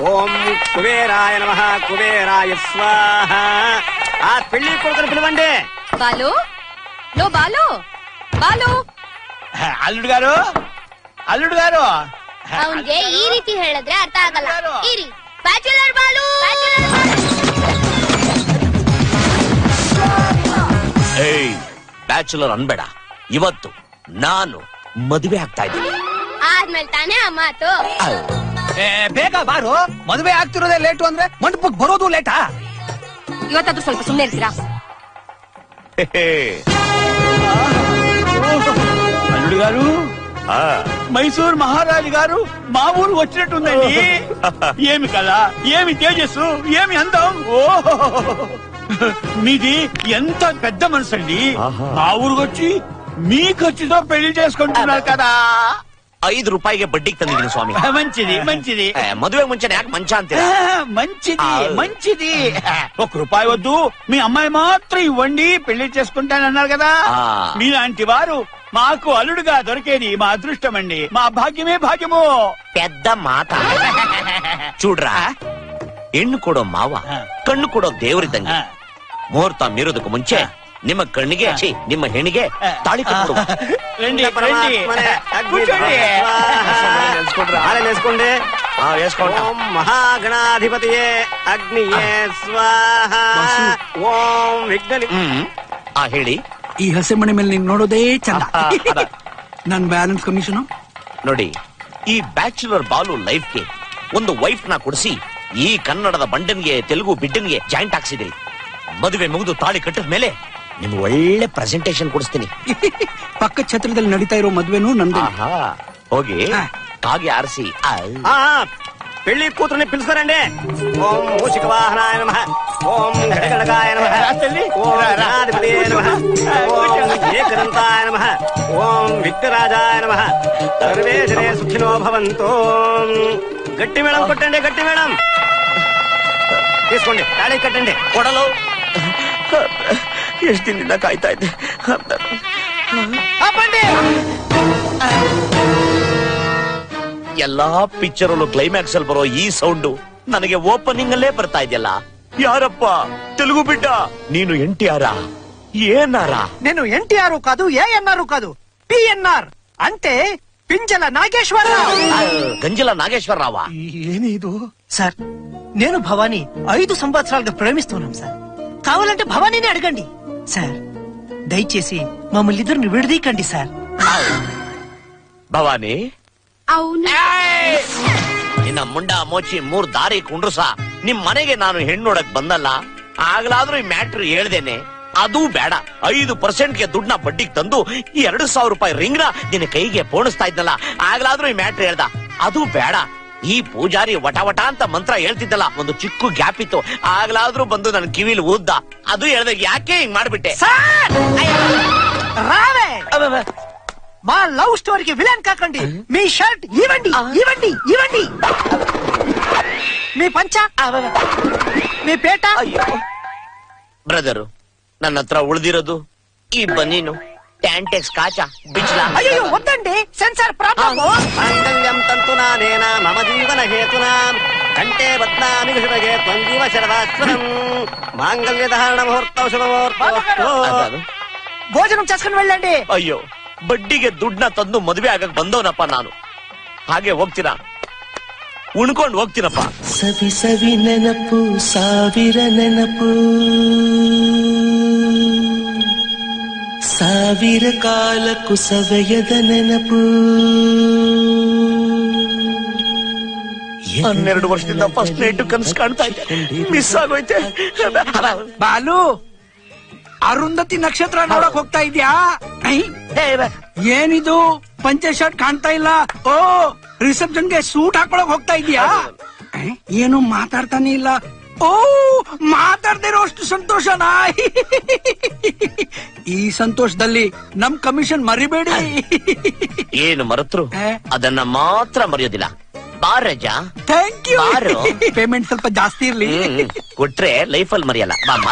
ఓం కుబేరాయ నమ కుబేరాయ స్వాహ ఆ పెళ్లి కొడుకుని పిలవండి బాలు లో బాలు బాలు ಅಲ್లుಡು ಗಾರು ಅಲ್లుಡು ಗಾರು ಅವನ್ಗೆ ಈ ರೀತಿ ಹೇಳಿದ್ರೆ ಅರ್ಥ ಆಗಲ್ಲ ಇರಿ ಬ್ಯಾಚುಲರ್ ಬಾಲು ಏಯ್ ಬ್ಯಾಚುಲರ್ ಅನ್ಬೇಡ ಇವತ್ತು ನಾನು ಮದುವೆ ಆಗ್ತಾ ಇದ್ದೀನಿ ಆದ್ಮೇಲೆ ತಾನೇ ಆ ಮಾತು ಏ, ಬೇಗ ಬಾರು ಮದುವೆ ಆಗ್ತಿರೋದೇ ಲೇಟು ಅಂದ್ರೆ ಮಂಟಪಕ್ಕೆ ಬರೋದು ಲೇಟಾ ಇವತ್ತಾದ್ರೂ ಸ್ವಲ್ಪ ಸುಮ್ಮನೆ ಇರ್ತೀರಾ అల్లుడు గారు మైసూర్ మహారాజు గారు మా ఊరు వచ్చినట్టుందండి ఏమి కదా ఏమి తేజస్సు ఏమి అందం ఓ మీది ఎంత పెద్ద మనసు అండి ఆహా. మా ఊరికి వచ్చి మీ ఖర్చుతో పెళ్లి చేసుకుంటున్నారు కదా ಐದು ರೂಪಾಯಿಗೆ ಬಡ್ಡಿಗೆ ತಂದಿದ್ದೀನಿ ಸ್ವಾಮಿ మంచిది మంచిది ಏ, ಮದುವೆ ಮುಂಚೆನೆ ಯಾಕೆ ಮಂಚ ఆ, ಅಂತೀರಾ మంచిది ఆ. మంచిది ఒక రూపాయి వద్దు మీ అమ్మాయి మాత్రం ఇవ్వండి పెళ్లి చేసుకుంటానన్నారు కదా ఆ. మీలాంటి వారు మాకు అల్లుడుగా దొరికేది మా అదృష్టం అండి మా భాగ్యమే భాగ్యము పెద్ద మాట చూಡ್ರಾ ಹೆಣ್ಣು ಕೊಡೋ ಮಾವ ಹಾ. ಕಣ್ಣು ಕೊಡೋ ದೇವರಿದ್ದಂಗೆ ಆ, ಮುಹೂರ್ತ ಮೀರೋದಕ್ಕೂ ಮುಂಚೆ ನಿಮ್ಮ ಕಣ್ಣಿಗೆ ಛೀ, ನಿಮ್ಮ ಹೆಣ್ಣಿಗೆ ತಾಳಿ ಕಟ್ಬಿಡು రండి రండి పరమాత్మనే అగ్ని కూర్చోండి స్వాహ. మాల వేసుకోండి ఆ, వేసుకోండి. ఓం మహాగణాధిపతియే అగ్నియే స్వాహ ఓం విఘ్నలి ಹ್ಮ್ ಆ ಹೇಳಿ ಈ ಹಸೆ ಮನೆ ಮೇಲೆ ನೀನ್ ನೋಡೋದೇ ಚಂದ ಅದ. ನನ್ ಬ್ಯಾಲೆನ್ಸ್ ಕಮಿಷನ್ ನೋಡಿ ಈ ಬ್ಯಾಚುಲರ್ ಬಾಲು ಲೈಫ್ಗೆ ಒಂದು ವೈಫ್ ನ ಕೊಡಿಸಿ ಈ ಕನ್ನಡದ ಬಂಡನ್ಗೆ ತೆಲುಗು ಬಿಡ್ಡನ್ಗೆ ಜಾಯಿಂಟ್ ಹಾಕ್ಸಿದ್ರಿ ಮದುವೆ ಮುಗಿದು ತಾಳಿ ಕಟ್ಟಿದ ಮೇಲೆ ನಿಮ್ಗೆ ಒಳ್ಳೆ ಪ್ರೆಸೆಂಟೇಶನ್ ಕೊಡಿಸ್ತೀನಿ ಪಕ್ಕ ಛತ್ರದಲ್ಲಿ ನಡೀತಾ ಇರೋ ಮದ್ವೆನೂ ನಂದು ಆಹಾ ಹೋಗಿ ಹಾ. ಕಾಗೆ ಆರಿಸಿ ఆ, పెళ్లి కూతురుని పిలుస్తారండి ఓం మూషిక వాహనాయ నమ ఓం ఘటగడకాయ నమ రా తల్లి. ఓం రా, రా. గణాధిపతియే నమ ఓం ఏకదంతాయ నమ ఓం విఘ్నరాజాయ నమ సర్వే జనే సుఖినో భవంతో గట్టి మేళం కొట్టండి గట్టి మేళం తీసుకోండి తాళి కట్టండి ಕೊಡಲು ಎಷ್ಟು ದಿನದಿಂದ ಕಾಯ್ತಾ ಇದ್ದೆ ಎಲ್ಲಾ ಪಿಕ್ಚರ್ ಅಲ್ಲೂ ಕ್ಲೈಮ್ಯಾಕ್ಸ್ ಅಲ್ಲಿ ಬರೋ ಈ ಸೌಂಡು ನನಗೆ ಓಪನಿಂಗ್ ಅಲ್ಲೇ ಬರ್ತಾ ಇದೆಯಲ್ಲ ಯಾರಪ್ಪ ತೆಲುಗು ಬಿಡ್ಡ ನೀನು ಎನ್ ಟಿ ಆರ ಏನಾರ నేను ఎన్టీఆర్ కాదు ఏఎన్ఆర్ కాదు పిఎన్ఆర్ అంటే పింజల నాగేశ్వర ಗಂಜಲ ನಾಗೇಶ್ವರ ರಾವ ఏనిదు సార్ నేను భవానీ ఐదు సంవత్సరాలుగా ప్రేమిస్తున్నాం సార్ కావాలంటే భవానీని అడగండి సార్ దయచేసి మమ్మల్ని ఇద్దరిని విడదీకండి సార్ ಭವಾನಿ అవును ನಿನ್ನ ಮುಂಡ ಮೋಚಿ ಮೂರ್ ದಾರಿ ಕುಂಡ್ರುಸ ನಿಮ್ ಮನೆಗೆ ನಾನು ಹೆಣ್ಣೋಡಕ್ ಬಂದಲ್ಲ ಆಗ್ಲಾದ್ರೂ ಈ ಮ್ಯಾಟ್ರ್ ಹೇಳ್ದೇನೆ ಅದು ಬೇಡ ಐದು ಪರ್ಸೆಂಟ್ಗೆ ದುಡ್ಡನ್ನ ಬಡ್ಡಿಗೆ ತಂದು ಈ ಎರಡು ಸಾವಿರ ರೂಪಾಯಿ ರಿಂಗ್ನ ನಿನ್ನ ಕೈಗೆ ಪೋಣಿಸ್ತಾ ಇದ್ನಲ್ಲ ಆಗ್ಲಾದ್ರೂ ಈ ಮ್ಯಾಟ್ರ್ ಹೇಳ್ದ ಅದು ಬೇಡ ಈ ಪೂಜಾರಿ ವಟ ವಟ ಅಂತ ಮಂತ್ರ ಹೇಳ್ತಿದ್ದಲ್ಲ ಒಂದು ಚಿಕ್ಕ ಗ್ಯಾಪ್ ಇತ್ತು ಆಗ್ಲಾದ್ರೂ ಬಂದು ನನ್ ಕಿವಿಲ್ ಊದ್ದ ಅದು ಹೇಳ್ದೆ ಯಾಕೆ ಹಿಂಗ್ ಮಾಡ್ಬಿಟ್ಟೆ సార్ రావే మా లవ్ స్టోరీకి విలన్ కాకండి మీ షర్ట్ ఇవ్వండి ఇవ్వండి ఇవ్వండి మీ పంచ మీ పేట ಬ್ರದರ್ ನನ್ನ ಹತ್ರ ಉಳ್ದಿರೋದು ಈ ಬನ್ನೀನು ಟ್ಯಾಂಟೆಕ್ಸ್ ಕಾಚ ಬಿಚ್ಲಾ అయ్యో వద్దండి సెన్సార్ ప్రాబ్లమ్ మాంగళ్యం తంతునానేన మమ జీవన హేతునా కంటే బద్నామి హృదయే త్వం జీవ శరదాస్వరం మాంగళ్య ధారణ ముహూర్తం శుభముహూర్తోస్తు ಅದಾನು? భోజనం చేసుకుని వెళ్ళండి ಅಯ್ಯೋ ಬಡ್ಡಿಗೆ ದುಡ್ಡನ್ನ ತಂದು ಮದುವೆ ಆಗಕ್ ಬಂದವನಪ್ಪ ನಾನು ಹಾಗೆ ಹೋಗ್ತೀರಾ ಉಣ್ಕೊಂಡು ಹೋಗ್ತೀನಪ್ಪ ಸವಿ ಸವಿ ನೆನಪು ಸಾವಿರ ನೆನಪು ಸಾವಿರ ಕಾಲಕ್ಕೂ ಸವೆಯದ ನೆನಪು ಹನ್ನೆರಡು ವರ್ಷದಿಂದ ಫಸ್ಟ್ ನೈಟ್ ಕನ್ಸ್ ಕಾಣ್ತಾ ಇದ್ದೆ ಮಿಸ್ ಆಗೋಯ್ತೆ ಬಾಲು ಅರುಂಧತಿ ನಕ್ಷತ್ರ ನೋಡಕ್ ಹೋಗ್ತಾ ಇದ್ಯಾ ಐ? ಏನಿದು ಪಂಚೆ ಶರ್ಟ್ ಕಾಣ್ತಾ ಇಲ್ಲ ಓ ರಿಸೆಪ್ಷನ್ ಗೆ ಸೂಟ್ ಹಾಕೊಳಕ್ ಹೋಗ್ತಾ ಇದ್ಯಾ ಐ? ಏನು ಮಾತಾಡ್ತಾನೆ ಇಲ್ಲ ಓ ಮಾತಾಡ್ದಿರೋ ಅಷ್ಟು ಸಂತೋಷನಾ ಈ ಸಂತೋಷದಲ್ಲಿ ನಮ್ ಕಮಿಷನ್ ಮರಿಬೇಡಿ ಏನು ಮರೆತ್ರು ಏ? ಅದನ್ನ ಮಾತ್ರ ಮರೆಯೋದಿಲ್ಲ ಬಾ ರಜಾ ಥ್ಯಾಂಕ್ ಯು ಬಾರು. ಪೇಮೆಂಟ್ ಸ್ವಲ್ಪ ಜಾಸ್ತಿ ಇರ್ಲಿ ಹ್ಮ್. ಕೊಟ್ರೆ ಲೈಫಲ್ಲಿ ಮರೆಯಲ್ಲ ಬಾಮ್ಮ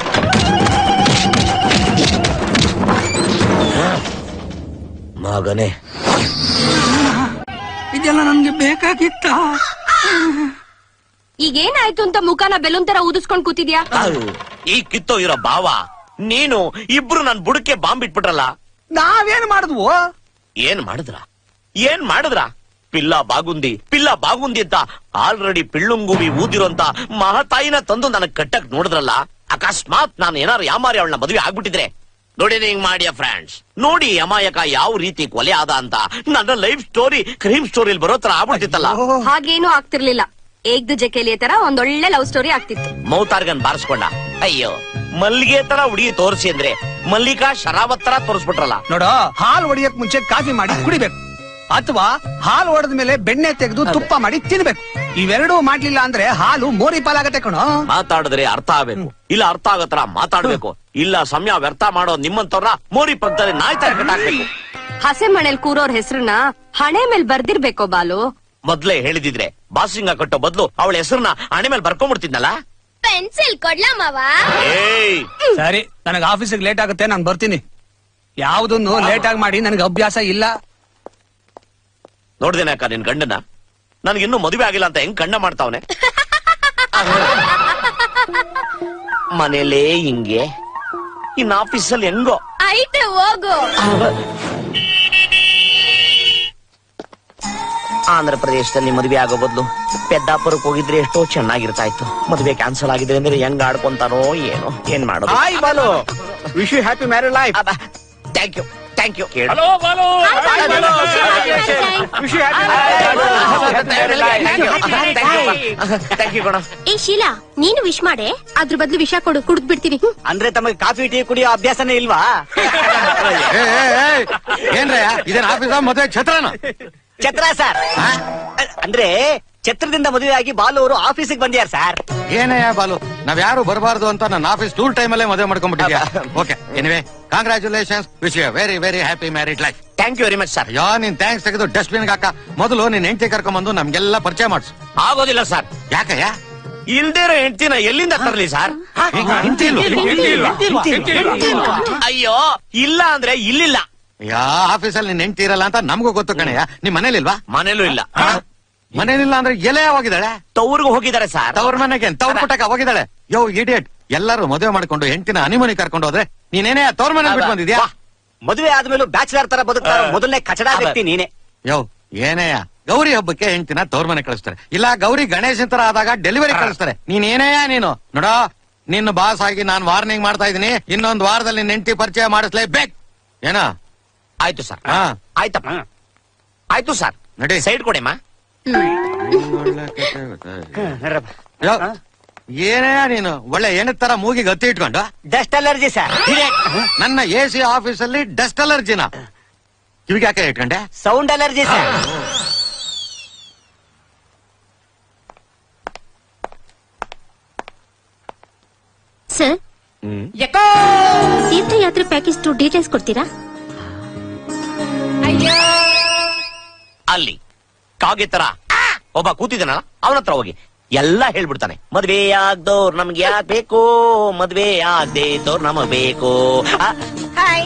ಮಗನೇ ಇದೆಲ್ಲ ನನ್ಗೆ ಬೇಕಾಗಿತ್ತ ಈಗ ಏನಾಯ್ತು ಅಂತ ಮುಖನ ಬೆಲೂನ್ ತರ ಊದಿಸ್ಕೊಂಡ್ ಕೂತಿದ್ಯಾ ಅಹ್, ಈ ಕಿತ್ತೋ ಇರೋ ಭಾವ ನೀನು ಇಬ್ರು ನನ್ ಬುಡಕ್ಕೆ ಬಾಂಬ್ ಇಟ್ಬಿಟ್ರಲ್ಲ ನಾವೇನ್ ಮಾಡಿದ್ವು ಏನ್ ಮಾಡಿದ್ರ ಏನ್ ಮಾಡಿದ್ರ ಪಿಲ್ಲ ಬಾಗುಂದಿ ಪಿಲ್ಲ ಬಾಗುಂದಿ ಅಂತ ಆಲ್ರೆಡಿ ಪಿಳ್ಳುಂಗುವಿ ಊದಿರೋಂತ ಮಹತಾಯಿನ ತಂದು ನನಗ್ ಕಟ್ಟಕ್ ನೋಡಿದ್ರಲ್ಲ ಅಕಸ್ಮಾತ್ ನಾನು ಏನಾರು ಯಾಮಾರಿ ಅವಳನ್ನ ಮದುವೆ ಆಗ್ಬಿಟ್ಟಿದ್ರೆ ನೋಡಿ ಹಿಂಗ್ ಮಾಡಿಯ ಫ್ರೆಂಡ್ಸ್ ನೋಡಿ ಅಮಾಯಕ ಯಾವ ರೀತಿ ಕೊಲೆ ಆದ ಅಂತ ನನ್ನ ಲೈಫ್ ಸ್ಟೋರಿ ಕ್ರೈಮ್ ಸ್ಟೋರಿಲಿ ಬರೋ ತರ ಆಗ್ಬಿಟ್ಟಿತ್ತಲ್ಲ ಹಾಗೇನೂ ಆಗ್ತಿರ್ಲಿಲ್ಲ ಏಕ್ದು ಜಕೆಲಿಯ ತರ ಒಂದೊಳ್ಳೆ ಲವ್ ಸ್ಟೋರಿ ಆಗ್ತಿತ್ತು ಮೌತಾರ್ಗನ್ ಬಾರಿಸ್ಕೊಂಡ ಅಯ್ಯೋ ಮಲ್ಲಿಗೆ ತರ ಹುಡುಗಿ ತೋರಿಸಿ ಅಂದ್ರೆ ಮಲ್ಲಿಕಾ ಶರಾವತ್ ತರ ತೋರಿಸ್ಬಿಟ್ರಲ್ಲ ನೋಡೋ ಹಾಲ್ ಹೊಡಿಯಕ್ ಮುಂಚೆ ಕಾಫಿ ಮಾಡಿ ಕುಡಿಬೇಕು ಅಥವಾ ಹಾಲು ಹೊಡೆದ ಮೇಲೆ ಬೆಣ್ಣೆ ತೆಗೆದು ತುಪ್ಪ ಮಾಡಿ ತಿನ್ಬೇಕು ಇವೆರಡೂ ಮಾಡ್ಲಿಲ್ಲ ಅಂದ್ರೆ ಹಾಲು ಮೋರಿ ಪಾಲಾಗತ್ತೆ ಕಣೋ ಮಾತಾಡಿದ್ರೆ ಅರ್ಥ ಆಗ್ಬೇಕು ಇಲ್ಲ ಅರ್ಥ ಆಗೋ ತರ ಮಾತಾಡ್ಬೇಕು ಇಲ್ಲ ಸಮಯ ವ್ಯರ್ಥ ಮಾಡೋ ನಿಮ್ಮಂತವ್ರ ಮೋರಿ ಪಕ್ಕದಲ್ಲಿ ನಾಯಿ ತರ ಕಟ್ಟಾಕ್ಬೇಕು ಹಸೆ ಮಣೆಲ್ ಕೂರೋರ್ ಹೆಸರನ್ನ ಹಣೆ ಮೇಲ್ ಬರ್ದಿರ್ಬೇಕೋ ಬಾಲು ಮೊದ್ಲೇ ಹೇಳಿದಿದ್ರೆ ಬಾಸಿಂಗ ಕಟ್ಟೋ ಬದ್ಲು ಅವಳ ಹೆಸರನ್ನ ಹಣೆ ಮೇಲೆ ಬರ್ಕೊಂಡ್ಬಿಡ್ತಿದ್ನಲ್ಲ ಪೆನ್ಸಿಲ್ ಕೊಡ್ಲಾ ಮಾವ ಏಯ್ ಸರಿ ನನಗೆ ಆಫೀಸಿಗೆ ಲೇಟ್ ಆಗುತ್ತೆ ನಾನು ಬರ್ತೀನಿ ಯಾವುದನ್ನು ಲೇಟ್ ಆಗಿ ಮಾಡಿ ನನಗೆ ಅಭ್ಯಾಸ ಇಲ್ಲ ನೋಡ್ದೇನಕ್ಕ ನಿನ್ ಗಂಡನ ನನ್ಗಿನ್ನೂ ಮದುವೆ ಆಗಿಲ್ಲ ಅಂತ ಹೆಂಗ್ ಕಣ್ಣ ಮಾಡ್ತಾವನೆ ಮನೇಲೇ ಹಿಂಗೆ ಇನ್ ಆಫೀಸಲ್ಲಿ ಹೆಂಗೋ ಐತೆ ಹೋಗು ಆಂಧ್ರ ಪ್ರದೇಶದಲ್ಲಿ ಮದುವೆ ಆಗೋ ಬದಲು ಪೆದ್ದಾಪುರಕ್ಕೆ ಹೋಗಿದ್ರೆ ಎಷ್ಟೋ ಚೆನ್ನಾಗಿರ್ತಾ ಇತ್ತು ಮದುವೆ ಕ್ಯಾನ್ಸಲ್ ಆಗಿದೆ ಅಂದ್ರೆ ಹೆಂಗ್ ಆಡ್ಕೊಂತಾನೋ ಏನೋ ಏನ್ ಮಾಡೋದು hi Balu wish you happy marriage life thank you thank you hello Balu wish you thank you ಕಣ ಏ ಶೀಲಾ ನೀನು ವಿಶ್ ಮಾಡೆ ಅದ್ರ ಬದಲು ವಿಷ ಕೊಡು ಕುಡ್ದ್ ಬಿಡ್ತೀನಿ ಅಂದ್ರೆ ತಮಗೆ ಕಾಫಿ ಟೀ ಕುಡಿಯೋ ಅಭ್ಯಾಸನೇ ಇಲ್ವಾ ಏನ್ರಯ್ಯ ಇದೇನ್ ಆಫೀಸ ಮದುವೆ ಛತ್ರನ ಛತ್ರ ಸರ್ ಅಂದ್ರೆ ಛತ್ರದಿಂದ ಮದುವೆ ಆಗಿ ಬಾಲು ಅವರು ಆಫೀಸಿಗೆ ಬಂದ್ಯಾರ ಸರ್ ಏನಯ್ಯ ಬಾಲು ನಾವ್ ಯಾರು ಬರಬಾರ್ದು ಅಂತ ನನ್ನ ಆಫೀಸ್ ಟೂರ್ ಟೈಮ್ ಅಲ್ಲೇ ಮದುವೆ ಮಾಡ್ಕೊಂಡ್ಬಿಟ್ಟಿದ್ಯಾ okay anyway congratulations wish you very very happy married life thank you very much sir ಅಯ್ಯೋ ನೀನ್ ಥ್ಯಾಂಕ್ಸ್ ತೆಗೆದು ಡಸ್ಟ್ಬಿನ್ ಹಾಕ ಮೊದಲು ನಿನ್ ಹೆಂಡತಿ ಕರ್ಕೊಂಡ್ಬಂದು ನಮ್ಗೆಲ್ಲ ಪರಿಚಯ ಮಾಡಿಸು ಆಗೋದಿಲ್ಲ ಸರ್ ಯಾಕಯ್ಯ ಇಲ್ದೇ ಇರೋ ಹೆಂಡ್ತಿನ ಎಲ್ಲಿಂದ ತರಲಿ ಸರ್ ಹೆಂಡತಿ ಅಯ್ಯೋ ಇಲ್ಲ ಅಂದ್ರೆ ಇಲ್ಲಿಲ್ಲ ಯಾ ಆಫೀಸಲ್ಲಿ ನಿನ್ ಹೆಂಡತಿ ಇರಲ್ಲ ಅಂತ ನಮಗೂ ಗೊತ್ತು ಕಣಯ್ಯ ನಿಮ್ ಮನೇಲಿಲ್ವಾ ಮನೇಲೂ ಇಲ್ಲ ಮನೇಲಿಲ್ಲ ಅಂದ್ರೆ ಎಲೆ ಹೋಗಿದ್ದಾಳೆ ತವ್ರಿಗೂ ಹೋಗಿದ್ದಾರೆ ಸರ್ ತವ್ರ ಮನೆಗೆ ತವ್ರ ಪುಟ್ಟಕ ಹೋಗಿದ್ದಾಳೆ ಯೋ ಇಡಿಯಟ್ ಎಲ್ಲರೂ ಮದುವೆ ಮಾಡ್ಕೊಂಡು ಹೆಂಡತಿನ ಹನಿಮನಿ ಕರ್ಕೊಂಡು ಹೋದ್ರೆ ನೀನೇನೇ ತವ್ರ ಮನೆ ಬಿಟ್ಟು ಬಂದಿದ್ಯಾ ಮದುವೆ ಆದ್ಮೇಲೂ ಬ್ಯಾಚುಲರ್ ತರ ಬದುಕ್ತಾರ ಆ. ಮೊದಲನೇ ಕಚಡ ವ್ಯಕ್ತಿ ನೀನೆ ಯೋ ಏನೇಯ ಗೌರಿ ಹಬ್ಬಕ್ಕೆ ಹೆಂಡತಿನ ತವ್ರ ಮನೆ ಕಳಿಸ್ತಾರೆ ಇಲ್ಲ ಗೌರಿ ಗಣೇಶನ್ ತರ ಆದಾಗ ಡೆಲಿವರಿ ಕಳಿಸ್ತಾರೆ ನೀನ್ ಏನೇಯ ನೀನು ನೋಡೋ ನಿನ್ನ ಬಾಸ್ ಆಗಿ ನಾನ್ ವಾರ್ನಿಂಗ್ ಮಾಡ್ತಾ ಇದೀನಿ ಇನ್ನೊಂದ್ ವಾರದಲ್ಲಿ ನಿನ್ ಹೆಂಡತಿ ಪರಿಚಯ ಮಾಡಿಸ್ಲೇಬೇಕು ಏನೋ ಆಯ್ತು ಸರ್ ಹಾ ಆಯ್ತಪ್ಪ ಆಯ್ತು ಸರ್ ನಡಿ. ಸೈಡ್ ಕೊಡೆಮ್ಮ ಯೋ, ಏನೇಯ ನೀನು ಒಳ್ಳೆ ಏನ ತರ ಮೂಗಿಗೆ ಹತ್ತಿ ಇಟ್ಕೊಂಡು ಡಸ್ಟ್ ಅಲರ್ಜಿ ಸರ್ ನನ್ನ ಎ ಸಿ ಆಫೀಸ್ ಅಲ್ಲಿ ಡಸ್ಟ್ ಅಲರ್ಜಿನ ಕಿವಿಗೆ ಯಾಕೆ ಇಟ್ಕೊಂಡೆ ಸೌಂಡ್ ಅಲರ್ಜಿ ಸರ್ ಸರ್ ತೀರ್ಥಯಾತ್ರೆ ಪ್ಯಾಕೇಜ್ ಟು ಡೀಟೇಲ್ಸ್ ಕೊಡ್ತೀರಾ ಅಲ್ಲಿ ಕಾಗೆ ತರ ಆ! ಒಬ್ಬ ಕೂತಿದ್ದಾನಲ್ಲ ಅವನ ಹತ್ರ ಹೋಗಿ ಎಲ್ಲ ಹೇಳ್ಬಿಡ್ತಾನೆ ಮದ್ವೆ ಆಗ್ದೋರ್ ನಮ್ಗೆ ಯಾಕ್ ಬೇಕು ಮದ್ವೆ ಆಗದೆ ಇದ್ದೋರ್ ನಮಗ್ ಬೇಕು ಆ, ಹಾಯ್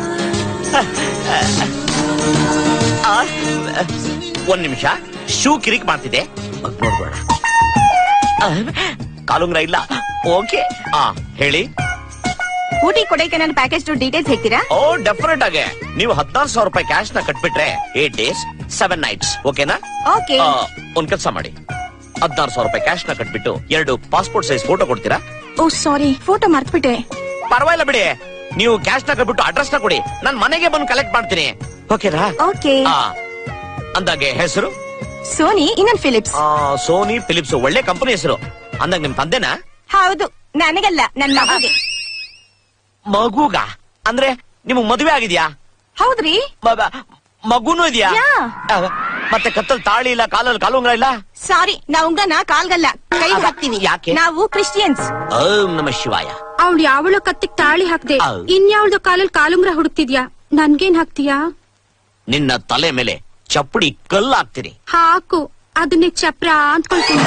ಆ, ಒಂದ್ ನಿಮಿಷ ಶೂ ಕಿರಿಕ್ ಮಾಡ್ತಿದ್ದೆ ಮಗ್ ನೋಡ್ಬೇಡ ಆ, ಕಾಲುಂಗ್ರ ಇಲ್ಲ ಓಕೆ ಆ ಹೇಳಿ ಊಟಿ ಕೊಡೈಕೆ ನನ್ನ ಪ್ಯಾಕೇಜ್ ಡೀಟೇಲ್ಸ್ ಹೇಳ್ತೀರಾ ಓ ಡೆಫಿನೆಟ್ ಆಗಿ ನೀವು ಹದಿನಾರು ಸಾವಿರ ರೂಪಾಯಿ ಕ್ಯಾಶ್ ನ ಕಟ್ಬಿಟ್ರೆ ಏಟ್ ಡೇಸ್ ಸೆವೆನ್ ನೈಟ್ಸ್ ಓಕೆನಾ ಓಕೆ ಆ, ಒಂದ್ ಕೆಲಸ ಮಾಡಿ ಹದಿನಾರು ಸಾವಿರ ರೂಪಾಯಿ ಕ್ಯಾಶ್ ನ ಕಟ್ಬಿಟ್ಟು ಎರಡು ಪಾಸ್ಪೋರ್ಟ್ ಸೈಜ್ ಫೋಟೋ ಕೊಡ್ತೀರಾ ಓ ಸಾರಿ ಫೋಟೋ ಮರ್ತ್ಬಿಟ್ಟೆ ಪರವಾಗಿಲ್ಲ ಬಿಡಿ ನೀವು ಕ್ಯಾಶ್ ನ ಕಟ್ಬಿಟ್ಟು ಅಡ್ರೆಸ್ ನ ಕೊಡಿ ನಾನ್ ಮನೆಗೆ ಬಂದು ಕಲೆಕ್ಟ್ ಮಾಡ್ತೀನಿ ಓಕೆನಾ ಓಕೆ ಆ, ಅಂದಾಗೆ ಹೆಸರು ಸೋನಿ ಇನ್ನೊಂದು ಫಿಲಿಪ್ಸ್ ಆ, ಸೋನಿ ಫಿಲಿಪ್ಸ್ ಒಳ್ಳೆ ಕಂಪನಿ ಹೆಸರು ಅಂದಾಗ ನಿಮ್ ತಂದೆನಾ ಹೌದು ನನಗಲ್ಲ ನನ್ನ ಮಗುಗೆ ಮಗುಗ ಅಂದ್ರೆ ನಿಮಗ್ ಮದುವೆ ಆಗಿದ್ಯಾ ಹೌದ್ರಿ ಮ- ಮ- ಮಗುನೂ ಇದೆಯಾ ಯಾ. ಆ, ಮತ್ತೆ ಕತ್ತಲ್ ತಾಳಿ ಇಲ್ಲ ಕಾಲಲ್ಲಿ ಕಾಲುಂಗ್ರ ಇಲ್ಲ ಸಾರಿ ನಾವು ಉಂಗನ ಕಾಲ್ಗಲ್ಲ ಕೈ ಹಾಕ್ತೀವಿ ಯಾಕೆ? ನಾವು ಕ್ರಿಶ್ಚಿಯನ್ಸ್ ಓಂ ನಮ ಶಿವಾಯ ಅವಳು ಯಾವಳ ಕತ್ತಿಗ್ ತಾಳಿ ಹಾಕ್ದೆ ಹೌದು. ಇನ್ಯಾವಳ್ದು ಕಾಲಲ್ಲಿ ಕಾಲುಂಗ್ರ ಹುಡುಕ್ತಿದ್ಯಾ ನನ್ಗೇನ್ ಹಾಕ್ತೀಯಾ ನಿನ್ನ ತಲೆ ಮೇಲೆ ಚಪ್ಪಡಿ ಕಲ್ಲು ಹಾಕ್ತೀನಿ ಹಾಕು ಅದನ್ನೇ ಚಪ್ರ ಅಂದ್ಕೊಳ್ತೀನಿ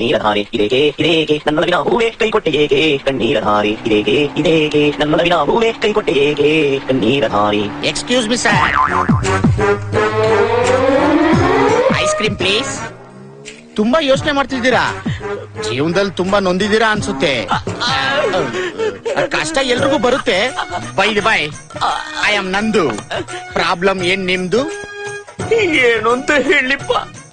ಕಣ್ಣೀರ ಧಾರೆ ಇದೇಕೆ ಇದೇಕೆ ನನ್ನ ನವಿನ ಹೂವೆ ಕೈ ಕೊಟ್ಟೆ ಏಕೆ ಕಣ್ಣೀರ ಧಾರೆ ಇದೇಕೆ ಇದೇಕೆ ನನ್ನ ನವಿನ ಹೂವೆ ಕೈ ಕೊಟ್ಟೆ ಏಕೆ ಕಣ್ಣೀರ ಧಾರೆ excuse me sir ice cream please ತುಂಬಾ ಯೋಚನೆ ಮಾಡ್ತಿದ್ದೀರಾ ಜೀವನದಲ್ಲಿ ತುಂಬಾ ನೊಂದಿದ್ದೀರಾ ಅನ್ಸುತ್ತೆ ಕಷ್ಟ ಎಲ್ರಿಗೂ ಬರುತ್ತೆ ಬೈ ಬೈ ಐ ಆಮ್ ನಂದು ಪ್ರಾಬ್ಲಮ್ ಏನ್ ನಿಮ್ದು ಏನು ಅಂತ ಹೇಳಿಪ್ಪ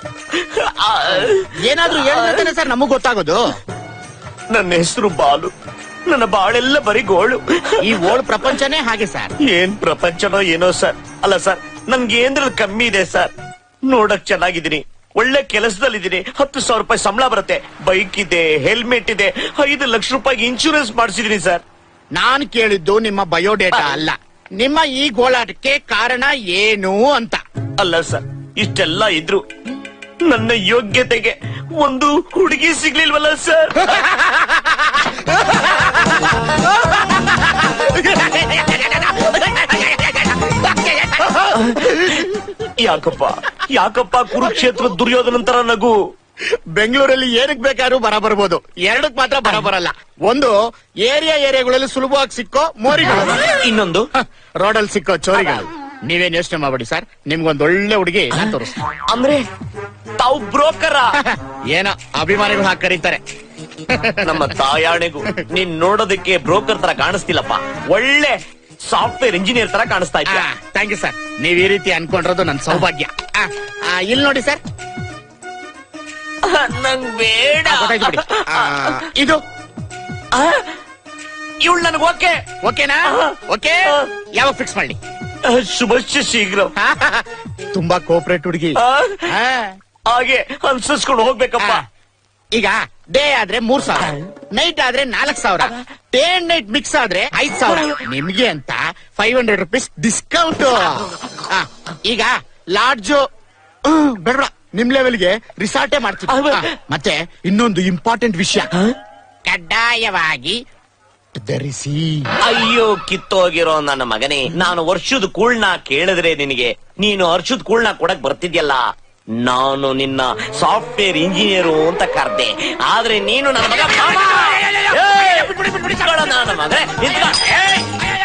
ಏನಾದ್ರೂ ಹೇಳಿದ್ರೆ ಸರ್ ನಮಗ್ ಗೊತ್ತಾಗೋದು ನನ್ನ ಹೆಸರು ಬಾಲು ನನ್ನ ಬಾಳೆಲ್ಲ ಬರೀ ಗೋಳು ಈ ಓಲ್ಡ್ ಪ್ರಪಂಚನೇ ಹಾಗೆ ಸರ್ ಏನ್ ಪ್ರಪಂಚನೋ ಏನೋ ಸರ್ ಅಲ್ಲ ಸರ್ ನನ್ಗೆ ಏನ್ರಲ್ಲಿ ಕಮ್ಮಿ ಇದೆ ಸರ್ ನೋಡಕ್ ಚೆನ್ನಾಗಿದ್ದೀನಿ ಒಳ್ಳೆ ಕೆಲಸದಲ್ಲಿದ್ದೀನಿ ಹತ್ತು ಸಾವಿರ ರೂಪಾಯಿ ಸಂಬಳ ಬರುತ್ತೆ ಬೈಕ್ ಇದೆ ಹೆಲ್ಮೆಟ್ ಇದೆ ಐದು ಲಕ್ಷ ರೂಪಾಯಿ ಇನ್ಶೂರೆನ್ಸ್ ಮಾಡಿಸಿದೀನಿ ಸರ್ ನಾನ್ ಕೇಳಿದ್ದು ನಿಮ್ಮ ಬಯೋಡೇಟಾ ಅಲ್ಲ ನಿಮ್ಮ ಈ ಗೋಳಾಟಕ್ಕೆ ಕಾರಣ ಏನು ಅಂತ ಅಲ್ಲ ಸರ್ ಇಷ್ಟೆಲ್ಲ ಇದ್ರು ನನ್ನ ಯೋಗ್ಯತೆಗೆ ಒಂದು ಹುಡುಗಿ ಸಿಗ್ಲಿಲ್ವಲ್ಲ ಸರ್ ಯಾಕಪ್ಪ ಯಾಕಪ್ಪ ಕುರುಕ್ಷೇತ್ರ ದುರ್ಯೋಧನಂತರ ನಗು ಬೆಂಗಳೂರಲ್ಲಿ ಏನಕ್ ಬೇಕಾದ್ರೂ ಬರ ಬರ್ಬೋದು ಎರಡಕ್ ಮಾತ್ರ ಬರ ಬರಲ್ಲ ಒಂದು ಏರಿಯಾ ಏರಿಯಾಗಳಲ್ಲಿ ಸುಲಭವಾಗಿ ಸಿಕ್ಕೋ ಮೋರಿಗಳು ಇನ್ನೊಂದು ರೋಡಲ್ಲಿ ಸಿಕ್ಕೋ ಚೋರಿಗಳು ನೀವೇನ್ ಯೋಚನೆ ಮಾಡ್ಬೇಡಿ ಸರ್ ನಿಮ್ಗೊಂದ್ ಒಳ್ಳೆ ಹುಡುಗಿ ನಾನ್ ತೋರಿಸ್ತೀನಿ ಅಂದ್ರೆ ತಾವು ಬ್ರೋಕರ ಏನೋ ಅಭಿಮಾನಿಗಳು ಹಾಕಿ ಕರೀತಾರೆ ನಮ್ಮ ತಾಯಾಣೆಗೂ ನೀನ್ ನೋಡೋದಕ್ಕೆ ಬ್ರೋಕರ್ ತರ ಕಾಣಿಸ್ತಿಲ್ಲಪ್ಪ ಒಳ್ಳೆ ಸಾಫ್ಟ್ವೇರ್ ಇಂಜಿನಿಯರ್ ತರ ಕಾಣಿಸ್ತಾ ಇದ್ದ ಥ್ಯಾಂಕ್ ಯು ಸರ್ ನೀವ್ ಈ ರೀತಿ ಅನ್ಕೊಂಡಿರೋದು ನನ್ ಸೌಭಾಗ್ಯ ಆ, ಆ, ಇಲ್ಲಿ ನೋಡಿ ಸರ್ ನಂಗ್ ಬೇಡ ಗೊತ್ತಾಯ್ತು ಬಿಡಿ ಆ, ಇದು ಇವಳು ನನ್ಗೆ ಓಕೆ ಓಕೆನಾ ಓಕೆ ಯಾವಾಗ ಫಿಕ್ಸ್ ಮಾಡಿ ಶುಭಶ್ಚ ಶೀಘ್ರ ತುಂಬಾ ಕೋಪರೇಟ್ ಹುಡುಗಿ ಆ, ಆ. ಹಾಗೆ ಅನ್ಸಿಸ್ಕೊಂಡು ಹೋಗ್ಬೇಕಪ್ಪ ಆ, ಈಗ ಡೇ ಆದ್ರೆ ಮೂರ್ ಸಾವಿರ ನೈಟ್ ಆದ್ರೆ ನಾಲ್ಕ್ ಸಾವಿರ ಡೇ ಅಂಡ್ ನೈಟ್ ಮಿಕ್ಸ್ ಆದ್ರೆ ಐದ್ ಸಾವಿರ ನಿಮ್ಗೆ ಅಂತ ಫೈವ್ ಹಂಡ್ರೆಡ್ ರುಪೀಸ್ ಡಿಸ್ಕೌಂಟ್ ಈಗ ಲಾಡ್ಜು ಬೇಡ ಬೇಡ, ನಿಮ್ ಲೆವೆಲ್ಗೆ ರಿಸಾರ್ಟೇ ಮಾಡ್ತೀವಿ ಆ, ಮತ್ತೆ ಇನ್ನೊಂದು ಇಂಪಾರ್ಟೆಂಟ್ ವಿಷಯ ಕಡ್ಡಾಯವಾಗಿ ಧರಿಸಿ ಅಯ್ಯೋ ಕಿತ್ತೋಗಿರೋ ನನ್ನ ಮಗನೇ ನಾನು ವರ್ಷದ ಕೂಳ್ನ ಕೇಳಿದ್ರೆ ನಿನಗೆ ನೀನು ವರ್ಷದ ಕೂಳ್ನ ಕೊಡಕ್ ಬರ್ತಿದ್ಯಲ್ಲ ನಾನು ನಿನ್ನ ಸಾಫ್ಟ್ವೇರ್ ಇಂಜಿನಿಯರು ಅಂತ ಕರ್ದೆ ಆದ್ರೆ ನೀನು ನನ್ನ ಮಗ ಮಾಮ! ಏಯ್! ನಿಂತ್ಕೊಳ್ಳ ನನ್ನ ಮಗನೇ, ನಿಂತ್ಕೊ. ಏಯ್!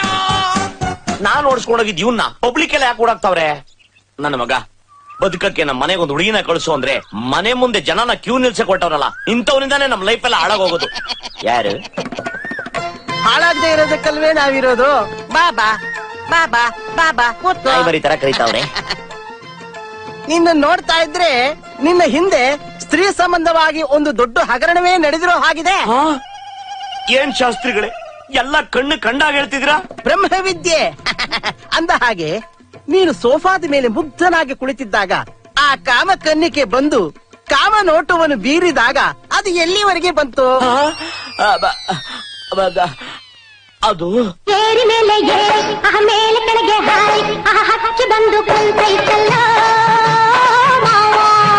ನಾನ್ ಓಡಿಸ್ಕೊಂಡೋಗಿದ್ ಇವನ್ನ ಪಬ್ಲಿಕ್ ಎಲ್ಲ ಯಾಕೆ ಓಡಾಕ್ತಾವ್ರೆ ನನ್ನ ಮಗ ಬದುಕಕ್ಕೆ ನಮ್ಮ ಮನೆಗೆ ಒಂದು ಹುಡುಗಿನ ಕಳಿಸು ಅಂದ್ರೆ ಮನೆ ಮುಂದೆ ಜನನ ಕ್ಯೂ ನಿಲ್ಸೆ ಕೊಟ್ಟವ್ರಲ್ಲ ಇಂಥವನಿಂದಾನೇ ನಮ್ ಲೈಫ್ ಎಲ್ಲ ಹಾಳಾಗೋಗೋದು ಯಾರು ಹಾಳಾಗದೆ ಇರೋದಕ್ಕಲ್ವೇ ನಾವಿರೋದು ಬಾಬಾ ಬಾಬಾ ಬಾಬಾ ಕೂತ್ಕೋ. ನಾಯಿ ಮರಿ ತರ ಕರೀತಾವ್ರೆ ನಿನ್ನ ನೋಡ್ತಾ ಇದ್ರೆ ನಿನ್ನ ಹಿಂದೆ ಸ್ತ್ರೀ ಸಂಬಂಧವಾಗಿ ಒಂದು ದೊಡ್ಡ ಹಗರಣವೇ ನಡೆದಿರೋ ಹಾಗಿದೆ ಆ? ಏನ್ ಶಾಸ್ತ್ರಿಗಳೇ ಎಲ್ಲ ಕಣ್ಣು ಕಂಡಾಗ ಹೇಳ್ತಿದ್ದೀರಾ ಬ್ರಹ್ಮವಿದ್ಯೆ ಅಂದ ಹಾಗೆ ನೀನು ಸೋಫಾದ ಮೇಲೆ ಮುಗ್ಧನಾಗಿ ಕುಳಿತಿದ್ದಾಗ ಆ ಕಾಮ ಕನ್ನಿಕೆ ಬಂದು ಕಾಮ ನೋಟವನ್ನು ಬೀರಿದಾಗ ಅದು ಎಲ್ಲಿವರೆಗೆ ಬಂತು ಆ? ಆ, ಬ- ಬ- ಬ- ಅದು ಏರಿ ಮೇಲೆ ಏರಿ ಆಮೇಲೆ ಕೆಳಗೆ ಹಾರಿ ಆಹ ಹಚ್ಚಿ ಬಂದು ಕುಂತೈತಲ್ಲ ಮಾವ.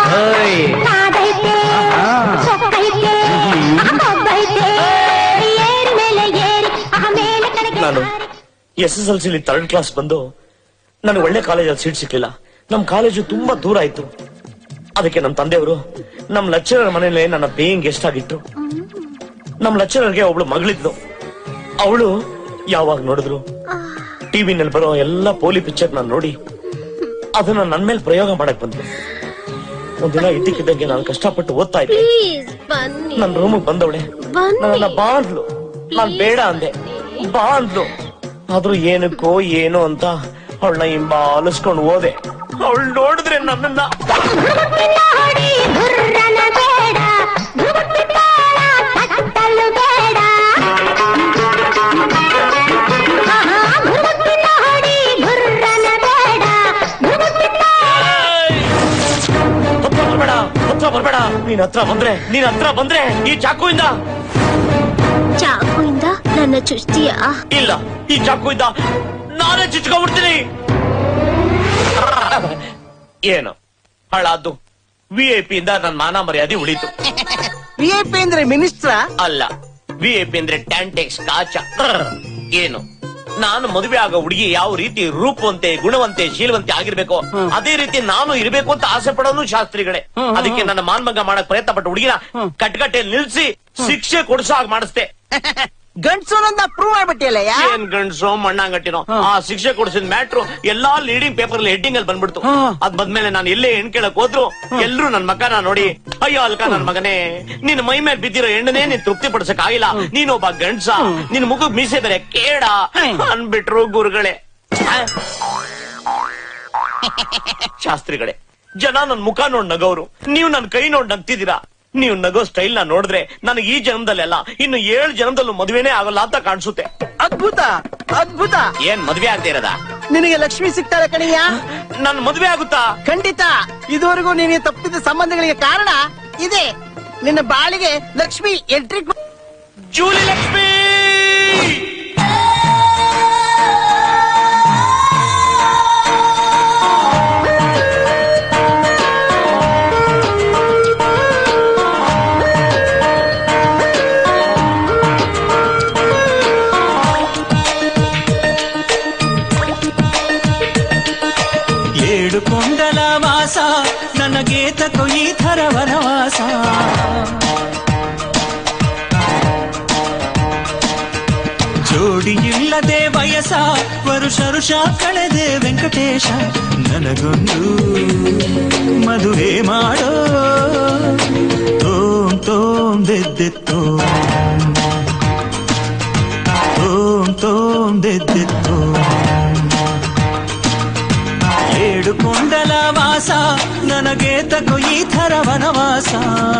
ಕಾದೈತೆ ಸೊಕ್ಕೈತೆ ಕೊಬ್ಬೈತೆ ಏರಿ ಮೇಲೆ ಏರಿ ಆಮೇಲೆ ಕೆಳಗೆ ನಾನು ಹಾರಿ S S L C third class ಬಂದು ನನಗೆ ಒಳ್ಳೆ ಕಾಲೇಜಲ್ಲಿ ಸೀಟ್ ಸಿಕ್ಲಿಲ್ಲ ನಮ್ ಕಾಲೇಜು ತುಂಬಾ ದೂರ ಆಯ್ತು ಅದಕ್ಕೆ ನಮ್ಮ ತಂದೆಯವರು ನಮ್ ಲೆಕ್ಚರರ್ ಮನೇಲಿ ನನ್ನ ಬೇಯಿಂಗ್ ಗೆಸ್ಟ್ ಆಗಿಟ್ರು ನಮ್ ಲೆಕ್ಚರರ್ಗೆ ಒಬ್ಳು ಮಗಳಿದ್ಲು ಅವಳು ಯಾವಾಗ ನೋಡಿದ್ರು ಟಿವಿನಲ್ಲಿ ಬರೋ ಎಲ್ಲ ಪೋಲಿ ಪಿಕ್ಚರ್ ನಾನು ನೋಡಿ ಅದನ್ನ ನನ್ ಮೇಲೆ ಪ್ರಯೋಗ ಮಾಡಕ್ ಬಂದ್ರು ಒಂದಿನ ಇದ್ದಕ್ಕಿದ್ದಂಗೆ ನಾನು ಕಷ್ಟಪಟ್ಟು ಓದ್ತಾ ಇದ್ದೆ ಪ್ಲೀಸ್ ಬನ್ನಿ ನನ್ ರೂಮಿಗೆ ಬಂದವಳೆ ಬನ್ನಿ. ನನ್ನ ಬಾ ಅಂದ್ಲು ನಾನ್ ಬೇಡ ಅಂದೆ ಬಾ ಅಂದ್ಲು ಆದ್ರೂ ಏನಕ್ಕೋ ಏನೋ ಅಂತ ಅವಳನ್ನ ಹಿಂಬ ಆಲಿಸ್ಕೊಂಡು ಹೋದೆ ಅವಳು ನೋಡಿದ್ರೆ ನನ್ನನ್ನ ನೋಡಿ ಗುರ್ರನ ಬೇಡ ಧುಮುಕಿತಾಳ ತಟ್ಟಲು ಬೇಡ ಆಹಾ, ಧುಮುಕಿ ನೋಡಿ ಗುರ್ರನ ಬೇಡ ಧುಮುಕಿತಾಳ ಹತ್ರ ಬರ್ಬೇಡ ಹತ್ರ ಬರ್ಬೇಡ ನೀನ್ ಹತ್ರ ಬಂದ್ರೆ ನೀನ್ ಹತ್ರ ಬಂದ್ರೆ ಈ ಚಾಕುವಿಂದ ಚಾಕುಯಿಂದ ನನ್ನ ಚುಚ್ತೀಯಾ ಇಲ್ಲ ಈ ಚಾಕುವಿಂದ ನಾನೇ ಚುಚ್ಕೊಂಡ್ಬಿಡ್ತೀನಿ ಏನು ಹಾಳಾದ್ದು ವಿ ಐ ಪಿ ಇಂದ ನನ್ ಮಾನ ಮರ್ಯಾದೆ ಉಳಿತು ವಿ ಐ ಪಿ ಅಂದ್ರೆ ಮಿನಿಸ್ಟ್ರ ಅಲ್ಲ ವಿ ಐ ಪಿ ಅಂದ್ರೆ ಟ್ಯಾಂಟೆಕ್ಸ್ ಕಾಚ ಏನು ನಾನು ಮದುವೆ ಆಗೋ ಹುಡುಗಿ ಯಾವ ರೀತಿ ರೂಪವಂತೆ ಗುಣವಂತೆ ಶೀಲವಂತೆ ಆಗಿರ್ಬೇಕು ಅದೇ ರೀತಿ ನಾನು ಇರಬೇಕು ಅಂತ ಆಸೆ ಪಡೋನು ಶಾಸ್ತ್ರಿಗಳೇ ಅದಕ್ಕೆ ನನ್ನ ಮಾನ್ಭಂಗ ಮಾಡಕ್ ಪ್ರಯತ್ನ ಪಟ್ಟ ಹುಡುಗಿನ ಕಟ್ಕಟ್ಟೆಯಲ್ಲಿ ನಿಲ್ಸಿ ಶಿಕ್ಷೆ ಕೊಡಿಸೋ ಹಾಗೆ ಮಾಡಿಸ್ದೆ ಗಂಡ್ಸು ಅನ್ನೋದ್ನ ಪ್ರೂವ್ ಮಾಡ್ಬಿಟ್ಟಿಯಲ್ಲ ಏನ್ ಗಂಡ್ಸೋ ಮಣ್ಣಂಗಟ್ಟಿನೋ ಆ ಶಿಕ್ಷೆ ಕೊಡಿಸಿದ ಮ್ಯಾಟ್ರು ಎಲ್ಲಾ ಲೀಡಿಂಗ್ ಪೇಪರ್ ಹೆಡ್ಡಿಂಗ್ ಅಲ್ಲಿ ಬಂದ್ಬಿಡ್ತು ಅದ್ ಬಂದ್ಮೇಲೆ ನಾನು ಎಲ್ಲೇ ಹೆಣ್ ಕೇಳಕ್ ಹೋದ್ರು ಎಲ್ರು ನನ್ ಮಗನ ನೋಡಿ ಅಯ್ಯೋ ಅಲ್ಕ ನನ್ ಮಗನೇ ನಿನ್ ಮೈ ಮೇಲೆ ಬಿದ್ದಿರೋ ಹೆಣ್ಣನೇ ನೀನ್ ತೃಪ್ತಿ ಪಡಿಸಕ್ ಆಗಿಲ್ಲ ನೀನೊಬ್ಬ ಗಂಡ್ಸ ನಿನ್ ಮುಖಕ್ ಮೀಸೆ ಬೇರೆ ಕೇಡ ಅನ್ಬಿಟ್ರು ಗುರುಗಳೇ ಶಾಸ್ತ್ರಿಗಳೇ ಜನ ನನ್ ಮುಖ ನೋಡ್ ನಗೋರು ನೀವು ನನ್ ಕೈ ನೋಡ್ ನಗ್ತಿದ್ದೀರಾ ನೀವು ನಗೋ ಸ್ಟೈಲ್ ನ ನೋಡಿದ್ರೆ ನನಗೆ ಈ ಜನ್ಮದಲ್ಲೆಲ್ಲ ಇನ್ನು ಏಳು ಜನ್ಮದಲ್ಲೂ ಮದುವೆನೇ ಆಗಲ್ಲ ಅಂತ ಕಾಣಿಸುತ್ತೆ ಅದ್ಭುತ ಅದ್ಭುತ ಏನ್ ಮದ್ವೆ ಆಗದೆ ಇರೋದ ನಿನಗೆ ಲಕ್ಷ್ಮಿ ಸಿಗ್ತಾಳೆ ಕಣಿಯ ನನ್ ಮದ್ವೆ ಆಗುತ್ತಾ ಖಂಡಿತ ಇದುವರೆಗೂ ನೀನು ತಪ್ಪಿದ ಸಂಬಂಧಗಳಿಗೆ ಕಾರಣ ಇದೆ ನಿನ್ನ ಬಾಳಿಗೆ ಲಕ್ಷ್ಮಿ ಎಂಟ್ರಿ ಜೂಲಿ ಲಕ್ಷ್ಮಿ ಏಳು ಕೊಂಡಲ ವಾಸ ನನಗೆ ತಕೋ ಈ ಥರ ವನವಾಸ ಜೋಡಿ ಇಲ್ಲದೆ ವಯಸ್ಸ ವರುಷ ಋಷ ಕಳೆದೆ ವೆಂಕಟೇಶ ನನಗೊಂದು ಮದುವೆ ಮಾಡೋ ತೋಂ ತೋಂ ದೆದ್ದೆತ್ತೋ ತೋಂ ತೋಂ ದೆದ್ದೆತ್ತೋ ಏಳು ಕೊಂಡಲ ವಾಸ ನನಗೆ ತಗೋ ಈ ಥರ ವನವಾಸ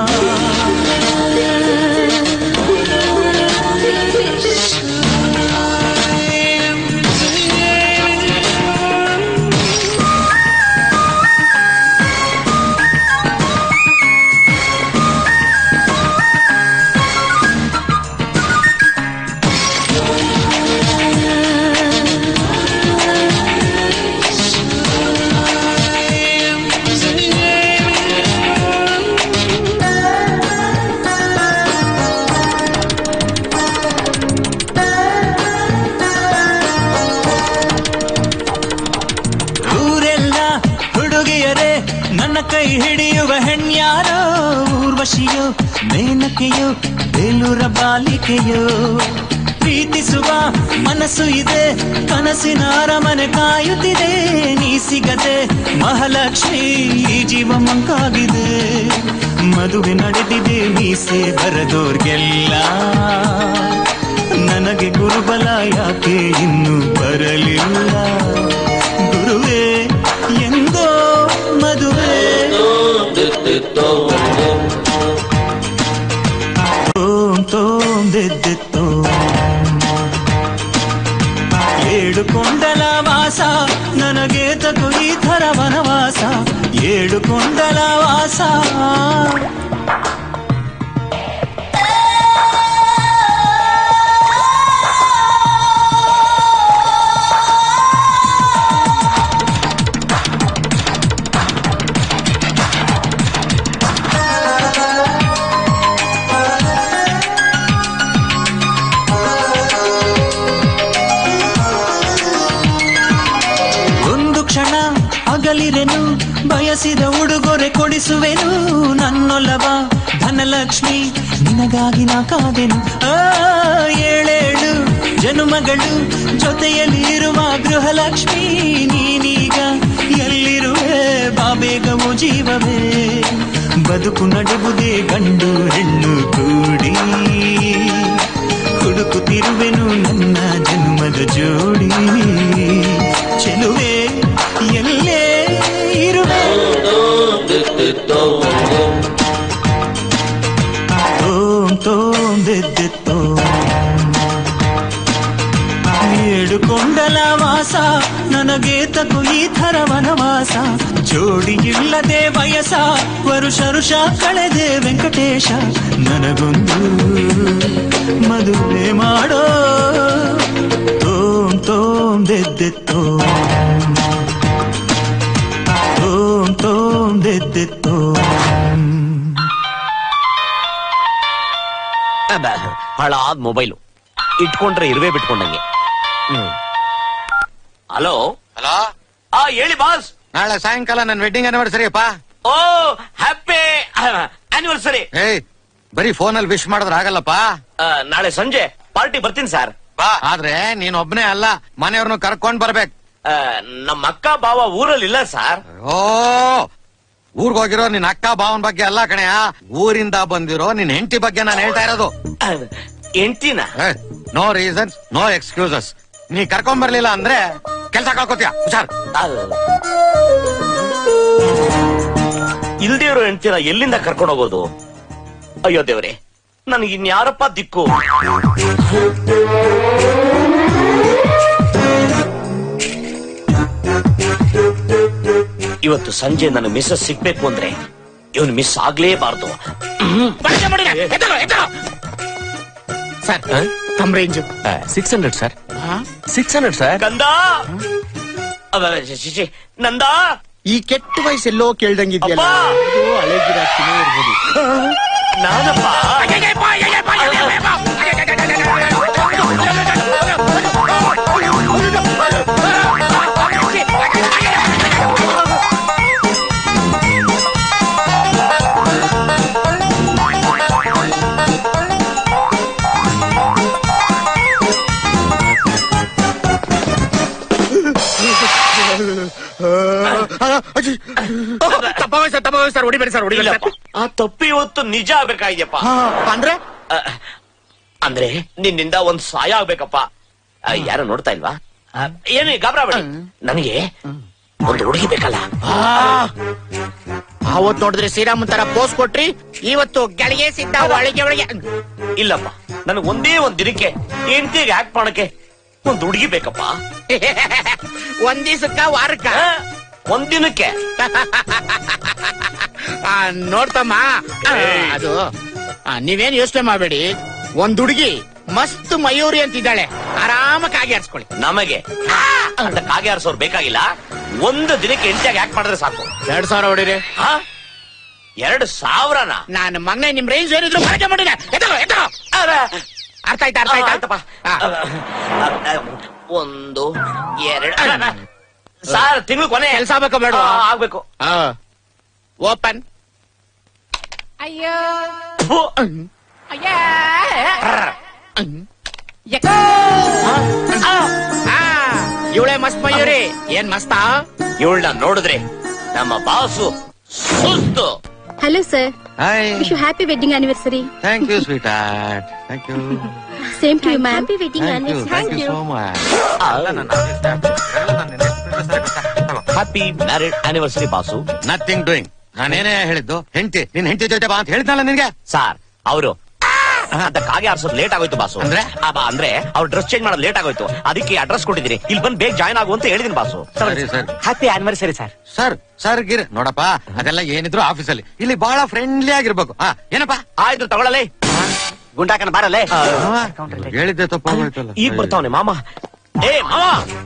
ಊರೆಲ್ಲ ಹುಡುಗಿಯರೇ ನನ್ನ ಕೈ ಹಿಡಿಯುವ ಹೆಣ್ಯಾರೋ ಊರ್ವಶಿಯೋ ಮೇನಕೆಯೋ ಬೇಲೂರ ಬಾಲಿಕೆಯೋ ಪ್ರೀತಿಸುವ ಮನಸ್ಸು ಇದೆ ಕನಸಿನ ಅರಮನೆ ಕಾಯುತ್ತಿದೆ ನೀ ಸಿಗದೆ ಮಹಾಲಕ್ಷ್ಮಿ ಈ ಜೀವ ಮಂಕಾಗಿದೆ ಮದುವೆ ನಡೆದಿದೆ ಮೀಸೆ ಬರದೋರ್ಗೆಲ್ಲ ನನಗೆ ಗುರುಬಲ ಯಾಕೆ ಇನ್ನು ಬರಲಿಲ್ಲ ಗುರುವೇ ಎಂದೋ ಮದುವೆ ತೋಂ ತೋಂ ದೆದ್ದೆತ್ತೋ ಏಳು ಕೊಂಡಲ ವಾಸ ನನಗೆ ತಗೋ ಈ ಥರ ವನವಾಸ ಏಳು ಕೊಂಡಲ ವಾಸ ಒಂದು ಕ್ಷಣ ಅಗಲಿರೆನು ಬಯಸಿದ ಉಡುಗೊರೆ ಕೊಡಿಸುವೆನು ನನ್ನೊಲವ ಧನಲಕ್ಷ್ಮಿ ನಿನಗಾಗಿ ನಾ ಕಾದೆನು ಆ ಏಳೇಳು ಜನುಮಗಳು ಜೊತೆಯಲ್ಲಿ ಇರುವ ಗೃಹಲಕ್ಷ್ಮಿ ನೀನೀಗ ಎಲ್ಲಿರುವೆ ಬಾಬೇಗವು ಜೀವವೇ ಬದುಕು ನಡೆಯುವುದೇ ಗಂಡು ಹೆಣ್ಣು ಕೂಡಿ ಹುಡುಕುತ್ತಿರುವೆನು ನನ್ನ ಜನ್ಮದ ಜೋಡಿ ಚೆಲುವೆ ಎಲ್ಲೇ ಇರುವೆ ತೋಂ ತೋಂ ದೆದ್ದೆತ್ತೋ ಏಳು ಕೊಂಡಲ ವಾಸ ನನಗೆ ತಗೋ ಈ ಥರ ವನವಾಸ ಜೋಡಿ ಇಲ್ಲದೆ ವಯಸ್ಸ ವರುಷ ಋಷ ಕಳೆದೆ ವೆಂಕಟೇಶ ನನಗೊಂದು ಮದುವೆ ಮಾಡೋ ತೋಂ ತೋಂ ದೆದ್ದೆತ್ತೋ ತೋಂ ತೋಂ ದೆದ್ದೆತ್ತೋ ಅಬ್ಬ, ಹಾಳಾದ್ ಮೊಬೈಲು ಇಟ್ಕೊಂಡ್ರೆ ಇರುವೆ ಬಿಟ್ಕೊಂಡಂಗೆ ಹ್ಮ್ ಹಲೋ ಹಲೋ ಆ ಹೇಳಿ ಬಾಸ್ ನಾಳೆ ಸಾಯಂಕಾಲ ನನ್ನ ವೆಡ್ಡಿಂಗ್ ಆನಿವರ್ಸರಿ ಅಪ್ಪ ಓ ಹ್ಯಾಪಿ ಆನಿವರ್ಸರಿ ಏಯ್ ಬರೀ ಫೋನಲ್ಲಿ ವಿಶ್ ಮಾಡಿದ್ರೆ ಆಗಲ್ಲಪ್ಪ ನಾಳೆ ಸಂಜೆ ಪಾರ್ಟಿ ಬರ್ತೀನಿ ಸರ್ ಬಾ ಆದ್ರೆ ನೀನ್ ಒಬ್ನೇ ಅಲ್ಲ ಮನೆಯವ್ರನ್ನ ಕರ್ಕೊಂಡ್ ಬರ್ಬೇಕು ನಮ್ಮ ಅಕ್ಕ ಬಾವ ಊರಲ್ಲಿ ಇಲ್ಲ ಸರ್ ಓ ಊರ್ಗ್ ಹೋಗಿರೋ ನಿನ್ ಅಕ್ಕ ಭಾವನ್ ಬಗ್ಗೆ ಅಲ್ಲ ಕಣೆಯ ಊರಿಂದ ಬಂದಿರೋ ನಿನ್ ಹೆಂಡತಿ ಬಗ್ಗೆ ನಾನು ಹೇಳ್ತಾ ಇರೋದು ಎಂಟಿನ ನೋ ರೀಸನ್ಸ್ ನೋ ಎಕ್ಸ್ಕ್ಯೂಸಸ್ ನೀ ಕರ್ಕೊಂಡ್ ಬರ್ಲಿಲ್ಲ ಅಂದ್ರೆ ಕೆಲ್ಸ ಕಳ್ಕೊತೀಯ ಹುಷಾರ್ ಇಲ್ದೇ ಇರೋ ಹೆಂಡ್ತಿನ ಎಲ್ಲಿಂದ ಕರ್ಕೊಂಡು ಹೋಗೋದು ಅಯ್ಯೋ ದೇವ್ರೆ ನನಗೆ ಇನ್ಯಾರಪ್ಪ ದಿಕ್ಕು ಇವತ್ತು ಸಂಜೆ ನನ್ನ ಮಿಸ್ಸಸ್ ಸಿಗ್ಬೇಕು ಅಂದ್ರೆ ಇವನು ಮಿಸ್ ಆಗ್ಲೇಬಾರ್ದು ಸರ್ ತಮ್ಮ range six hundred sir six hundred sir ಗಂಧ ಅವ, ಶಿ, ಶಿ, ಶಿ, ನಂದ ಈ ಕೆಟ್ಟ ವಯಸ್ಸೆಲ್ಲೋ ಕೇಳ್ದಂಗಿದ್ಯಲ್ಲ ಅಪ್ಪ! ಇದು ಹಳೆ ಗಿರಾಕಿನೇ ಇರ್ಬೋದು ನಾನಪ್ಪ ತಪ್ಪಾಗೋಯ್ ಸರ್ ತಪ್ಪಾಗೋಯ್ ಸರ್ ಹೊಡಿಬೇಡಿ ಸರ್ ಹೊಡಿಬೇಡಿ ಇಲ್ಲಪ್ಪ. ಆ ತಪ್ಪು ಇವತ್ತು ನಿಜ ಆಗ್ಬೇಕಾಗಿದೆಯಪ್ಪ ಅಂದ್ರೆ ಆ, ಅಂದ್ರೆ ನಿನ್ನಿಂದ ಒಂದ್ ಸಹಾಯ ಆಗ್ಬೇಕಪ್ಪ ಆ, ಯಾರು ನೋಡ್ತಾ ಇಲ್ವಾ ಆ, ಏನು ಗಾಬರಾಬೇಡಿ ನನಗೆ ಒಂದು ಹುಡುಗಿ ಬೇಕಲ್ಲ ಅವತ್ ನೋಡಿದ್ರೆ ಶ್ರೀರಾಮನ್ ತರ ಪೋಸ್ ಕೊಟ್ರಿ ಇವತ್ತು ಗಳಿಗೆ ಸಿದ್ಧ ಒಳಗೆ ಒಳಗೆ ಇಲ್ಲಪ್ಪ ನನಗೆ ಒಂದೇ ಒಂದ್ ದಿನಕ್ಕೆ ಹೆಂಡತಿಗೆ ಆಕ್ಟ್ ಮಾಡಕ್ಕೆ ಒಂದ್ ಹುಡುಗಿ ಬೇಕಪ್ಪ ಒಂದ್ ದಿವಸಕ್ಕ ವಾರಕ್ಕ ಆ, ಒಂದ್ ದಿನಕ್ಕೆ ಆ, ನೋಡ್ತಮ್ಮ ಆ, ಅದು ಆ, ನೀವೇನ್ ಯೋಚನೆ ಮಾಡಬೇಡಿ ಒಂದ್ ಹುಡುಗಿ ಮಸ್ತ್ ಮಯೂರಿ ಅಂತಿದ್ದಾಳೆ ಆರಾಮ ಕಾಗಿ ಆಡ್ಸ್ಕೊಳ್ಳಿ ನಮಗೆ ಅಂತ ಕಾಗೆ ಆರಿಸೋರು ಬೇಕಾಗಿಲ್ಲ ಒಂದು ದಿನಕ್ಕೆ ಹೆಂಡತಿಯಾಗಿ ಆಕ್ಟ್ ಮಾಡಿದ್ರೆ ಸಾಕು ಎರಡ್ ಸಾವಿರ ಹೊಡಿರಿ ಹಾ ಎರಡು ಸಾವಿರನ ನಾನು ಮಗನೇ ನಿಮ್ ರೇಂಜ್ ಏನಿದ್ರು ಬಳಕೆ ಮಾಡಿದೆ ಎತ್ತೋ ಎತ್ತೋ ಅರ್ಥ ಆಯ್ತಾ ಅರ್ಥ ಆಯ್ತಾ ಆಯ್ತಪ್ಪ ಆ. ಒಂದು ಎರಡು ಸರ್ ತಿಂಗಳು ಕೊನೆ ಕೆಲ್ಸ ಆಗ್ಬೇಕೋ ಬೇಡವಾ? ಆ, ಆಗ್ಬೇಕು ಓಪನ್ ಅಯ್ಯೋ ಫು. ಅಯ್ಯೋ ಇವಳೆ ಮಸ್ತ್ ಮಯೂರಿ ಏನ್ ಮಸ್ತಾ ಇವಳನ್ನ ನೋಡಿದ್ರೆ ನಮ್ಮ ಬಾಸು ಸುಸ್ತು hello sir hi wish you happy wedding anniversary thank you sweetheart thank you same to you ma'am happy wedding thank you thank you so much happy married anniversary boss nothing doing ನಾನೇನೇ ಹೇಳಿದ್ದು ಹೆಂಡತಿ ನಿನ್ ಹೆಂಡತಿ ಜೊತೆ ಬಾ ಅಂತ ಹೇಳಿದ್ನಲ್ಲ ನಿನ್ಗೆ ಸಾರ್ ಅವರು ಅಂತ ಕಾಗೆ ಆರ್ಸೋದು ಲೇಟ್ ಆಗೋಯ್ತು ಬಾಸು ಅಂದ್ರೆ? ಆ, ಬಾ, ಅಂದ್ರೆ ಅವ್ರ ಡ್ರೆಸ್ ಚೇಂಜ್ ಮಾಡೋದು ಲೇಟ್ ಆಗೋಯ್ತು ಅದಕ್ಕೆ ಅಡ್ರೆಸ್ ಕೊಟ್ಟಿದ್ದೀನಿ ಇಲ್ಲಿ ಬಂದು ಬೇಗ ಜಾಯ್ನ್ ಆಗು ಅಂತ ಹೇಳಿದೀನಿ ಬಾಸು ಸರಿ sir happy anniversary sir sir sir ಗಿರ್ ನೋಡಪ್ಪ ಅದೆಲ್ಲ ಏನಿದ್ರು ಆಫೀಸಲ್ಲಿ ಇಲ್ಲಿ ಬಹಳ ಫ್ರೆಂಡ್ಲಿ ಆಗಿರ್ಬೇಕು ಹಾ ಏನಪ್ಪ ಆಯ್ತು ತಗೊಳ್ಳಲೇ ಗುಂಡಾಕನ ಬಾರಲ್ಲೇ ಹೇಳಿದ್ದೆ ತಪ್ಪಾಗೋಯ್ತಲ್ಲ ಈಗ ಬರ್ತಾವನೆ ಮಾಮ ಏ ಮಾಮ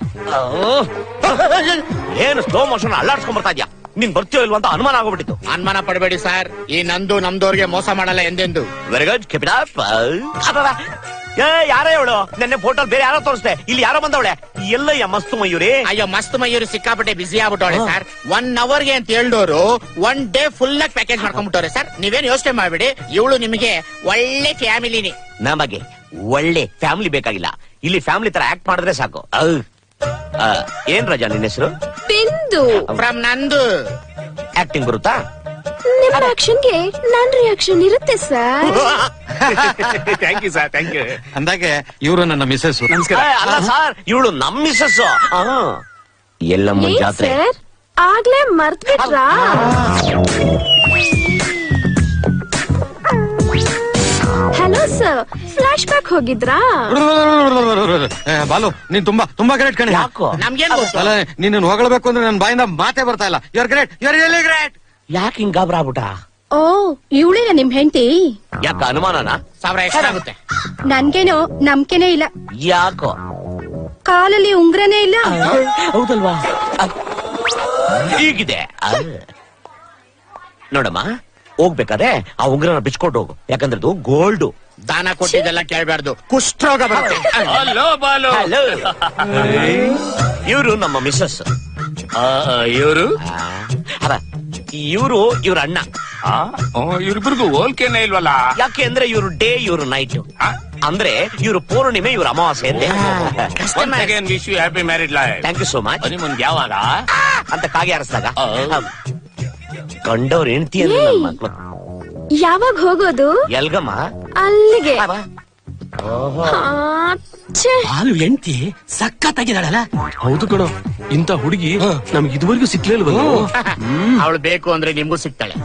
ಏನು ಸ್ಲೋ ಮೋಷನ್ ಅಲ್ಲಾಡ್ಸ್ಕೊಂಡ್ ಬರ್ತಾ ಇದ್ಯಾ ನೀನ್ ಬರ್ತೀಯೋ ಇಲ್ವಾ ಅಂತ ಅನುಮಾನ ಆಗೋಗ್ಬಿಟ್ಟಿತ್ತು ಅನುಮಾನ ಪಡಬೇಡಿ ಸರ್ ಈ ನಂದು ನಮ್ದವ್ರಿಗೆ ಮೋಸ ಮಾಡಲ್ಲ ಎಂದೆಂದು ವೆರಿ ಗುಡ್ ಕೆಪಿಟ ಏ ಯಾರೇ ಇವಳು ನೆನ್ನೆ ಫೋಟೋ ಬೇರೆ ಯಾರೋ ತೋರಿಸ್ದೆ ಇಲ್ಲಿ ಯಾರೋ ಬಂದವಳೆ ಎಲ್ಲಯ್ಯ ಮಸ್ತು ಮಯೂರಿ ಅಯ್ಯೋ ಮಸ್ತ್ ಮಯೂರಿ ಸಿಕ್ಕಾಪಟ್ಟೆ ಬಿಸಿ ಆಗ್ಬಿಟ್ಟವಳೆ ಸರ್ ಒನ್ ಅವರ್ಗೆ ಅಂತ ಹೇಳ್ದೋರು ಒನ್ ಡೇ ಫುಲ್ ಆಗಿ ಪ್ಯಾಕೇಜ್ ಮಾಡ್ಕೊಂಡ್ಬಿಟ್ಟವ್ರೆ ಸರ್ ನೀವೇನ್ ಯೋಚನೆ ಮಾಡ್ಬೇಡಿ ಇವಳು ನಿಮಗೆ ಒಳ್ಳೆ ಫ್ಯಾಮಿಲಿನಿ ನಮಗೆ ಒಳ್ಳೆ ಫ್ಯಾಮಿಲಿ ಬೇಕಾಗಿಲ್ಲ ಇಲ್ಲಿ ಫ್ಯಾಮಿಲಿ ತರ ಆಕ್ಟ್ ಮಾಡಿದ್ರೆ ಸಾಕು ಔ. ಆ, ಏನ್ ರಜಾ ನಿನ್ನ ಹೆಸರು ಬಿಂದು ಫ್ರಮ್ ನಂದು ಆಕ್ಟಿಂಗ್ ಬರುತ್ತಾ ನಿಮ್ಮ ಆಕ್ಷನ್ಗೆ ನನ್ ರಿಯಾಕ್ಷನ್ ಇರುತ್ತೆ sir thank you sir thank you ಅಂದಾಗೆ ಇವರು ನನ್ನ ಮಿಸಸ್ ಅಲ್ಲ ಸರ್ ಇವಳು ನಮ್ ಮಿಸ್ಸಸ್ ಎಲ್ಲಮ್ಮ ಏನ್ ಜಾತ್ರೆ ಸರ್ ಆಗ್ಲೇ ಮರ್ತ್ ಬಿಟ್ರಾ ಹಲೋ ಸರ್ ಫ್ಲಾಶ್ ಬ್ಯಾಕ್ ಹೋಗಿದ್ರಾ ಏ, ಬಾಲು ನೀನ್ ತುಂಬಾ ತುಂಬಾ ಗ್ರೇಟ್ ಕಣೆ ಯಾಕೋ ನಮ್ಗೇನ್ ಗೊತ್ತು ಅಲ್ಲ ನೀನ್ ಹೊಗಳಬೇಕು ಅಂದ್ರೆ ನನ್ನ ಬಾಯಿಂದ ಮಾತೇ ಬರ್ತಾ ಇಲ್ಲ your great your really great ಯಾಕೆ ಹಿಂಗ್ ಗಾಬ್ರ ಆಗ್ಬಿಟ್ಟ ಓ ಇವಳೇ ನಿಮ್ ಹೆಂಡತಿ ಯಾಕ ಅನುಮಾನನ ಸಾವಿರ ಎಕ್ಸ್ಟ್ರಾ ಆಗುತ್ತೆ ನನ್ಗೇನೋ ನಂಬಿಕೆನೇ ಇಲ್ಲ ಯಾಕೋ ಕಾಲಲ್ಲಿ ಉಂಗ್ರನೇ ಇಲ್ಲ ಹೌದಲ್ವಾ ಹೀಗಿದೆ ಆ. ನೋಡಮ್ಮ ಹೋಗ್ಬೇಕಾದ್ರೆ ಆ ಉಂಗ್ರನ ಬಿಚ್ಕೊಂಡು ಹೋಗು ಯಾಕಂದ್ರೆ ಅದು ಗೋಲ್ಡ್ ದಾನ ಕೊಟ್ಟಿದ್ದೆಲ್ಲ ಕೇಳ್ಬಾರ್ದು ಕುಷ್ಠರೋಗ ಬರುತ್ತೆ ಹಲೋ ಬಾಲು ಇವರು ನಮ್ಮ ಮಿಸ್ಸಸ್ ಇವರು ಇವರು ಇವ್ರ ಅಣ್ಣ ಇವ್ರಿಬ್ರಿಗೂ ಹೋಲ್ಕೆನೆ ಇಲ್ವಲ್ಲ ಯಾಕೆ ಅಂದ್ರೆ ಇವರು ಡೇ ಇವರು ನೈಟ್ ಅಂದ್ರೆ ಇವರು ಪೌರ್ಣಿಮೆ ಇವರು ಅಮಾವಾಸ್ಯೆ ಅಂತೆ Once again wish you happy married life. Thank you so much ಹನಿಮೂನ್ಗೆ ಯಾವಾಗ ಅಂತ ಕಾಗೆ ಆರಿಸಿದಾಗ ಕಂಡವ್ರ ಹೆಂಡತಿ ಅಂದ್ರೆ ನನ್ ಮಕ್ಳು ಯಾವಾಗ ಹೋಗೋದು ಎಲ್ಗಮ್ಮ ಅಲ್ಲಿಗೆ ಹಾಲು ಎಂಟಿ ಸಖತ್ತಾಗಿದ್ದಾಳಲ್ಲ ಹೌದು ಕಣೋ ಇಂತ ಹುಡುಗಿ ನಮ್ಗೆ ಇದುವರೆಗೂ ಸಿಕ್ಲಿಲ್ವಲ್ಲ ಅವಳು ಬೇಕು ಅಂದ್ರೆ ನಿಮ್ಗೂ ಸಿಗ್ತಾಳೆ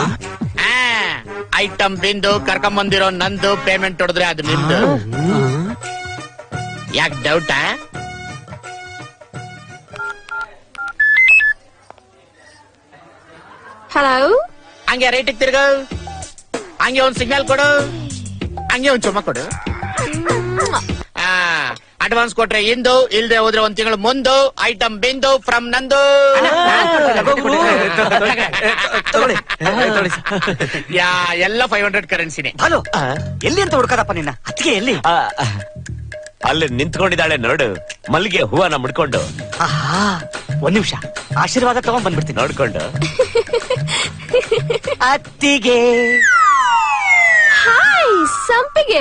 ಐಟಮ್ ಬಿಂದು ಕರ್ಕೊಂಬಂದಿರೋ ನಂದು ಪೇಮೆಂಟ್ ಹೊಡೆದ್ರೆ ಅದು ನಿಮ್ದು ಯಾಕೆ ಡೌಟಾ ಹಲೋ ಹಂಗೆ ರೈಟ್ ತಿರ್ಗ ಹಂಗೆ ಒಂದ್ ಸಿಗ್ನಲ್ ಕೊಡು ಹಂಗೆ ಒಂದ್ ಚುಮ್ಮ ಕೊಡು ಅಡ್ವಾನ್ಸ್ ಕೊಟ್ರೆ ಇಂದು ಇಲ್ದೆ ಹೋದ್ರೆ ಒಂದ್ ತಿಂಗಳು ಮುಂದು ಐಟಮ್ ಬಿಂದು ಫ್ರಮ್ ನಂದು ಯಾ ಎಲ್ಲ ಫೈವ್ ಹಂಡ್ರೆಡ್ ಕರೆನ್ಸಿನೇ ಹಲೋ ಎಲ್ಲಿ ಅಂತ ಹುಡ್ಕದಪ್ಪ ನಿನ್ನ ಅತ್ತಿಗೆ ಎಲ್ಲಿ ಅಲ್ಲಿ ನಿಂತ್ಕೊಂಡಿದ್ದಾಳೆ ನೋಡು ಮಲ್ಲಿಗೆ ಹೂವನ ಮುಡ್ಕೊಂಡು ಆಹಾ ಒಂದ್ ನಿಮಿಷ ಆಶೀರ್ವಾದ ತಗೊಂಡ್ ಬಂದ್ಬಿಡ್ತೀನಿ ನೋಡ್ಕೊಂಡು ಅತ್ತಿಗೆ ಹಾಯ್ ಸಂಪಿಗೆ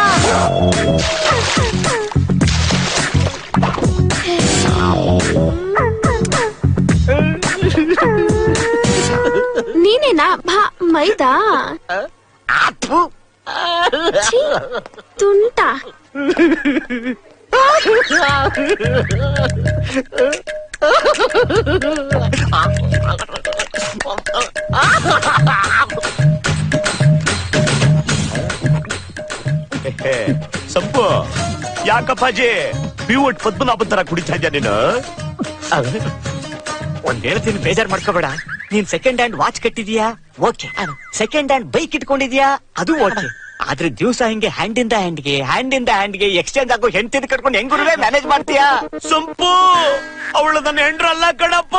ನೀನೇನಾ ಭಾ ಮೈದಾ ಛೀ, ತುಂಟ ಸಂಪು ಯಾಕಪ್ಪಾಜಿ ಪಿವಟ್ ಪದ್ಮನಾಭನ್ ತರ ಕುಡಿತಾ ಇದ್ಯಾ ನೀನು ಒಂದ್ ಹೇಳ್ತೀನಿ ಬೇಜಾರ್ ಮಾಡ್ಕೋಬೇಡ ನೀನ್ ಸೆಕೆಂಡ್ ಹ್ಯಾಂಡ್ ವಾಚ್ ಕಟ್ಟಿದ್ಯಾ ಓಕೆ ಸೆಕೆಂಡ್ ಹ್ಯಾಂಡ್ ಬೈಕ್ ಇಟ್ಕೊಂಡಿದ್ಯಾ ಅದು ಓಕೆ ಆದ್ರೆ ದಿವಸ ಹಿಂಗೆ ಹ್ಯಾಂಡ್ ಇಂದ ಹ್ಯಾಂಡ್ಗೆ ಹ್ಯಾಂಡ್ ಇಂದ ಹ್ಯಾಂಡ್ಗೆ ಎಕ್ಸ್ಚೇಂಜ್ ಆಗೋ ಹೆಂಡತಿ ಕಟ್ಕೊಂಡು ಹೆಂಗುರುವೆ ಮ್ಯಾನೇಜ್ ಮಾಡ್ತೀಯಾ ಸಂಪು ಅವಳು ನನ್ನ ಹೆಂಡ್ರಲ್ಲ ಕಣಪ್ಪ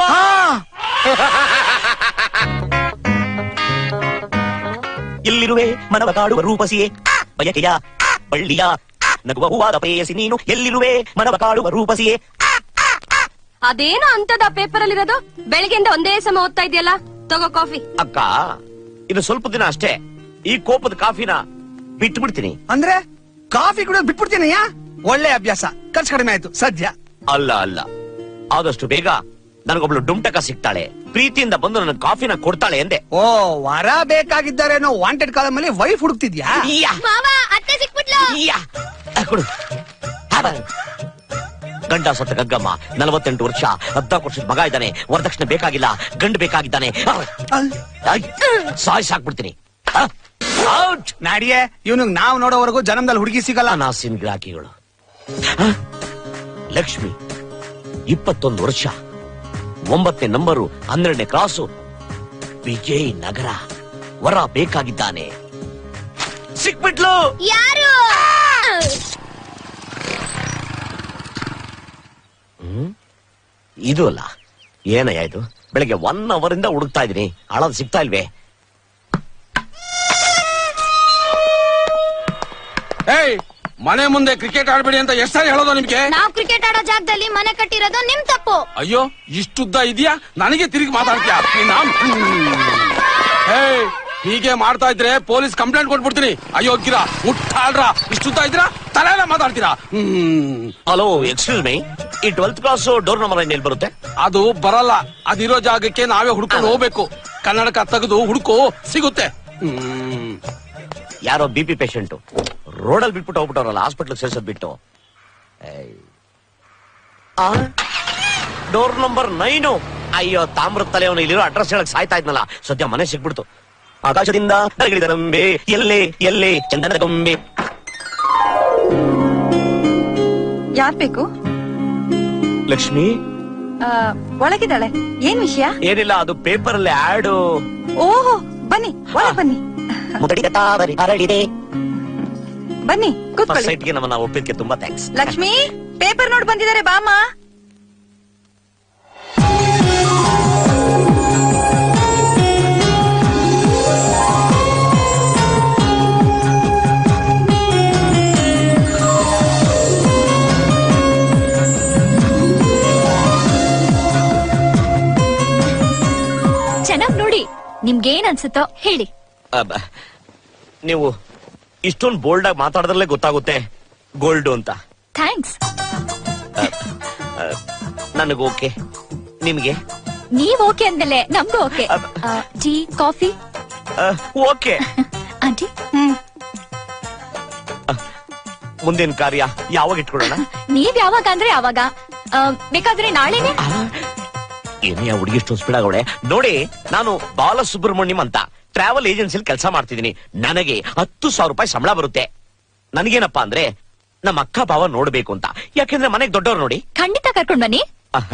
ಎಲ್ಲಿರುವೆ ಮನವ ಕಾಡುವ ರೂಪಸಿಯೇ ಬಯಕೆಯ ಬಳ್ಳಿಯ ನಗುವ ಹೂವಾದ ಪ್ರೇಯಸಿ ನೀನು ಎಲ್ಲಿರುವೆ ಮನವ ಕಾಡುವ ರೂಪಸಿಯೇ ಅದೇನು ಅಂತದ ಪೇಪರ್ ಅಲ್ಲಿರೋದು ಬೆಳಗ್ಗೆಯಿಂದ ಒಂದೇ ಸಮ ಓದ್ತಾ ಇದೆಯಲ್ಲ ತಗೋ ಕಾಫಿ ಅಕ್ಕ ಇನ್ನು ಸ್ವಲ್ಪ ದಿನ ಅಷ್ಟೇ ಈ ಕೋಪದ ಕಾಫಿನ ಬಿಟ್ಬಿಡ್ತೀನಿ ಅಂದ್ರೆ ಕಾಫಿ ಕುಡಿಯೋದು ಬಿಟ್ಬಿಡ್ತೀನಯ್ಯ ಒಳ್ಳೆ ಅಭ್ಯಾಸ ಖರ್ಚು ಕಡಿಮೆ ಆಯ್ತು ಸದ್ಯ ಅಲ್ಲ ಅಲ್ಲ ಆದಷ್ಟು ಬೇಗ ನನಗೊಬ್ಳು ಡುಮ್ಟಕ ಸಿಗ್ತಾಳೆ ಪ್ರೀತಿಯಿಂದ ಬಂದು ನನ್ನ ಕಾಫಿನ ಕೊಡ್ತಾಳೆ ಎಂದೆ ಓ ವರ ಬೇಕಾಗಿದ್ದಾರೇನೋ ವಾಂಟೆಡ್ ಕಾಲಮ್ ಅಲ್ಲಿ ವೈಫ್ ಹುಡುಕ್ತಿದ್ಯಾ ಮಾವ ಅತ್ತೆ ಸಿಕ್ಬಿಟ್ಲು ಕೊಡು ಗಂಡ ಸತ್ತ ಗಗ್ಗಮ್ಮ ನಲವತ್ತೆಂಟು ವರ್ಷ ಹದ್ನಾಲ್ಕು ವರ್ಷದ ಮಗ ಇದ್ದಾನೆ ವರದಕ್ಷಿಣೆ ಬೇಕಾಗಿಲ್ಲ ಗಂಡು ಬೇಕಾಗಿದ್ದಾನೆ ಆಯ್, ಸಾಯ್ ಸಾಕ್ಬಿಡ್ತೀನಿ ನಾಡಿಯೇ ಇವನಿಗೆ ನಾವ್ ನೋಡೋವರೆಗೂ ಜನ್ಮದಲ್ಲಿ ಹುಡುಗಿ ಸಿಗಲ್ಲ ನಾಸಿನ್ ಗಿರಾಕಿಗಳು ಹ? ಲಕ್ಷ್ಮಿ ಇಪ್ಪತ್ತೊಂದು ವರ್ಷ ಒಂಬತ್ತನೇ ನಂಬರು ಹನ್ನೆರಡನೇ ಕ್ರಾಸು ವಿಜಯ್ ನಗರ ವರ ಬೇಕಾಗಿದ್ದಾನೆ ಸಿಕ್ಬಿಟ್ಲು ಯಾರು ಹ್ಮ್? ಇದು ಅಲ್ಲ ಏನಯ್ಯ ಇದು ಬೆಳಗ್ಗೆ ಒನ್ ಅವರ್ ಇಂದ ಹುಡುಕ್ತಾ ಇದೀನಿ ಹಳದ್ ಸಿಗ್ತಾ ಇಲ್ವೇ ಏಯ್ ಮನೆ ಮುಂದೆ ಕ್ರಿಕೆಟ್ ಆಡ್ಬೇಡಿ ಅಂತ ಎಷ್ಟ್ ಸಾರಿ ಹೇಳೋದು ನಿಮ್ಗೆ ನಾವ್ ಕ್ರಿಕೆಟ್ ಆಡೋ ಜಾಗದಲ್ಲಿ ಮನೆ ಕಟ್ಟಿರೋದು ನಿಮ್ ತಪ್ಪು ಅಯ್ಯೋ ಇಷ್ಟುದ್ದ ಇದೆಯಾ ನನಗೆ ತಿರುಗಿ ಮಾತಾಡ್ತೀಯ ನೀನಾ? ಏಯ್ ಹೀಗೆ ಮಾಡ್ತಾ ಇದ್ರೆ ಪೊಲೀಸ್ ಕಂಪ್ಲೇಂಟ್ ಕೊಟ್ಬಿಡ್ತೀನಿ ಅಯ್ಯೋ ಗಿರ ಮುಟ್ಟಾಡ್ರ ಇಷ್ಟುದ್ದ ಇದ್ರ ತಲೆ ಎಲ್ಲ ಮಾತಾಡ್ತೀರಾ ಹ್ಮ್ ಹಲೋ ಎಕ್ಸ್ಕ್ಯೂಸ್ ಮೀ ಈ ಟ್ವೆಲ್ತ್ ಕ್ಲಾಸ್ ಡೋರ್ ನಂಬರ್ ಎಲ್ಲಿ ಬರುತ್ತೆ ಅದು ಬರಲ್ಲ ಅದಿರೋ ಜಾಗಕ್ಕೆ ನಾವೇ ಹುಡ್ಕೊಂಡು ಹೋಗ್ಬೇಕು ಕನ್ನಡಕ ತೆಗೆದು ಹುಡುಕು ಸಿಗುತ್ತೆ ಹ್ಮ್ ಯಾರೋ ಬಿ ಪಿ ಪೇಷಂಟ್ ರೋಡಲ್ಲಿ ಬಿಟ್ಬಿಟ್ಟು ಹೋಗ್ಬಿಟ್ಟವ್ರಲ್ಲ ಹಾಸ್ಪಿಟಲ್ ಸೇರ್ಸೋದ್ ಬಿಟ್ಟು ಡೋರ್ ನಂಬರ್ ನೈನು ಅಯ್ಯೋ ತಾಮ್ರದ ತಲೆಯವನು ಇಲ್ಲಿರೋ ಅಡ್ರೆಸ್ ಹೇಳಕ್ ಸಾಯ್ತಾ ಇದ್ನಲ್ಲ ಸದ್ಯ ಮನೆ ಸಿಕ್ಬಿಡ್ತು ಆಕಾಶದಿಂದ ಹರಗಿಳಿದ ರಂಬೆ ಎಲ್ಲೇ ಎಲ್ಲೇ ಚಂದನದ ಗೊಂಬೆ ಯಾರ್ ಬೇಕು ಲಕ್ಷ್ಮಿ ಆ, ಒಳಗಿದ್ದಾಳೆ ಏನ್ ವಿಷಯ ಏನಿಲ್ಲ ಅದು ಪೇಪರ್ ಅಲ್ಲಿ ಆಡ್ ಓಹೋ ಬನ್ನಿ ಒಳಗ್ ಬನ್ನಿ ಮುಗಡಿದ ತಾವರೆ ಹರಡಿದೆ ಬನ್ನಿ ಕೂತ್ಕೊಳ್ಳಿ ಸೈಟ್ಗೆ ನಮ್ಮನ್ನ ಒಪ್ಪಿದ್ಕೆ ತುಂಬಾ ಥ್ಯಾಂಕ್ಸ್ ಲಕ್ಷ್ಮಿ ಪೇಪರ್ ನೋಡ್ ಬಂದಿದ್ದಾರೆ ಬಾಮ ನಿಮ್ಗೇನ್ ಅನ್ಸುತ್ತೋ ಹೇಳಿ ಅಬ್ಬ, ನೀವು ಇಷ್ಟೊಂದು ಬೋಲ್ಡ್ ಆಗಿ ಮಾತಾಡಿದ್ರಲ್ಲೇ ಗೊತ್ತಾಗುತ್ತೆ ಗೋಲ್ಡ್ ಅಂತ ಥ್ಯಾಂಕ್ಸ್ ನನಗೆ ಓಕೆ ನಿಮ್ಗೆ ನೀವ್ ಓಕೆ ಅಂದ್ಮೇಲೆ ನಮ್ಗೂ okay tea coffee okay aunty ಮುಂದಿನ ಕಾರ್ಯ ಯಾವಾಗ ಇಟ್ಕೊಳ್ಳೋಣ ನೀವ್ ಯಾವಾಗ ಅಂದ್ರೆ ಯಾವಾಗ ಆ, ಬೇಕಾದ್ರೆ ನಾಳೆನೆ ಏನೇ ಆ ಹುಡುಗಿ ಇಷ್ಟೊಂದು ಸ್ಪೀಡ್ ಆಗವಳೆ ನೋಡಿ ನಾನು ಬಾಲಸುಬ್ರಹ್ಮಣ್ಯಂ ಅಂತ ಟ್ರಾವೆಲ್ ಏಜೆನ್ಸಿಲಿ ಕೆಲಸ ಮಾಡ್ತಿದ್ದೀನಿ ನನಗೆ ಹತ್ತು ಸಾವಿರ ರೂಪಾಯಿ ಸಂಬಳ ಬರುತ್ತೆ ನನಗೇನಪ್ಪಾ ಅಂದ್ರೆ ನಮ್ಮ ಅಕ್ಕ ಭಾವ ನೋಡ್ಬೇಕು ಅಂತ ಯಾಕೆಂದ್ರೆ ಮನೆಗೆ ದೊಡ್ಡವ್ರು ನೋಡಿ ಖಂಡಿತ ಕರ್ಕೊಂಡ್ ಬನ್ನಿ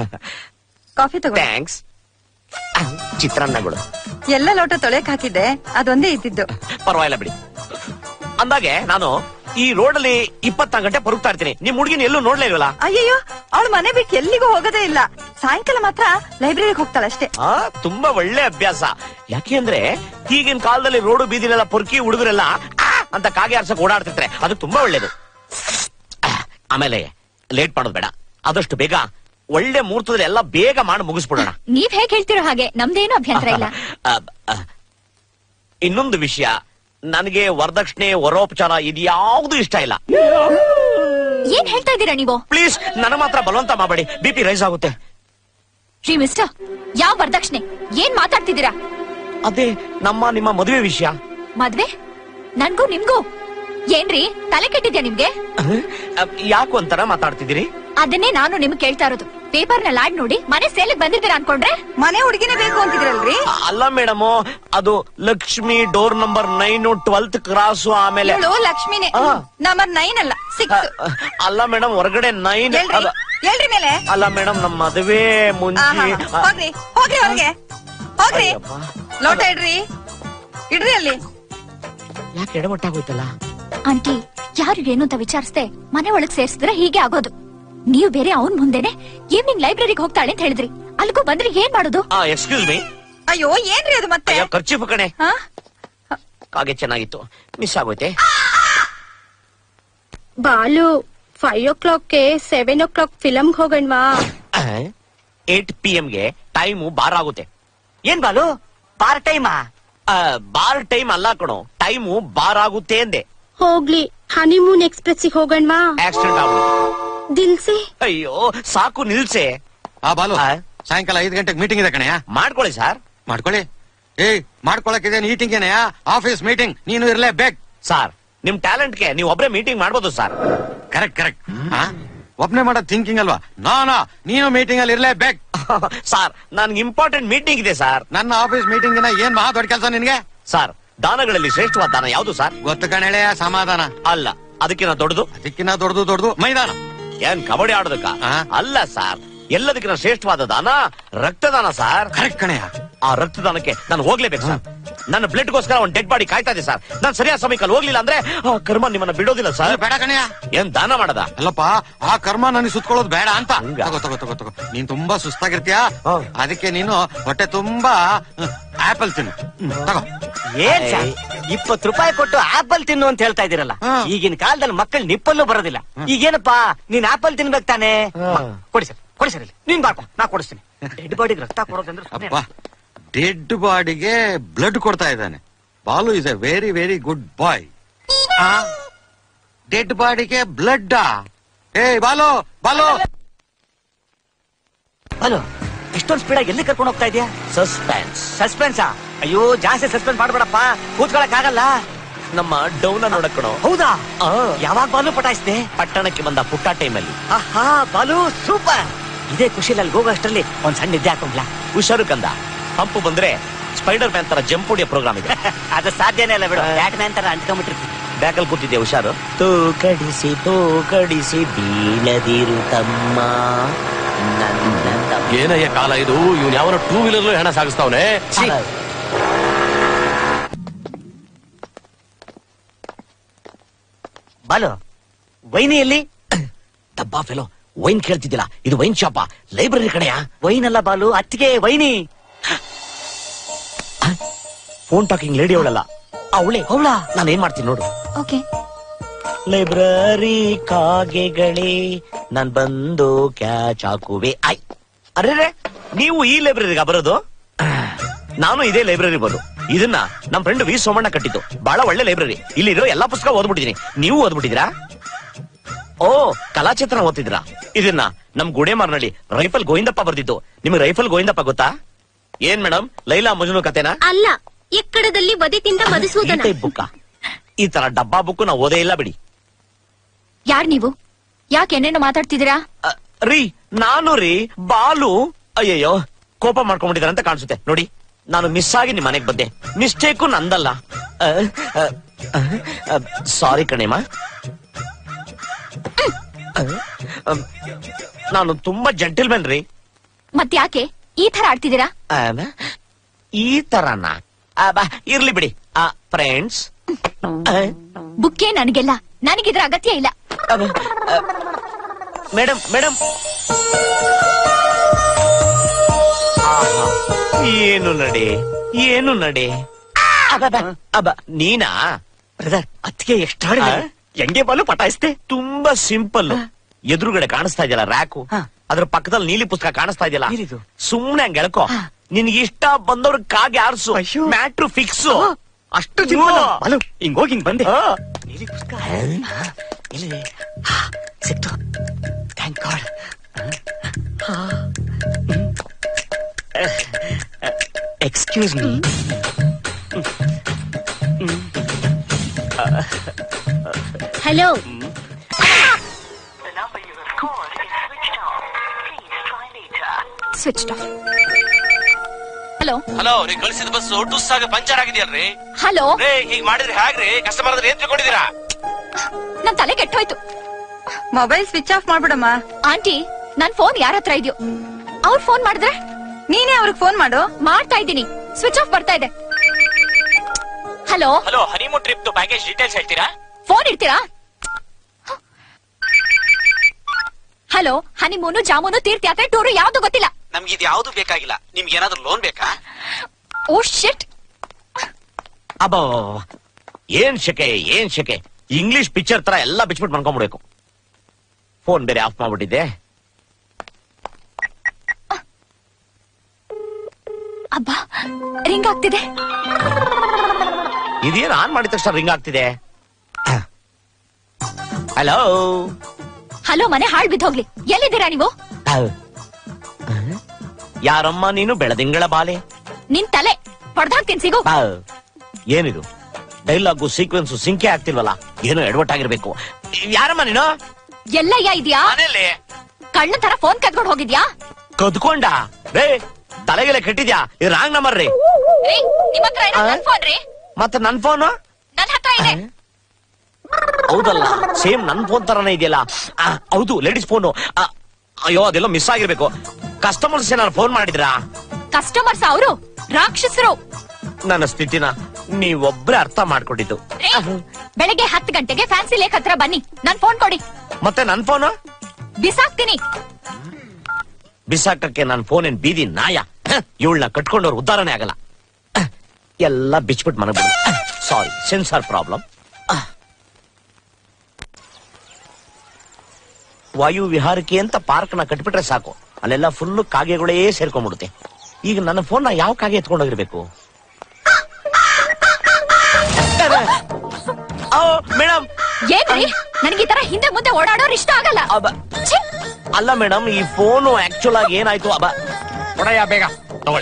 ಕಾಫಿ ತಗೋ ಥ್ಯಾಂಕ್ಸ್ ಚಿತ್ರಾನ್ನಗಳು ಎಲ್ಲ ಲೋಟ ತೊಳೆಯಕ್ ಹಾಕಿದ್ದೆ ಅದೊಂದೇ ಇದ್ದಿದ್ದು ಪರವಾಗಿಲ್ಲ ಬಿಡಿ ಅಂದಾಗೆ ನಾನು ಈ ರೋಡಲ್ಲಿ ಇಪ್ಪತ್ನಾಲ್ಕು ಗಂಟೆ ಪರುಗ್ತಾ ಇರ್ತೀನಿ ನಿಮ್ ಹುಡುಗಿನ ಎಲ್ಲೂ ನೋಡ್ಲೇ ಇಲ್ವಲ್ಲ ಅಯ್ಯಯ್ಯೋ ಅವಳು ಮನೆ ಬಿಟ್ಟು ಎಲ್ಲಿಗೂ ಹೋಗೋದೇ ಇಲ್ಲ ಸಾಯಂಕಾಲ ಮಾತ್ರ ಲೈಬ್ರರಿಗೆ ಹೋಗ್ತಾಳೆ ಅಷ್ಟೇ ಆ ತುಂಬಾ ಒಳ್ಳೆ ಅಭ್ಯಾಸ ಯಾಕೆ ಅಂದ್ರೆ ಈಗಿನ ಕಾಲದಲ್ಲಿ ರೋಡು ಬೀದಿಲೆಲ್ಲ ಪೊರ್ಕಿ ಹುಡುಗರೆಲ್ಲ ಆ ಅಂತ ಕಾಗೆ ಆರ್ಸಕ್ ಓಡಾಡ್ತಿರ್ತಾರೆ ಅದು ತುಂಬಾ ಒಳ್ಳೇದು ಆ, ಆಮೇಲೆ ಲೇಟ್ ಮಾಡೋದು ಬೇಡ ಆದಷ್ಟು ಬೇಗ ಒಳ್ಳೆ ಮುಹೂರ್ತದಲ್ಲಿ ಎಲ್ಲ ಬೇಗ ಮಾಡಿ ಮುಗಿಸ್ಬಿಡೋಣ ನೀವ್ ಹೇಗ್ ಹೇಳ್ತಿರೋ ಹಾಗೆ ನಮ್ದೇನು ಅಭ್ಯಂತರ ಇಲ್ಲ ಆ, ಆ, ಇನ್ನೊಂದು ವಿಷಯ ನನಗೆ ವರದಕ್ಷಿಣೆ ವರೋಪಚಾರ ಇದ್ಯಾವುದು ಇಷ್ಟ ಇಲ್ಲ ಏನ್ ಹೇಳ್ತಾ ಇದ್ದೀರಾ ನೀವು ಪ್ಲೀಸ್ ನನ್ನ ಮಾತ್ರ ಬಲವಂತ ಮಾಡಬೇಡಿ ಬಿ ಪಿ ರೈಸ್ ಆಗುತ್ತೆ ಶ್ರೀ ಮಿಸ್ಟರ್ ಯಾವ ವರದಕ್ಷಿಣೆ ಏನ್ ಮಾತಾಡ್ತಿದ್ದೀರಾ ಅದೇ ನಮ್ಮ ನಿಮ್ಮ ಮದುವೆ ವಿಷಯ ಮದ್ವೆ ನನ್ಗೂ ನಿಮ್ಗೂ ಏನ್ರಿ ತಲೆ ಕೆಟ್ಟಿದ್ಯಾ ನಿಮ್ಗೆ ಯಾಕು ಅಂತಾರ ಮಾತಾಡ್ತಿದ್ದೀರಿ ಅದನ್ನೇ ನಾನು ನಿಮ್ಗೆ ಕೇಳ್ತಾ ಇರೋದು ಪೇಪರ್ ನ ಲಾಡ್ ನೋಡಿ ಮನೆ ಸೇಲಿಗೆ ಬಂದಿದ್ದೀರಾ ಅನ್ಕೊಂಡ್ರೆ ಮನೆ ಹುಡುಗಿನೇ ಬೇಕು ಅಂತಿದ್ರಲ್ರಿ ಅಲ್ಲ ಮೇಡಮ್ ಅದು Lakshmi door number nine twelfth cross ಆಮೇಲೆ ಇವಳು ಲಕ್ಷ್ಮಿನೇ ನಂಬರ್ ನೈನ್ ಅಲ್ಲ ಸಿಕ್ಸ್ ಅಲ್ಲ ಮೇಡಮ್ ಹೊರಗಡೆ ನೈನ್ ಹೇಳ್ರಿ ಹೇಳ್ರಿ ಮೇಲೆ ಅಲ್ಲ ಮೇಡಮ್ ನಮ್ಮ ಮದುವೆ ಮುಂಚೆ ಆಹಾ, ಹೋಗ್ರಿ ಹೋಗ್ರಿ ಹೊರಗೆ ಹೋಗ್ರಿ ಲೋಟ ಇಡ್ರಿ ಇಡ್ರಿ ಅಲ್ಲಿ ಯಾಕೆ ಎಡವಟ್ಟಾಗೋಯ್ತಲ್ಲ ಆಂಟಿ ಯಾರು ಏನು ಅಂತ ವಿಚಾರಿಸ್ದೆ ಮನೆ ಒಳಗ್ ಸೇರ್ಸಿದ್ರೆ ಹೀಗೆ ಆಗೋದು ನೀವು ಬೇರೆ ಅವನ್ ಮುಂದೆನೆ ಈವ್ನಿಂಗ್ ಲೈಬ್ರರಿಗೆ ಹೋಗ್ತಾಳೆ ಅಂತ ಹೇಳಿದ್ರಿ ಅಲ್ಗೂ ಬಂದ್ರೆ ಏನ್ ಮಾಡೋದು ಆ ಎಕ್ಸ್ಕ್ಯೂಸ್ ಮೀ ಅಯ್ಯೋ ಏನ್ರಿ ಅದು ಮತ್ತೆ ಅಯ್ಯೋ ಖರ್ಚು ಕಣೆ ಹಾ? ಕಾಗೆ ಚೆನ್ನಾಗಿತ್ತು ಮಿಸ್ ಆಗೋಯ್ತೆ ಬಾಲು ಫೈವ್ ಓ ಕ್ಲಾಕ್ಗೆ ಸೆವೆನ್ ಓ ಕ್ಲಾಕ್ ಫಿಲಮ್ಗೆ ಹೋಗಣ್ವಾ ಏಟ್ ಪಿ ಗೆ ಟೈಮು ಬಾರ್ ಆಗುತ್ತೆ ಏನ್ ಬಾಲು ಪಾರ್ಟ್ ಟೈಮಾ ಬಾರ್ ಟೈಮ್ ಅಲ್ಲ ಕಣೋ ಟೈಮು ಬಾರ್ ಆಗುತ್ತೆ ಎಂದೆ ಹೋಗ್ಲಿ ಹನಿಮೂನ್ ಎಕ್ಸ್ಪ್ರೆಸ್ಸಿಗೆ ಹೋಗಣ್ವಾ ಆಕ್ಸಿಡೆಂಟ್ ಆಗ್ಬಿಡುತ್ತೆ ದಿಲ್ಸಿ ಅಯ್ಯೋ ಸಾಕು ನಿಲ್ಸೆ ಆ ಬಾಲು ಸಾಯಂಕಾಲ ಐದು ಗಂಟೆಗೆ ಮೀಟಿಂಗ್ ಇದೆ ಕಣಯ್ಯ ಮಾಡ್ಕೊಳ್ಳಿ ಸರ್ ಮಾಡ್ಕೊಳ್ಳಿ ಏಯ್ ಮಾಡ್ಕೊಳಕ್ಕಿದೆ ಮೀಟಿಂಗ್ ಏನಯ್ಯ ಆಫೀಸ್ ಮೀಟಿಂಗ್ ನೀನು ಇರ್ಲೇಬೇಕು ಸರ್ ನಿಮ್ ಟ್ಯಾಲೆಂಟ್ಗೆ ನೀವು ಒಬ್ರೇ ಮೀಟಿಂಗ್ ಮಾಡ್ಬೋದು ಸರ್ ಕರೆಕ್ಟ್ ಕರೆಕ್ಟ್ ಒಬ್ನೇ ಮಾಡೋ ಥಿಂಕಿಂಗ್ ಅಲ್ವಾ ನಾನಾ ನೀನು ಮೀಟಿಂಗ್ ಅಲ್ಲಿ ಇರ್ಲೇಬೇಕು ಸರ್ ನನ್ಗೆ ಇಂಪಾರ್ಟೆಂಟ್ ಮೀಟಿಂಗ್ ಇದೆ ಸರ್ ನನ್ನ ಆಫೀಸ್ ಮೀಟಿಂಗ್ ಏನ್ ಮಹಾ ದೊಡ್ಡ ಕೆಲಸ ನಿನ್ಗೆ ಸರ್ ದಾನಗಳಲ್ಲಿ ಶ್ರೇಷ್ಠವಾದ ದಾನ ಯಾವುದು ಸರ್ ಗೊತ್ತು ಕಣೆಳೆಯ ಸಮಾಧಾನ ಅಲ್ಲ ಅದಕ್ಕಿಂತ ದೊಡ್ಡದು ಅದಕ್ಕಿಂತ ದೊಡ್ಡದು ದೊಡ್ಡದು ಮೈದಾನ ಏನ್ ಕಬಡ್ಡಿ ಆಡೋದಕ್ಕ ಅಲ್ಲ ಸರ್ ಎಲ್ಲದಕ್ಕಿಂತ ಶ್ರೇಷ್ಠವಾದ ದಾನ ರಕ್ತದಾನ ಸರ್ ಕರೆಕ್ಟ್ ಕಣೆಯ ಆ ರಕ್ತದಾನಕ್ಕೆ ನಾನು ಹೋಗ್ಲೇಬೇಕು ಸರ್ ನನ್ನ ಬ್ಲಡ್ಗೋಸ್ಕರ ಒಂದು ಡೆಡ್ ಬಾಡಿ ಕಾಯ್ತಾ ಇದೆ ಸರ್ ನಾನು ಸರಿಯಾದ ಸಮಯಕ್ಕೆ ಹೋಗ್ಲಿಲ್ಲ ಅಂದ್ರೆ ಆ ಕರ್ಮ ನಿಮ್ಮನ್ನ ಬಿಡೋದಿಲ್ಲ ಸರ್ ಬೇಡ ಕಣೆಯ ಏನ್ ದಾನ ಮಾಡದ ಅಲ್ಲಪ್ಪ ಆ ಕರ್ಮ ನನಗೆ ಸುತ್ಕೊಳ್ಳೋದು ಬೇಡ ಅಂತ ತಗೋ ತಗೋ ತಗೋ ತಗೋ ನೀನ್ ತುಂಬಾ ಸುಸ್ತಾಗಿರ್ತೀಯ ಅದಕ್ಕೆ ನೀನು ಹೊಟ್ಟೆ ತುಂಬಾ ಆಪಲ್ ತಿನ್ನು ಹ್ಮ್, ತಗೋ ಏನ್ ಸರ್ ಇಪ್ಪತ್ತು ರೂಪಾಯಿ ಕೊಟ್ಟು ಆಪಲ್ ತಿನ್ನು ಅಂತ ಹೇಳ್ತಾ ಇದೀರಲ್ಲ ಈಗಿನ ಕಾಲದಲ್ಲಿ ಮಕ್ಕಳು ನಿಪ್ಪಲ್ಲೂ ಬರೋದಿಲ್ಲ ಈಗೇನಪ್ಪಾ ನೀನ್ ಆಪಲ್ ತಿನ್ಬೇಕು ತಾನೆ ಮ- ಕೊಡಿ ಸರ್ ಕೊಡಿ ಸರ್ ಇಲ್ಲಿ ನೀನ್ ಬಾರ್ಪ ನಾ ಕೊಡಿಸ್ತೀನಿ ಡೆಡ್ ಬಾಡಿಗೆ ರಕ್ತ ಕೊಡೋದಂದ್ರೆ ಸುಮ್ನೆ ಅಪ್ಪ ಡೆಡ್ ಬಾಡಿಗೆ ಬ್ಲಡ್ ಕೊಡ್ತಾ ಇದ್ದಾನೆ Balu is a very very good boy dead ಬಾಡಿಗೆ ಬ್ಲಡ್ ಏ ಬಾಲು ಬಾಲು ಹಲೋ ಇಷ್ಟೊಂದು ಸ್ಪೀಡ್ ಆಗಿ ಎಲ್ಲಿ ಕರ್ಕೊಂಡು ಹೋಗ್ತಾ ಇದೆಯಾ ಸಸ್ಪೆನ್ಸ್ ಸಸ್ಪೆನ್ಸಾ ಅಯ್ಯೋ ಜಾಸ್ತಿ ಸಸ್ಪೆನ್ಸ್ ಮಾಡ್ಬೇಡಪ್ಪ ಕೂತ್ಕೊಳಕ್ ಆಗಲ್ಲ ನಮ್ಮ ಡೌನ ನೋಡಕ್ಕಣೋ ಹೌದಾ ಯಾವಾಗ ಬಾಲು ಪಟಾಯಿಸ್ದೆ ಪಟ್ಟಣಕ್ಕೆ ಬಂದ ಪುಟ್ಟ ಟೈಮಲ್ಲಿ ಆಹಾ ಬಾಲು ಸೂಪರ್ ಇದೇ ಖುಷಿಲಿ ಅಲ್ಲಿ ಹೋಗೋ ಅಷ್ಟರಲ್ಲಿ ಒಂದ್ ಸಣ್ಣ ನಿದ್ದೆ ಹಾಕೊಂಡ್ಲಾ ಹುಷಾರು ಕಂದ ಹಂಪು ಬಂದ್ರೆ ಸ್ಪೈಡರ್ ಮ್ಯಾನ್ ತರ ಜಂಪ್ ಹೊಡಿಯೋ ಪ್ರೋಗ್ರಾಮ್ ಇದೆ ಅದು ಸಾಧ್ಯನೇ ಇಲ್ಲ ಬಿಡು ಬ್ಯಾಟ್ ಮ್ಯಾನ್ ತರ ಅಂಟ್ಕೊಂಡ್ಬಿಟ್ಟಿರ್ತೀನಿ ಬ್ಯಾಕಲ್ ಕೂತಿದ್ದೆ ಹುಷಾರು ತೂ ಕಡಿಸಿ ತೂ ಕಡಿಸಿ ಬೀಳದಿರು ತಮ್ಮ ನನ್ನ ತಮ್ಮ. ಏನಯ್ಯ ಕಾಲ ಇದು ಇವ್ನು ಯಾವನ ಟೂ ವೀಲರ್ ಹೆಣ ಸಾಗಿಸ್ತಾವನೆ ಬಾಲು ವೈನಿಯಲ್ಲಿ ಡಬ್ಬಾ ಫೆಲೋ ವೈನ್ ಕೇಳ್ತಿದ್ದಿಲ್ಲ ಇದು ವೈನ್ ಶಾಪ ಲೈಬ್ರರಿ ಕಡೆಯಾ ವೈನ್ ಅಲ್ಲ ಬಾಲು ಅತ್ತಿಗೆ ವೈನಿ ಫೋನ್ ಟಾಕಿಂಗ್ ಲೇಡಿ ಅವಳಲ್ಲ ಅವಳೆ ಅವಳ ನಾನು ಏನ್ ಮಾಡ್ತೀನಿ ನೋಡು ಓಕೆ ಲೈಬ್ರರಿ ಕಾಗೆಗಳೇ ನಾನ್ ಬಂದು ಕ್ಯಾಚ್ ಹಾಕುವೆ ಐ ಅರೆ ನೀವು ಈ ಲೈಬ್ರರಿಗ ಬರೋದು ನಾನು ಇದೇ ಲೈಬ್ರರಿ ಬಂದು ಇದನ್ನ ನಮ್ ಫ್ರೆಂಡ್ ವಿ ಸೋಮಣ್ಣ ಕಟ್ಟಿದ್ದು ಬಹಳ ಒಳ್ಳೆ ಲೈಬ್ರರಿ ಇಲ್ಲಿರೋ ಎಲ್ಲಾ ಪುಸ್ತಕ ಓದ್ಬಿಟ್ಟಿದೀನಿ ನೀವು ಓದ್ಬಿಟ್ಟಿದ್ದೀರಾ ಓ ಕಲಾಚಿತ್ರ ಓದ್ತಿದ್ರಾ ಇದನ್ನ ನಮ್ ಗುಡೆ ಮಾರ್ನಳ್ಳಿ ರೈಫಲ್ ಗೋವಿಂದಪ್ಪ ಬರ್ದಿದ್ದು ನಿಮ್ಗೆ ರೈಫಲ್ ಗೋವಿಂದಪ್ಪ ಗೊತ್ತಾ ಏನ್ ಮೇಡಮ್ ಲೈಲಾ ಮಜನು ಕತೆನಾ ಅಲ್ಲ ಎಕ್ಕಡದಲ್ಲಿ ವದಿತಿಂದ ಮಧುಸೂದನ ಬುಕ್ಕ ಈ ತರ ಡಬ್ಬಾ ಬುಕ್ ನಾವು ಓದೇ ಇಲ್ಲ ಬಿಡಿ ಯಾರ್ ನೀವು ಯಾಕೆ ಏನೇನು ಮಾತಾಡ್ತಿದ್ದೀರಾ ರೀ ನಾನು ರೀ ಬಾಲು ಅಯ್ಯಯ್ಯೋ ಕೋಪ ಮಾಡ್ಕೊಂಡ್ಬಿಟ್ಟಿದಾರೆ ಅಂತ ಕಾಣಿಸುತ್ತೆ ನೋಡಿ ನಾನು ಮಿಸ್ ಆಗಿ ನಿಮ್ ಮನೆಗ್ ಬಂದೆ ಮಿಸ್ಟೇಕು ನಂದಲ್ಲ ಸಾರಿ ಕಣೇಮ ಅಹ್, ನಾನು ತುಂಬಾ ಜೆಂಟಲ್ಮೆನ್ ರೀ ಮತ್ ಯಾಕೆ ಈ ತರ ಆಡ್ತಿದ್ದೀರಾ ಅಹ್, ಈ ತರನ ಇರ್ಲಿ ಬಿಡಿ ಫ್ರೆಂಡ್ಸ್ ಬುಕ್ಕೇ ನನಗೆಲ್ಲ ನನಗಿದ್ರ ಅಗತ್ಯ ಇಲ್ಲ ಮೇಡಮ್ ಮೇಡಮ್ ಏನು ನಡೆ ಏನು ನಡೆ ಅಬ್ಬಬ್ಬ, ಅಬ್ಬ ನೀನಾ ಬ್ರದರ್ ಅದಕ್ಕೆ ಎಷ್ಟು ಹೆಂಗೆ ಬಾಲು ಪಟಾಯಿಸ್ತೆ ತುಂಬಾ ಸಿಂಪಲ್ ಎದುರುಗಡೆ ಕಾಣಿಸ್ತಾ ಇದೆಯಲ್ಲ ರ್ಯಾಕು ಅದ್ರ ಪಕ್ಕದಲ್ಲಿ ನೀಲಿ ಪುಸ್ತಕ ಕಾಣಿಸ್ತಾ ಇದೆಯಲ್ಲ ಸುಮ್ನೆ ಹಂಗೆ ಎಳ್ಕೊ ನಿನ್ಗೆ ಇಷ್ಟ ಬಂದವ್ರ ಕಾಗೆ ಆರ್ಸು ಮ್ಯಾಟ್ರು ಫಿಕ್ಸ್ ಅಷ್ಟು simple ಆ? ಬಾಲು, ಹಿಂಗ್ ಹೋಗಿ ಹಿಂಗ್ ಬಂದೆ ನೀಲಿ ಪುಸ್ತಕ ಇಲ್ಲಿ ಹಾ, ಸಿಕ್ತು thank God excuse me hello switch off hello hello ರೀ ಕಳಿಸಿದ ಬಸ್ ಟುಸ್ ಆಗಿ ಪಂಚರ್ ಆಗಿದೆಯಲ್ರಿ ಹಲೋ ರೇ ಹೀಗ್ ಮಾಡಿದ್ರೆ ಹೇಗ್ರಿ ಕಸ್ಟಮರ್ ಅಂದ್ರೆ ಏನ್ ತಿಳ್ಕೊಂಡಿದೀರಾ ನನ್ ತಲೆ ಕೆಟ್ಟೋಯ್ತು ಮೊಬೈಲ್ ಸ್ವಿಚ್ ಆಫ್ ಮಾಡ್ಬಿಡಮ್ಮ ಆಂಟಿ ನನ್ ಫೋನ್ ಯಾರ ಹತ್ರ ಇದೆಯೋ ಅವ್ರ ಫೋನ್ ಮಾಡಿದ್ರೆ ನೀನೇ ಅವ್ರಿಗೆ ಫೋನ್ ಮಾಡು ಮಾಡ್ತಾ ಇದ್ದೀನಿ ಸ್ವಿಚ್ ಆಫ್ ಬರ್ತಾ ಇದೆ hello hello honeymoon trip package details ಹೇಳ್ತೀರಾ ಫೋನ್ ಇಡ್ತೀರಾ ಹಲೋ ಹನಿಮೂನು ಜಾಮೂನು ತೀರ್ಥಯಾತ್ರೆ ಟೂರು ಯಾವ್ದು ಗೊತ್ತಿಲ್ಲ ನಮ್ಗೆ ಇದು ಯಾವ್ದು ಬೇಕಾಗಿಲ್ಲ ನಿಮ್ಗೆ ಏನಾದ್ರೂ ಲೋನ್ ಬೇಕಾ ಓ ಶಿಟ್ ಅಬ್ಬ ಏನ್ ಶೆಕೆ ಏನ್ ಶೆಕೆ ಇಂಗ್ಲಿಷ್ ಪಿಕ್ಚರ್ ತರ ಎಲ್ಲ ಬಿಚ್ಬಿಟ್ಟು ಮನ್ಕೊಂಡ್ಬಿಡ್ಬೇಕು ಫೋನ್ ಬೇರೆ ಆಫ್ ಮಾಡ್ಬಿಟ್ಟಿದ್ದೆ ಅಬ್ಬಾ ರಿಂಗ್ ಆಗ್ತಿದೆ ಇದೇನು ಆನ್ ಮಾಡಿದ ತಕ್ಷಣ ರಿಂಗ್ ಆಗ್ತಿದೆ ಹಲೋ ಹಲೋ ಮನೆ ಹಾಳ್ ಬಿದ್ದೋಗ್ಲಿ ಎಲ್ಲಿದ್ದೀರಾ ನೀವು ಯಾರಮ್ಮ ನೀನು ಬೆಳದಿಂಗಳ ಬಾಲೆ ನಿನ್ ತಲೆ ಹೊಡ್ದಾಕ್ತೀನಿ ಸಿಗು ಆ, ಏನಿದು ಡೈಲಾಗು ಸೀಕ್ವೆನ್ಸ್ ಸಿಂಕೆ ಆಗ್ತಿಲ್ವಲ್ಲ ಏನೋ ಎಡವಟ್ ಆಗಿರ್ಬೇಕು ಯಾರಮ್ಮ ನೀನು ಎಲ್ಲಯ್ಯ ಇದೆಯಾ ಕಳ್ಳ ತರ ಫೋನ್ ಕದ್ಕೊಂಡು ಹೋಗಿದ್ಯಾ ಕದ್ಕೊಂಡ ರೇ ತಲೆಗೆಲೆ ಕೆಟ್ಟಿದ್ಯಾ ಇದು ರಾಂಗ್ ನಂಬರ್ ರೀ ರೀ, ನಿಮ್ ಹತ್ರ ಇರೋ ನನ್ ಫೋನ್ ರೀ ಮತ್ತೆ ನನ್ ಫೋನ್ ನನ್ ಹತ್ರ ಇದೆ ಹೌದಲ್ಲ ಸೇಮ್ ನನ್ ಫೋನ್ ತರನೇ ಇದೆಯಲ್ಲ ಆ, ಹೌದು ಲೇಡೀಸ್ ಫೋನು ಅಯ್ಯೋ ಅದೆಲ್ಲ ಮಿಸ್ ಆಗಿರ್ಬೇಕು ಕಸ್ಟಮರ್ಸ್ ಏನಾರು ಫೋನ್ ಮಾಡಿದ್ರಾ ಕಸ್ಟಮರ್ಸ್ ಅವರು ರಾಕ್ಷಸರು ನನ್ನ ಸ್ಥಿತಿನ ನೀವೊಬ್ರೇ ಅರ್ಥ ಮಾಡ್ಕೊಂಡಿದ್ದು ರೀ, ಬೆಳಗ್ಗೆ ಹತ್ತು ಗಂಟೆಗೆ ಫ್ಯಾನ್ಸಿ ಲೇಕ್ ಹತ್ರ ಬನ್ನಿ ನನ್ ಫೋನ್ ಕೊಡಿ ಮತ್ತೆ ನನ್ ಫೋನ್ ಬಿಸಾಕ್ತೀನಿ ಬಿಸಾಕಕ್ಕೆ ನನ್ ಫೋನ್ ಏನ್ ಬೀದಿ ನಾಯ ಇವಳನ್ನ ಕಟ್ಕೊಂಡವ್ರು ಉದ್ದಾರಣೆ ಆಗಲ್ಲ ಹ, ಎಲ್ಲ ಬಿಚ್ಬಿಟ್ಟು ಮನೆ ಸಾರಿ ಸೆನ್ಸಾರ್ ಪ್ರಾಬ್ಲಮ್ ವಾಯು ವಿಹಾರಕ್ಕೆ ಅಂತ ಪಾರ್ಕ್ ನ ಕಟ್ಬಿಟ್ರೆ ಸಾಕು ಅಲ್ಲೆಲ್ಲ ಫುಲ್ ಕಾಗೆಗಳೇ ಸೇರ್ಕೊಂಡ್ಬಿಡುತ್ತೆ ಈಗ ನನ್ನ ಫೋನ್ ನ ಯಾವ ಕಾಗೆ ಎತ್ಕೊಂಡೋಗಿರ್ಬೇಕು ಮೇಡಮ್ ಏನ್ರಿ ನನಗೆ ಈ ತರ ಹಿಂದೆ ಮುಂದೆ ಓಡಾಡೋರ್ ಇಷ್ಟ ಆಗಲ್ಲ ಛೀ, ಅಲ್ಲ ಮೇಡಮ್ ಈ ಫೋನು ಆಕ್ಚುಲ್ ಆಗಿ ಏನಾಯ್ತು ಅಬ್ಬ ಕೊಡಯ್ಯ ಬೇಗ ತಗೊಳ್ಳಿ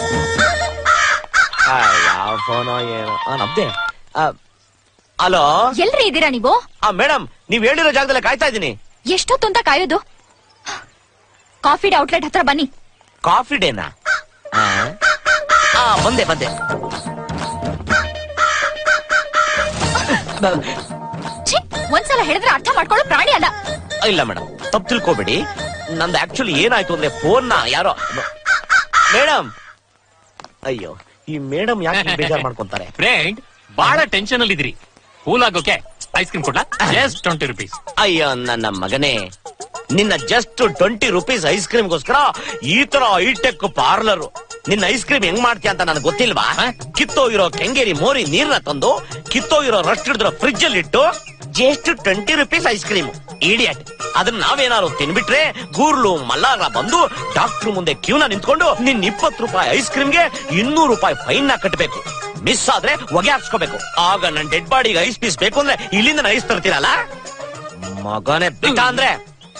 ಆ, ಯಾವ ಫೋನೋ ಏನೋ ಆ, ನಮ್ದೇ ಹಲೋ ಎಲ್ರಿ ಇದೀರಾ ನೀವು ಆ ಮೇಡಮ್ ನೀವ್ ಹೇಳಿರೋ ಜಾಗದಲ್ಲಿ ಕಾಯ್ತಾ ಇದ್ದೀನಿ ಎಷ್ಟೊತ್ತು ಅಂತ ಕಾಯೋದು ಕಾಫಿ ಡೇ ಔಟ್ಲೆಟ್ ಹತ್ರ ಬನ್ನಿ ಕಾಫಿ ಡೇನಾ ಆ? ಆ, ಬಂದೆ ಬಂದೆ ಛೀ, ಒಂದ್ಸಲ ಹೇಳಿದ್ರೆ ಅರ್ಥ ಮಾಡ್ಕೊಳ್ಳೋ ಪ್ರಾಣಿ ಅಲ್ಲ ಇಲ್ಲ ಮೇಡಮ್ ತಪ್ಪು ತಿಳ್ಕೊಬೇಡಿ ನಂದು ಆಕ್ಚುಲಿ ಏನಾಯ್ತು ಅಂದ್ರೆ ಫೋನ್ ನ ಯಾರೋ ಮೇಡಮ್ ಅಯ್ಯೋ ಈ ಮೇಡಮ್ ಯಾಕೆ ಬೇಜಾರ್ ಮಾಡ್ಕೊಂತಾರೆ ಫ್ರೆಂಡ್ ಬಹಳ ಟೆನ್ಷನ್ ಅಲ್ಲಿ ಇದ್ರಿ ಕೂಲ್ ಆಗೋಕೆ ಐಸ್ ಕ್ರೀಮ್ ಕೊಡ್ಲಾ ಜಸ್ಟ್ ಟ್ವೆಂಟಿ ರುಪೀಸ್ ಅಯ್ಯೋ ನನ್ನ ಮಗನೇ ನಿನ್ನ ಜಸ್ಟ್ ಟ್ವೆಂಟಿ ರುಪೀಸ್ ಐಸ್ ಕ್ರೀಮ್ಗೋಸ್ಕರ ಈ ತರ ಹೈಟೆಕ್ ಪಾರ್ಲರ್ ನಿನ್ನ ಐಸ್ ಕ್ರೀಮ್ ಹೆಂಗ್ ಮಾಡ್ತೀಯ ಅಂತ ನನಗೆ ಗೊತ್ತಿಲ್ವಾ ಕಿತ್ತೋಗಿರೋ ಕೆಂಗೇರಿ ಮೋರಿ ನೀರ್ನ ತಂದು ಕಿತ್ತೋಗಿರೋ ರಸ್ಟ್ ಹಿಡಿದಿರೋ ಫ್ರಿಜ್ ಅಲ್ಲಿ ಇಟ್ಟು just twenty rupees ice cream idiot ಅದನ್ನ ನಾವೇನಾದ್ರು ತಿನ್ಬಿಟ್ರೆ ಗೂರ್ಲು ಮಲ್ಲಾರ ಬಂದು ಡಾಕ್ಟರ್ ಮುಂದೆ ಕ್ಯೂನ ನಿಂತ್ಕೊಂಡು ನಿನ್ ಇಪ್ಪತ್ತು ರೂಪಾಯಿ ಐಸ್ ಕ್ರೀಮ್ಗೆ ಇನ್ನೂರು ರೂಪಾಯಿ ಫೈನ್ ನ ಕಟ್ಟಬೇಕು ಮಿಸ್ ಆದ್ರೆ ಹೊಗೆ ಹಾಕ್ಸ್ಕೋಬೇಕು ಆಗ ನನ್ ಡೆಡ್ ಬಾಡಿಗೆ ಐಸ್ ಪೀಸ್ ಬೇಕು ಅಂದ್ರೆ ಇಲ್ಲಿಂದ ಐಸ್ ತರ್ತೀರಲ್ಲ ಮಗನೇ ಬಿಟ್ಟ ಅಂದ್ರೆ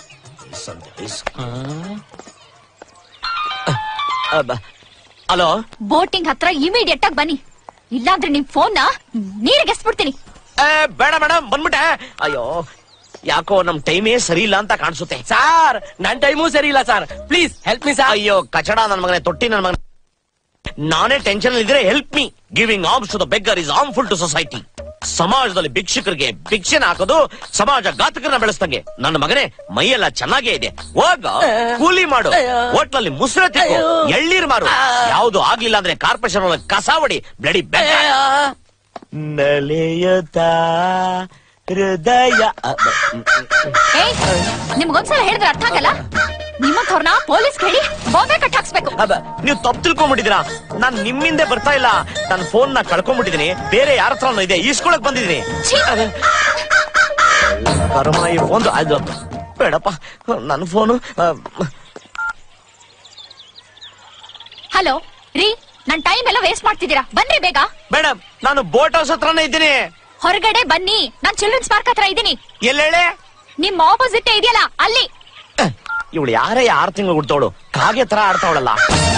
ಹಲೋ ಬೋಟಿಂಗ್ ಹತ್ರ ಇಮಿಡಿಯೇಟ್ ಆಗಿ ಬನ್ನಿ ಇಲ್ಲಾಂದ್ರೆ ನಿಮ್ ಫೋನ್ ನ ನೀರಿಗೆ ಎಸ್ಬಿಡ್ತೀನಿ ಬೇಡ ಮೇಡಮ್ ಬಂದ್ಬಿಟ್ಟೆ ಅಯ್ಯೋ ಯಾಕೋ ನಮ್ ಟೈಮೇ ಸರಿ ಇಲ್ಲ ಅಂತ ಕಾಣಿಸುತ್ತೆ ಸಾರ್ ನನ್ ಟೈಮು ಸರಿ ಇಲ್ಲ sir please help me sir ಅಯ್ಯೋ ಕಚಡ ನನ್ ಮಗನೇ ತೊಟ್ಟಿ ನನ್ ಮಗನೇ ನಾನೇ ಟೆನ್ಷನ್ ಇದ್ರೆ help me giving alms to the beggar is harmful to society ಸಮಾಜದಲ್ಲಿ ಭಿಕ್ಷುಕರಿಗೆ ಭಿಕ್ಷೆನ ಹಾಕೋದು ಸಮಾಜ ಘಾತಕರನ್ನ ಬೆಳೆಸ್ತಂಗೆ ನನ್ನ ಮಗನೇ ಮೈಯೆಲ್ಲ ಚೆನ್ನಾಗೇ ಇದೆ ಹೋಗ ಕೂಲಿ ಮಾಡು ಹೋಟ್ಲಲ್ಲಿ ಮುಸ್ರೆ ತಿಕ್ಕು ಎಳ್ಳೀರ್ ಮಾರು ಯಾವ್ದು ಆಗ್ಲಿಲ್ಲ ಅಂದ್ರೆ ಕಾರ್ಪೊರೇಷನ್ ಒಳಗೆ ಕಸ ಹೊಡಿ ಬ್ಲಡಿ ನಲೆಯುತ್ತ ಹೃದಯ ಏಯ್ ನಿಮ್ಗೊಂದ್ಸಲ ಹೇಳಿದ್ರೆ ಅರ್ಥ ಆಗಲ್ಲ ನಿಮ್ಮಂಥವ್ರನ್ನ ಪೊಲೀಸ್ ಹೇಳಿ ಬಾಂಬೆ ಕಟ್ ಹಾಕ್ಸ್ಬೇಕು ಅಬ್ಬ, ನೀವು ತಪ್ಪು ತಿಳ್ಕೊಂಡ್ಬಿಟ್ಟಿದ್ದೀರಾ ನಾನ್ ನಿಮ್ಮಿಂದೆ ಬರ್ತಾ ಇಲ್ಲ ನನ್ನ ಫೋನ್ ನ ಕಳ್ಕೊಂಡ್ಬಿಟ್ಟಿದೀನಿ ಬೇರೆ ಯಾರ ಹತ್ರ ಇದೆ ಈಸ್ಕೊಳಕ್ ಬಂದಿದ್ದೀನಿ ಕರ್ಮ ಈ ಫೋನ್ ಅದು ಬೇಡಪ್ಪ ನನ್ನ ಫೋನು ಹಲೋ ರೀ ನನ್ ಟೈಮ್ ಎಲ್ಲ ವೇಸ್ಟ್ ಮಾಡ್ತಿದ್ದೀರಾ ಬನ್ರಿ ಬೇಗ ಮೇಡಮ್ ನಾನು ಬೋಟ್ ಹೌಸ್ ಹತ್ರನೇ ಇದ್ದೀನಿ ಹೊರಗಡೆ ಬನ್ನಿ ನಾನ್ ಚಿಲ್ಡ್ರನ್ಸ್ ಪಾರ್ಕ್ ಹತ್ರ ಇದ್ದೀನಿ ಎಲ್ಲೇಳೆ ನಿಮ್ ಆಪೋಸಿಟ್ ಇದೆಯಲ್ಲ ಅಲ್ಲಿ ಇವಳು ಯಾರೇ ಆರು ತಿಂಗಳು ಹುಡ್ತವಳು ಕಾಗೆ ತರ ಆಡ್ತಾವಳಲ್ಲ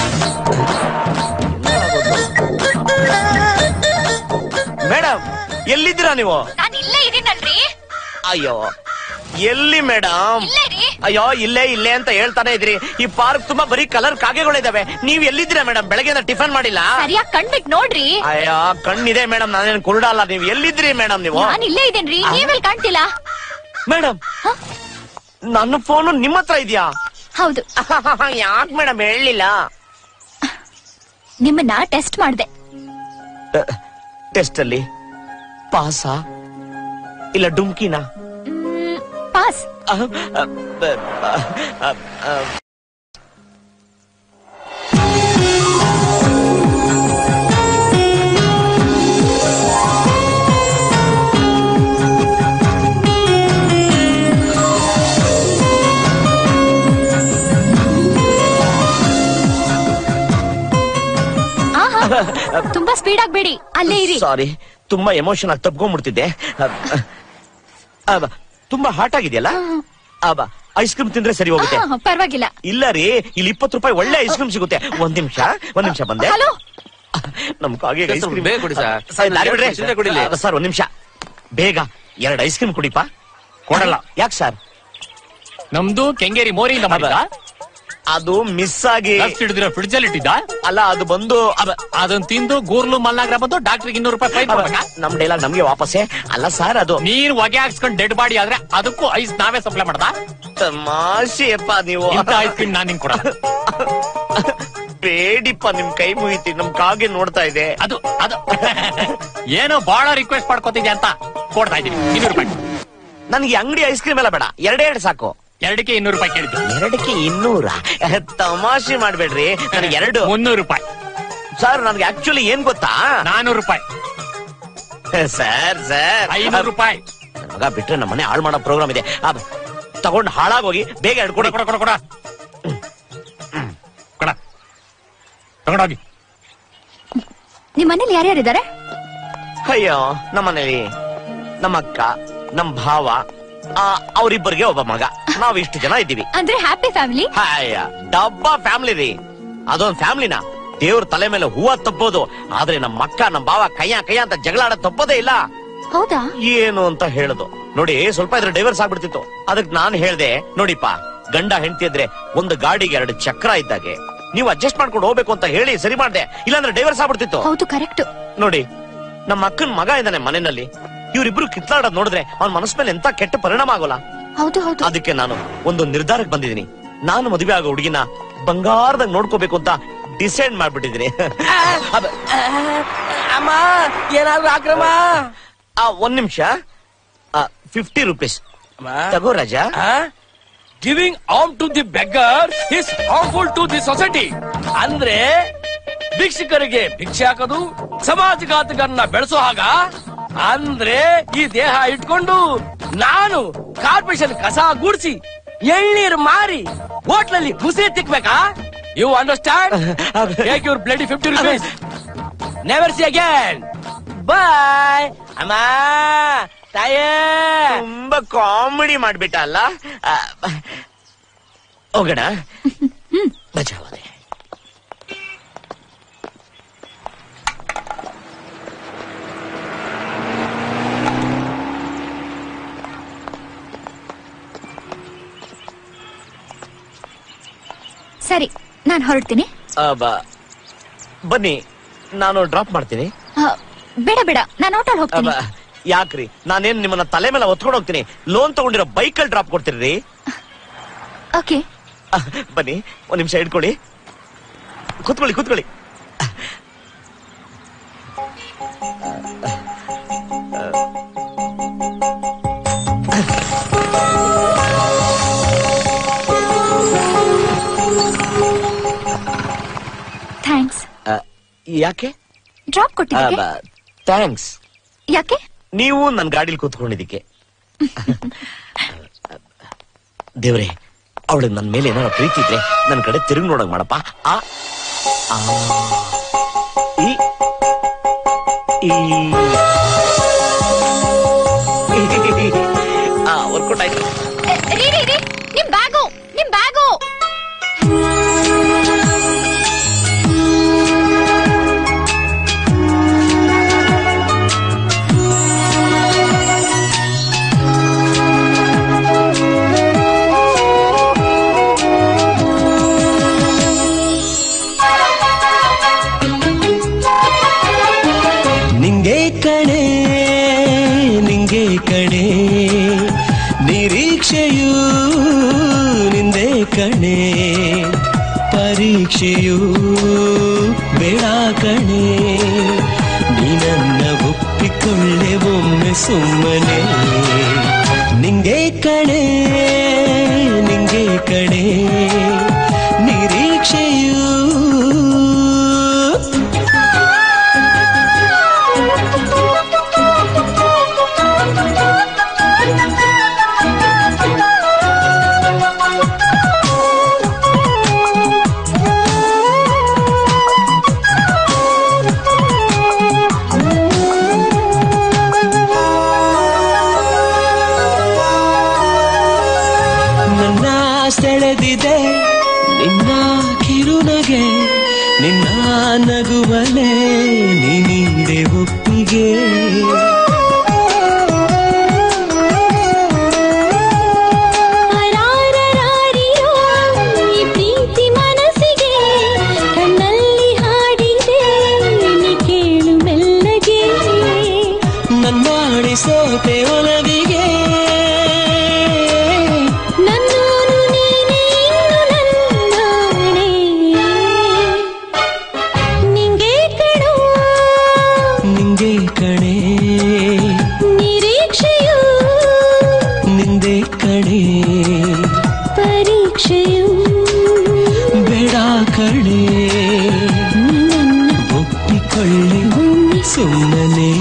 ಮೇಡಮ್ ಎಲ್ಲಿದ್ದೀರಾ ನೀವು ನಾನ್ ಇಲ್ಲೇ ಇದೀನಲ್ರಿ ಅಯ್ಯೋ ಎಲ್ಲಿ ಮೇಡಮ್ ಇಲ್ಲೇ ರೀ ಅಯ್ಯೋ ಇಲ್ಲೇ ಇಲ್ಲೇ ಅಂತ ಹೇಳ್ತಾನೆ ಇದ್ರಿ ಈ ಪಾರ್ಕ್ ತುಂಬಾ ಬರೀ ಕಲರ್ ಕಾಗೆಗಳಿದಾವೆ ನೀವ್ ಎಲ್ಲಿದ್ದೀರಾ ಮೇಡಮ್ ಬೆಳಗ್ಗೆ ಟಿಫನ್ ಮಾಡಿಲ್ಲ ಸರಿಯಾಗಿ ಕಣ್ಬಿಟ್ ನೋಡ್ರಿ ಅಯ್ಯೋ ಕಣ್ಣಿದೆ ಮೇಡಮ್ ನಾನೇನು ಕುರುಡಲ್ಲ ನೀವು ಎಲ್ಲಿದ್ರಿ ಮೇಡಮ್ ನೀವು ನಾನ್ ಇಲ್ಲೇ ಇದೇನ್ರಿ ನೀವೆಲ್ ಕಾಣ್ತಿಲ್ಲ ಮೇಡಮ್ ನನ್ನ ಫೋನು ನಿಮ್ಮ ಹತ್ರ ಇದೆಯಾ ಹೌದು ಯಾಕೆ ಮೇಡಮ್ ಹೇಳಲಿಲ್ಲ ನಿಮ್ಮನ್ನ ಟೆಸ್ಟ್ ಮಾಡ್ದೆ ಟೆಸ್ಟ್ ಅಲ್ಲಿ ಪಾಸಾ ಇಲ್ಲ ಡುಮ್ಕಿನಾ ಪಾಸ್ ಅಹ್, ಅಹ್, ಅಹ್, ಅಹ್, ಅಹ್. ಆಹಾ ತುಂಬಾ ಸ್ಪೀಡ್ ಆಗ್ಬೇಡಿ ಅಲ್ಲೇ ಇರಿ ಸಾರಿ ತುಂಬಾ ಎಮೋಷನ್ ಆಗಿ ತಪ್ಕೊಂಡ್ಬಿಡ್ತಿದ್ದೆ ಅಹ್, ಅಹ್, ತುಂಬಾ ಹಾಟ್ ಆಗಿದೆಯಲ್ಲ ಅಬ್ಬ ಐಸ್ ಕ್ರೀಮ್ ತಿಂದ್ರೆ ಸರಿ ಹೋಗುತ್ತೆ ಆಹಾ, ಪರವಾಗಿಲ್ಲ ಇಲ್ಲ ರೀ ಇಲ್ಲಿ ಇಪ್ಪತ್ತು ರೂಪಾಯಿ ಒಳ್ಳೆ ಐಸ್ ಕ್ರೀಮ್ ಸಿಗುತ್ತೆ ಒಂದ್ ನಿಮಿಷ ಒಂದ್ ನಿಮಿಷ ಬಂದೆ ಹಲೋ ನಮ್ ಕಾಗೆ ಐಸ್ ಕ್ರೀಮ್ ಬೇಗ ಕೊಡಿ ಸರ್. ದಾರಿ ಬಿಡ್ರಿ ಸುಮ್ನೆ ಕುಡಿಲಿ. ಅಹ್, ಸರ್ ಒಂದ್ ನಿಮಿಷ ಬೇಗ ಎರಡ್ ಐಸ್ ಕ್ರೀಮ್ ಕುಡಿಪಾ ಕೊಡಲ್ಲ. ಯಾಕೆ ಸರ್ ನಮ್ದು ಕೆಂಗೇರಿ ಮೋರಿಯಿಂದ ಮಾಡಿದ ಅದು ಮಿಸ್ ಆಗಿ ಹಿಡಿದಿರೋ ಫ್ರಿಡ್ಜ್ ಅಲ್ಲಿ ಇಟ್ಟಿದ್ದ ಅಲ್ಲ ಅದು ಬಂದು ಅದನ್ನ ತಿಂದು ಗೂರ್ಲು ಮಲ್ನಾಗ್ರ ಬಂದು ಡಾಕ್ಟರ್ಗೆ ಇನ್ನೂರು ರೂಪಾಯಿ ಫೈನ್ ಕೊಡ್ಬೇಕಾ ನಮ್ ಡೈಲಾಗ್ ನಮ್ಗೆ ವಾಪಸ್ಸೇ ಅಲ್ಲ ಸರ್ ಅದು ನೀನ್ ಹೊಗೆ ಹಾಕ್ಸ್ಕೊಂಡ್ ಡೆಡ್ ಬಾಡಿ ಆದ್ರೆ ಅದಕ್ಕೂ ಐಸ್ ನಾವೇ ಸಪ್ಲೈ ಮಾಡ್ದ ತಮಾಷೆಯಪ್ಪ ನೀವು ಇಂಥ ಐಸ್ ಕ್ರೀಮ್ ನಾನ್ ನಿಂಗ್ ಕೊಡಲ್ಲ ಬೇಡಿಪ್ಪ ನಿಮ್ ಕೈ ಮುಗಿತಿ ನಮ್ ಕಾಗೆ ನೋಡ್ತಾ ಇದೆ ಅದು ಅದು ಏನೋ ಬಹಳ ರಿಕ್ವೆಸ್ಟ್ ಮಾಡ್ಕೋತಿದ್ಯಾ ಅಂತ ಕೊಡ್ತಾ ಇದೀನಿ ಇನ್ನೂರು ರೂಪಾಯಿ ನನ್ಗೆ ಅಂಗಡಿ ಐಸ್ ಕ್ರೀಮ್ ಎಲ್ಲ ಬೇಡ ಎರಡೇ ಎರಡು ಸಾಕು ಎರಡಕ್ಕೆ ಇನ್ನೂರು ರೂಪಾಯಿ ಕೇಳಿದ್ದು ಎರಡಕ್ಕೆ ಇನ್ನೂರ ತಮಾಷೆ ಮಾಡ್ಬೇಡ್ರಿ ನನಗೆ ಎರಡು ಮುನ್ನೂರು ರೂಪಾಯಿ ಸರ್ ನನ್ಗೆ ಆಕ್ಚುಲಿ ಏನ್ ಗೊತ್ತಾ ನಾನೂರು ರೂಪಾಯಿ ಸರ್ ಸರ್ ಐನೂರು ರೂಪಾಯಿ ನನ್ ಮಗ ಬಿಟ್ರೆ ನಮ್ಮ ಮನೆ ಹಾಳು ಮಾಡೋ ಪ್ರೋಗ್ರಾಮ್ ಇದೆ ಅದ್ ತಗೊಂಡು ಹಾಳಾಗೋಗಿ ಬೇಗ ಎರಡು ಕೊಡಿ ಕೊಡ ಕೊಡ ಕೊಡ ಕೊಡ ತಗೊಂಡೋಗಿ ನಿಮ್ ಮನೇಲಿ ಯಾರ್ಯಾರಿದ್ದಾರೆ ಅಯ್ಯೋ ನಮ್ಮ ಮನೇಲಿ ನಮ್ಮ ಅಕ್ಕ ನಮ್ ಭಾವ ಆ, ಅವ್ರಿಬ್ಬರಿಗೆ ಒಬ್ಬ ಮಗ ನಾವ್ ಇಷ್ಟು ಜನ ಇದ್ದೀವಿ ಅಂದ್ರೆ ಹ್ಯಾಪಿ ಫ್ಯಾಮಿಲಿ ಹಾಯ ಡಬ್ಬ ಫ್ಯಾಮಿಲಿ ರೀ ಅದೊಂದ್ ಫ್ಯಾಮಿಲಿನ ದೇವ್ರ ತಲೆ ಮೇಲೆ ಹೂವ ತಪ್ಪೋದು ಆದ್ರೆ ನಮ್ಮ ಅಕ್ಕ ನಮ್ಮ ಭಾವ ಕೈಯ ಕೈಯ ಅಂತ ಜಗಳ ಆಡೋದ್ ತಪ್ಪೋದೇ ಇಲ್ಲ ಹೌದಾ ಏನು ಅಂತ ಹೇಳುದು ನೋಡಿ ಸ್ವಲ್ಪ ಇದ್ರೆ ಡೈವರ್ಸ್ ಆಗ್ಬಿಡ್ತಿತ್ತು ಅದಕ್ಕೆ ನಾನ್ ಹೇಳ್ದೆ ನೋಡಿಪ್ಪ ಗಂಡ ಹೆಂಡತಿ ಇದ್ರೆ ಒಂದು ಗಾಡಿಗೆ ಎರಡು ಚಕ್ರ ಇದ್ದಾಗೆ ನೀವು ಅಡ್ಜಸ್ಟ್ ಮಾಡ್ಕೊಂಡು ಹೋಗ್ಬೇಕು ಅಂತ ಹೇಳಿ ಸರಿ ಮಾಡ್ದೆ ಇಲ್ಲಾಂದ್ರೆ ಡೈವರ್ಸ್ ಆಗ್ಬಿಡ್ತಿತ್ತು ಹೌದು ಕರೆಕ್ಟ್ ನೋಡಿ ನಮ್ಮ ಅಕ್ಕನ ಮಗ ಇದ್ದಾನೆ ಮನೆಯಲ್ಲಿ ಇವ್ರಿಬ್ರು ಕಿತ್ಲಾಡೋದ್ ನೋಡಿದ್ರೆ ಅವ್ನ ಮನಸ್ ಮೇಲೆ ಎಂತ ಕೆಟ್ಟ ಪರಿಣಾಮ ಆಗೋಲ್ಲ ಹೌದು ಹೌದು ಅದಕ್ಕೆ ನಾನು ಒಂದು ನಿರ್ಧಾರಕ್ಕೆ ಬಂದಿದ್ದೀನಿ ನಾನು ಮದುವೆ ಆಗೋ ಹುಡುಗಿನ ಬಂಗಾರದಾಗ ನೋಡ್ಕೋಬೇಕು ಅಂತ ಡಿಸೈಡ್ ಮಾಡ್ಬಿಟ್ಟಿದ್ದೀನಿ ಅಬ್ಬ- ಅಮ್ಮ ಏನಾದ್ರು ಆಕ್ರಮ ಆ, ಒಂದ್ ನಿಮಿಷ ಫಿಫ್ಟಿ ರುಪೀಸ್ ತಗೋ ರಾಜ giving alms to the beggar is harmful to the society ಅಂದ್ರೆ ಭಿಕ್ಷುಕರಿಗೆ ಭಿಕ್ಷೆ ಹಾಕೋದು ಸಮಾಜಘಾತಕರನ್ನ ಬೆಳೆಸೋ ಹಾಗ ಅಂದ್ರೆ ಈ ದೇಹ ಇಟ್ಕೊಂಡು ನಾನು ಕಾರ್ಪೊರೇಷನ್ ಕಸ ಗುಡಿಸಿ ಎಳ್ನೀರು ಮಾರಿ ಹೋಟ್ಲಲ್ಲಿ ಮುಸಿ ತಿಕ್ಬೇಕಾ you understand take your bloody fifty rupees never see again boy ಅಮ್ಮ ತಾಯೇ ತುಂಬಾ ಕಾಮಿಡಿ ಮಾಡ್ಬಿಟ್ಟ ಅಲ್ಲ ಆ, ಹೋಗೋಣ ಬಚಾವದೆ ಸರಿ ನಾನ್ ಹೊರಡ್ತೀನಿ ಆ, ಬ- ಬನ್ನಿ ನಾನು ಡ್ರಾಪ್ ಮಾಡ್ತೀನಿ ಆ, ಬೇಡ ಬೇಡ ನಾನು ಆಟೋಲ್ ಹೋಗ್ತೀನಿ ಅಬ್ಬ, ಯಾಕ್ರಿ ನಾನೇನ್ ನಿಮ್ಮನ್ನ ತಲೆ ಮೇಲೆ ಹೊತ್ಕೊಂಡು ಹೋಗ್ತೀನಿ ಲೋನ್ ತಗೊಂಡಿರೋ ಬೈಕಲ್ಲಿ ಡ್ರಾಪ್ ಕೊಡ್ತೀರಿ ಓಕೆ ಬನ್ನಿ ಒಂದ್ ನಿಮಿಷ ಇಟ್ಕೊಳ್ಳಿ ಕೂತ್ಕೊಳ್ಳಿ ಕೂತ್ಕೊಳ್ಳಿ ಥ್ಯಾಂಕ್ಸ್ ಆ, ಯಾಕೆ ಡ್ರಾಪ್ ಕೊಟ್ಟಿದ್ದಕ್ಕೆ ಥ್ಯಾಂಕ್ಸ್ ಯಾಕೆ ನೀವು ನನ್ನ ಗಾಡಿಲಿ ಕೂತ್ಕೊಂಡಿದ್ದಕ್ಕೆ ದೇವ್ರೆ ಅವಳಿಗೆ ನನ್ನ ಮೇಲೆ ಏನಾರ ಪ್ರೀತಿ ಇದ್ರೆ ನನ್ನ ಕಡೆ ತಿರುಗಿ ನೋಡಕ್ ಮಾಡಪ್ಪ ಆ ಆ, ಈ ಈ ಆ ವರ್ಕೌಟ್ ಆಯ್ತು ರೀ ರೀ ರೀ ನಿಮ್ ಬ್ಯಾಗು ನಿಮ್ ಬ್ಯಾಗು ನಿಂಗೆ ಕಣೆ ನಿಂಗೆ ಕಣೆ ನಿರೀಕ್ಷೆಯೂ ನಿಂದೆ ಕಣೆ ಪರೀಕ್ಷೆಯೂ ಬೇಡ ಕಣೆ ನೀ ನನ್ನ ಒಪ್ಪಿಕೊಳ್ಳೆ ಒಮ್ಮೆ ಸುಮ್ಮನೆ ನಿಂಗೆ ಕಣೆ ನಿಂಗೆ ಕಣೆ ನಿರೀಕ್ಷೆಯೂ ನನ್ನ ಸೆಳೆದಿದೆ ನಿನ್ನ ಕಿರುನಗೆ ನಿನ್ನ ನಗುವಲೆ ನೀನಿದೆ ಒಪ್ಪಿಗೆ ಅರಾರರಾರಿರೋ, ಈ ಪ್ರೀತಿ ಮನಸ್ಸಿಗೆ ಕಣ್ಣಲ್ಲಿ ಹಾಡಿದೆ ನೀ ಕೇಳು ಮೆಲ್ಲಗೆ ನನ್ನಾಡಿ ಸೋತೆ ಒಲವಿಗೆ ನನ್ನೋನು ನೀನೇ ಇನ್ನು ನನ್ನಾಣೆ. ನಿಂಗೆ ಕಣೋ ನಿಂಗೆ ಕಣೆ ನಿರೀಕ್ಷೆಯು ನಿಂದೆ ಕಣೆ ಪರೀಕ್ಷೆಯು ಬೇಡ ಕಣೆ ಒಪ್ಪಿಕೊಳ್ಳಿ ಸುಮ್ಮನೆ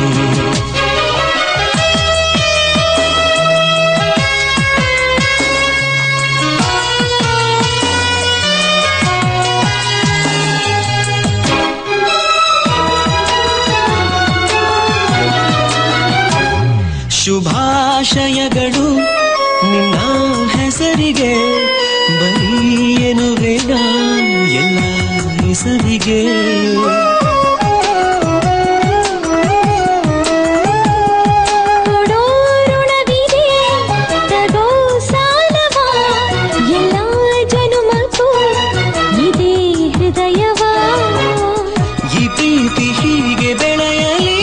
ಶುಭಾಶಯಗಳು ನಿನ್ನ ಹೆಸರಿಗೆ ಬರೀ ಎನ್ನುವೆನ ಎಲ್ಲ ಹೆಸರಿಗೆ ಕೊಡೋ ಋಣವಿದೆ ತಗೋ ಸಾಲವ ಎಲ್ಲ ಜನುಮಕ್ಕೂ ಇದೇ ಹೃದಯವ ಈ ಪ್ರೀತಿ ಹೀಗೆ ಬೆಳೆಯಲಿ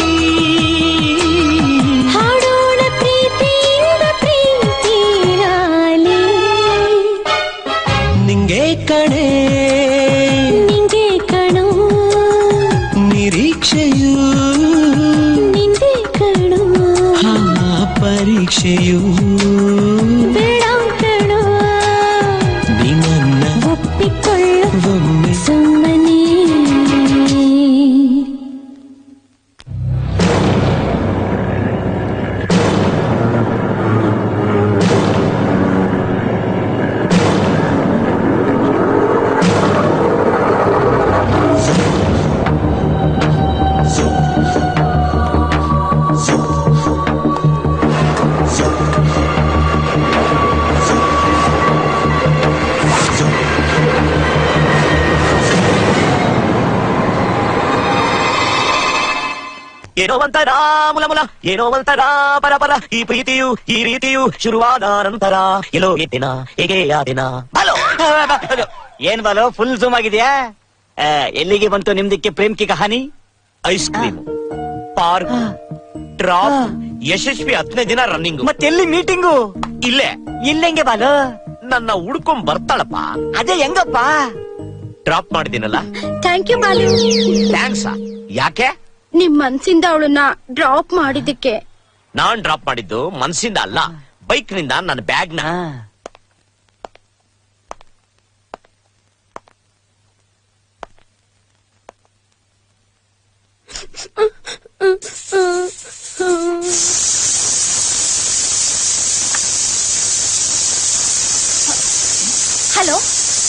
ಹಾಡೋಣ ಪ್ರೀತಿಯಿಂದ ಪ್ರೀತಿಯಾಲಿ ನಿಂಗೆ ಕಣೆ ನಿಂಗೆ ಕಣೋ ನಿರೀಕ್ಷೆಯು ನಿಂದೆ ಕಣೋ ಹಾ ಪರೀಕ್ಷೆಯು ಬೇಡ ಕಣೋ ನೀ ನನ್ನ ಒಪ್ಪಿಕೊಳ್ಳು ಒಮ್ಮೆ ಸುಮ್ಮನೆ ಏನೋ ಒಂಥರ ಮುಲ ಮುಲ ಏನೋ ಒಂಥರ ಪರ ಪರ ಈ ಪ್ರೀತಿಯು ಈ ರೀತಿಯು ಶುರುವಾದ ನಂತರ ಎಲ್ಲೋ ಈ ದಿನ ಹೇಗೆ ಆ ದಿನ ಬಾಲು ಏನ್ ಬಾಲು ಫುಲ್ ಜೂಮ್ ಆಗಿದ್ಯಾ ಆ, ಎಲ್ಲಿಗೆ ಬಂತು ನಿಮ್ದಕ್ಕೆ Prem ki Kahani ice cream park drop ಯಶಸ್ವಿ ಹತ್ತನೇ ದಿನ ರನ್ನಿಂಗ್ ಮತ್ತೆಲ್ಲಿ ಮೀಟಿಂಗು ಇಲ್ಲೇ ಇಲ್ಲೆಂಗೆ ಬಾಲು ನನ್ನ ಹುಡ್ಕೊಂಡ್ ಬರ್ತಾಳಪ್ಪ ಅದೇ ಹೆಂಗಪ್ಪ ಡ್ರಾಪ್ ಮಾಡಿದಿನಲ್ಲ ಥ್ಯಾಂಕ್ ಯು ಬಾಲು ಥ್ಯಾಂಕ್ಸ್ ಯಾಕೆ ನಿಮ್ ಮನ್ಸಿಂದ ಅವಳನ್ನ ಡ್ರಾಪ್ ಮಾಡಿದ್ದಕ್ಕೆ ನಾನ್ ಡ್ರಾಪ್ ಮಾಡಿದ್ದು ಮನ್ಸಿಂದ ಅಲ್ಲ ಬೈಕ್ ನಿಂದ ನನ್ನ ಬ್ಯಾಗ್ ನ ಹಲೋ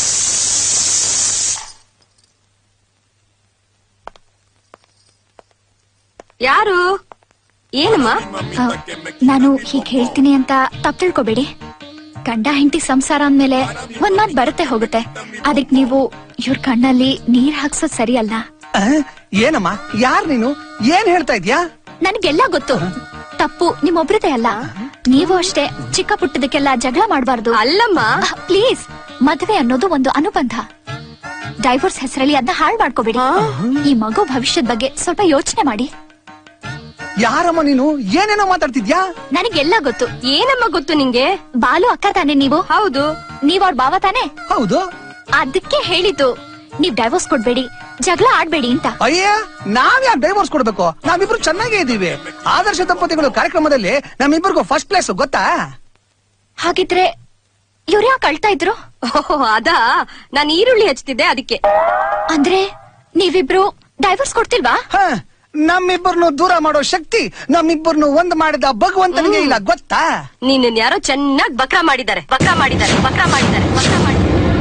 ಯಾರು ಏನಮ್ಮ ಆ, ನಾನು ಹೀಗೆ ಹೇಳ್ತೀನಿ ಅಂತ ತಪ್ಪು ತಿಳ್ಕೊಬೇಡಿ ಗಂಡ ಹೆಂಡತಿ ಸಂಸಾರ ಅಂದ್ಮೇಲೆ ಒಂದ್ ಮಾತ್ ಬರುತ್ತೆ ಹೋಗುತ್ತೆ ಅದಕ್ ನೀವು ಇವ್ರ ಕಣ್ಣಲ್ಲಿ ನೀರ್ ಹಾಕ್ಸೋದ್ ಸರಿ ಅಲ್ಲ ಆ, ಏನಮ್ಮ ಯಾರ್ ನೀನು ಏನ್ ಹೇಳ್ತಾ ಇದ್ಯಾ ನನ್ಗೆಲ್ಲ ಗೊತ್ತು ತಪ್ಪು ನಿಮ್ಮೊಬ್ರದೇ ಅಲ್ಲ ನೀವು ಅಷ್ಟೇ ಚಿಕ್ಕ ಪುಟ್ಟದಕ್ಕೆಲ್ಲ ಜಗಳ ಮಾಡಬಾರ್ದು ಅಲ್ಲಮ್ಮ ಪ್ಲೀಸ್ ಮದುವೆ ಅನ್ನೋದು ಒಂದು ಅನುಬಂಧ ಡೈವೋರ್ಸ್ ಹೆಸರಲ್ಲಿ ಅದನ್ನ ಹಾಳು ಮಾಡ್ಕೋಬೇಡಿ ಈ ಮಗು ಭವಿಷ್ಯದ ಬಗ್ಗೆ ಸ್ವಲ್ಪ ಯೋಚನೆ ಮಾಡಿ ಯಾರಮ್ಮ ನೀನು ಏನೇನೋ ಮಾತಾಡ್ತಿದ್ಯಾ ನನಗೆಲ್ಲ ಗೊತ್ತು ಏನಮ್ಮ ಗೊತ್ತು ನಿಂಗೆ ಬಾಲು ಅಕ್ಕ ತಾನೆ ನೀವು ಹೌದು ನೀವ್ ಅವ್ರ ಬಾವ ತಾನೆ ಹೌದು ಅದಕ್ಕೆ ಹೇಳಿದ್ದು ನೀವ್ ಡೈವೋರ್ಸ್ ಕೊಡ್ಬೇಡಿ ಜಗಳ ಆಡ್ಬೇಡಿ ಅಂತ ಅಯ್ಯ ನಾವ್ ಯಾಕೆ ಡೈವೋರ್ಸ್ ಕೊಡ್ಬೇಕು ನಾವಿಬ್ರು ಚೆನ್ನಾಗೇ ಇದೀವಿ ಆದರ್ಶ ದಂಪತಿಗಳು ಕಾರ್ಯಕ್ರಮದಲ್ಲಿ ನಮ್ಮಿಬ್ಬರಿಗೂ ಫಸ್ಟ್ ಪ್ಲೇಸ್ ಗೊತ್ತಾ ಹಾಗಿದ್ರೆ ಇವ್ರ ಯಾಕೆ ಅಳ್ತಾ ಇದ್ರು ಓಹೋ ಅದಾ ನಾನು ಈರುಳ್ಳಿ ಹಚ್ತಿದ್ದೆ ಅದಕ್ಕೆ ಅಂದ್ರೆ ನೀವಿಬ್ರು ಡೈವೋರ್ಸ್ ಕೊಡ್ತಿಲ್ವಾ ಹ, ನಮ್ಮಿಬ್ಬರನ್ನು ದೂರ ಮಾಡೋ ಶಕ್ತಿ ನಮ್ಮಿಬ್ಬರನ್ನು ಒಂದ್ ಮಾಡಿದ ಭಗವಂತನಿಗೆ ಇಲ್ಲ ಗೊತ್ತಾ ನಿನ್ನ ಯಾರೋ ಚೆನ್ನಾಗ್ ಬಕ್ರಾ ಮಾಡಿದ್ದಾರೆ ಬಕ್ರಾ ಮಾಡಿದ್ದಾರೆ ಬಕ್ರಾ ಮಾಡಿದ್ದಾರೆ ಬಕ್ರಾ ಮಾಡಿದ್ದಾರೆ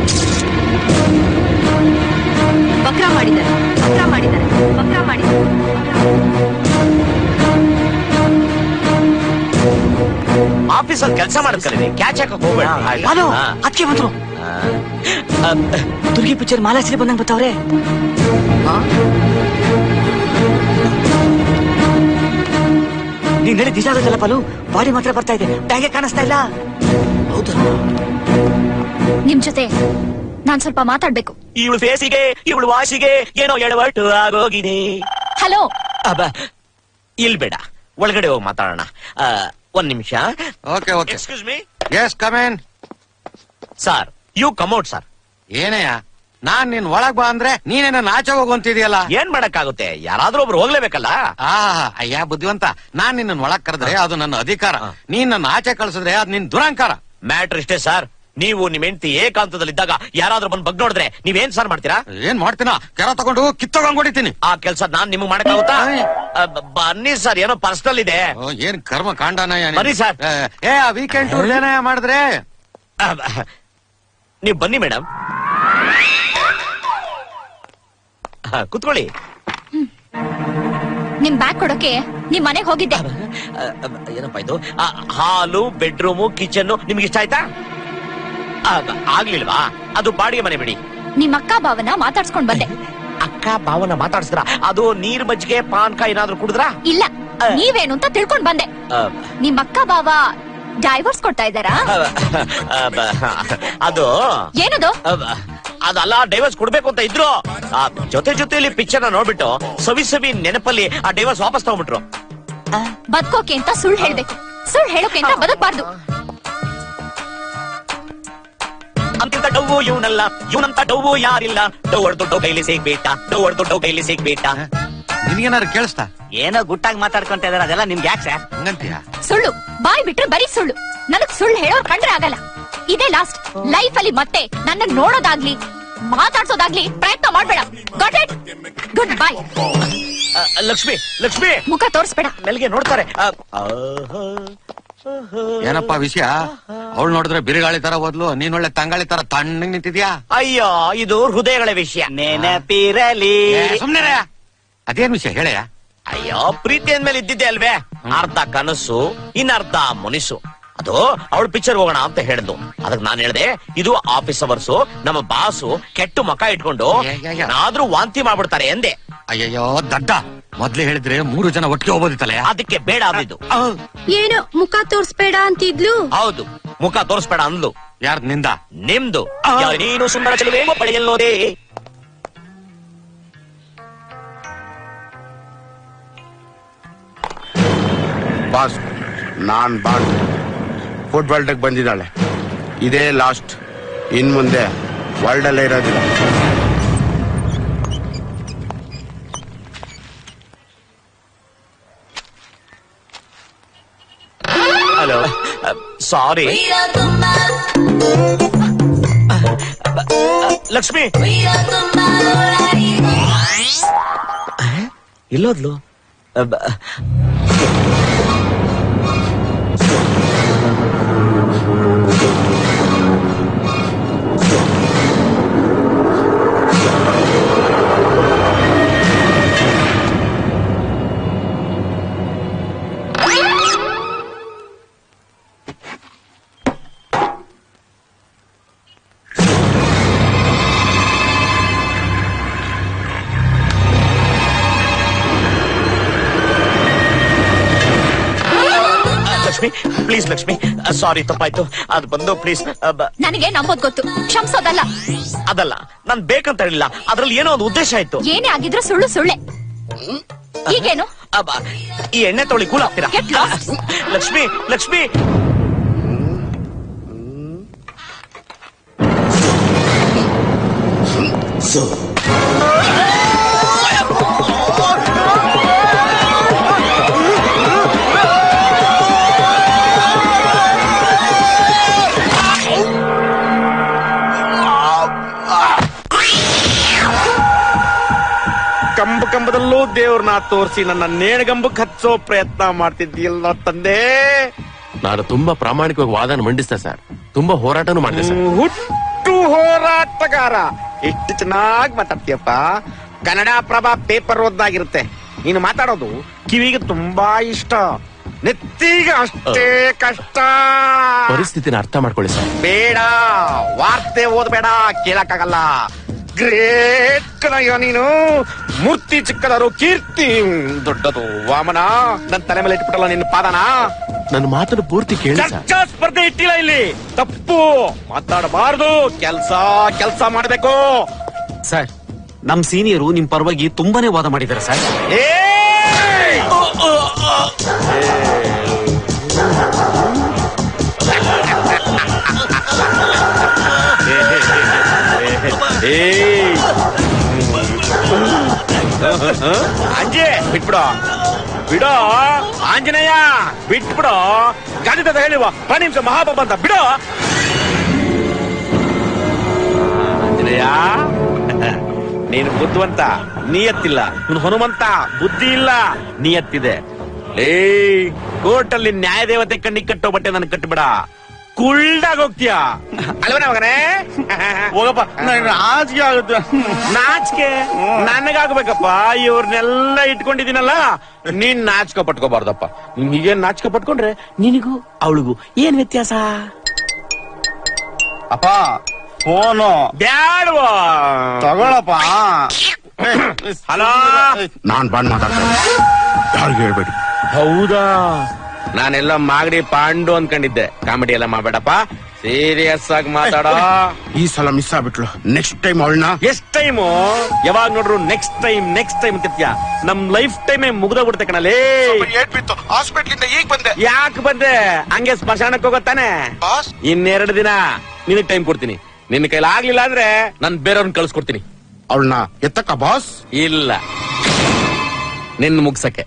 ಬಕ್ರಾ ಮಾಡಿದ್ದಾರೆ ಬಕ್ರಾ ಮಾಡಿದ್ದಾರೆ ಬಕ್ರಾ ಮಾಡಿದ್ದಾರೆ ಆಫೀಸಲ್ಲಿ ಕೆಲಸ ಮಾಡಕ್ ಕಲೀರಿ ಕ್ಯಾಚ್ ಹಾಕಕ್ ಹೋಗ್ಬೇಡ ಬಾಲು ಅದಕ್ಕೆ ಬಂದ್ರು ದುರ್ಗಿ ಪಿಕ್ಚರ್ ಮಾಲಾಶ್ರೀ ಬಂದಂಗ್ ಬರ್ತಾವ್ರೆ ನೀನ್ ಹೇಳಿ ನಿಜ ಆಗೋದಲ್ಲ ಬಾಲು ಬಾಡಿ ಮಾತ್ರ ಬರ್ತಾ ಇದೆ ಬ್ಯಾಗೆ ಕಾಣಿಸ್ತಾ ಇಲ್ಲ ಹೌದಾ ನಿಮ್ ಜೊತೆ ನಾನ್ ಸ್ವಲ್ಪ ಮಾತಾಡ್ಬೇಕು ಇವಳು ಫೇಸಿಗೆ ಇವಳು ವಾಸಿಗೆ ಏನೋ ಎಡವಟ್ಟು ಆಗೋಗಿದೆ ಹಲೋ ಅಬ್ಬ ಇಲ್ ಬೇಡ ಒಳಗಡೆ ಹೋಗಿ ಮಾತಾಡೋಣ ಆ, ಒಂದ್ ನಿಮಿಷ okay okay excuse me yes come in sir you come out sir ಏನಯ್ಯ ನಾನ್ ನಿನ್ ಒಳಗ್ ಬಾ ಅಂದ್ರೆ ನೀನೇನ ನಾಚ ಹೋಗುವಂತಿದ್ಯಲ್ಲ ಏನ್ ಮಾಡಕ್ಕಾಗುತ್ತೆ ಯಾರಾದ್ರೂ ಒಬ್ರು ಹೋಗ್ಲೇಬೇಕಲ್ಲ ಆ ಅಯ್ಯ ಬುದ್ಧಿವಂತ ನಾನ್ ನಿನ್ನ ಒಳಗ್ ಕರೆದ್ರೆ ಅದು ನನ್ನ ಅಧಿಕಾರ ನೀನ್ ನನ್ನ ಆಚೆ ಕಳ್ಸಿದ್ರೆ ಅದು ನಿನ್ ದುರಂಕಾರ ಮ್ಯಾಟ್ರ್ ಇಷ್ಟೇ ಸರ್ ನೀವು ನಿಮ್ ಹೆಂಡತಿ ಏಕಾಂತದಲ್ಲಿದ್ದಾಗ ಯಾರಾದ್ರೂ ಬಂದು ಬಗ್ ನೋಡಿದ್ರೆ ನೀವೇನ್ ಸರ್ ಮಾಡ್ತೀರಾ ಏನ್ ಮಾಡ್ತೀನ ಕೆರ ತಗೊಂಡು ಕಿತ್ತಗೊಂಡ್ ಹೊಡಿತೀನಿ ಆ ಕೆಲ್ಸ ನಾನ್ ನಿಮ್ಗೆ ಮಾಡಕ್ಕಾಗುತ್ತಾ ಆ, ಬ- ಬನ್ನಿ ಸರ್ ಏನೋ ಪರ್ಸನಲ್ ಇದೆ ಓ, ಏನ್ ಕರ್ಮ ಕಾಂಡನಯ್ಯ ನೀನು. ಬನ್ನಿ ಸರ್. ಏ, ಏ ಆ ವೀಕೆಂಡ್ ಟೂರ್ ಏನಯ್ಯ ಮಾಡಿದ್ರೆ ಆ, ಬ- ನೀವ್ ಬನ್ನಿ ಮೇಡಮ್ ಕುತ್ಕೊಳ್ಳಿ ನಿಮ್ ಬ್ಯಾಗ್ ಕೊಡೋಕೆ ನಿಮ್ ಮನೆಗ್ ಹೋಗಿದ್ದೆ ಆ, ಆ, ಏನಪ್ಪಾ ಇದು ಆ, ಹಾಲು ಬೆಡ್ರೂಮು ಕಿಚನ್ ನಿಮ್ಗೆ ಇಷ್ಟ ಆಯ್ತಾ ಆ, ಬ- ಆಗ್ಲಿಲ್ವಾ ಅದು ಬಾಡಿಗೆ ಮನೆ ಬಿಡಿ ನಿಮ್ ಅಕ್ಕ ಭಾವನ ಮಾತಾಡ್ಸ್ಕೊಂಡ್ ಬಂದೆ ಅಕ್ಕ ಭಾವನ ಮಾತಾಡ್ಸಿದ್ರ ಅದು ನೀರ್ ಮಜ್ಜಿಗೆ ಪಾನ್ಕ ಏನಾದ್ರು ಕುಡಿದ್ರಾ ಇಲ್ಲ ನೀವೇನು ಅಂತ ತಿಳ್ಕೊಂಡ್ ಬಂದೆ ಆ, ನಿಮ್ ಅಕ್ಕ ಭಾವ ಡೈವೋರ್ಸ್ ಕೊಡ್ತಾ ಇದ್ದಾರಾ ಆ, ಆ, ಬ- ಅದು ಏನದು ಆ, ಬ- ಅದಲ್ಲ ಡೈವರ್ಸ್ ಕೊಡ್ಬೇಕು ಅಂತ ಇದ್ರು ಆ ಜೊತೆ ಜೊತೆಲಿ ಪಿಕ್ಚರ್ ನ ನೋಡ್ಬಿಟ್ಟು ಸವಿ ಸವಿ ನೆನಪಲ್ಲಿ ಆ ಡೈವರ್ಸ್ ವಾಪಸ್ ತಗೊಂಡ್ಬಿಟ್ರು ಬದುಕೋಕೆ ಅಂತ ಸುಳ್ಳು ಹೇಳ್ಬೇಕು ಸುಳ್ಳು ಹೇಳೋಕೆ ಅಂತ ಬದುಕ್ಬಾರ್ದು ಅಂತಿಂತ ಡವ್ವು ಇವನಲ್ಲ ಇವನಂತ ಡವ್ವು ಯಾರಿಲ್ಲ ಡವ್ ಹೊಡೆದು ಡವ್ ಕೈಲಿ ಸಿಗ್ಬೇಟ ಡವ್ ಹೊಡೆದು ಡವ್ ಕೈಲಿ ಸಿಗ್ಬೇಟ ನಿನ್ಗೇನಾರು ಕೇಳಿಸ್ತಾ ಏನೋ ಗುಟ್ಟಾಗಿ ಮಾತಾಡ್ಕೊಂತ ಇದಾರೆ ಅದೆಲ್ಲ ನಿಮ್ಗೆ ಯಾಕೆ ಸರ್ ಹಂಗಂತೀಯ ಸುಳ್ಳು ಬಾಯ್ ಬಿಟ್ರೆ ಬರೀ ಸುಳ್ಳು ನನಗ್ ಸುಳ್ಳು ಹೇಳೋರ್ ಕಂಡ್ರೆ ಆಗಲ್ಲ ಇದೇ ಲಾಸ್ಟ್ ಲೈಫ್ ಅಲ್ಲಿ ಮತ್ತೆ ನನ್ನ ನೋಡೋದಾಗ್ಲಿ ಮಾತಾಡ್ಸೋದಾಗ್ಲಿ ಪ್ರಯತ್ನ ಮಾಡ್ಬೇಡ ಗಾಟ್ ಇಟ್ ಗುಡ್ ಬೈ ಆ, ಲಕ್ಷ್ಮಿ ಲಕ್ಷ್ಮಿ ಮುಖ ತೋರಿಸ್ಬೇಡ ಮೆಲ್ಗೆ ನೋಡ್ತಾರೆ ಆ, ಏನಪ್ಪ ವಿಷಯ ಅವಳು ನೋಡಿದ್ರೆ ಬಿರುಗಾಳಿ ತರ ಓದ್ಲು ನೀನ್ ಒಳ್ಳೆ ತಂಗಾಳಿ ತರ ತಣ್ಣಗ್ ನಿಂತಿದ್ಯಾ ಅಯ್ಯೋ ಇದು ಹೃದಯಗಳ ವಿಷಯ ನೆನಪಿರಲಿ ಸುಮ್ನೆ ಅದೇನ್ ವಿಷಯ ಹೇಳಯ್ಯ ಅಯ್ಯೋ ಪ್ರೀತಿ ಅಂದ್ಮೇಲೆ ಇದ್ದಿದ್ದೆ ಅಲ್ವೇ ಅರ್ಧ ಕನಸು ಇನ್ನರ್ಧ ಮುನಿಸು ಅದು ಅವಳು ಪಿಕ್ಚರ್ ಹೋಗೋಣ ಅಂತ ಹೇಳ್ದು ಅದಕ್ಕೆ ನಾನ್ ಹೇಳ್ದೆ ಇದು ಆಫೀಸ್ ಅವರ್ಸು ನಮ್ಮ ಬಾಸು ಕೆಟ್ಟು ಮಕ ಇಟ್ಕೊಂಡು ಏನಾದ್ರೂ ವಾಂತಿ ಮಾಡ್ಬಿಡ್ತಾರೆ ಎಂದೆ ಅಯ್ಯಯ್ಯೋ ದಡ್ಡ ಮೊದ್ಲೇ ಹೇಳಿದ್ರೆ ಮೂರು ಜನ ಒಟ್ಟಿಗೆ ಹೋಗೋದಿತ್ತಲ್ಲ ಅದಕ್ಕೆ ಬೇಡ ಅಂದಿದ್ದು ಏನು ಮುಖ ತೋರ್ಸ್ಬೇಡ ಅಂತಿದ್ಲು ಹೌದು ಮುಖ ತೋರಿಸ್ಬೇಡ ಅಂದ್ಲು ಯಾರ್ ನಿಂದ ನಿಮ್ದು ಯಾ ನೀನು ಸುಂದರ ಚೆಲುವೆ ಪಡೆಯಲ್ಲೋದೇ ಬಾಸ್ ನಾನ್ ಬಾಂಡ್ ಫುಡ್ ವರ್ಲ್ಡ್ ಬಂದಿದ್ದಾಳೆ ಇದೇ ಲಾಸ್ಟ್ ಇನ್ ಮುಂದೆ ವರ್ಲ್ಡ್ ಅಲ್ಲೇ ಇರೋದಿಲ್ಲ ಹಲೋ ಸಾರಿ ಲಕ್ಷ್ಮಿ ಇಲ್ಲೋದ್ಲು ಅಬ್ಬ. ಲಕ್ಷ್ಮಿ ಪ್ಲೀಸ್ ಲಕ್ಷ್ಮಿ ಸಾರಿ ತಪ್ಪಾಯ್ತು ಅದು ಬಂದು ಪ್ಲೀಸ್ ನನಗೆ ನಂಬೋದ್ ಗೊತ್ತು ಕ್ಷಮಿಸೋದಲ್ಲ ಅದಲ್ಲ ನಾನ್ ಬೇಕಂತ ಹೇಳಿಲ್ಲ ಅದ್ರಲ್ಲಿ ಏನೋ ಒಂದು ಉದ್ದೇಶ ಆಯ್ತು ಏನೇ ಆಗಿದ್ರು ಸುಳ್ಳು ಸುಳ್ಳೆ ಈಗೇನು ಅಬ್ಬ, ಈ ಎಣ್ಣೆ ತೊಳಿ ಕೂಲ್ ಆಗ್ತೀರಾ Get lost. ಲಕ್ಷ್ಮಿ ಲಕ್ಷ್ಮಿ ಕಂಬ ಕಂಬದಲ್ಲೂ ದೇವ್ರನ್ನ ತೋರಿಸಿ ನನ್ನ ನೇಣಗಂಬಕ್ಕೆ ಹಚ್ಚೋ ಪ್ರಯತ್ನ ಮಾಡ್ತಿದ್ದೀಯಲ್ಲ ತಂದೆ ನಾನು ತುಂಬಾ ಪ್ರಾಮಾಣಿಕವಾಗಿ ವಾದನ ಮಂಡಿಸ್ತೆ ಸರ್ ತುಂಬಾ ಹೋರಾಟನೂ ಮಾಡಿದೆ ಸರ್ ಹುಟ್ಟು ಹೋರಾಟಗಾರ ಎಷ್ಟು ಚೆನ್ನಾಗಿ ಮಾತಾಡ್ತೀಯಪ್ಪ ಕನ್ನಡ ಪ್ರಭಾ ಪೇಪರ್ ಓದ್ದಾಗಿರುತ್ತೆ ನೀನು ಮಾತಾಡೋದು ಕಿವಿಗೆ ತುಂಬಾ ಇಷ್ಟ ನೆತ್ತಿಗೆ ಅಷ್ಟೇ ಕಷ್ಟ ಪರಿಸ್ಥಿತಿನ ಅರ್ಥ ಮಾಡ್ಕೊಳ್ಳಿ ಸರ್ ಬೇಡ ವಾರ್ತೆ ಓದ್ಬೇಡ ಕೇಳಕ್ಕಾಗಲ್ಲ ಗ್ರೇಟ್ ಕಣಯ್ಯ ನೀನು ಮೂರ್ತಿ ಚಿಕ್ಕದರು ಕೀರ್ತಿ ದೊಡ್ಡದು ವಾಮನ ನನ್ ತಲೆ ಮೇಲೆ ಇಟ್ಬಿಟ್ಟಲ್ಲ ನಿನ್ನ ಪಾದನ ನನ್ನ ಮಾತನ್ನು ಪೂರ್ತಿ ಕೇಳಿ ಸರ್ ಚರ್ಚಾ ಸ್ಪರ್ಧೆ ಇಟ್ಟಿಲ್ಲ ಇಲ್ಲಿ ತಪ್ಪು ಮಾತಾಡಬಾರ್ದು ಕೆಲ್ಸ ಕೆಲ್ಸ ಮಾಡ್ಬೇಕು ಸರ್ ನಮ್ ಸೀನಿಯರು ನಿಮ್ ಪರವಾಗಿ ತುಂಬಾನೇ ವಾದ ಮಾಡಿದ್ದಾರೆ ಸರ್ ಏಯ್! ಏಯ್! ಅಂಜೆ ಬಿಟ್ಬಿಡು ಬಿಡೋ ಆಂಜನೇಯ ಬಿಟ್ಬಿಡು ಗಾಡಿ ತದ ಹೇಳಿವ ಬಾ ನಿಮಿಷ ಮಹಾಪಾಪ ಅಂತ ಬಿಡೋ ಆಂಜನೇಯ ನೀನು ಬುದ್ಧಿವಂತ ನಿಯತ್ತಿಲ್ಲ ನೀನು ಹನುಮಂತ ಬುದ್ಧಿ ಇಲ್ಲ ನಿಯತ್ತಿದೆ ಏ ಕೋರ್ಟಲ್ಲಿ ನ್ಯಾಯ ದೇವತೆ ಕಣ್ಣಿಗೆ ಕಟ್ಟೋ ಬಟ್ಟೆ ನನ್ ಕಟ್ಟಬೇಡ ಕುಳ್ಳಾಗ ಹೋಗ್ತೀಯ ಅಲ್ವನ ಮಗನೇ ಹೋಗಪ್ಪ ನಾಚಿಕೆ ಆಗುತ್ತೆ ನಾಚಿಕೆ ನನಗಾಗ್ಬೇಕಪ್ಪ ಇವ್ರನ್ನೆಲ್ಲ ಇಟ್ಕೊಂಡಿದ್ದೀನಲ್ಲ ನೀನ್ ನಾಚಿಕೆ ಪಟ್ಕೋಬಾರ್ದಪ್ಪ ನೀನ್ ಹೀಗೇನ್ ನಾಚಿಕೆ ಪಟ್ಕೊಂಡ್ರೆ ನಿನಗೂ ಅವಳಿಗೂ ಏನ್ ವ್ಯತ್ಯಾಸ ಅಪ್ಪ ಫೋನು ಬ್ಯಾಡ್ವಾ ತಗೊಳಪ್ಪ ಹಲೋ ನಾನ್ ಬಂದ್ ಮಾತಾಡ್ತೇನೆ ಯಾರಿಗೂ ಹೇಳ್ಬೇಡಿ ಹೌದಾ ನಾನೆಲ್ಲ ಮಾಗಡಿ ಪಾಂಡು ಅನ್ಕೊಂಡಿದ್ದೆ ಕಾಮಿಡಿ ಎಲ್ಲ ಮಾಡ್ಬೇಡಪ್ಪ ಸೀರಿಯಸ್ ಆಗಿ ಮಾತಾಡ ಈ ಸಲ ಮಿಸ್ ಆಗ್ಬಿಟ್ಲು ನೆಕ್ಸ್ಟ್ ಟೈಮ್ ಅವಳನ್ನ ಎಷ್ಟ್ ಟೈಮು ಯಾವಾಗ ನೋಡ್ರು ನೆಕ್ಸ್ಟ್ ಟೈಮ್ ನೆಕ್ಸ್ಟ್ ಟೈಮ್ ಅಂತಿರ್ತೀಯ ನಮ್ ಲೈಫ್ ಟೈಮೇ ಮುಗ್ದೋಗ್ಬಿಡುತ್ತೆ ಕಣಲೇ ಬಿತ್ತು ಹಾಸ್ಪಿಟ್ಲಿಂದ ಈಗ ಬಂದೆ ಯಾಕೆ ಬಂದೆ ಹಂಗೆ ಸ್ಮಶಾನಕ್ಕೆ ಹೋಗೋತಾನೆ ಇನ್ನೆರಡು ದಿನ ನಿನಗ್ ಟೈಮ್ ಕೊಡ್ತೀನಿ ನಿನ್ನ ಕೈಲಿ ಆಗ್ಲಿಲ್ಲ ಅಂದ್ರೆ ನಾನ್ ಬೇರೆಯವ್ರನ್ನ ಕಳ್ಸ್ಕೊಡ್ತೀನಿ ಅವಳನ್ನ ಎತ್ತಕ್ಕ ಬಾಸ್ ಇಲ್ಲ ನಿನ್ನ ಮುಗ್ಸಕ್ಕೆ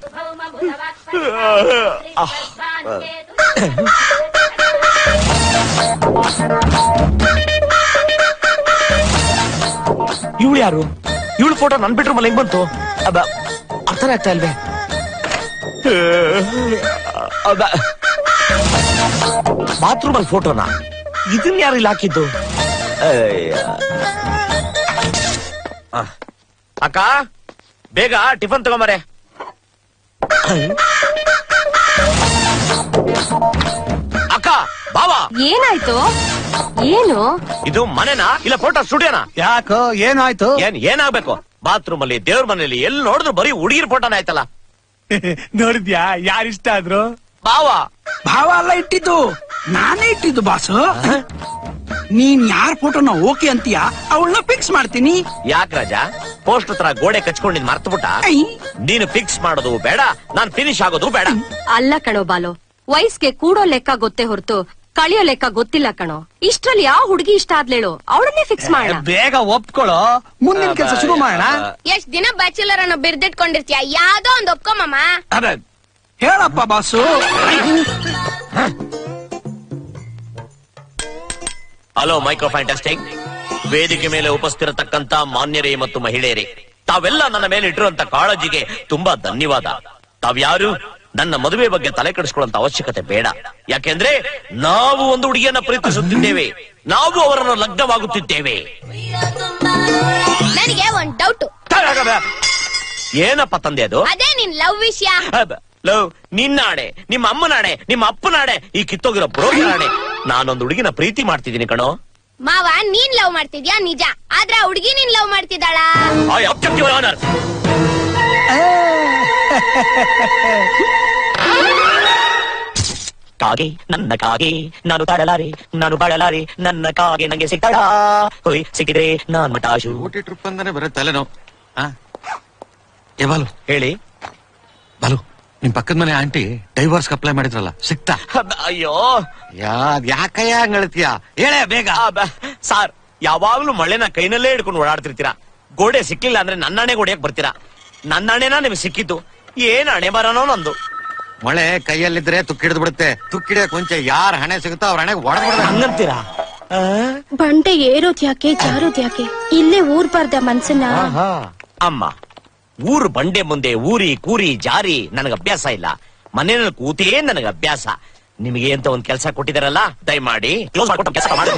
ಇವಳು ಯಾರು ಇವಳು ಫೋಟೋ ನನ್ ಬೆಡ್ರೂಮ್ ಅಲ್ಲಿ ಹೆಂಗ್ ಬಂತು ಅಬ್ಬ ಅರ್ಥನೇ ಆಗ್ತಾ ಇಲ್ವೇ ಅಬ್ಬ ಬಾತ್ರೂಮ್ ಅಲ್ಲಿ ಫೋಟೋನ ಇದನ್ನ ಯಾರು ಇಲ್ಲಿ ಹಾಕಿದ್ದು ಅಯ್ಯ. ಆ. ಅಕ್ಕ ಬೇಗ ಟಿಫನ್ ತಗೊಂಬರೆ ಅಕ್ಕ ಬಾವಾ ಏನಾಯ್ತು ಏನು ಇದು ಮನೆನಾ ಇಲ್ಲ ಫೋಟೋ ಸ್ಟುಡಿಯೋನಾ ಯಾಕೋ ಏನಾಯ್ತು ಏನ್ ಏನಾಗ್ಬೇಕು ಬಾತ್ರೂಮ್ ಅಲ್ಲಿ ದೇವ್ರ ಮನೆಯಲ್ಲಿ ಎಲ್ಲಿ ನೋಡಿದ್ರು ಬರೀ ಹುಡುಗಿರ್ ಫೋಟೋನ ಆಯ್ತಲ್ಲ ನೋಡಿದ್ಯಾ ಯಾರಿಷ್ಟ ಆದ್ರು ಬಾವ ಭಾವ ಅಲ್ಲ ಇಟ್ಟಿದ್ದು ನಾನೇ ಇಟ್ಟಿದ್ದು ಬಾಸು ನೀನ್ ಯಾರ ಫೋಟೋನ ಓಕೆ ಅಂತೀಯ ಅವಳನ್ನ ಫಿಕ್ಸ್ ಮಾಡ್ತೀನಿ ಯಾಕ್ ರಾಜ ಪೋಸ್ಟ್ ಹತ್ರ ಗೋಡೆ ಕಚ್ಕೊಂಡಿದ್ ಮರ್ತ್ಬಿಟ್ಟ ನೀನು ಫಿಕ್ಸ್ ಮಾಡೋದು ಬೇಡ ನಾನ್ ಫಿನಿಶ್ ಆಗೋದು ಬೇಡ ಅಲ್ಲ ಕಣೋ ಬಾಲು ವಯಸ್ಗೆ ಕೂಡೋ ಲೆಕ್ಕ ಗೊತ್ತೇ ಹೊರತು ಕಳಿಯೋ ಲೆಕ್ಕ ಗೊತ್ತಿಲ್ಲ ಕಣೋ ಇಷ್ಟ್ರಲ್ಲಿ ಯಾವ ಹುಡುಗಿ ಇಷ್ಟ ಆದ್ಲೇಳು ಅವಳನ್ನೇ ಫಿಕ್ಸ್ ಮಾಡೋಣ ಬೇಗ ಒಪ್ಕೊಳ್ಳೋ ಮುಂದಿನ ಕೆಲಸ ಶುರು ಮಾಡೋಣ ಎಷ್ಟ್ ದಿನ ಬ್ಯಾಚುಲರ್ ಅನ್ನೋ ಬಿರ್ದಿಟ್ಕೊಂಡಿರ್ತೀಯ ಯಾವ್ದೋ ಒಂದ್ ಒಪ್ಕೊಮಮ್ಮ ಅದೇ ಹೇಳಪ್ಪ ಬಾಸು ಹಲೋ ಮೈಕ್ರೋ ಫ್ಯಾಂಟಾಸ್ಟಿಕ್ ವೇದಿಕೆ ಮೇಲೆ ಉಪಸ್ಥಿರತಕ್ಕಂತ ಮಾನ್ಯರೇ ಮತ್ತು ಮಹಿಳೆಯರೇ ತಾವೆಲ್ಲ ನನ್ನ ಮೇಲೆ ಇಟ್ಟಿರುವಂತ ಕಾಳಜಿಗೆ ತುಂಬಾ ಧನ್ಯವಾದ ತಾವ್ಯಾರು ನನ್ನ ಮದುವೆ ಬಗ್ಗೆ ತಲೆ ಕೆಡಿಸ್ಕೊಳ್ಳುವಂತ ಅವಶ್ಯಕತೆ ಬೇಡ ಯಾಕೆಂದ್ರೆ ನಾವು ಒಂದು ಹುಡುಗಿಯನ್ನ ಪ್ರೀತಿಸುತ್ತಿದ್ದೇವೆ ನಾವು ಅವರನ್ನು ಲಗ್ನವಾಗುತ್ತಿದ್ದೇವೆ ನನಗೆ ಒಂದ್ ಡೌಟ್ ಏನಪ್ಪ ತಂದೆ ಅದು ಅದೇ ನಿನ್ ಲವ್ ವಿಷಯ ಅಬ್ಬ, ಲವ್ ನಿನ್ನಾಣೆ ನಿಮ್ಮ ಅಮ್ಮನಾಣೆ ನಿಮ್ಮ ಅಪ್ಪನಾಣೆ ಈ ಕಿತ್ತೋಗಿರೋ ಬ್ರೋಗರಾಣೆ ನಾನೊಂದು ಹುಡುಗಿನ ಪ್ರೀತಿ ಮಾಡ್ತಿದ್ದೀನಿ ಕಣೋ ಮಾವ ನೀನ್ ಲವ್ ಮಾಡ್ತಿದ್ಯಾ ನಿಜ ಆದ್ರ ಆ ಹುಡ್ಗಿ ನೀನ್ ಲವ್ ಮಾಡ್ತಿದ್ದಾಳ ಐ ಅಬ್ಜೆಕ್ಟ್ ಯುವರ್ ಆನರ್ ಕಾಗೆ ನನ್ನ ಕಾಗೆ ನಾನು ತಾಡಲಾರೆ ನಾನು ಬಾಳಲಾರೆ ನನ್ನ ಕಾಗೆ ನಂಗೆ ಸಿಗ್ತಾಳ ಹೋಯ್ ಸಿಕ್ಕಿದ್ರೆ ನಾನ್ ಮಟಾಶು ಊಟಿ ಟ್ರಿಪ್ ಅಂತಾನೆ ಬರೀ ತಲೆನೋವು ಆ? ಏ ಬಾಲು ಹೇಳಿ ಬಾಲು ನಿಮ್ ಪಕ್ಕದ ಮನೆ ಆಂಟಿ ಡೈವರ್ಸ್ ಅಪ್ಲೈ ಮಾಡಿದ್ರಲ್ಲ ಸಿಕ್ತಾ ಅಯ್ಯೋ ಯಾ ಯಾಕಯ್ಯ ಹಂಗಳ್ತೀಯ ಹೇಳೇ ಬೇಗ ಸಾರ್ ಯಾವಾಗ್ಲೂ ಮಳೆನ ಕೈನಲ್ಲೇ ಹಿಡ್ಕೊಂಡು ಓಡಾಡ್ತಿರ್ತೀರಾ ಗೋಡೆ ಸಿಕ್ಕಿಲ್ಲ ಅಂದ್ರೆ ನನ್ನಣೆ ಹೊಡಿಯಕ್ ಬರ್ತೀರಾ ನನ್ನ ಹಣೆನ ನಿಮ್ಗೆ ಸಿಕ್ಕಿದ್ದು ಏನ್ ಹಣೆ ಬರೋನೋ ನಂದು ಮಳೆ ಕೈಯಲ್ಲಿದ್ರೆ ತುಕ್ಕಿಡ್ದು ಬಿಡುತ್ತೆ ತುಕ್ಕಿಡಿಯಕ್ ಮುಂಚೆ ಯಾರ ಹಣೆ ಸಿಗುತ್ತೋ ಅವ್ರ ಹಣೆ ಹೊಡೆದ್ಬಿಡ ಹಂಗಂತೀರಾ ಬಂಡೆ ಏರೋದ್ ಯಾಕೆ ಜಾರೋದ್ ಯಾಕೆ ಇಲ್ಲೇ ಊರ್ಬಾರ್ದ ಮನ್ಸನ್ನ ಅಮ್ಮ ಊರು ಬಂಡೆ ಮುಂದೆ ಊರಿ ಕೂರಿ ಜಾರಿ ನನಗ ಅಭ್ಯಾಸ ಇಲ್ಲ ಮನೆಯಲ್ಲಿ ಕೂತೇ ನನಗ ಅಭ್ಯಾಸ ನಿಮಗೆ ಅಂತ ಒಂದ್ ಕೆಲಸ ಕೊಟ್ಟಿದಾರಲ್ಲ ದಯಮಾಡಿ ಕ್ಲೋಸ್ ಮಾಡ್ಕೊಟ್ಟು ಕೆಲಸ ಮಾಡಿ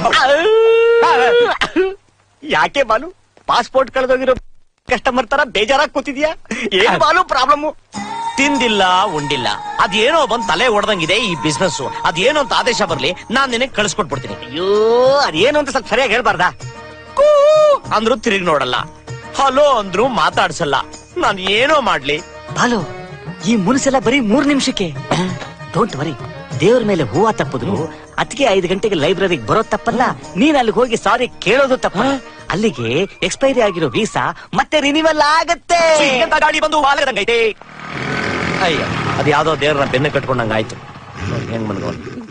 ಯಾಕೆ ಬಾಲು ಪಾಸ್ಪೋರ್ಟ್ ಕಳೆದೋಗಿರೋ ಕಸ್ಟಮರ್ ತರ ಬೇಜಾರಾಗಿ ಕೂತಿದ್ಯಾ ಏನ್ ಬಾಲು ಪ್ರಾಬ್ಲಮ್ ತಿಂದಿಲ್ಲ ಉಂಡಿಲ್ಲ ಅದೇನೋ ಬಂದ್ ತಲೆ ಹೊಡೆದಂಗಿದೆ ಈ ಬಿಸ್ನೆಸ್ ಅದೇನೋ ಅಂತ ಆದೇಶ ಬರ್ಲಿ ನಾನ್ ನಿನಗೆ ಕಳಿಸ್ಕೊಟ್ಬಿಡ್ತೀನಿ ಅಯ್ಯೋ ಅದೇನು ಅಂತ ಸ್ವಲ್ಪ ಸರಿಯಾಗಿ ಹೇಳ್ಬಾರ್ದಾ ಅಂದ್ರು ತಿರುಗಿ ನೋಡಲ್ಲ ಹಲೋ ಅಂದ್ರು ಮಾತಾಡ್ಸಲ್ಲ ನಾನ್ ಏನೋ ಮಾಡ್ಲಿ ಬಾಲು ಈ ಮುನಿಸೆಲ್ಲ ಬರೀ ಮೂರ್ ನಿಮಿಷಕ್ಕೆ ಡೋಂಟ್ ವರಿ ದೇವ್ರ ಮೇಲೆ ಹೂವ ತಪ್ಪಿದ್ರು ಅದಕ್ಕೆ ಐದು ಗಂಟೆಗೆ ಲೈಬ್ರರಿಗೆ ಬರೋ ತಪ್ಪಲ್ಲ ನೀನ್ ಅಲ್ಲಿಗೆ ಹೋಗಿ ಸಾರಿ ಕೇಳೋದು ತಪ್ಪ ಅಲ್ಲಿಗೆ ಎಕ್ಸ್ಪೈರಿ ಆಗಿರೋ ವೀಸಾ ಮತ್ತೆ ರಿನಿವಲ್ ಆಗತ್ತೆ ಸಿಕ್ಕಂತ ಗಾಡಿ ಬಂದು ವಾಲಗದಂಗೈತೆ ಅಯ್ಯ ಅದ್ ಯಾವ್ದೋ ದೇವ್ರನ್ನ ಬೆನ್ನ ಕಟ್ಕೊಂಡಂಗ ಆಯ್ತು ಹೆಂಗ್ ಮನ್ಗೋ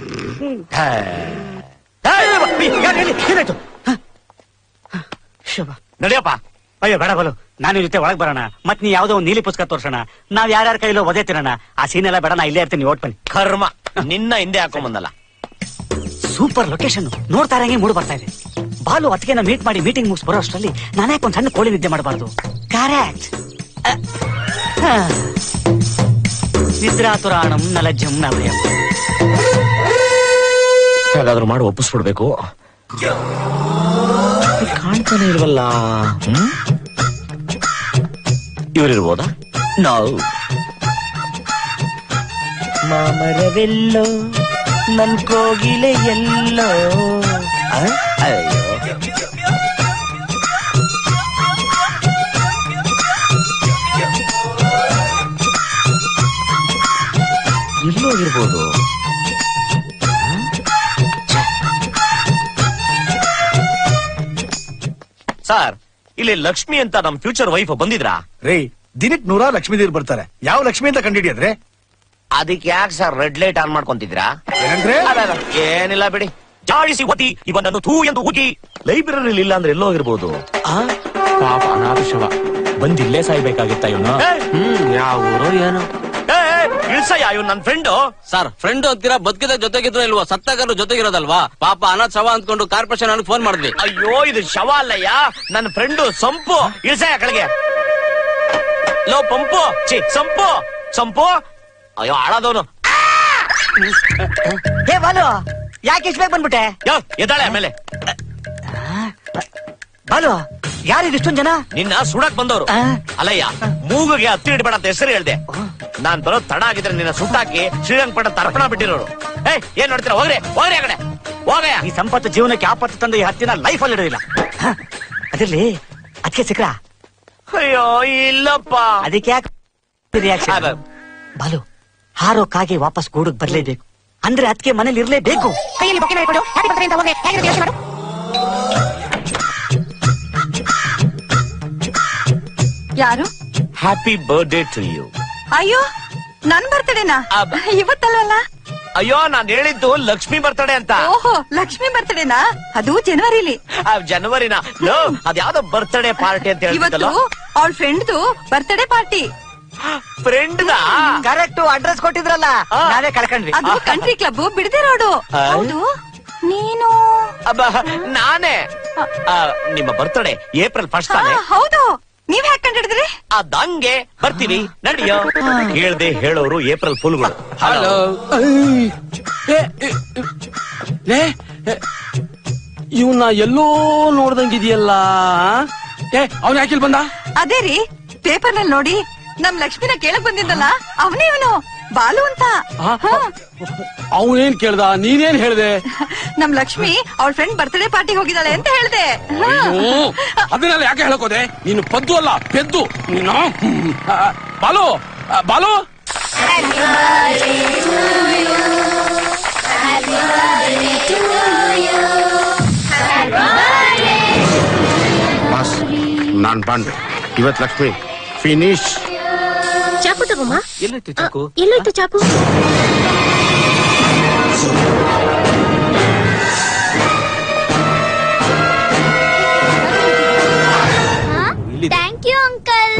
ಏನಾಯ್ತು ನಡಿಯಪ್ಪ ಅಯ್ಯೋ ಬೇಡ ಬಲು ನಾನು ನಿನ್ ಜೊತೆ ಒಳಗ್ ಬರೋಣ ಮತ್ ನೀ ಯಾವ್ದೋ ಒಂದು ನೀಲಿ ಪುಸ್ತಕ ತೋರ್ಸೋಣ ನಾವ್ ಯಾರ್ಯಾರ ಕೈಲೋ ಒದೆ ತಿರೋಣ ಆ ಸೀನ್ ಎಲ್ಲ ಬೇಡ ನಾ ಇಲ್ಲೇ ಇರ್ತೀನಿ ಓಟ್ ಬನ್ನಿ ಕರ್ಮ ನಿನ್ನ ಹಿಂದೆ ಹಾಕೊಂಡ್ ಬಂದಲ್ಲ ಸೂಪರ್ ಲೊಕೇಶನ್ ನೋಡ್ತಾ ಇರಂಗೆ ಮೂಡ್ ಬರ್ತಾ ಇದೆ ಬಾಲು ಅದಕ್ಕೆ ನಾ ಮೀಟ್ ಮಾಡಿ ಮೀಟಿಂಗ್ ಮುಗಿಸ್ ಬರೋ ಅಷ್ಟರಲ್ಲಿ ನಾನೇ ಒಂದ್ ಸಣ್ಣ ಕೋಳಿ ನಿದ್ದೆ ಮಾಡಬಾರ್ದು ಕರೆಕ್ಟ್ ನಿದ್ರಾತುರಾಣಂ ನಲಜ್ಜಂ ನವಯಂ ಹೇಗಾದ್ರೂ ಮಾಡಿ ಒಪ್ಪಿಸ್ಬಿಡ್ಬೇಕು ಕಾಣ್ತಾನೆ ಇಲ್ವಲ್ಲ ಇವ್ರಿರ್ಬೋದಾ ನಾವು ಮಾಮರವೆಲ್ಲೋ ನನ್ ಕೋಗಿಲೆ ಎಲ್ಲೋ ಆ? ಅಯ್ಯೋ ಎಲ್ಲೋಗಿರ್ಬೋದು ಸರ್ ಇಲ್ಲಿ ಲಕ್ಷ್ಮಿ ಅಂತ ನಮ್ ಫ್ಯೂಚರ್ ವೈಫ್ ಬಂದಿದ್ರಾ ರೀ ದಿನಕ್ ನೂರ ಲಕ್ಷ್ಮೀ ದೇವ್ರು ಬರ್ತಾರೆ ಯಾವ ಲಕ್ಷ್ಮಿ ಅಂತ ಕಂಡಿಡಿಯದ್ರೆ ಅದಕ್ಕೆ ಯಾಕೆ ಸರ್ ರೆಡ್ ಲೈಟ್ ಆನ್ ಮಾಡ್ಕೊಂತಿದ್ರಾ ಏನಂದ್ರೆ ಅಲ್ಲ, ಏನಿಲ್ಲ ಬಿಡಿ ಜಾಡಿಸಿ ಒತ್ತಿ ಇವನನ್ನು ಥೂ ಎಂದು ಉಗಿ ಲೈಬ್ರರಿ ಇಲ್ಲ ಅಂದ್ರೆ ಎಲ್ಲೋಗಿರ್ಬೋದು ಪಾಪ ಅನಾಥ ಶವ ಬಂದಿಲ್ಲೇ ಸಾಯ್ಬೇಕಾಗಿತ್ತ ಇವನು ಹ್ಮ್ ಯಾವ ಊರೋ ಏನೋ ಇಳ್ಸಯ್ಯ ಇವ್ ನನ್ ಫ್ರೆಂಡು ಸರ್ ಫ್ರೆಂಡ್ ಅಂತೀರಾ ಬದುಕಿದ ಜೊತೆಗಿದ್ರು ಇಲ್ವಾ ಸತ್ತಾಗಲು ಜೊತೆಗಿರೋದಲ್ವಾ ಪಾಪ ಅನಾಥ್ ಶವ ಅಂದ್ಕೊಂಡು ಕಾರ್ಪೊರೇಷನ್ ಫೋನ್ ಮಾಡಿದ್ವಿ ಅಯ್ಯೋ ಇದು ಶವ ಅಲ್ಲಯ್ಯ ನನ್ನ ಫ್ರೆಂಡು ಸಂಪು ಇಳ್ಸಯ್ಯ ಕೆಳಗೆ ಲೋ ಪಂಪು ಛೀ ಸಂಪು ಸಂಪು ಅಯ್ಯೋ ಆಳದವನು ಹೇ ಬಾಲು ಯಾಕೆ ಇಷ್ಟ ಬೇಗ ಬಂದ್ಬಿಟ್ಟೆ ಯೋ ಎದ್ದಾಳೆ ಆಮೇಲೆ ಬಾಲು ಯಾರಿದು ಇಷ್ಟೊಂದ್ ಜನ ನಿನ್ನ ಸುಡಕ್ ಬಂದವರು ಅಲ್ಲಯ್ಯ ಮೂಗಿಗೆ ಹತ್ತಿ ಹಿಡ್ಬೇಡ ಅಂತ ಹೆಸರು ಹೇಳ್ದೆ ನಾನ್ ಬರೋ ತಡ ಆಗಿದ್ರೆ ನಿನ್ನ ಸುಟ್ಟಾಕಿ ಶ್ರೀರಂಗಪಟ್ಟ ತರ್ಪಣ ಬಿಟ್ಟಿರೋರು ಏ ಏನ್ ನೋಡ್ತೀರಾ ಹೋಗ್ರಿ ಹೋಗ್ರಿ ಆ ಕಡೆ ಹೋಗಯ್ಯ ಈ ಸಂಪತ್ತು ಜೀವನಕ್ಕೆ ಆಪತ್ತು ತಂದು ಈ ಹತ್ತಿನ ಲೈಫ್ ಅಲ್ಲಿ ಇಡೋದಿಲ್ಲ ಅದಿರ್ಲಿ ಅದಕ್ಕೆ ಸಿಕ್ರ ಅಯ್ಯೋ ಇಲ್ಲಪ್ಪ ಅದಕ್ಕೆ ಯಾಕೆ ರಿಯಾಕ್ಷನ್ ಬಾಲು ಹಾರೋ ಕಾಗೆ ವಾಪಸ್ ಗೂಡಕ್ ಬರ್ಲೇಬೇಕು ಅಂದ್ರೆ ಅದಕ್ಕೆ ಮನೇಲಿ ಇರ್ಲೇಬೇಕು ಕೈಯಲ್ಲಿ ಬೊಕ್ಕೆ ಕೊಡು ಹ್ಯಾಪಿ ಬರ್ತಾರೆ ಅಂತ ಹೋಗಿ ಹೇಗಿರುತ್ತೆ ಯೋಚ್ನೆ ಮಾಡು ಯಾರು ಹ್ಯಾಪಿ ಬರ್ಡೇ ಟು ಯು ಅಯ್ಯೋ ನನ್ ಬರ್ತಡೇನಾ ಇವತ್ತಲ್ವಲ್ಲ ಅಯ್ಯೋ ನಾನ್ ಹೇಳಿದ್ದು ಲಕ್ಷ್ಮಿ ಬರ್ತಡೆ ಅಂತ ಓಹೋ ಲಕ್ಷ್ಮಿ ಬರ್ತಡೇನಾ ಅದು ಜನವರಿಲಿ ಆ, ಜನವರಿನ ಲೋ ಅದ್ಯಾವ್ದೋ ಬರ್ತ್ಡೇ ಪಾರ್ಟಿ ಅಂತ ಇವತ್ತು ಹೇಳ್ತಿದ್ದಲ್ಲ ಅವಳ ಫ್ರೆಂಡ್ದು birthday party friend correct address ಕೊಟ್ಟಿದ್ರಲ್ಲ ನಾವೇ ಕಳ್ಕೊಂಡ್ವಿ ಅದು ಕಂಟ್ರಿ ಕ್ಲಬ್ ಬಿಡದೆ ರೋಡು ಆ? ಹೌದು ನೀನು ಅಬ್ಬ ನಾನೇ ಆ, ನಿಮ್ಮ ಬರ್ತ್ಡೇ ಏಪ್ರಿಲ್ ಫಸ್ಟ್ ತಾನೆ ಆ, ಹೌದು ನೀವ್ ಯಾಕೆ ಕಂಡಿಡಿದ್ರಿ ಅದಂಗೆ ಬರ್ತೀವಿ ನಡಿಯೋ ಹೇಳ್ದೆ ಹೇಳೋರು ಏಪ್ರಿಲ್ ಫುಲ್ಗಳು ಹಲೋ ಇವನ್ನ ಎಲ್ಲೋ ನೋಡ್ದಂಗಿದೆಯಲ್ಲ ಏ ಅವ್ನ ಯಾಕಿಲ್ ಬಂದ ಅದೇ ರೀ ಪೇಪರ್ ನಲ್ಲಿ ನೋಡಿ ನಮ್ ಲಕ್ಷ್ಮಿನ ಕೇಳಕ್ ಬಂದಿದ್ದಲ್ಲ ಅವನೇ ಇವನು ಬಾಲು ಅಂತ ಅವನೇನ್ ಕೇಳ್ದ ನೀನೇನ್ ಹೇಳ್ದೆ ನಮ್ ಲಕ್ಷ್ಮಿ ಅವಳ ಫ್ರೆಂಡ್ ಬರ್ತ್ಡೇ ಪಾರ್ಟಿಗೆ ಹೋಗಿದ್ದಾಳೆ ಅಂತ ಹೇಳ್ದೆ ಹಾ. ಅಯ್ಯೋ, ಅದನ್ನೆಲ್ಲ ಯಾಕೆ ಹೇಳಕೋದೆ ನೀನು ಪದ್ದು ಅಲ್ಲ ಪೆದ್ದು ನೀನು ಹ್ಮ್. ಆ, ಬಾಲು ಆ, ಬಾಲು ಬಾಸ್ ನಾನ್ ಬಂದೆ ಇವತ್ ಲಕ್ಷ್ಮಿ ಫಿನಿಶ್ ಚಾಕು ತಗೊಮ್ಮ ಎಲ್ಲೈತೆ ಚಾಕು ಎಲ್ಲೋಯ್ತು ಚಾಕು ಥ್ಯಾಂಕ್ ಯು ಅಂಕಲ್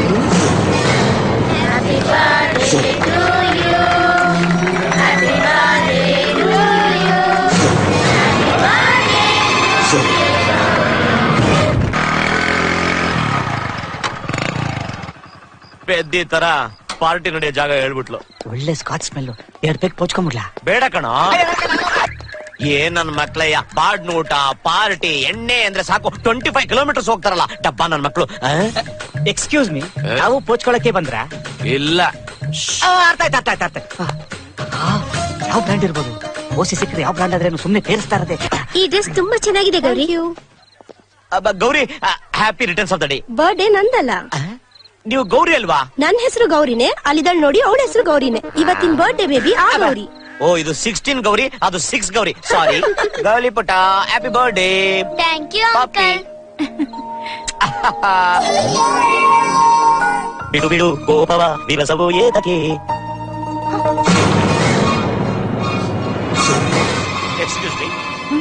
ಪೆದ್ದಿ ತರ ಪಾರ್ಟಿ ನಡೆಯೋ ಜಾಗ ಹೇಳ್ಬಿಟ್ಲು ಒಳ್ಳೆ ಸ್ಕಾಚ್ ಸ್ಮೆಲ್ ಎರಡ್ ಬೇಕ್ ಪೋಚ್ಕೊಂಬಿಡ್ಲಾ ಬೇಡ ಕಣ ಏನ್ ನನ್ ಮಕ್ಳಯ್ಯ ಬಾಡ್ ಊಟ ಪಾರ್ಟಿ ಎಣ್ಣೆ ಅಂದ್ರೆ ಸಾಕು ಟ್ವೆಂಟಿ ಫೈವ್ ಕಿಲೋಮೀಟರ್ಸ್ ಹೋಗ್ತಾರಲ್ಲ ಡಬ್ಬ ನನ್ ಮಕ್ಳು ಎಕ್ಸ್ಕ್ಯೂಸ್ ಮೀ ನಾವು ಪೋಚ್ಕೊಳಕ್ಕೆ ಬಂದ್ರ ಇಲ್ಲ ಅರ್ಥ ಆಯ್ತು ಅರ್ಥ ಆಯ್ತು ಅರ್ಥ ಆಯ್ತು. ಆ, ಯಾವ ಬ್ರ್ಯಾಂಡ್ ಇರ್ಬೋದು ಓಸಿ ಸಿಕ್ಕರೆ ಯಾವ ಬ್ರ್ಯಾಂಡ್ ಆದ್ರೆ ಸುಮ್ನೆ ತೇರಿಸ್ತಾ ಇರದೆ ಈ ಡ್ರೆಸ್ ತುಂಬಾ ಚೆನ್ನಾಗಿದೆ ಗೌರಿ ಅಬ್ಬ, Gauri happy returns of the day birthday ನಂದಲ್ಲ ನೀವು ಗೌರಿ ಅಲ್ವಾ ನನ್ ಹೆಸರು ಗೌರಿನೇ ಅಲ್ಲಿದಳ್ ನೋಡಿ ಅವಳ ಹೆಸರು ಗೌರಿನೇ ಇವತ್ತಿನ ಬರ್ಡೇ ಬೇಬಿ ಆ ಗೌರಿ ಓ ಇದು ಸಿಕ್ಸ್ಟೀನ್ ಗೌರಿ ಅದು ಸಿಕ್ಸ್ ಗೌರಿ ಸಾರಿ ಗೌಲಿ ಪುಟ happy birthday thank you uncle ಬಿಡು ಬಿಡು ಕೋಪವ ವಿರಸವು ಏತಕ್ಕೆ ಎಕ್ಸ್ಕ್ಯೂಸ್ ಮೀ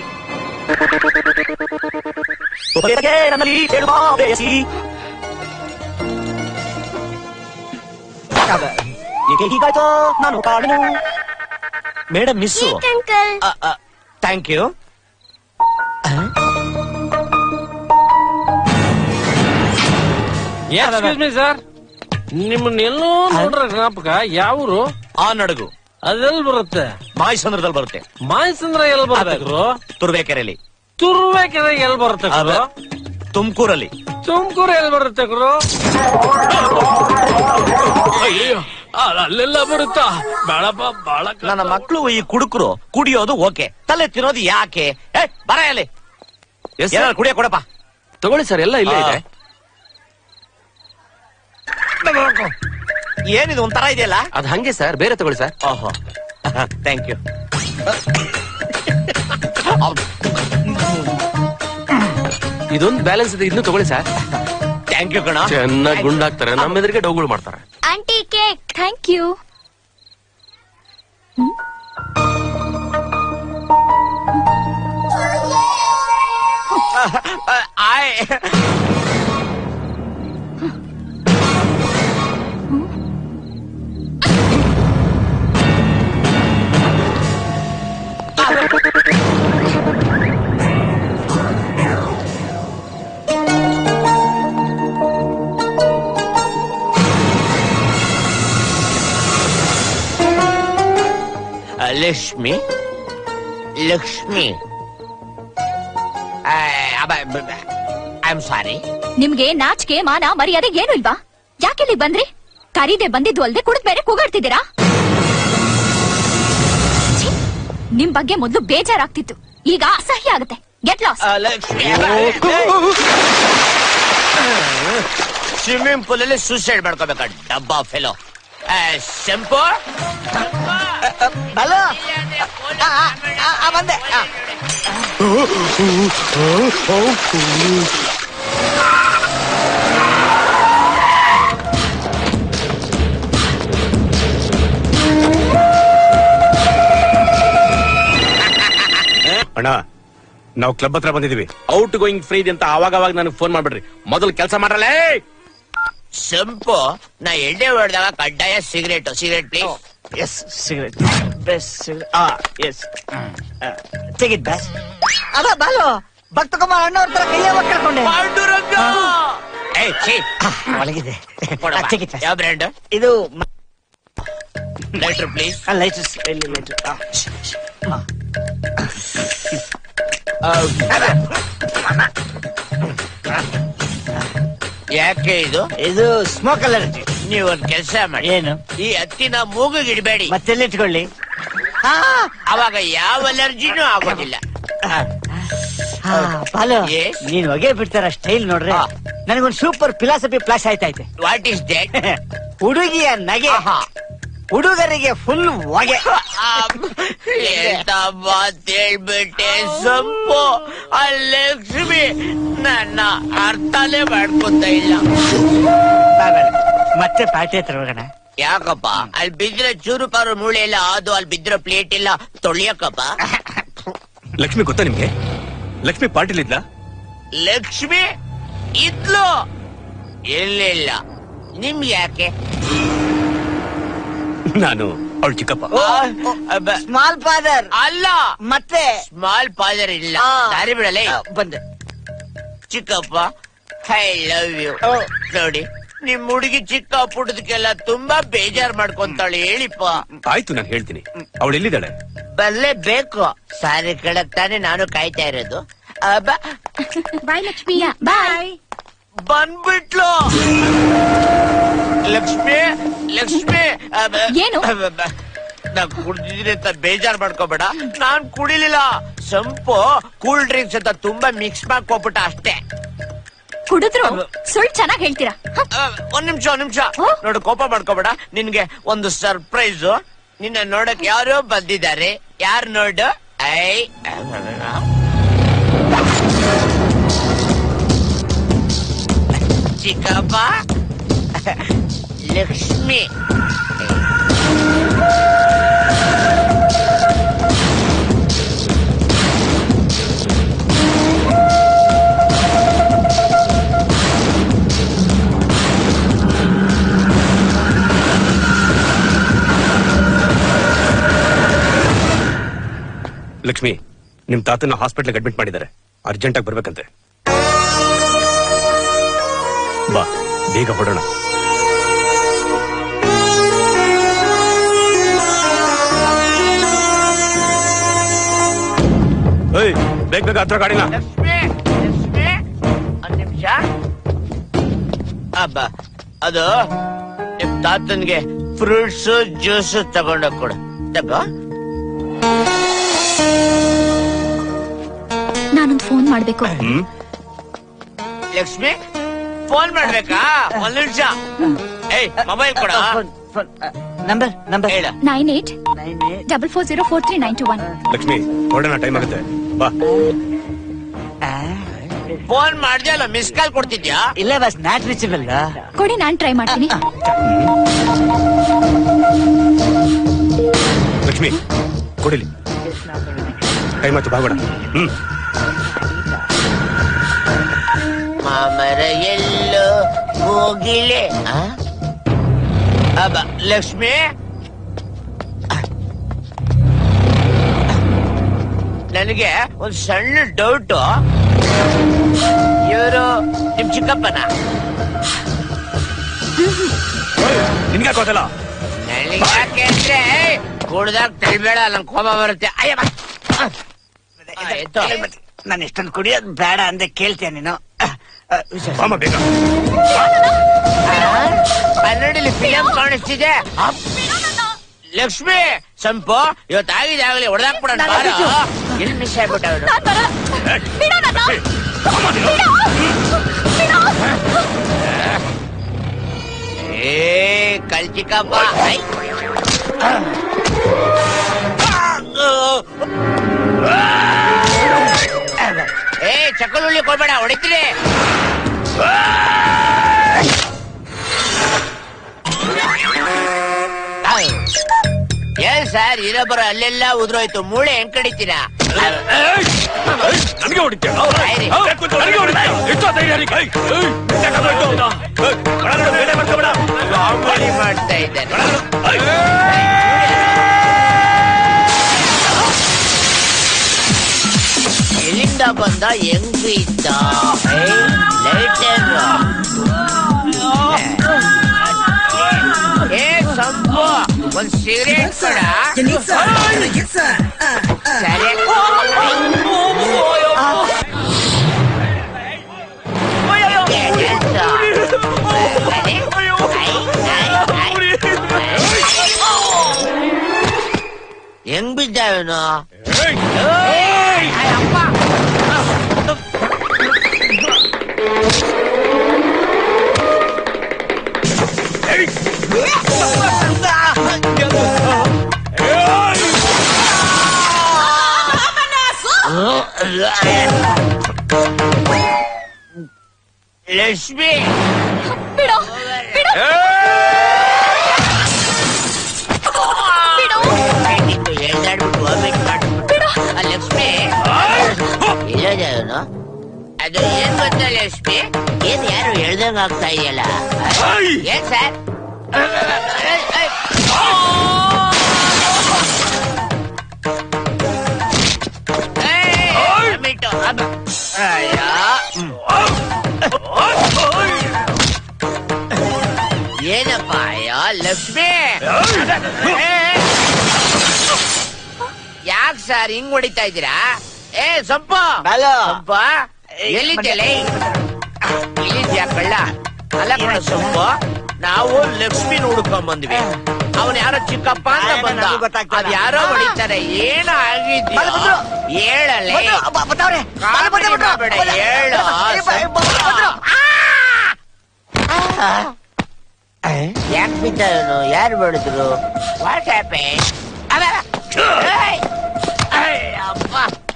ನನ್ನಲ್ಲಿ ಹೇಳುವ ಬಯಸಿ ಏಕೆ ಹೀಗಾಯ್ತೋ ನಾನು ಕಾಣನು madam miss uncle thank you excuse me sir ನಿಮ್ಮನ್ನೆಲ್ಲೋ ನೋಡ್ರ ಜ್ಞಾಪಕ ಯಾವ್ರು ಆ ನಡಗು ಅದೆಲ್ ಬರುತ್ತೆ ಮಾಯಸಂದ್ರದಲ್ಲಿ ಬರುತ್ತೆ ಮಾಯಸಂದ್ರ ಎಲ್ ಬರುತ್ತೆ ತುರ್ಬೇಕೆರೆಯಲ್ಲಿ ತುರುವೇಕೆರೆ ಎಲ್ ಬರುತ್ತೆ ಗುರು ತುಮಕೂರಲ್ಲಿ ತುಮಕೂರು ಎಲ್ ಬರುತ್ತೆ ಗುರು ಅಯ್ಯೋ ಅದ್ ಅಲ್ಲೆಲ್ಲ ಬರುತ್ತಾ ಬೇಡಪ್ಪ ಬಾಳ ನನ್ನ ಮಕ್ಕಳು ಈ ಕುಡುಕರು ಕುಡಿಯೋದು ಓಕೆ ತಲೆ ತಿನ್ನೋದು ಯಾಕೆ ಏ ಬರ ಅಲ್ಲಿ ಏನಾದ್ರು ಕುಡಿಯ ಕೊಡಪ್ಪ ತಗೊಳ್ಳಿ ಸರ್ ಎಲ್ಲ ಇಲ್ಲೇ ಇದೆ ಏನಿದು ಒಂಥರ ಇದೆಯಲ್ಲ ಅದ್ ಹಂಗೆ ಸರ್ ಬೇರೆ ತಗೊಳ್ಳಿ ಸರ್ ಓಹೋ ಥ್ಯಾಂಕ್ ಯು ಇದೊಂದು ಬ್ಯಾಲೆನ್ಸ್ ಇದೆ ಇದನ್ನು ತಗೊಳ್ಳಿ ಸರ್ ಥ್ಯಾಂಕ್ ಯು ಕಣ ಚೆನ್ನಾಗಿ ಗುಂಡಾಕ್ತಾರೆ ನಮ್ಮ ಎದುರಿಗೆ ಡೌಗಳು ಮಾಡ್ತಾರೆ ಆಂಟಿ ಕೇಕ್ ಥ್ಯಾಂಕ್ ಯು ಆಯ್ Lakshmi Lakshmi I am sorry ನಿಮ್ಗೆ ನಾಚಿಕೆ ಮಾನ ಮರ್ಯಾದೆ ಏನು ಇಲ್ವಾ ಯಾಕೆ ಬಂದ್ರಿ ಕರೀದೆ ಬಂದಿದ್ದು ಅಲ್ದೆ ಕುಡಿದ್ ಬೇರೆ ಕೂಗಾಡ್ತಿದ್ದೀರಾ ಛೀ, ನಿಮ್ ಬಗ್ಗೆ ಮೊದ್ಲು ಬೇಜಾರಾಗ್ತಿತ್ತು ಈಗ ಅಸಹ್ಯ ಆಗುತ್ತೆ get lost Lakshmi swimming pool ಅಲ್ಲಿ ಸೂಸೈಡ್ ಮಾಡ್ಕೋಬೇಕ ಡಬ್ಬಾ ಫೆಲೋ ಶೆಂಪು ಬಲು ಆ, ಆ, ಆ, ಆ, ಬಂದೆ ಆ. ಅಣ್ಣ ನಾವು ಕ್ಲಬ್ ಹತ್ರ ಬಂದಿದೀವಿ ಔಟ್ ಗೋಯಿಂಗ್ ಫ್ರೀ ಇದೆ ಅಂತ ಅವಾಗ ಅವಾಗ ನನಗೆ ಫೋನ್ ಮಾಡ್ಬಿಡ್ರಿ ಮೊದಲು ಕೆಲಸ ಮಾಡ್ರಲೇ ಶೆಂಪು ನಾ ಎಣ್ಣೆ ಹೊಡೆದಾಗ ಕಡ್ಡಾಯ cigarette cigarette please yes cigarette best ಆ ಎಸ್ ತೆಗಿದ್ ಬ್ಯಾಸ್ ಅದ ಬಾಲು ಭಕ್ತ ಕುಮಾರ್ ಅಣ್ಣವ್ರ ತರ ಕೈಯ ಕಳ್ಕೊಂಡೆ ಏಯ್ ಛೀ ಒಳಗಿದೆ ಕೊಡಪ್ಪ. ತೆಗಿದ್ ಯಾವ ಬ್ರ್ಯಾಂಡ್ ಇದು ಲೈಟ್ರ್ ಪ್ಲೀಸ್ ಲೈಟರ್ ಎಲ್ಲಿ ಲೈಟರ್ ಯಾಕೆ ಇದು ಇದು ಸ್ಮೋಕ್ ಅಲರ್ಜಿ ನೀವ್ ಒಂದ್ ಕೆಲಸ ಮಾಡಿ ಏನು ಈ ಹತ್ತಿನ ಮೂಗಿಗೆ ಇಡಬೇಡಿ ಮತ್ತೆಲ್ಲಿಟ್ಕೊಳ್ಳಿ ಅವಾಗ ಯಾವ ಅಲರ್ಜಿನೂ ಆಗೋದಿಲ್ಲ ಬಾಲು Yes? ನೀನ್ ಹೊಗೆ ಬಿಡ್ತಾರ ಸ್ಟೈಲ್ ನೋಡ್ರಿ ನನಗೊಂದು ಸೂಪರ್ ಫಿಲಾಸಫಿ ಫ್ಲಾಶ್ ಆಯ್ತೈತೆ ವಾಟ್ ಇಸ್ ದೇಟ್ ಹುಡುಗಿಯ ನಗೆ ಹುಡುಗರಿಗೆ ಫುಲ್ ಹೊಗೆ ಎಂತ ಮಾತ್ ಹೇಳ್ಬಿಟ್ಟೆ ಸಂಪು ಆ ಲಕ್ಷ್ಮಿ ನನ್ನ ಅರ್ಥನೇ ಮಾಡ್ಕೊತ ಇಲ್ಲ ಮತ್ತೆ ಪಾರ್ಟಿ ಹತ್ರ ಹೋಗೋಣ ಯಾಕಪ್ಪ ಅಲ್ಲಿ ಬಿದ್ರೆ ಚೂರು ಪಾರು ಮೂಳೆ ಇಲ್ಲ ಅದು ಅಲ್ಲಿ ಬಿದ್ರೆ ಪ್ಲೇಟ್ ಇಲ್ಲ ತೊಳಿಯಕಪ್ಪ ಲಕ್ಷ್ಮಿ ಗೊತ್ತಾ ನಿಮ್ಗೆ ಲಕ್ಷ್ಮಿ ಪಾರ್ಟಿಲಿದ್ಲ ಲಕ್ಷ್ಮಿ ಇದ್ಲು ಇರ್ಲಿಲ್ಲ ನಿಮ್ಗೆ ಯಾಕೆ ನಾನು ಅವಳು ಚಿಕ್ಕಪ್ಪ ಸ್ಮಾಲ್ ಫಾದರ್ ಅಲ್ಲ ಮತ್ತೆ ಸ್ಮಾಲ್ ಫಾದರ್ ಇಲ್ಲ ದಾರಿ ಬಿಡಲೇ ಬಂದೆ ಚಿಕ್ಕಪ್ಪ ಐ ಲವ್ ಯು ನೋಡಿ ನಿಮ್ ಹುಡುಗಿ ಚಿಕ್ಕ ಪುಟ್ಟದಕ್ಕೆಲ್ಲ ತುಂಬಾ ಬೇಜಾರ್ ಮಾಡ್ಕೊಂತಾಳೆ ಹೇಳಿಪ್ಪ ಆಯ್ತು ನಾನು ಹೇಳ್ತೀನಿ ಅವಳು ಎಲ್ಲಿದ್ದಾಳೆ ಬರ್ಲೇಬೇಕು ಸಾರಿ ಕಡಕ್ ತಾನೇ ನಾನು ಕಾಯ್ತಾ ಇರೋದು ಬಾಯ್ ಲಕ್ಷ್ಮಿ ಬಾಯ್ ಬಂದ್ಬಿಟ್ಲು ಲಕ್ಷ್ಮಿ ಲಕ್ಷ್ಮಿ ಅಬ್ಬ, ಏನು? ಅಬ್ಬ, ನಾ ಕುಡ್ದಿದ್ದೀನಿ ಅಂತ ಬೇಜಾರ್ ಮಾಡ್ಕೋಬೇಡ ನಾನ್ ಕುಡಿಲಿಲ್ಲ ಸಂಪು ಕೂಲ್ ಡ್ರಿಂಕ್ಸ್ ಅಂತ ತುಂಬಾ ಮಿಕ್ಸ್ ಮಾಡ್ಕೊಬಿಟ್ಟ ಅಷ್ಟೇ ಕುಡಿದ್ರು ಸುಳ್ಳು ಚೆನ್ನಾಗಿ ಹೇಳ್ತೀರಾ ಹ? ಅಹ್, ಒಂದ್ ನಿಮಿಷ ಒಂದ್ ನಿಮಿಷ ನೋಡು ಕೋಪ ಮಾಡ್ಕೋಬೇಡ ನಿನ್ಗೆ ಒಂದು ಸರ್ಪ್ರೈಸ್ ನಿನ್ನ ನೋಡಕ್ ಯಾರೋ ಬಂದಿದ್ದಾರೆ ಯಾರು ನೋಡು ಐ ಚಿಕ್ಕಪ್ಪ ಲಕ್ಷ್ಮಿ ಲಕ್ಷ್ಮಿ ನಿಮ್ ತಾತನ ಹಾಸ್ಪಿಟ್ಲಿಗೆ ಅಡ್ಮಿಟ್ ಮಾಡಿದ್ದಾರೆ ಅರ್ಜೆಂಟ್ ಆಗಿ ಬರ್ಬೇಕಂತೆ ಬಾ ಬೇಗ ಹೊಡೋಣ ಏಯ್ ಬೇಗ ಬೇಗ ಹತ್ರ ಗಾಡಿನ ಲಕ್ಷ್ಮಿ ಲಕ್ಷ್ಮಿ ಒಂದ್ ನಿಮಿಷ ಅಬ್ಬ ಅದು ನಿಮ್ ತಾತನ್ಗೆ ಫ್ರೂಟ್ಸ್ ಜ್ಯೂಸ್ ತಗೊಂಡೋಗ್ ಕೊಡು ತಗೋ ನಾನೊಂದು ಫೋನ್ ಮಾಡ್ಬೇಕು ಹ್ಮ್ ಲಕ್ಷ್ಮಿ ಫೋನ್ ಮಾಡ್ಬೇಕಾ ಒಂದ್ ನಿಮಿಷ ಏಯ್ ಮೊಬೈಲ್ ಕೊಡ ನಂಬರ್ ನಂಬರ್ ಹೇಳ nine eight double four zero four three nine two one Lakshmi ಹೊರಡೋಣ ಟೈಮ್ ಆಗುತ್ತೆ ಬಾ ಫೋನ್ ಮಾಡ್ದೆ ಅಲ್ಲ ಮಿಸ್ ಕಾಲ್ ಕೊಡ್ತಿದ್ಯಾ ಇಲ್ಲ ಬಸ್ ನಾಟ್ ರೀಚಬಲ್ ಕೊಡಿ ನಾನ್ ಟ್ರೈ ಮಾಡ್ತೀನಿ ಲಕ್ಷ್ಮಿ ಕೊಡಿಲಿ ಟೈಮ್ ಆಯ್ತು ಬಾಗೋಣ ಹ್ಮ್ ಮಾಮರ ಎಲ್ಲೋ ಹೋಗಿಲೆ ಆ? ಅಬ್ಬ ಲಕ್ಷ್ಮಿ ನನಗೆ ಒಂದ್ ಸಣ್ಣ ಡೌಟ್ ಇವರು ನಿಮ್ ಚಿಕ್ಕಪ್ಪನ ನಿನ್ಗೆ ಗೊತ್ತಲ್ಲ ನನಗೆ ಯಾಕೆ ಅಂದ್ರೆ ಕುಡ್ದಾಗ ತಳ್ಬೇಡ ನನ್ ಕೋಪ ಬರುತ್ತೆ ಅಯ್ಯ ಬಾ. ಆಯ್ತು. ನಾನು ಎಷ್ಟೊಂದು ಕುಡಿಯೋದು ಬೇಡ ಅಂದೆ ಕೇಳ್ತೀಯ ನೀನು ಬಾಮ ಬೇಗ ಕನ್ನಡಲ್ಲಿ ಫಿಲಂ ಕಾಣಿಸ್ತಿದೆ ಅಪ್. ಲಕ್ಷ್ಮಿ ಸಂಪು ಇವತ್ತು ಆಗಿದೆ ಆಗಲಿ ಹೊಡೆದಾಕ್ಬಿಡೋಣ ಬಾರ ಎಲ್ಲಿ ಮಿಸ್ ಆಗ್ಬಿಟ್ಟ ಅವನು ಏ ಕಲ್ಚಿಕಪ್ಪ ಐ. ಏ ಚಕ್ಕಲುಳ್ಳಿ ಕೊಡ್ಬೇಡ ಹೊಡಿತೀನಿ ಏನ್ ಸರ್ ಇರೊಬ್ಬರ ಅಲ್ಲೆಲ್ಲ ಉದ್ರೋಯ್ತು ಮೂಳೆ ಹೆಂಗ್ ಕಡಿತೀರಾ ನನಗೆ ಹೊಡಿತೀಯ ನನಗೆ ಹೊಡಿತೀಯ ಎಷ್ಟೋ ಧೈರ್ಯ ನಿನಗೆ? ಏಯ್, ಏಯ್, ಯಾಕಾಗೋಯ್ತು? ಏಯ್, ಒಳಗಡೆ ಬೇರೆ ಮಾಡ್ಕೊಬೇಡ. ಕಾಮಿಡಿ ಮಾಡ್ತಾ ಇದ್ದಾನೆ ಎಲ್ಲಿಂದ ಬಂದ ಹೆಂಗ್ ಇದ್ದ ಲೈಟರ್ ಏ ಸಂಪು ಒಂದ್ ಸಿಗರೇಟ್ ಕೊಡ ಸರಿ ಹೆಂಗ್ ಬಿದ್ದ ಇವನು ಲಕ್ಷ್ಮಿ ಬಿಡು ಬಿಡು ಬೇಕಿತ್ತು ಎಳ್ದಾಡ್ಬಿಟ್ಟು ವಾಮಿಟ್ ಮಾಡ್ಬಿಟ್ಟು ಆ ಲಕ್ಷ್ಮಿ ಇಲ್ಲದೆ ಅವನು ಅದು ಏನ್ ಗೊತ್ತಾ ಲಕ್ಷ್ಮಿ ಏನ್ ಯಾರು ಹೇಳ್ದಂಗ ಆಗ್ತಾ ಇದೆಯಲ್ಲ ಏನ್ ಸರ್ ಏನಪ್ಪ ಅಯ್ಯೋ ಲಕ್ಷ್ಮಿ ಯಾಕ್ ಸರ್ ಹಿಂಗ್ ಹೊಡಿತಾ ಇದ್ದೀರಾ ಏ ಸೊಪ್ಪ ಸೊಪ್ಪ ಎಲ್ಲಿದ್ಯಲ್ಲ ಇಲ್ಲಿದ್ಯಾ ಕಳ್ಳ ಅಲ್ಲ ಕಣ ಸೊಪ್ಪು ನಾವು ಲಕ್ಷ್ಮಿ ಹುಡ್ಕೊಂಡ್ ಬಂದ್ವಿ ಅವನ್ ಯಾರೋ ಚಿಕ್ಕಪ್ಪ ಅಂತ ಬಂದ ಅದ್ ಯಾರೋ ಹೊಡಿತಾರೆ ಏನೋ ಆಗಿದ್ಯಾ ಹೇಳಲೆ ಕಾಮಿಡಿ ಮಾಡ್ಬೇಡ, ಹೇಳು ಯಾಕೆ ಬಿದ್ದ ಇವನು ಯಾರು ಬಡಿದ್ರು ವಾಟ್ ಹ್ಯಾಪೆ ಅಪ್ಪ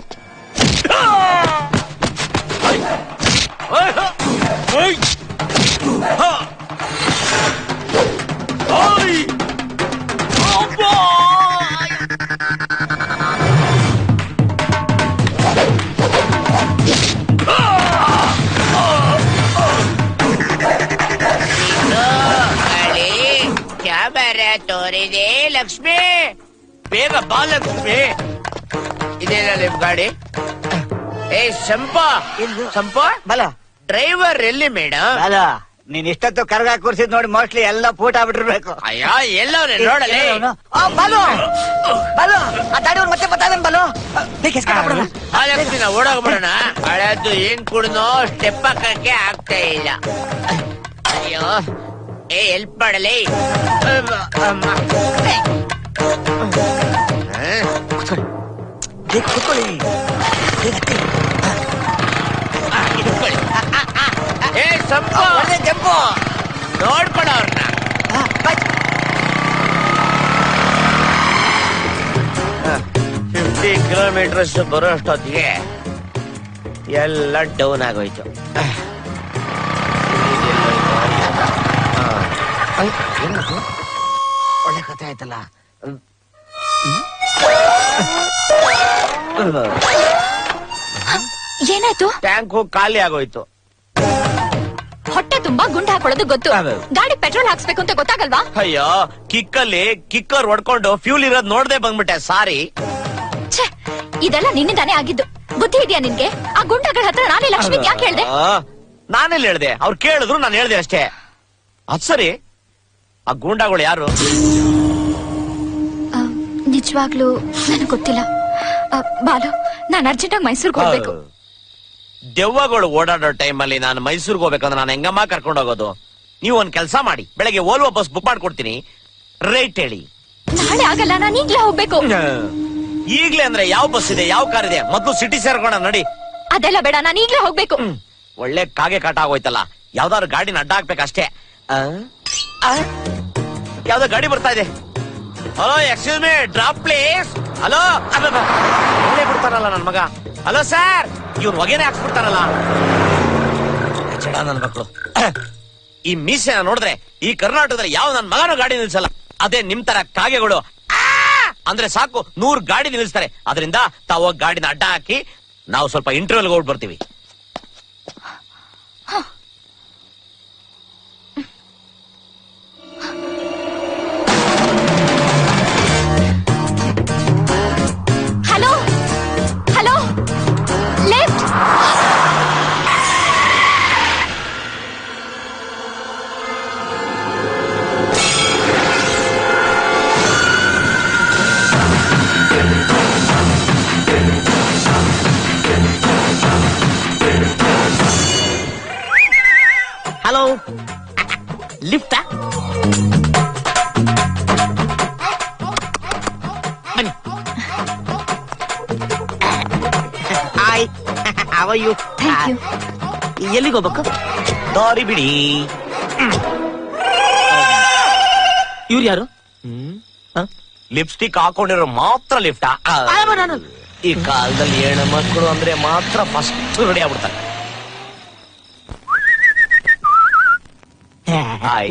ಗಾಳಿ ಕ್ಯಾಮರಾ ತೋರಿದೆ ಲಕ್ಷ್ಮಿ ಬೇಗ ಬಾ ಲಕ್ಷ್ಮಿ ಇದೇನ ನಿಮ್ ಗಾಡಿ ಏ ಸಂಪ ಸಂಪ ಬಲ ಡ್ರೈವರ್ ಎಲ್ಲಿ ಮೇಡಮ್ ಅಲ್ಲ ನೀನ್ ಇಷ್ಟೊತ್ತು ಕರ್ಗ ಕೂರ್ಸಿದ್ ನೋಡಿ ಮೋಸ್ಟ್ಲಿ ಎಲ್ಲ ಪೂಟ ಬಿಟ್ಟಿರ್ಬೇಕು ಅಯ್ಯೋ ಎಲ್ಲವ್ರೆ ನೋಡಲೆ ಆ, ಬಾಲು ಬಾಲು ಆ ದಾಡಿಯವ್ರು ಮತ್ತೆ ಬರ್ತಾನೆ ಬಾಲು ಬೇಗ ಎಸ್ಕೇಪ್ ಆ ಲಕ್ಷ್ಮಿನ ಓಡೋಗ್ಬಿಡೋಣ ಹಳದ್ದು ಏನ್ ಕುಡ್ನೋ ಸ್ಟೆಪ್ ಹಾಕಕ್ಕೆ ಆಗ್ತಾ ಇಲ್ಲ ಅಯ್ಯೋ ಏ ಹೆಲ್ಪ್ ಮಾಡಲಿ ಅಮ್ಮ ಏ. ಹ? ಕೂತ್ಕೊಳ್ಳಿ ಆ, ಹಿಡ್ಕೊಳ್ಳಿ. ಆ, ಆ, ಆ, ಆ. ಏ ಸಂಪು ಜಂಪು ನೋಡ್ಕೊಳ ಅವ್ರನ್ನ ಫಿಫ್ಟಿ ಕಿಲೋಮೀಟರ್ಸ್ ಬರೋ ಅಷ್ಟೊತ್ತಿಗೆ ಎಲ್ಲ ಡೌನ್ ಆಗೋಯ್ತು ಒಳ್ಳೆ ಕಥೆ ಆಯ್ತಲ್ಲ ಏನಾಯ್ತು ಟ್ಯಾಂಕು ಖಾಲಿ ಆಗೋಯ್ತು ಹೊಟ್ಟೆ ತುಂಬಾ ಗುಂಡ್ ಹಾಕೊಳ್ಳೋದು ಗೊತ್ತು ಗಾಡಿ ಪೆಟ್ರೋಲ್ ಹಾಕ್ಸ್ಬೇಕು ಅಂತ ಗೊತ್ತಾಗಲ್ವಾ ಅಯ್ಯೋ ಕಿಕ್ಕಲ್ಲಿ ಕಿಕ್ಕರ್ ಹೊಡ್ಕೊಂಡು ಫ್ಯೂಲ್ ಇರೋದ್ ನೋಡ್ದೆ ಬಂದ್ಬಿಟ್ಟೆ ಸಾರಿ ಛೇ ಇದೆಲ್ಲ ನಿನ್ನಿಂದಾನೇ ಆಗಿದ್ದು ಬುದ್ಧಿ ಇದೆಯಾ ನಿನ್ಗೆ ಆ ಗುಂಡಗಳ ಹತ್ರ ನಾನೇ ಲಕ್ಷ್ಮಿ ಯಾಕೆ ಹೇಳ್ದೆ ನಾನೆಲ್ಲ ಹೇಳ್ದೆ ಅವ್ರು ಕೇಳಿದ್ರು ನಾನು ಹೇಳ್ದೆ ಅಷ್ಟೇ ಅದ್ ಸರಿ ಆ ಗೂಂಡಾಗಳು ಯಾರು ನಿಜವಾಗ್ಲೂ ನನಗೆ ಗೊತ್ತಿಲ್ಲ ಆ, ಬಾಲು ನಾನು ಅರ್ಜೆಂಟಾಗಿ ಮೈಸೂರ್ಗೆ ಹೋಗ್ಬೇಕು ದೆವ್ವಗಳು ಓಡಾಡೋ ಟೈಮಲ್ಲಿ ನಾನು ಮೈಸೂರ್ಗೆ ಹೋಗ್ಬೇಕಂದ್ರೆ ನಾನು ಹೆಂಗಮ್ಮ ಕರ್ಕೊಂಡು ಹೋಗೋದು ನೀವು ಒಂದ್ ಕೆಲಸ ಮಾಡಿ ಬೆಳಗ್ಗೆ ಓಲ್ವೋ ಬಸ್ ಬುಕ್ ಮಾಡ್ಕೊಡ್ತೀನಿ ರೈಟ್ ಹೇಳಿ ನಾಳೆ ಆಗಲ್ಲ ನಾನು ಈಗ್ಲೇ ಹೋಗ್ಬೇಕು ಈಗ್ಲೇ ಅಂದ್ರೆ ಯಾವ ಬಸ್ ಇದೆ ಯಾವ ಕಾರ್ ಇದೆ ಮೊದ್ಲು ಸಿಟಿ ಸೇರ್ಕೋಣ ನಡಿ ಅದೆಲ್ಲ ಬೇಡ ನಾನು ಈಗ್ಲೇ ಹೋಗ್ಬೇಕು ಒಳ್ಳೆ ಕಾಗೆ ಕಾಟ ಆಗೋಯ್ತಲ್ಲ ಯಾವ್ದಾದ್ರು ಗಾಡಿನ ಅಡ್ಡ ಹಾಕ್ಬೇಕಷ್ಟೇ ಆ? ಯಾವ್ದೋ ಗಾಡಿ ಬರ್ತಾ ಇದೆ hello excuse me drop please hello ಒಳ್ಳೆ ಬಿಡ್ತಾರಲ್ಲ ನನ್ ಮಗ ಹಲೋ ಸರ್ ಇವ್ನು ಹೊಗೆನೆ ಹಾಕ್ಬಿಡ್ತಾರಲ್ಲ ಚಡ ನನ್ ಮಕ್ಕಳು ಈ ಮೀಸೆ ನೋಡಿದ್ರೆ ಈ ಕರ್ನಾಟಕದಲ್ಲಿ ಯಾವ ನನ್ ಮಗನೂ ಗಾಡಿ ನಿಲ್ಸಲ್ಲ ಅದೇ ನಿಮ್ ತರ ಕಾಗೆಗಳು ಆ! ಅಂದ್ರೆ ಸಾಕು ನೂರ್ ಗಾಡಿ ನಿಲ್ಲಿಸ್ತಾರೆ ಅದರಿಂದ ತಾವು ಹೋಗ್ ಗಾಡಿನ ಅಡ್ಡ ಹಾಕಿ ನಾವು ಸ್ವಲ್ಪ ಇಂಟರ್ವ್ಯೂಲ್ ಹೋಗಿ ಬರ್ತೀವಿ ಹಲೋ ಹಲೋ ಲೆಫ್ಟ್ ಹಲೋ ಲಿಫ್ಟಾ ಬನ್ನಿ ಹಾಯ್ ಹವ ಯು ಎಲ್ಲಿಗೆ ಹೋಗ್ಬೇಕು ದಾರಿ ಬಿಡಿ ಇವ್ರು ಯಾರು ಲಿಪ್ಸ್ಟಿಕ್ ಹಾಕೊಂಡಿರೋ ಮಾತ್ರ ಲಿಫ್ಟ್ ಈ ಕಾಲದಲ್ಲಿ ಹೆಣ್ಣು ಮಕ್ಕಳು ಅಂದ್ರೆ ಮಾತ್ರ ಫಸ್ಟ್ ರೆಡಿ ಆಗ್ಬಿಡ್ತಾರೆ ಹಾಯ್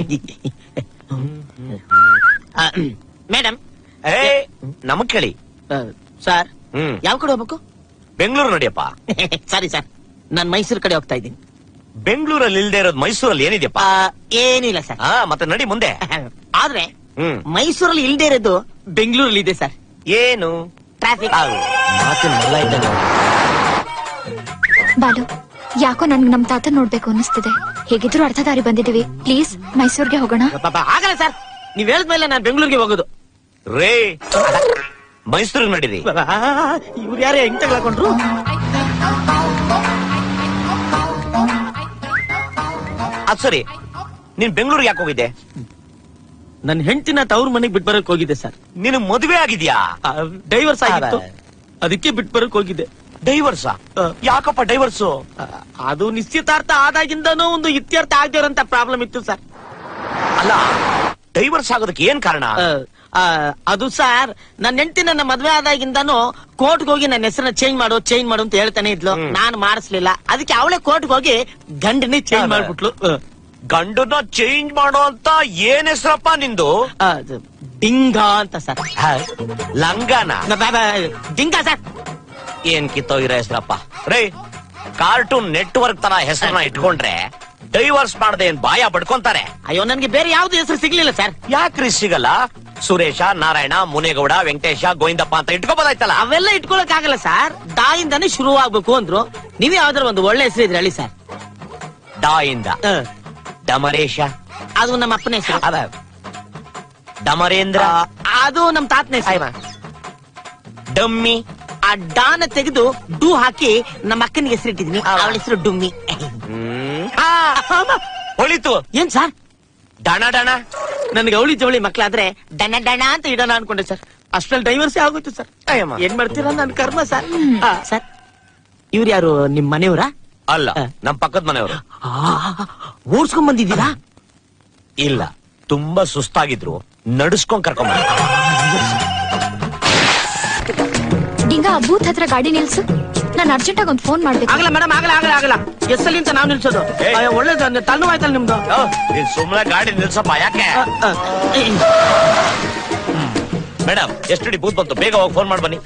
ಮೇಡಮ್ ಏ ನಮಗ್ ಕೇಳಿ ಸರ್ ಹ್ಮ್ ಯಾವ ಕಡೆ ಹೋಗ್ಬೇಕು ಬೆಂಗಳೂರು ನಡಿಯಪ್ಪ ಸಾರಿ ಸರ್ ನಾನ್ ಮೈಸೂರು ಕಡೆ ಹೋಗ್ತಾ ಇದ್ದೀನಿ ಬೆಂಗಳೂರಲ್ಲಿ ಇಲ್ದೇ ಇರೋದು ಮೈಸೂರಲ್ಲಿ ಏನಿದೆಯಪ್ಪ ಏನಿಲ್ಲ ಸರ್ ಹಾ ಮತ್ತೆ ನಡಿ ಮುಂದೆ ಆದ್ರೆ ಹ್ಮ್ ಮೈಸೂರಲ್ಲಿ ಇಲ್ದೇ ಇರೋದು ಬೆಂಗಳೂರಲ್ಲಿ ಇದೆ ಸರ್ ಏನು ಟ್ರಾಫಿಕ್ ಮಾತಿನ ಮಲ್ಲ ಇದ್ದಂಗೆ. ಬಾಲು ಯಾಕೋ ನನ್ಗೆ ನಮ್ ತಾತ ನೋಡ್ಬೇಕು ಅನಿಸ್ತಿದೆ ಹೇಗಿದ್ರು ಅರ್ಧ ದಾರಿ ಬಂದಿದೀವಿ ಪ್ಲೀಸ್ ಮೈಸೂರ್ಗೆ ಹೋಗೋಣ ಆಗಲ್ಲ ಸರ್ ನೀವ್ ಹೇಳಿದ್ಮೇಲೆ ನಾನು ಬೆಂಗಳೂರಿಗೆ ಹೋಗೋದು ರೇ ಮೈಸೂರಿಗೆ ನಡೀರಿ ಇವ್ರು ಯಾರೇ ಹೆಂಗ್ ತಗೊಳ್ಕೊಂಡ್ರು ಅದ್ ಸರಿ ನೀನ್ ಬೆಂಗಳೂರಿಗೆ ಯಾಕೆ ಹೋಗಿದ್ದೆ ನನ್ನ ಹೆಂಡತಿನ ತವ್ರ ಮನೆಗೆ ಬಿಟ್ ಬರಕ್ ಹೋಗಿದ್ದೆ ಸರ್ ನೀನು ಮದುವೆ ಆಗಿದ್ಯಾ ಡೈವರ್ಸ್ ಆಗಿತ್ತು ಅದಕ್ಕೆ ಬಿಟ್ ಬರಕ್ ಹೋಗಿದ್ದೆ ಡೈವರ್ಸಾ ಯಾಕಪ್ಪ ಡೈವರ್ಸು ಅದು ನಿಶ್ಚಿತಾರ್ಥ ಆದಾಗಿಂದನೂ ಒಂದು ಇತ್ಯರ್ಥ ಆಗದಿರೋಂತ ಪ್ರಾಬ್ಲಮ್ ಇತ್ತು ಸರ್ ಅಲ್ಲ ಡೈವರ್ಸ್ ಆಗೋದಕ್ಕೆ ಏನ್ ಕಾರಣ ಅದು ಸರ್ ನನ್ನ ಹೆಂಡತಿ ನನ್ನ ಮದ್ವೆ ಆದಾಗಿಂದನೂ ಕೋರ್ಟ್ಗೆ ಹೋಗಿ ನನ್ನ ಹೆಸರನ್ನ ಚೇಂಜ್ ಮಾಡು ಚೇಂಜ್ ಮಾಡು ಅಂತ ಹೇಳ್ತಾನೆ ಇದ್ಲು ನಾನು ಮಾಡಿಸ್ಲಿಲ್ಲ ಅದಕ್ಕೆ ಅವಳೇ ಕೋರ್ಟ್ಗೆ ಹೋಗಿ ಗಂಡನೇ ಚೇಂಜ್ ಮಾಡ್ಬಿಟ್ಲು ಗಂಡನ ಚೇಂಜ್ ಮಾಡೋ ಅಂತ ಏನ್ ಹೆಸರಪ್ಪ ನಿಂದು ಡಿಂಗ ಅಂತ ಸರ್ ಲಂಗಾನ ಡಿಂಗ ಸರ್ ಏನ್ ಕಿತ್ತೋಗಿರೋ ಹೆಸರಪ್ಪ ರೇ ಕಾರ್ಟೂನ್ ನೆಟ್ವರ್ಕ್ ತರ ಹೆಸರನ್ನ ಇಟ್ಕೊಂಡ್ರೆ ಡೈವರ್ಸ್ ಮಾಡದೆ ಏನ್ ಬಾಯ ಬಡ್ಕೊಂತಾರೆ ಅಯ್ಯೋ ನನ್ಗೆ ಬೇರೆ ಯಾವ್ದು ಹೆಸರು ಸಿಗ್ಲಿಲ್ಲ ಸರ್ ಯಾಕ್ರಿ ಸಿಗಲ್ಲ ಸುರೇಶ ನಾರಾಯಣ ಮುನೇಗೌಡ ವೆಂಕಟೇಶ ಗೋವಿಂದಪ್ಪ ಅಂತ ಇಟ್ಕೋಬೋದಾಯ್ತಲ್ಲ ಅವೆಲ್ಲ ಇಟ್ಕೊಳಕ್ ಆಗಲ್ಲ ಸರ್ ದಾಯಿಂದಾನೇ ಶುರು ಆಗ್ಬೇಕು ಅಂದ್ರು ನೀವೇ ಯಾವ್ದಾರ ಒಂದು ಒಳ್ಳೆ ಹೆಸರು ಇದ್ರೆ ಹೇಳಿ ಸರ್ ಡಾಯಿಂದ ಡಮರೇಶ ಅದು ನಮ್ಮ ಅಪ್ಪನ ಹೆಸರು ಅದ ಡಮರೇಂದ್ರ ಅದು ನಮ್ಮ ತಾತನ ಹೆಸರು ಡಮ್ಮಿ ಆ ಡಾನ ತೆಗೆದು ಡೂ ಹಾಕಿ ನಮ್ಮ ಅಕ್ಕನಿಗೆ ಹೆಸರಿಟ್ಟಿದೀನಿ ಅವಳ ಹೆಸರು ಡುಮ್ಮಿ ಹೊಳಿತು ಏನ್ ಸರ್ ಡಣ ಡಣ ನನ್ಗೆ ಅವಳಿ ಜವಳಿ ಮಕ್ಳಾದ್ರೆ ಡಣ ಡಣ ಅಂತ ಇಡೋಣ ಅನ್ಕೊಂಡೆ ಸರ್ ಅಷ್ಟ್ರಲ್ಲಿ ಡೈವರ್ಸೇ ಆಗೋಯ್ತು ಸರ್ ಏನ್ ಮಾಡ್ತೀರಾ ನನ್ ಕರ್ಮ ಸರ್ ಆ, ಸರ್ ಇವ್ರು ಯಾರು ನಿಮ್ ಮನೆಯವರಾ ಅಲ್ಲ ನಮ್ ಪಕ್ಕದ ಮನೆಯವರು ಓಡ್ಸ್ಕೊಂಡ್ ಬಂದಿದ್ದೀರಾ ಇಲ್ಲ ತುಂಬಾ ಸುಸ್ತಾಗಿದ್ರು ನಡ್ಸ್ಕೊಂಡ್ ಕರ್ಕೊಂಡ್ ಡಿಂಗ ಬೂತ್ ಹತ್ರ ಗಾಡಿ ನಿಲ್ಸು ನಾನು ಅರ್ಜೆಂಟ್ ಆಗಿ ಒಂದು ಫೋನ್ ಮಾಡ್ಬೇಕು ಆಗಲ್ಲ ಮೇಡಮ್ ಆಗಲ್ಲ ಆಗಲ್ಲ ಆಗಲ್ಲ ಎಸ್ಸಲ್ಲಿ ಅಂತ ನಾವ್ ನಿಲ್ಸೋದು ಅಯ್ಯೋ, ಒಳ್ಳೇದು ತಲೆನೋವಾಯ್ತಲ್ಲ ನಿಮ್ದು ನೀನ್ ಸುಮ್ನೆ ಗಾಡಿ ನಿಲ್ಸಪ್ಪ ಯಾಕೆ ಮೇಡಮ್ ಎಷ್ಟು ಬೂತ್ ಬಂತು ಬೇಗ ಹೋಗಿ ಫೋನ್ ಮಾಡಿ ಬನ್ನಿ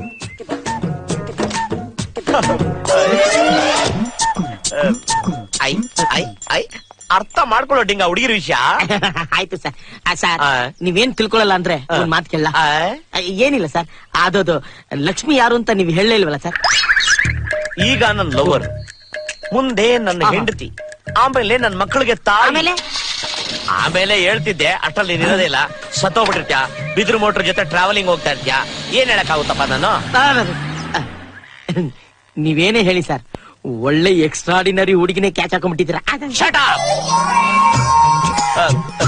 ಐ ಐ ಐ ಅರ್ಥ ಮಾಡ್ಕೊಳ್ಳೋ ಡಿಂಗ ಹುಡುಗಿರ ವಿಷಯ ಆಯ್ತು ಸರ್ ಸರ್ ನೀವೇನ್ ತಿಳ್ಕೊಳಲ್ಲ ಅಂದ್ರೆ ಒಂದ್ ಮಾತು ಕೇಳ ಏನಿಲ್ಲ ಸರ್ ಅದದು ಲಕ್ಷ್ಮಿ ಯಾರು ಅಂತ ನೀವು ಹೇಳಲೇ ಇಲ್ವಲ್ಲ ಸರ್ ಈಗ ನನ್ನ ಲವರ್ ಮುಂದೆ ನನ್ನ ಹೆಂಡತಿ ಆಮೇಲೆ ನನ್ನ ಮಕ್ಕಳಿಗೆ ತಾಯಿ ಆಮೇಲೆ ಆಮೇಲೆ ಹೇಳ್ತಿದ್ದೆ ಅಷ್ಟ್ರಲ್ಲಿ ನೀನ್ ಇರೋದೇ ಇಲ್ಲ ಸತ್ತೋಗ್ಬಿಟ್ಟಿರ್ತ್ಯ ಬಿದ್ರು ಮೋಟರ್ ಜೊತೆ ಟ್ರಾವೆಲಿಂಗ್ ಹೋಗ್ತಾ ಇರ್ತ್ಯಾ ಏನ್ ಹೇಳಕ್ಕಾಗುತ್ತಪ್ಪ ನಾನು ನೀವೇನೇ ಹೇಳಿ ಸರ್ ಒಳ್ಳೆ ಎಕ್ಸ್ಟ್ರಾಡಿನರಿ ಹುಡುಗಿನೇ ಕ್ಯಾಚ್ ಹಾಕೊಂಡ್ಬಿಟ್ಟಿದ್ದೀರಾ Shut up! ಆ,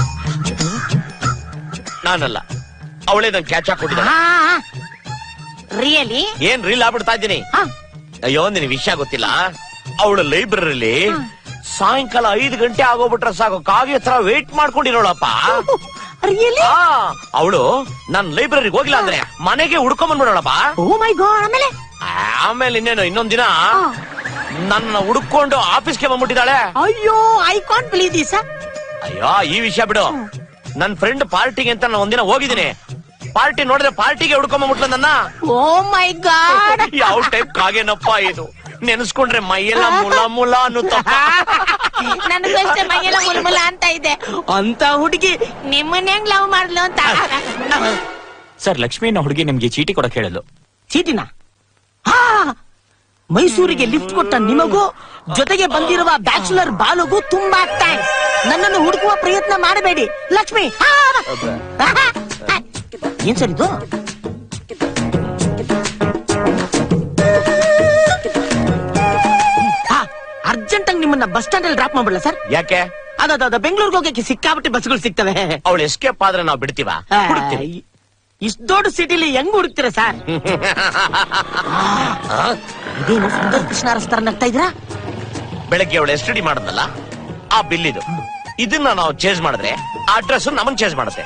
ನಾನಲ್ಲ ಅವಳೇ ನನ್ ಕ್ಯಾಚ್ ಹಾಕೊಂಡಿದ್ದಾಳೆ ರಿಯಲಿ ಏನ್ ರೀಲ್ ಆಗ್ಬಿಡ್ತಾ ಇದ್ದೀನಿ ಅಯ್ಯೋ ನಿನ್ ವಿಷಯ ಗೊತ್ತಿಲ್ಲ ಅವಳು ಲೈಬ್ರರಿಲಿ ಸಾಯಂಕಾಲ ಐದು ಗಂಟೆ ಆಗೋಗ್ಬಿಟ್ರೆ ಸಾಕು ಕಾಗೆ ಹತ್ರ ವೇಟ್ ಮಾಡ್ಕೊಂಡಿರೋಳಪ್ಪ ಅವಳು ನಾನ್ ಲೈಬ್ರರಿಗೆ ಹೋಗಿಲ್ಲ ಅಂದ್ರೆ ಮನೆಗೆ ಹುಡ್ಕೊಂಡ್ ಬಂದ್ಬಿಡೋಳಪ್ಪ ಓ ಮೈ ಗಾಡ್ ಆಮೇಲೆ ಆಮೇಲೆ ಇನ್ನೇನು ಇನ್ನೊಂದ್ ದಿನ ನನ್ನ ಹುಡ್ಕೊಂಡು ಆಫೀಸ್ಗೆ ಬಂದ್ಬಿಟ್ಟಿದ್ದಾಳೆ ಅಯ್ಯೋ ಐ ಕಾಂಟ್ ಬಿಲೀವ್ ದಿಸ್ ಅಯ್ಯೋ ಈ ವಿಷಯ ಬಿಡು ನನ್ ಫ್ರೆಂಡ್ ಪಾರ್ಟಿಗೆ ಅಂತ ನಾನು ಒಂದಿನ ಹೋಗಿದ್ದೀನಿ ಪಾರ್ಟಿ ನೋಡಿದ್ರೆ ಪಾರ್ಟಿಗೆ ಹುಡ್ಕೊಂಬಂದ್ಬಿಟ್ಲ ನನ್ನ ಓ ಮೈ ಗಾಡ್ ಯಾವ ಟೈಪ್ ಕಾಗೇನಪ್ಪ ಇದು ನೆನೆಸ್ಕೊಂಡ್ರೆ ಮೈಯೆಲ್ಲ ಮುಲ ಮುಲ ಅನ್ನುತ್ತಪ್ಪ ನನಗೂ ಅಷ್ಟೇ ಮೈಯೆಲ್ಲ ಮುಲ್ಮುಲ ಅಂತ ಇದೆ ಅಂತ ಹುಡುಗಿ ನಿಮ್ಮನ್ನ ಹೆಂಗ್ ಲವ್ ಮಾಡ್ಲು ಅಂತ ಸರ್ ಲಕ್ಷ್ಮಿ ಅನ್ನೋ ಹುಡುಗಿ ನಿಮ್ಗೆ ಚೀಟಿ ಕೊಡಕ್ ಹೇಳಿದ್ಲು ಚೀಟಿನ ಹಾ ಮೈಸೂರಿಗೆ ಲಿಫ್ಟ್ ಕೊಟ್ಟ ನಿಮಗೂ ಜೊತೆಗೆ ಬಂದಿರುವ ಬ್ಯಾಚುಲರ್ ಬಾಲುಗೂ ತುಂಬಾ ಥ್ಯಾಂಕ್ಸ್ ನನ್ನನ್ನು ಹುಡುಕುವ ಪ್ರಯತ್ನ ಮಾಡಬೇಡಿ ಲಕ್ಷ್ಮಿ ಹಾ! ಏನ್ ಸರ್ ಇದು ಅರ್ಜೆಂಟ್ ಆಗಿ ನಿಮ್ಮನ್ನ ಬಸ್ ಸ್ಟ್ಯಾಂಡ್ ಅಲ್ಲಿ ಡ್ರಾಪ್ ಮಾಡ್ಬಿಡಲ್ಲ ಸರ್ ಯಾಕೆ ಅದ ಬೆಂಗಳೂರಿಗೆ ಹೋಗಕ್ಕೆ ಸಿಕ್ಕಾಪಟ್ಟೆ ಬಸ್ಗಳು ಸಿಗ್ತವೆ ಅವಳು ಎಸ್ಕೇಪ್ ಆದ್ರೆ ನಾವು ಬಿಡ್ತೀವ ಹುಡುಕ್ತೀವಿ ಇಷ್ಟ ದೊಡ್ಡ ಸಿಟಿಲಿ ಹೆಂಗ್ ಹುಡುಕ್ತೀರಾ ಸರ್ ಇದೇನು ಸುಂದರ ಕೃಷ್ಣ ರಸ್ತಾರ ನಗ್ತಾ ಇದ್ರಾ ಬೆಳಗ್ಗೆ ಅವಳು ಎಸ್ ಡಿ ಮಾಡದ್ನಲ್ಲ ಆ ಬಿಲ್ ಇದು ಇದನ್ನ ನಾವು ಚೇಂಜ್ ಮಾಡಿದ್ರೆ ಆ ಅಡ್ರೆಸ್ ನಮನ್ ಚೇಂಜ್ ಮಾಡುತ್ತೆ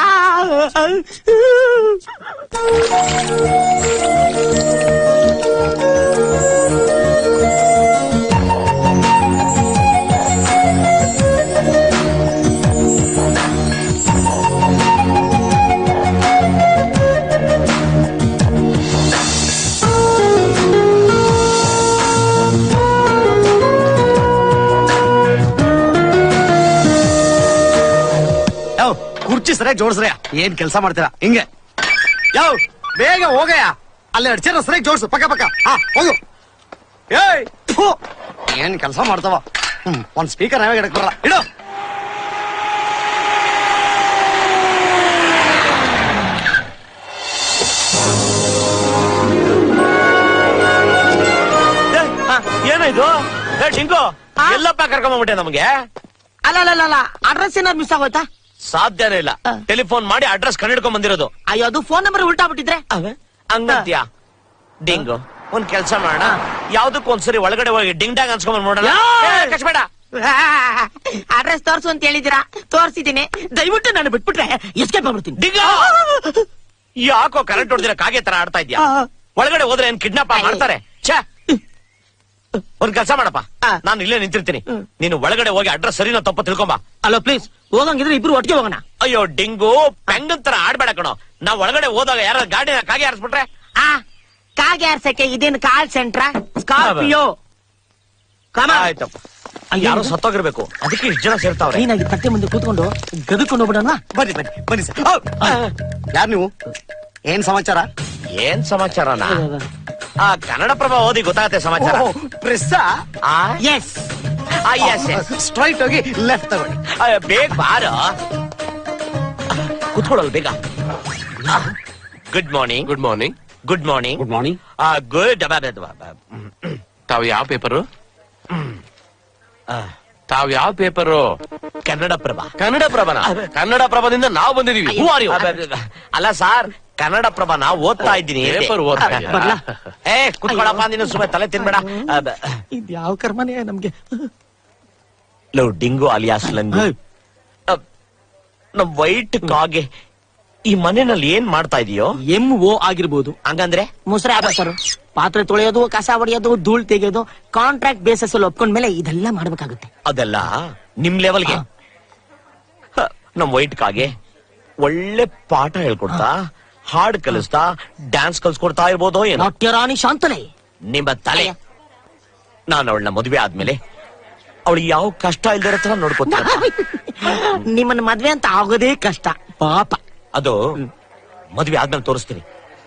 ಯಾವ ಕುರ್ಚಿ ಸರಿಯಾಗಿ ಜೋಡಿಸ್ರಯ್ಯ ಏನ್ ಕೆಲಸ ಮಾಡ್ತೀರಾ ಹಿಂಗೆ ಯಾವ ಬೇಗ ಹೋಗಯ್ಯ ಅಲ್ಲಿ ಎರಡು ಚೇರ ಸರಿಯಾಗಿ ಜೋಡಿಸು ಪಕ್ಕ ಪಕ್ಕ ಹಾ ಹೋಗು ಏಯ್ ಥು, ಏನ್ ಕೆಲಸ ಮಾಡ್ತಾವ ಹ್ಮ್ ಒಂದ್ ಸ್ಪೀಕರ್ ನಾವೇ ಇಡಕ್ ಬರಲ್ಲ ಇಡು ಏನಾಯ್ತು ಏ ಟಿಂಕು ಎಲ್ಲಪ್ಪ ಕರ್ಕೊಂಡ್ಬಿಟ್ಟೆ ನಮಗೆ ಅಲ್ಲ ಅಲ್ಲ ಅಲ್ಲ, ಅಲ್ಲ ಅಡ್ರೆಸ್ ಏನಾದ್ರು ಮಿಸ್ ಆಗೋಯ್ತಾ ಸಾಧ್ಯನೇ ಇಲ್ಲ ಟೆಲಿಫೋನ್ ಮಾಡಿ ಅಡ್ರೆಸ್ ಕಂಡಿಡ್ಕೊಂಡ್ ಬಂದಿರೋದು ಅಯ್ಯೋ ಅದು ಫೋನ್ ನಂಬರ್ ಉಲ್ಟಾ ಬಿಟ್ಟಿದ್ರೆ ಹಂಗಂತ್ಯಾ ಡಿಂಗು ಒಂದ್ ಕೆಲ್ಸ ಮಾಡೋಣ ಯಾವ್ದಕ್ಕೂ ಒಂದ್ಸರಿ ಒಳಗಡೆ ಹೋಗಿ ಡಿಂಗ್ ಡಾಂಗ್ ಅನ್ಸ್ಕೊಂಡ್ ನೋಡೋಣ ಏ, ಕಚ್ಬೇಡ ಅಡ್ರೆಸ್ ತೋರ್ಸು ಅಂತ ಹೇಳಿದಿರಾ ತೋರ್ಸಿದ್ದೀನಿ ದಯವಿಟ್ಟು ನಾನು ಬಿಟ್ಬಿಟ್ರೆ ಎಸ್ಕೇಪ್ ಆಗ್ಬಿಡ್ತೀನಿ ಡಿಂಗ ಯಾಕೋ ಕರೆಂಟ್ ಹೊಡೆದಿರ ಕಾಗೆ ತರ ಆಡ್ತಾ ಇದ್ಯಾ ಒಳಗಡೆ ಹೋದ್ರೆ ಏನ್ ಕಿಡ್ನಾಪ್ ಮಾಡ್ತಾರೆ ಛೇ ಒಂದ್ ಕೆಲಸ ಮಾಡಪ್ಪ ನಾನು ಇಲ್ಲೇ ನಿಂತಿರ್ತೀನಿ ನೀನು ಒಳಗಡೆ ಹೋಗಿ ಅಡ್ರೆಸ್ ಸರಿನೋ ತಪ್ಪ ತಿಳ್ಕೊಂಬ ಅಲೋ ಪ್ಲೀಸ್ ಹೋಗಂಗಿದ್ರೆ ಇಬ್ರು ಒಟ್ಟಿಗೆ ಹೋಗೋಣ ಅಯ್ಯೋ ಡಿಂಗು ಪೆಂಗನ್ ತರ ಆಡ್ಬೇಡ ಕಣೋ ನಾವ್ ಒಳಗಡೆ ಹೋದಾಗ ಯಾರ ಗಾಡಿನ ಕಾಗೆ ಹಾರಿಸ್ಬಿಟ್ರೆ ಆ ಕಾಗೆ ಆರ್ಸಕ್ಕೆ ಇದೇನು ಕಾಲ್ ಸೆಂಟ್ರ ಸ್ಕಾರ್ಪಿಯೋ ಆಯ್ತಪ್ಪ ಯಾರೋ ಸತ್ತೋಗಿರ್ಬೇಕು ಅದಕ್ಕೆ ಇಷ್ಟು ಜನ ಸೇರ್ತಾವ್ರೆ ನೀನಾಗಿ ತಟ್ಟೆ ಮುಂದೆ ಕೂತ್ಕೊಂಡು ಗದಕೊಂಡು ಹೋಗ್ಬಿಡೋಣ ಬನ್ನಿ ಬನ್ನಿ ಬನ್ನಿ ಸರ್ ಯಾರು ನೀವು ಏನ್ ಸಮಾಚಾರ ಏನ್ ಸಮಾಚಾರನ ಆ ಕನ್ನಡ ಪ್ರಭ ಓದಿ ಗೊತ್ತಾಗತ್ತೆ ಸಮಾಚಾರ ಪ್ರೆಸ್ ಎಸ್ ಸ್ಟ್ರೈಟ್ ಹೋಗಿ ಲೆಫ್ಟ್ ತಗೊಳ್ಳಿ ಬೇಗ ಬಾರ ಕುತ್ಕೊಳ್ಳಲ್ ಬೇಗ good morning good morning good morning good morning good ತಾವ್ ಯಾವ ಪೇಪರು ತಾವ್ ಯಾವ ಪೇಪರು ಕನ್ನಡ ಪ್ರಭ ಕನ್ನಡ ಪ್ರಭನ ಕನ್ನಡ ಪ್ರಭದಿಂದ ನಾವು ಬಂದಿದೀವಿ Who are you? ಅಲ್ಲ ಸಾರ್ ಕನ್ನಡ ಪ್ರಭ ನಾ ಓದ್ತಾ ಇದ್ದೀನಿ ಅಂದೆ. ಪೇಪರ್ ಓದ್ತಾ ಇದ್ದೀರಾ? ಏ ಕುತ್ಕೊಳಪ್ಪ ನೀನು ಸುಮ್ಮನೆ ತಲೆ ತಿನ್ಬೇಡ ಅಬ್ಬ. ಇದ್ ಯಾವ ಕರ್ಮನೇ ನಮ್ಗೆ ಲವ್ ಡಿಂಗು ಅಲಿಯಾಸ್ ಲಂಗು ಅಹ್, ನಮ್ ವೈಟ್ ಕಾಗೆ ಈ ಮನೆಯಲ್ಲಿ ಏನ್ ಮಾಡ್ತಾ ಇದೀಯೋ ಎಂ ಓ ಆಗಿರ್ಬೋದು ಹಂಗಂದ್ರೆ ಮುಸ್ರೆ ಹಾಕೋತಾರು ಪಾತ್ರೆ ತೊಳೆಯೋದು ಕಸ ಹೊಡೆಯೋದು ಧೂಳ್ ತೆಗೆಯೋದು ಕಾಂಟ್ರಾಕ್ಟ್ ಬೇಸಸ್ ಅಲ್ಲಿ ಒಪ್ಕೊಂಡ್ಮೇಲೆ ಇದೆಲ್ಲ ಮಾಡ್ಬೇಕಾಗುತ್ತೆ ಅದೆಲ್ಲ ನಿಮ್ ಲೆವೆಲ್ಗೆ ಹ, ನಮ್ ವೈಟ್ ಕಾಗೆ ಒಳ್ಳೆ ಪಾಠ ಹೇಳ್ಕೊಡ್ತಾ ಹಾಡ್ ಕಲಿಸ್ತಾ ಡ್ಯಾನ್ಸ್ ಕಲ್ಸ್ಕೊಡ್ತಾ ಇರ್ಬೋದೋ ಏನೋ ನಾಟ್ಯರಾಣಿ ಶಾಂತಲೆ ನಿಮ್ಮ ತಲೆ ನಾನು ಅವಳನ್ನ ಮದುವೆ ಆದ್ಮೇಲೆ ಅವಳು ಯಾವ ಕಷ್ಟ ಇಲ್ದಿರ ತರ ನೋಡ್ಕೊತೀನಿ ನಿಮ್ಮನ್ನ ಮದ್ವೆ ಅಂತ ಆಗೋದೇ ಕಷ್ಟ ಪಾಪ ಅದು ಮದುವೆ ಆದ್ಮೇಲೆ ತೋರಿಸ್ತೀನಿ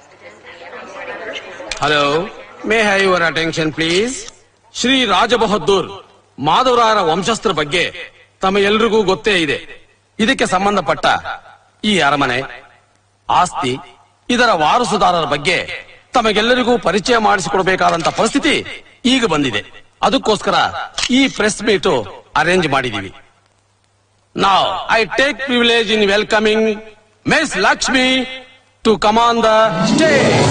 hello may have your attention please Shri Rajabahadur ಮಾಧವರಾಯರ ವಂಶಸ್ಥರ ಬಗ್ಗೆ ತಮ್ಮ ಎಲ್ರಿಗೂ ಗೊತ್ತೇ ಇದೆ ಇದಕ್ಕೆ ಸಂಬಂಧಪಟ್ಟ ಈ ಅರಮನೆ ಆಸ್ತಿ ಇದರ ವಾರಸುದಾರರ ಬಗ್ಗೆ ತಮಗೆಲ್ಲರಿಗೂ ಪರಿಚಯ ಮಾಡಿಸಿಕೊಡ್ಬೇಕಾದಂತ ಪರಿಸ್ಥಿತಿ ಈಗ ಬಂದಿದೆ ಅದಕ್ಕೋಸ್ಕರ ಈ ಪ್ರೆಸ್ ಮೀಟು ಅರೇಂಜ್ ಮಾಡಿದೀವಿ ನಾವ್ I take privilege in welcoming miss Lakshmi to command the stage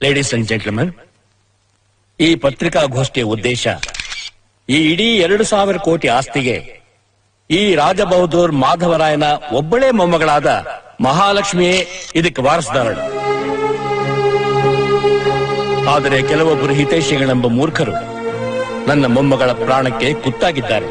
ladies and gentleman ಈ ಪತ್ರಿಕಾಗೋಷ್ಠಿಯ ಉದ್ದೇಶ ಈ ಇಡೀ ಎರಡು ಸಾವಿರ ಕೋಟಿ ಆಸ್ತಿಗೆ ಈ ರಾಜಬಹದ್ದೂರ್ ಮಾಧವರಾಯನ ಒಬ್ಬಳೇ ಮೊಮ್ಮಗಳಾದ ಮಹಾಲಕ್ಷ್ಮಿಯೇ ಇದಕ್ಕೆ ವಾರಸುದಾರಳು ಆದರೆ ಕೆಲವೊಬ್ಬರು ಹಿತೈಷಿಗಳೆಂಬ ಮೂರ್ಖರು ನನ್ನ ಮೊಮ್ಮಗಳ ಪ್ರಾಣಕ್ಕೆ ಕುತ್ತಾಗಿದ್ದಾರೆ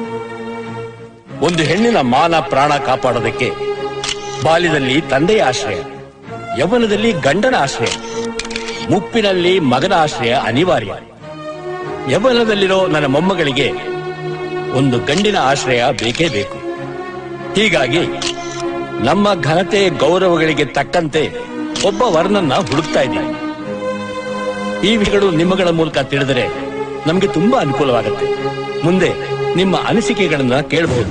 ಒಂದು ಹೆಣ್ಣಿನ ಮಾನ ಪ್ರಾಣ ಕಾಪಾಡೋದಕ್ಕೆ ಬಾಲ್ಯದಲ್ಲಿ ತಂದೆಯ ಆಶ್ರಯ ಯೌವನದಲ್ಲಿ ಗಂಡನ ಆಶ್ರಯ ಮುಪ್ಪಿನಲ್ಲಿ ಮಗನ ಆಶ್ರಯ ಅನಿವಾರ್ಯ ಯೌವನದಲ್ಲಿರೋ ನನ್ನ ಮೊಮ್ಮಗಳಿಗೆ ಒಂದು ಗಂಡಿನ ಆಶ್ರಯ ಬೇಕೇ ಬೇಕು ಹೀಗಾಗಿ ನಮ್ಮ ಘನತೆ ಗೌರವಗಳಿಗೆ ತಕ್ಕಂತೆ ಒಬ್ಬ ವರ್ಣನ್ನ ಹುಡುಕ್ತಾ ಇದ್ದೀವಿ ಈ ವಿಷಯಗಳು ನಿಮ್ಮಗಳ ಮೂಲಕ ತಿಳಿದರೆ ನಮಗೆ ತುಂಬಾ ಅನುಕೂಲವಾಗುತ್ತೆ ಮುಂದೆ ನಿಮ್ಮ ಅನಿಸಿಕೆಗಳನ್ನ ಕೇಳಬಹುದು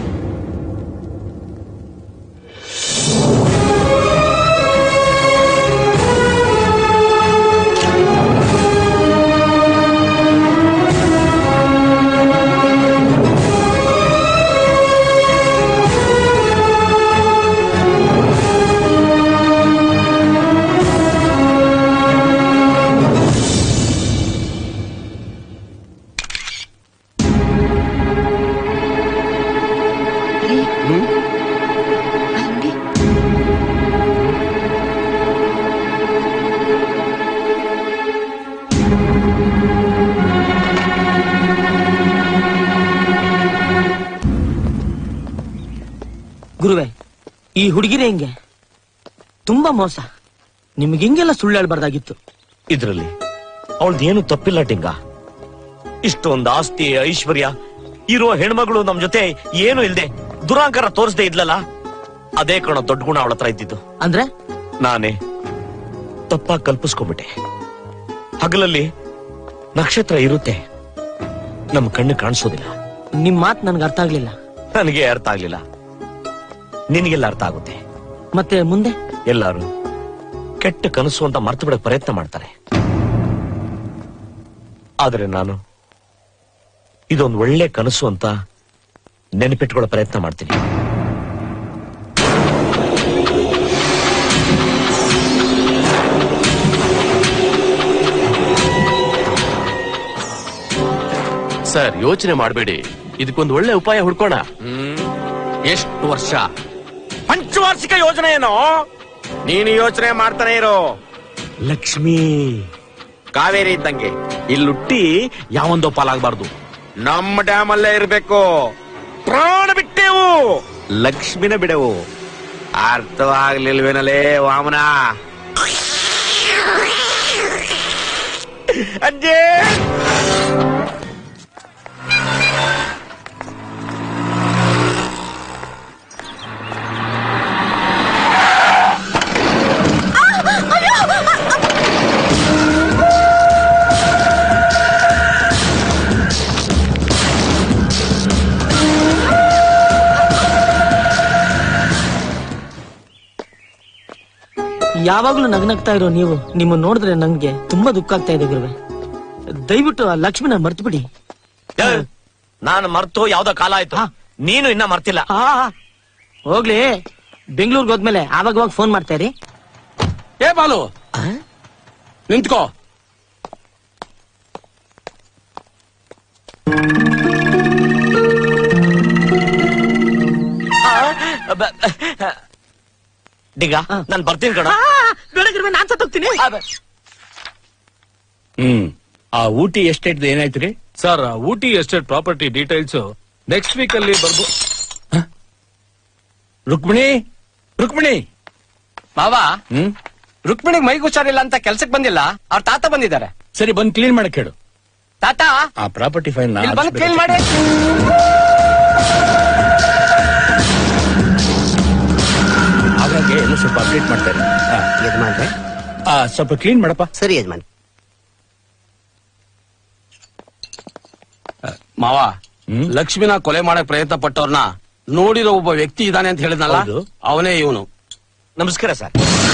ಗುರುವೆ ಈ ಹುಡುಗಿರೇ ಹಿಂಗೆ ತುಂಬಾ ಮೋಸ ನಿಮ್ಗೆ ಹಿಂಗೆಲ್ಲ ಸುಳ್ಳು ಹೇಳ್ಬಾರ್ದಾಗಿತ್ತು ಇದ್ರಲ್ಲಿ ಅವಳ್ದೇನು ತಪ್ಪಿಲ್ಲ ಟಿಂಗ ಇಷ್ಟೊಂದು ಆಸ್ತಿ ಐಶ್ವರ್ಯ ಇರೋ ಹೆಣ್ಮಗಳು ನಮ್ ಜೊತೆ ಏನು ಇಲ್ದೆ ದುರಾಂಕಾರ ತೋರಿಸದೆ ಇದ್ಲಲ್ಲ ಅದೇ ಕಣ ದೊಡ್ಡ ಗುಣ ಅವಳ ಹತ್ರ ಇದ್ದಿದ್ದು ಅಂದ್ರೆ ನಾನೇ ತಪ್ಪಾಗಿ ಕಲ್ಪಿಸ್ಕೊಂಬಿಟ್ಟೆ ಹಗಲಲ್ಲಿ ನಕ್ಷತ್ರ ಇರುತ್ತೆ ನಮ್ ಕಣ್ಣು ಕಾಣಿಸೋದಿಲ್ಲ ನಿಮ್ ಮಾತ್ ನನ್ಗೆ ಅರ್ಥ ಆಗ್ಲಿಲ್ಲ ನನಗೆ ಅರ್ಥ ಆಗ್ಲಿಲ್ಲ ನಿನಗೆಲ್ಲ ಅರ್ಥ ಆಗುತ್ತೆ ಮತ್ತೆ ಮುಂದೆ ಎಲ್ಲಾರು ಕೆಟ್ಟ ಕನಸು ಅಂತ ಮರ್ತು ಬಿಡಕ್ ಪ್ರಯತ್ನ ಮಾಡ್ತಾರೆ ಆದ್ರೆ ನಾನು ಇದೊಂದು ಒಳ್ಳೆ ಕನಸು ಅಂತ ನೆನಪಿಟ್ಕೊಳ್ಳೋ ಪ್ರಯತ್ನ ಮಾಡ್ತೀನಿ ಸರ್ ಯೋಚನೆ ಮಾಡಬೇಡಿ ಇದಕ್ಕೊಂದು ಒಳ್ಳೆ ಉಪಾಯ ಹುಡ್ಕೋಣ ಎಷ್ಟು ವರ್ಷ ಪಂಚವಾರ್ಷಿಕ ಯೋಜನೆ ಏನೋ ನೀನು ಯೋಚನೆ ಮಾಡ್ತಾನೆ ಇರೋ ಲಕ್ಷ್ಮಿ ಕಾವೇರಿ ಇದ್ದಂಗೆ ಇಲ್ಲುಟ್ಟಿ ಯಾವೊಂದೋ ಪಾಲಾಗಬಾರ್ದು ನಮ್ಮ ಡ್ಯಾಮ್ ಅಲ್ಲೇ ಇರ್ಬೇಕು ಪ್ರಾಣ ಬಿಟ್ಟೆವು ಲಕ್ಷ್ಮಿನ ಬಿಡೆವು ಅರ್ಥವಾಗ್ಲಿಲ್ವೇನಲೇ ವಾಮನ ಅಜ್ಜೇ ಯಾವಾಗ್ಲೂ ನಗ್ನಗ್ತಾ ಇರೋ ನೀವು ನಿಮ್ಮ ನೋಡಿದ್ರೆ ನಂಗೆ ತುಂಬಾ ದುಃಖ ಆಗ್ತಾ ಇದೆ ಗುರುವೆ ದಯವಿಟ್ಟು ಆ ಲಕ್ಷ್ಮಿನ ಮರ್ತು ಬಿಡಿ ನಾನು ಮರ್ತು ಯಾವ್ದೋ ಕಾಲ ಆಯ್ತು ನೀನು ಇನ್ನ ಮರ್ತಿಲ್ಲ ಹೋಗ್ಲಿ ಬೆಂಗಳೂರಿಗೆ ಹೋದ್ಮೇಲೆ ಆವಾಗ ಫೋನ್ ಮಾಡ್ತಾ ಇರಿ ಏ ಬಾಲು ನಿಂತ್ಕೋ ಡಿಗ ನಾನು ಬರ್ತೀನಿ ಕಣ ಬೇಡ ಗುರುವೆ ನಾನ್ ಸತ್ತೋಗ್ತೀನಿ ಹ್ಮ್ ಆ ಊಟಿ ಎಸ್ಟೇಟ್ ಏನಾಯ್ತು ರೀ sir Ooty estate property details next week ಅಲ್ಲಿ ಬರ್ಬೋ ರುಕ್ಮಿಣಿ ರುಕ್ಮಿಣಿ ಮಾವ ಹ್ಮ್ ರುಕ್ಮಿಣಿಗ್ ಮೈಗ್ ಹುಷಾರಿಲ್ಲ ಅಂತ ಕೆಲ್ಸಕ್ ಬಂದಿಲ್ಲ ಅವ್ರ ತಾತ ಬಂದಿದ್ದಾರೆ ಸರಿ ಬಂದ್ ಕ್ಲೀನ್ ಮಾಡಕ್ ಹೇಳು ತಾತ ಆ ಪ್ರಾಪರ್ಟಿ ಫೈಲ್ ಇಲ್ಲಿ ಬಂದು ಕ್ಲೀನ್ ಮಾಡಿ ಹಾಗಾಗಿ ಎಲ್ಲ ಸ್ವಲ್ಪ ಅಪ್ಡೇಟ್ ಮಾಡ್ತಾರೆ ಯಜಮಾನ್ರೆ ಆ ಸ್ವಲ್ಪ ಕ್ಲೀನ್ ಮಾಡಪ್ಪ ಸರಿ ಯಜಮಾನ್ ಮಾವ ಲಕ್ಷ್ಮಿನ ಕೊಲೆ ಮಾಡಕ್ ಪ್ರಯತ್ನ ಪಟ್ಟವ್ರನ್ನ ನೋಡಿರೋ ಒಬ್ಬ ವ್ಯಕ್ತಿ ಇದ್ದಾನೆ ಅಂತ ಹೇಳಿದ್ನಲ್ಲ ಹೌದು. ಅವನೇ ಇವನು ನಮಸ್ಕಾರ ಸರ್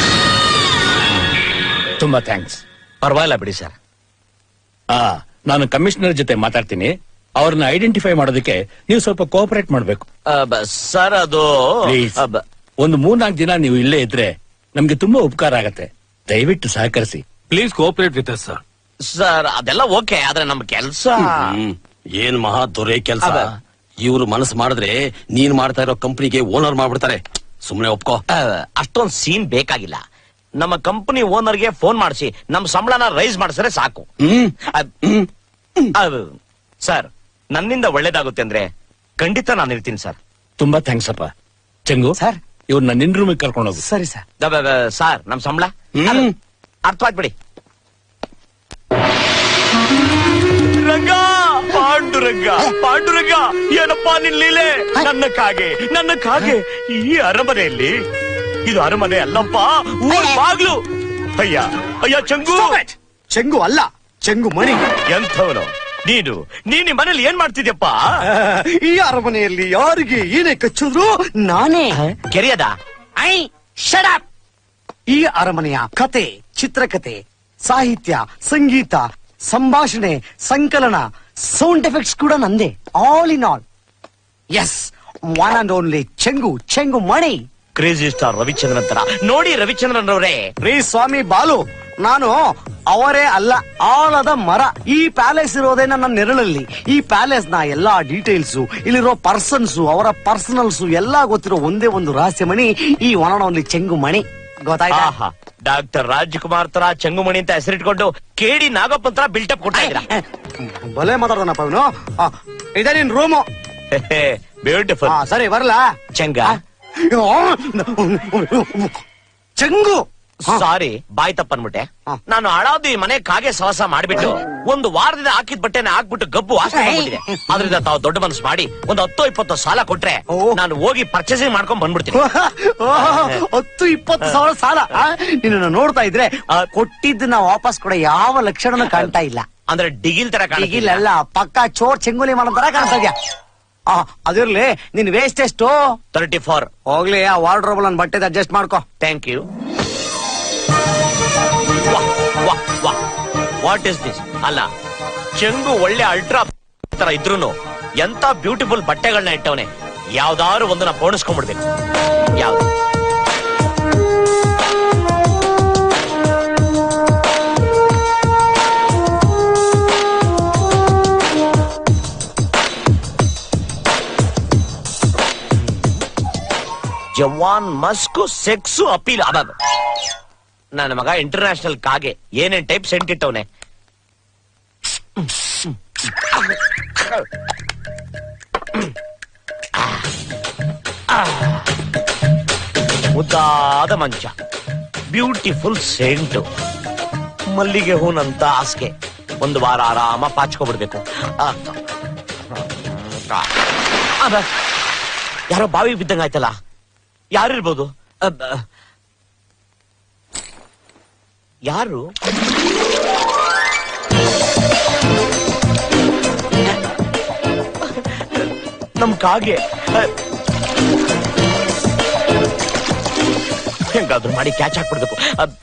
ತುಂಬಾ ಥ್ಯಾಂಕ್ಸ್ ಪರವಾಗಿಲ್ಲ ಬಿಡಿ ಸರ್ ಆ ನಾನು ಕಮಿಷನರ್ ಜೊತೆ ಮಾತಾಡ್ತೀನಿ ಅವ್ರನ್ನ ಐಡೆಂಟಿಫೈ ಮಾಡೋದಕ್ಕೆ ನೀವು ಸ್ವಲ್ಪ ಕೋಆಪರೇಟ್ ಮಾಡ್ಬೇಕು ಸರ್ ಅದು Please. ಅಬ್ಬ. ಒಂದು ಮೂರ್ನಾಲ್ಕು ದಿನ ನೀವು ಇಲ್ಲೇ ಇದ್ರೆ ನಮ್ಗೆ ತುಂಬಾ ಉಪಕಾರ ಆಗತ್ತೆ ದಯವಿಟ್ಟು ಸಹಕರಿಸಿ please cooperate with sir sir ಅದೆಲ್ಲ ಓಕೆ ಆದ್ರೆ ನಮ್ ಕೆಲ್ಸ ಏನ್ ಮಹಾ ದೊರೆ ಕೆಲಸ ಅದ. ಇವ್ರು ಮನಸ್ಸು ಮಾಡಿದ್ರೆ ನೀನ್ ಮಾಡ್ತಾ ಇರೋ ಕಂಪನಿಗೆ ಓನರ್ ಮಾಡ್ಬಿಡ್ತಾರೆ ಸುಮ್ನೆ ಒಪ್ಕೋ ಅಷ್ಟೊಂದ್ ಸೀನ್ ಬೇಕಾಗಿಲ್ಲ ನಮ್ಮ ಕಂಪನಿ ಓನರ್ಗೆ ಫೋನ್ ಮಾಡಿಸಿ ನಮ್ ಸಂಬಳನ ರೈಸ್ ಮಾಡಿಸಿದ್ರೆ ಸಾಕು ಅದ್- ಸರ್ ನನ್ನಿಂದ ಒಳ್ಳೇದಾಗುತ್ತೆ ಅಂದ್ರೆ ಖಂಡಿತ ನಾನು ಇರ್ತೀನಿ ಸರ್ ತುಂಬಾ ಥ್ಯಾಂಕ್ಸ್ ಅಪ್ಪ ಚೆಂಗು ಸರ್ ಇವ್ರನ್ನ ನಿನ್ ರೂಮಿಗೆ ಕರ್ಕೊಂಡು ಹೋಗು ಸರಿ ಸರ್ ದ- ದ- ದ- ಸರ್ ನಮ್ ಸಂಬಳ ಅರ್ಥವಾಗ್ಬಿಡಿ ರಂಗ ಪಾಂಡುರಂಗ ಪಾಂಡುರಂಗ ಏನಪ್ಪ ನಿನ್ ಲೀಲೆ ನನ್ನ ಕಾಗೆ ನನ್ನ ಕಾಗೆ ಈ ಅರಮನೆಯಲ್ಲಿ ಇದು ಅರಮನೆ ಅಲ್ಲಪ್ಪ ಊರ್ ಬಾಗ್ಲು ಅಯ್ಯ ಅಯ್ಯ ಚಂಗು ಚೆಂಗು ಅಲ್ಲ ಚೆಂಗು ಮಣಿ ಎಂಥವನು ನೀನು ನೀನ್ ಈ ಮನೇಲಿ ಏನ್ ಮಾಡ್ತಿದ್ಯಪ್ಪ ಈ ಅರಮನೆಯಲ್ಲಿ ಯಾರಿಗೆ ಏನೇ ಕಚ್ಚಿದ್ರು ನಾನೇ ಕೆರೆಯದ ಐ ಶಡಪ್ ಈ ಅರಮನೆಯ ಕತೆ ಚಿತ್ರಕತೆ ಸಾಹಿತ್ಯ ಸಂಗೀತ ಸಂಭಾಷಣೆ ಸಂಕಲನ ಸೌಂಡ್ ಎಫೆಕ್ಟ್ಸ್ ಕೂಡ ನಂದೇ all in all is one and only Chengu Chengu Mani crazy star Ravichandran ತರ ನೋಡಿ ರವಿಚಂದ್ರನ್ ಅವರೇ ರೀ ಸ್ವಾಮಿ ಬಾಲು ನಾನು ಅವರೇ ಅಲ್ಲ ಆಳದ ಮರ ಈ ಪ್ಯಾಲೇಸ್ ಇರೋದೇ ನನ್ನ ನೆರಳಲ್ಲಿ ಈ ಪ್ಯಾಲೇಸ್ ನ ಎಲ್ಲಾ ಡೀಟೇಲ್ಸ್ ಇಲ್ಲಿರೋ ಪರ್ಸನ್ಸ್ ಅವರ ಪರ್ಸನಲ್ಸ್ ಎಲ್ಲಾ ಗೊತ್ತಿರೋ ಒಂದೇ ಒಂದು ರಹಸ್ಯಮಣಿ ಈ ಒಣ ಓನ್ಲಿ ಚೆಂಗು ಮಣಿ ಗೊತ್ತಾಯ್ತಾ ಆಹಾ ಡಾಕ್ಟರ್ ರಾಜ್ಕುಮಾರ್ ತರ ಚಂಗುಮಣಿ ಅಂತ ಹೆಸರಿಟ್ಕೊಂಡು ಕೇಡಿ ನಾಗಪ್ಪ ತರ ಬಿಲ್ಟಪ್ ಕೊಡ್ತಾ ಇದ್ದೀರಾ ಭಲೆ ಮಾತಾಡೋಣಪ್ಪ ಇವನು ಆ, ಇದೆ ನಿನ್ ರೂಮು ಬ್ಯೂಟಿಫುಲ್ ಸರಿ ಬರ್ಲಾ ಚಂಗ ಚೆಂಗು ಸಾರಿ ಬಾಯ್ ತಪ್ಪನ್ಬಿಟ್ಟೆ ನಾನು ಹಾಳಾದು ಈ ಮನೆ ಕಾಗೆ ಸವಾಸ ಮಾಡ್ಬಿಟ್ಟು ಒಂದು ವಾರದಿಂದ ಹಾಕಿದ ಬಟ್ಟೆನ ಹಾಕ್ಬಿಟ್ಟು ಗಬ್ಬು ವಾಸನೆ ಮಾಡ್ಬಿಟ್ಟಿದೆ ಅದರಿಂದ ತಾವು ದೊಡ್ಡ ಮನಸ್ಸು ಮಾಡಿ ಒಂದು ಹತ್ತು ಇಪ್ಪತ್ತು ಸಾಲ ಕೊಟ್ರೆ ನಾನು ಹೋಗಿ ಪರ್ಚೇಸಿಂಗ್ ಮಾಡ್ಕೊಂಡ್ ಬಂದ್ಬಿಡ್ತೀನಿ ಓಹ್, ಹತ್ತು ಇಪ್ಪತ್ತು ಸಾವಿರ ಸಾಲ ಆ? ನಿನ್ನನ್ನು ನೋಡ್ತಾ ಇದ್ರೆ ಕೊಟ್ಟಿದ್ದನ್ನ ವಾಪಸ್ ಕೂಡ ಯಾವ ಲಕ್ಷಣನೂ ಕಾಣ್ತಾ ಇಲ್ಲ ಅಂದ್ರೆ ಡಿಗಿಲ್ ತರ ಈಗಿಲ್ಲ ಅಲ್ಲ ಪಕ್ಕ ಚೋರ್ ಚೆಂಗುಲಿ ಮಾಡೋ ತರ ಕಾಣ್ತಾ ಇದ್ಯಾ ಆ, ಅದಿರ್ಲಿ ನಿನ್ ವೇಸ್ಟ್ ಎಷ್ಟು ತರ್ಟಿ ಫೋರ್ ಹೋಗ್ಲಿ ಆ ವಾರ್ಡ್ರೋಬ್ ನನ್ ಬಟ್ಟೆ ಅಡ್ಜಸ್ಟ್ ಮಾಡ್ಕೋ thank you what is this ಅಲ್ಲ ಚೆಂಗು ಒಳ್ಳೆ ಅಲ್ಟ್ರಾ ತರ ಇದ್ರೂನು ಎಂತ ಬ್ಯೂಟಿಫುಲ್ ಬಟ್ಟೆಗಳನ್ನ ಇಟ್ಟವನೆ ಯಾವ್ದಾದ್ರು ಒಂದನ್ನ ಪೋಣಿಸ್ಕೊಂಡ್ಬಿಡ್ಬೇಕು ಯಾವ್ದು ಜವಾನ್ ಮಸ್ಕು ಸೆಕ್ಸು ಅಪೀಲ್ ಅದ ನನ್ನ ಮಗ ಇಂಟರ್ನ್ಯಾಷನಲ್ ಕಾಗೆ ಏನೇನ್ ಟೈಪ್ ಸೆಂಟ್ ಇಟ್ಟವನೆ ಮುದ್ದಾದ ಮಂಚ ಬ್ಯೂಟಿಫುಲ್ ಸೆಂಟು ಮಲ್ಲಿಗೆ ಹೂನಂತ ಹಾಸಿಗೆ ಒಂದು ವಾರ ಆರಾಮ ಪಾಚ್ಕೊಬಿಡ್ಬೇಕು ಆ, ಅದ, ಯಾರೋ ಬಾವಿ ಬಿದ್ದಂಗ ಆಯ್ತಲ್ಲ ಯಾರಿರ್ಬೋದು ಅಬ್ಬ. ಯಾರು ನಮ್ ಕಾಗೆ ಅಹ್. ಹೆಂಗಾದ್ರೂ ಮಾಡಿ ಕ್ಯಾಚ್ ಹಾಕ್ಬಿಡ್ಬೇಕು ಅಹ್.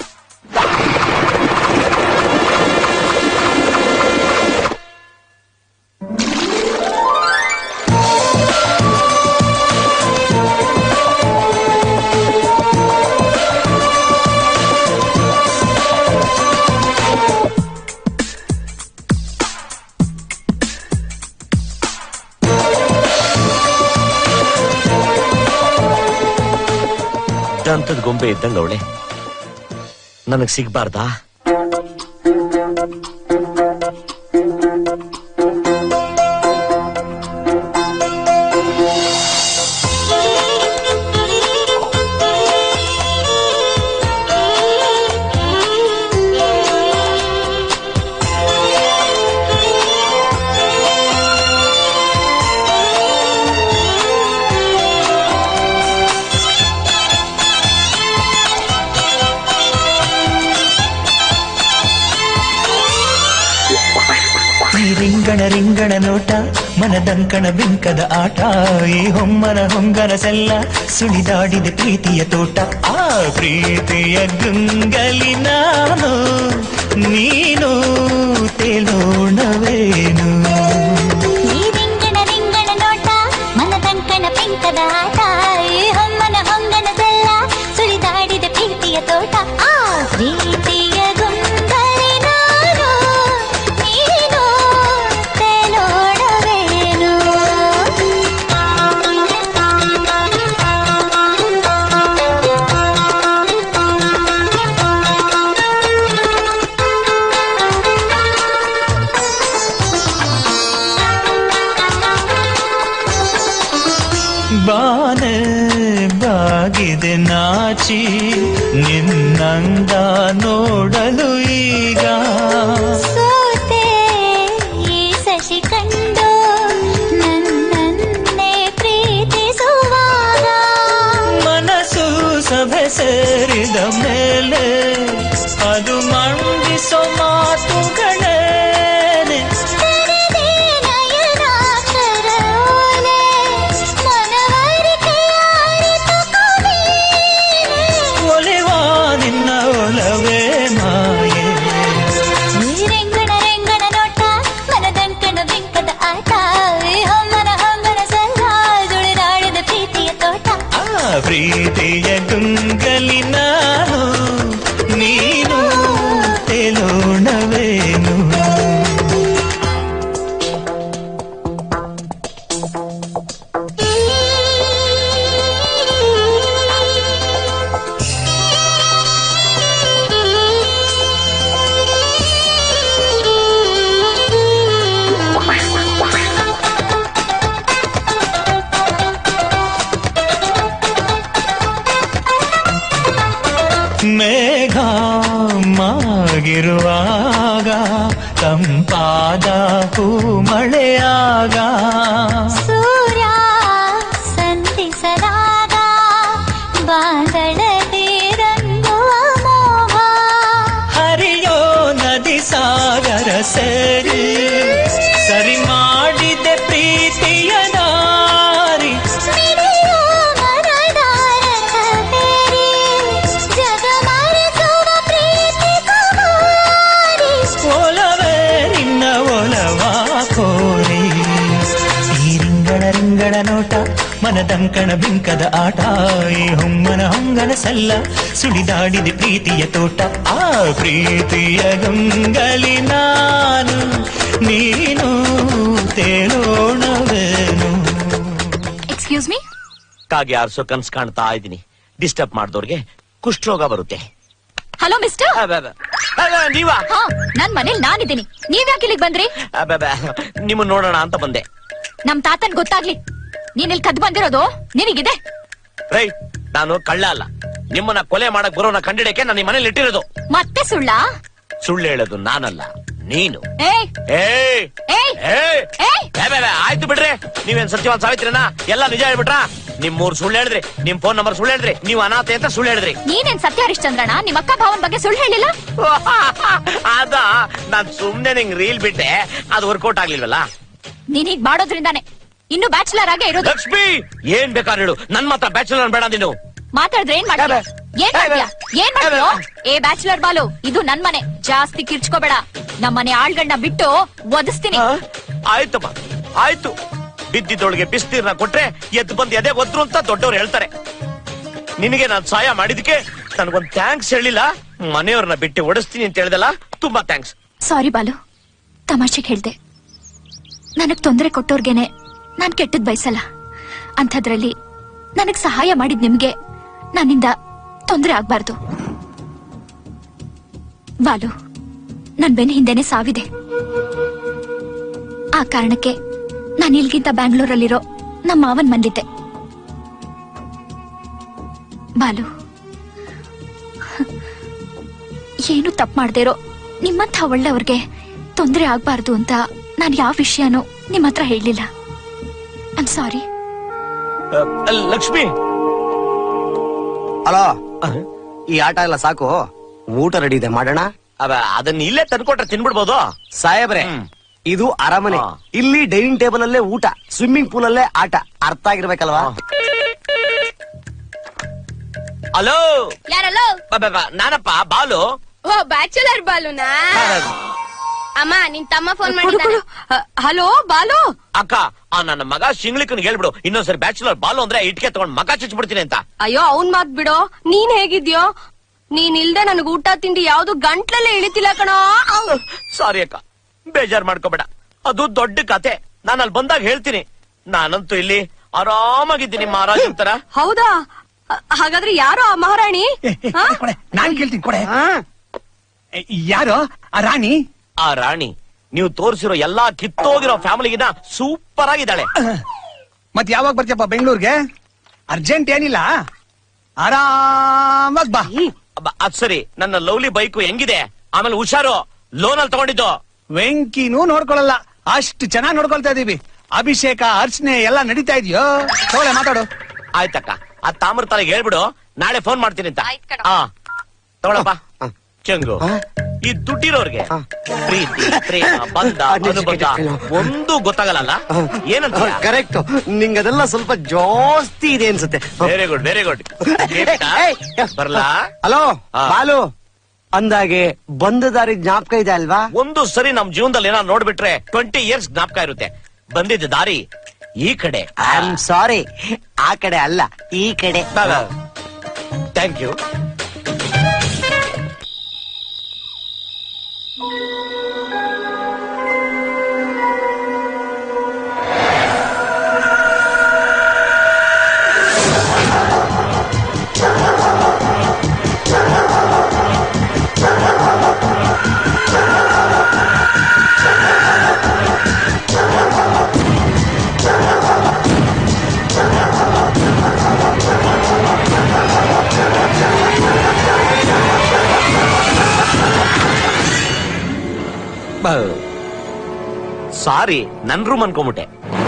ದಂತದ ಗೊಂಬೆ ಇದ್ದಂಗ ಅವಳೆ ನನಗ್ ಸಿಗ್ಬಾರ್ದಾ ಈ ರಿಂಗಣ ರಿಂಗಣ ನೋಟ ಮನದಂಕಣ ಬಿಂಕದ ಆಟ ಈ ಹೊಮ್ಮನ ಹೊಂಗನ ಸೆಲ್ಲ ಸುಳಿದಾಡಿದ ಪ್ರೀತಿಯ ತೋಟ ಆ ಪ್ರೀತಿಯ ಗುಂಗಲಿ ನಾನು ನೀನು ತೇಲೋಣವೇನು ಈ ರಿಂಗಣ ರಿಂಗಣ ನೋಟ ಮನದಂಕಣ ಪಿಂಕದ ಆಟ ಈ ಹೊಮ್ಮನ ಹೊಂಗನದೆಲ್ಲ ಸುಳಿದಾಡಿದ ಪ್ರೀತಿಯ ತೋಟ ಆ ಪ್ರೀತಿಯ ಗುಂಗಲಿ ಅದು ಮಂಡಿಸೋ ಮಾತುಗಳೇನೆ ಒಲಿವ ನಿನ್ನ ಒಲವೇ ಮಾಯೆ ರೆಂಗಣ ರೆಂಗಣ ನೋಟ ಮನದಂಕಣ ಬೆಂಕದ ಆಟ ಈ ಹೊಮ್ಮನ ಹೊಮ್ಮನ ಸಂಗ ಜುಳಿದಾಡಿದ ಪ್ರೀತಿಯ ತೋಟ ಆ ಪ್ರೀತಿಯ ಗುಂಗಲಿ ನಾನು ನೀನು ತೆಲೋಣವೇನು ಮೇಘ ಮಾಗಿರುವಾಗ ತಂಪಾದ ಮಳೆಯಾಗ ಸೂರ್ಯ ಸಂಧಿಸಲಾಗ ಬಾಂದಳದಿ ರಂಗುವ ಮೋಹ ಹರಿಯೋ ನದಿ ಸಾಗರ ಸೇರಿ ಸರಿ ಮಾಡಿದೆ ಪ್ರೀತಿಯ ದಾರಿ ಮಿಡಿಯೋ ಮನದಾರ ಕಬೇರಿ, ಜಗ ಮರೆಸುವ ಪ್ರೀತಿ ಕುಮಾರಿ. ಒಲವೇ ನಿನ್ನ ಒಲವ ಕೋರಿ ಈ ರಿಂಗಣ ರಿಂಗಣ ನೋಟ ಮನದಂಕಣ ಬಿಂಕದ ಆಟ ಈ ಹೊಮ್ಮನ ಹೊಂಗನ ಸಲ್ಲ ಸುಳಿದಾಡಿದೆ ಪ್ರೀತಿಯ ತೋಟ ಆ ಪ್ರೀತಿಯ ಗಂಗಲಿ ನಾನು ನೀನು ತೇಲೋಣವೇನು ಎಕ್ಸ್ಕ್ಯೂಸ್ ಮೀ ಕಾಗೆ ಆರ್ಸೋ ಕನ್ಸ್ ಕಾಣ್ತಾ ಇದ್ದೀನಿ ಡಿಸ್ಟರ್ಬ್ ಮಾಡಿದವ್ರಿಗೆ ಕುಷ್ಠರೋಗ ಬರುತ್ತೆ ಹಲೋ ಮಿಸ್ಟರ್ ನೀವಾ ಹಾ ನನ್ ಮನೇಲಿ ನಾನಿದ್ದೀನಿ ನೀವ್ಯಾಕೆ ಇಲ್ಲಿಗೆ ಬಂದ್ರಿ ನಿಮ್ಮನ್ನ ನೋಡೋಣ ಅಂತ ಬಂದೆ ನಮ್ ತಾತನ್ ಗೊತ್ತಾಗ್ಲಿ ನೀನ್ ಇಲ್ಲಿ ಕದ್ ಬಂದಿರೋದು ನಿನಗಿದೆ ರೈ ನಾನು ಕಳ್ಳ ಅಲ್ಲ ನಿಮ್ಮನ್ನ ಕೊಲೆ ಮಾಡಕ್ ಬರೋನ ಕಂಡಿಡಕ್ಕೆ ನಾನು ನಿಮ್ಮ ಮನೇಲಿ ಇಟ್ಟಿರೋದು ಮತ್ತೆ ಸುಳ್ಳ ಸುಳ್ಳು ಹೇಳೋದು ನಾನಲ್ಲ ನೀನು ಏಯ್ ಏಯ್ ಏಯ್ ಏಯ್ ಏಯ್ ಬೇ, ಬೇ, ಬೇ, ಆಯ್ತು ಬಿಡ್ರಿ ನೀವೇನ್ ಸತ್ಯವಾನ್ ಸಾವಿತ್ರಿನಾ ಎಲ್ಲ ನಿಜ ಹೇಳ್ಬಿಟ್ರ ನಿಮ್ ಮೂರ್ ಸುಳ್ಳು ಹೇಳಿದ್ರಿ ನಿಮ್ ಫೋನ್ ನಂಬರ್ ಸುಳ್ಳು ಹೇಳಿದ್ರಿ ನೀವು ಅನಾಥೆ ಅಂತ ಸುಳ್ಳು ಹೇಳಿದ್ರಿ ನೀನೇನ್ ಸತ್ಯ ಹರಿಶ್ಚಂದ್ರಣ್ಣ ನಿಮ್ಮ ಅಕ್ಕ ಭಾವನ್ ಬಗ್ಗೆ ಸುಳ್ಳು ಹೇಳಿಲ್ಲ ಅದ ನಾನ್ ಸುಮ್ನೆ ನಿಂಗ್ ರೀಲ್ ಬಿಟ್ಟೆ ಅದು ವರ್ಕೌಟ್ ಆಗ್ಲಿಲ್ವಲ್ಲ ನೀನ್ ಹೀಗ್ ಮಾಡೋದ್ರಿಂದಾನೆ ಇನ್ನು ಬ್ಯಾಚುಲರ್ ಆಗೇ ಇರೋದು ಲಕ್ಷ್ಮಿ ಏನ್ ಬೇಕಾದ್ರೆ ಹೇಳು ನನ್ ಮಾತ್ರ ಬ್ಯಾಚುಲರ್ ಬೇಡ ನೀನು ಮಾತಾಡಿದ್ರೆ ಏನ್ ಮಾಡ್ತೀಯ ಏನ್ ಮಾಡ್ತೀಯ ಏನ್ ಮಾಡ್ತೀಯೋ ಏ ಬ್ಯಾಚುಲರ್ ಬಾಲು ಇದು ನನ್ ಮನೆ ಜಾಸ್ತಿ ಕಿರ್ಚ್ಕೋಬೇಡ ನಮ್ಮನೆ ಆಳ್ಗಳನ್ನ ಬಿಟ್ಟು ಒದಿಸ್ತೀನಿ ಆಯ್ತಮ್ಮ ಆಯ್ತು ಬಿದ್ದಿದ್ದೊಳಗೆ ಬಿಸ್ನೀರ್ನ ಕೊಟ್ರೆ ಎದ್ದು ಬಂದು ಎದೆ ಒದ್ರು ಅಂತ ದೊಡ್ಡವ್ರು ಹೇಳ್ತಾರೆ ನಿನಗೆ ನಾನ್ ಸಹಾಯ ಮಾಡಿದಕ್ಕೆ ನನ್ಗೊಂದ್ ಥ್ಯಾಂಕ್ಸ್ ಹೇಳಿಲ್ಲ ಮನೆಯವ್ರನ್ನ ಬಿಟ್ಟು ಓಡಿಸ್ತೀನಿ ಅಂತ ಹೇಳ್ದಲ್ಲ ತುಂಬಾ ಥ್ಯಾಂಕ್ಸ್ ಸಾರಿ ಬಾಲು ತಮಾಷೆಗೆ ಹೇಳ್ದೆ ನನಗ್ ತೊಂದರೆ ಕೊಟ್ಟೋರ್ಗೆನೆ ನಾನ್ ಕೆಟ್ಟದ್ ಬಯಸಲ್ಲ ಅಂಥದ್ರಲ್ಲಿ ನನಗ್ ಸಹಾಯ ಮಾಡಿದ್ ನಿಮ್ಗೆ ನನ್ನಿಂದ ತೊಂದರೆ ಆಗ್ಬಾರ್ದು ಬಾಲು ನನ್ ಬೆನ್ನ ಹಿಂದೆನೆ ಸಾವಿದೆ ಆ ಕಾರಣಕ್ಕೆ ನಾನು ಇಲ್ಗಿಂತ ಬ್ಯಾಂಗ್ಳೂರಲ್ಲಿರೋ ನಮ್ಮ ಮಾವನ್ ಮನ್ಲಿದ್ದೆ ಬಾಲು ಏನು ತಪ್ಪು ಮಾಡ್ದೇ ಇರೋ ನಿಮ್ಮಂಥ ಒಳ್ಳೆಯವ್ರಿಗೆ ತೊಂದರೆ ಆಗ್ಬಾರ್ದು ಅಂತ ನಾನು ಯಾವ ವಿಷಯನೂ ನಿಮ್ಮ ಹತ್ರ ಹೇಳಲಿಲ್ಲ ಐಮ್ ಸಾರಿ ಲಕ್ಷ್ಮಿ ಅಲೋ ಈ ಆಟ ಎಲ್ಲ ಸಾಕು ಊಟ ರೆಡಿ ಇದೆ ಮಾಡೋಣ ಅದನ್ನ ಇಲ್ಲೇ ತಂದ್ಕೊಟ್ರೆ ತಿನ್ಬಿಡ್ಬೋದು ಸಾಹೇಬ್ರೆ ಇದು ಅರಮನೆ ಇಲ್ಲಿ ಡೈನಿಂಗ್ ಟೇಬಲ್ ಅಲ್ಲೇ ಊಟ ಸ್ವಿಮ್ಮಿಂಗ್ ಪೂಲ್ ಅಲ್ಲೇ ಆಟ ಅರ್ಥ ಆಗಿರ್ಬೇಕಲ್ವಾ ಹಲೋ ಯಾರಲ್ಲೋ ನಾನಪ್ಪ ಬಾಲು ಓ ಬ್ಯಾಚುಲರ್ ಬಾಲುನಾ ಅಮ್ಮ ನಿನ್ ತಮ್ಮ ಫೋನ್ ಮಾಡಿದ್ದಾನೆ ಹಲೋ ಬಾಲು ಅಕ್ಕ ಆ ನನ್ನ ಮಗ ಶಿಂಗ್ಲಿಕ್ಕನ್ ಹೇಳ್ಬಿಡು ಇನ್ನೊಂದ್ಸರಿ ಬ್ಯಾಚುಲರ್ ಬಾಲು ಅಂದ್ರೆ ಇಟ್ಕೆ ತಗೊಂಡ್ ಮಗ ಚುಚ್ಬಿಡ್ತೀನಿ ಅಂತ ಅಯ್ಯೋ ಅವನ್ ಮಾತ್ ಬಿಡೋ ನೀನ್ ಹೇಗಿದ್ಯೋ ನೀನ್ ಇಲ್ದೆ ನನಗ್ ಊಟ ತಿಂಡಿ ಯಾವ್ದು ಗಂಟ್ಲಲ್ಲೇ ಇಳಿತಿಲ್ಲ ಕಣೋ ಸಾರಿ ಅಕ್ಕ ಬೇಜಾರ್ ಮಾಡ್ಕೋಬೇಡ ಅದು ದೊಡ್ಡ ಕತೆ ನಾನು ಅಲ್ಲಿ ಬಂದಾಗ ಹೇಳ್ತೀನಿ ನಾನಂತೂ ಇಲ್ಲಿ ಆರಾಮಾಗಿದ್ದೀನಿ ಮಹಾರಾಜ್ ತರ ಹೌದಾ ಹ- ಹಾಗಾದ್ರೆ ಯಾರೋ ಆ ಮಹಾರಾಣಿ ಹಾ? ನಾನ್ ಕೇಳ್ತೀನಿ ಕೊಡೆ ಯಾರು ಆ ರಾಣಿ ಆ ರಾಣಿ ನೀವು ತೋರಿಸಿರೋ ಎಲ್ಲಾ ಕಿತ್ತೋಗಿರೋ ಫ್ಯಾಮಿಲಿಗಿನ ಸೂಪರ್ ಆಗಿದ್ದಾಳೆ ಮತ್ ಯಾವಾಗ ಬರ್ತೀಯಪ್ಪ ಬೆಂಗಳೂರಿಗೆ ಅರ್ಜೆಂಟ್ ಏನಿಲ್ಲ ಆರಾಮಾಗ್ ಬಾ ಅಬ್ಬ, ಅದ್ ಸರಿ ನನ್ನ ಲವ್ಲಿ ಬೈಕು ಹೆಂಗಿದೆ ಆಮೇಲೆ ಹುಷಾರು ಲೋನ್ ಅಲ್ಲಿ ತಗೊಂಡಿದ್ದು ವೆಂಕಿನೂ ನೋಡ್ಕೊಳಲ್ಲ ಅಷ್ಟು ಚೆನ್ನಾಗ್ ನೋಡ್ಕೊಳ್ತಾ ಇದೀವಿ ಅಭಿಷೇಕ ಅರ್ಚನೆ ಎಲ್ಲ ನಡೀತಾ ಇದೆಯೋ ತಗೊಳ್ಳೆ ಮಾತಾಡು ಆಯ್ತಕ್ಕ ಆ ತಾಮ್ರ ತಲೆಗೆ ಹೇಳ್ಬಿಡು ನಾಳೆ ಫೋನ್ ಮಾಡ್ತೀನಿ ಅಂತ ಹಾ ತಗೊಳಪ್ಪ ಚಂಗು ಈ ದುಡ್ಡಿರೋರ್ಗೆ ಪ್ರೀತಿ ಪ್ರೇಮ ಬಂಧ ಅನುಬಂಧ ಒಂದು ಗೊತ್ತಾಗಲ್ಲ ಏನಂತ ಕರೆಕ್ಟ್ ನಿಂಗೆ ಅದೆಲ್ಲ ಸ್ವಲ್ಪ ಜಾಸ್ತಿ ಇದೆ ಅನ್ಸುತ್ತೆ ವೆರಿ ಗುಡ್ ವೆರಿ ಗುಡ್ ಬರ್ಲಾ ಹಲೋ ಹಾ. ಬಾಲು ಅಂದಾಗೆ ಬಂದ ದಾರಿ ಜ್ಞಾಪಕ ಇದೆ ಅಲ್ವಾ ಒಂದು ಸರಿ ನಮ್ ಜೀವನದಲ್ಲಿ ಏನೋ ನೋಡ್ಬಿಟ್ರೆ ಟ್ವೆಂಟಿ ಇಯರ್ಸ್ ಜ್ಞಾಪಕ ಇರುತ್ತೆ ಬಂದಿದ್ದ ದಾರಿ ಈ ಕಡೆ ಐ ಆಮ್ ಸಾರಿ ಆ ಕಡೆ ಅಲ್ಲ ಈ ಕಡೆ ಥ್ಯಾಂಕ್ ಯು ಸಾರಿ ನನ್ ರೂಮ್ ಅನ್ಕೊಂಬಿಟ್ಟೆ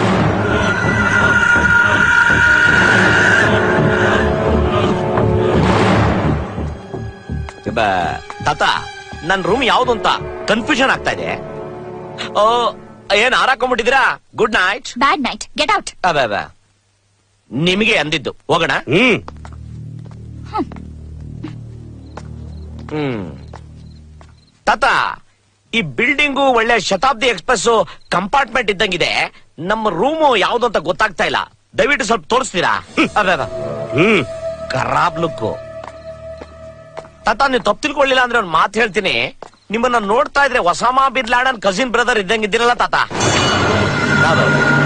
ಬ- ತಾತ ನನ್ ರೂಮ್ ಯಾವ್ದು ಅಂತ ಕನ್ಫ್ಯೂಷನ್ ಆಗ್ತಾ ಇದೆ ಓ ಏನ್ ಹಾರಾಕೊಂಡ್ಬಿಟ್ಟಿದ್ದೀರಾ good night bad night get out ನಿಮಗೆ ಅಂದಿದ್ದು ಹೋಗೋಣ ಹ್ಮ್ ಹ್ಮ್ ತಾತ ಈ ಬಿಲ್ಡಿಂಗು ಒಳ್ಳೆ ಶತಾಬ್ದಿ ಎಕ್ಸ್ಪ್ರೆಸ್ ಕಂಪಾರ್ಟ್ಮೆಂಟ್ ಇದ್ದಂಗಿದೆ ನಮ್ಮ ರೂಮು ಯಾವ್ದು ಅಂತ ಗೊತ್ತಾಗ್ತಾ ಇಲ್ಲ ದಯವಿಟ್ಟು ಸ್ವಲ್ಪ ತೋರಿಸ್ತೀರಾ ಹ್ಮ್ ಖರಾಬ್ ಲುಕ್ ತಾತ ನೀವು ತಪ್ಪು ತಿಳ್ಕೊಳ್ಳಿಲ್ಲ ಅಂದ್ರೆ ಒಂದು ಮಾತು ಹೇಳ್ತೀನಿ ನಿಮ್ಮನ್ನ ನೋಡ್ತಾ ಇದ್ರೆ Osama bin Laden cousin brother ಇದ್ದಂಗೆ ಇದ್ದೀರಲ್ಲ ತಾತ ಯಾವ್ದು?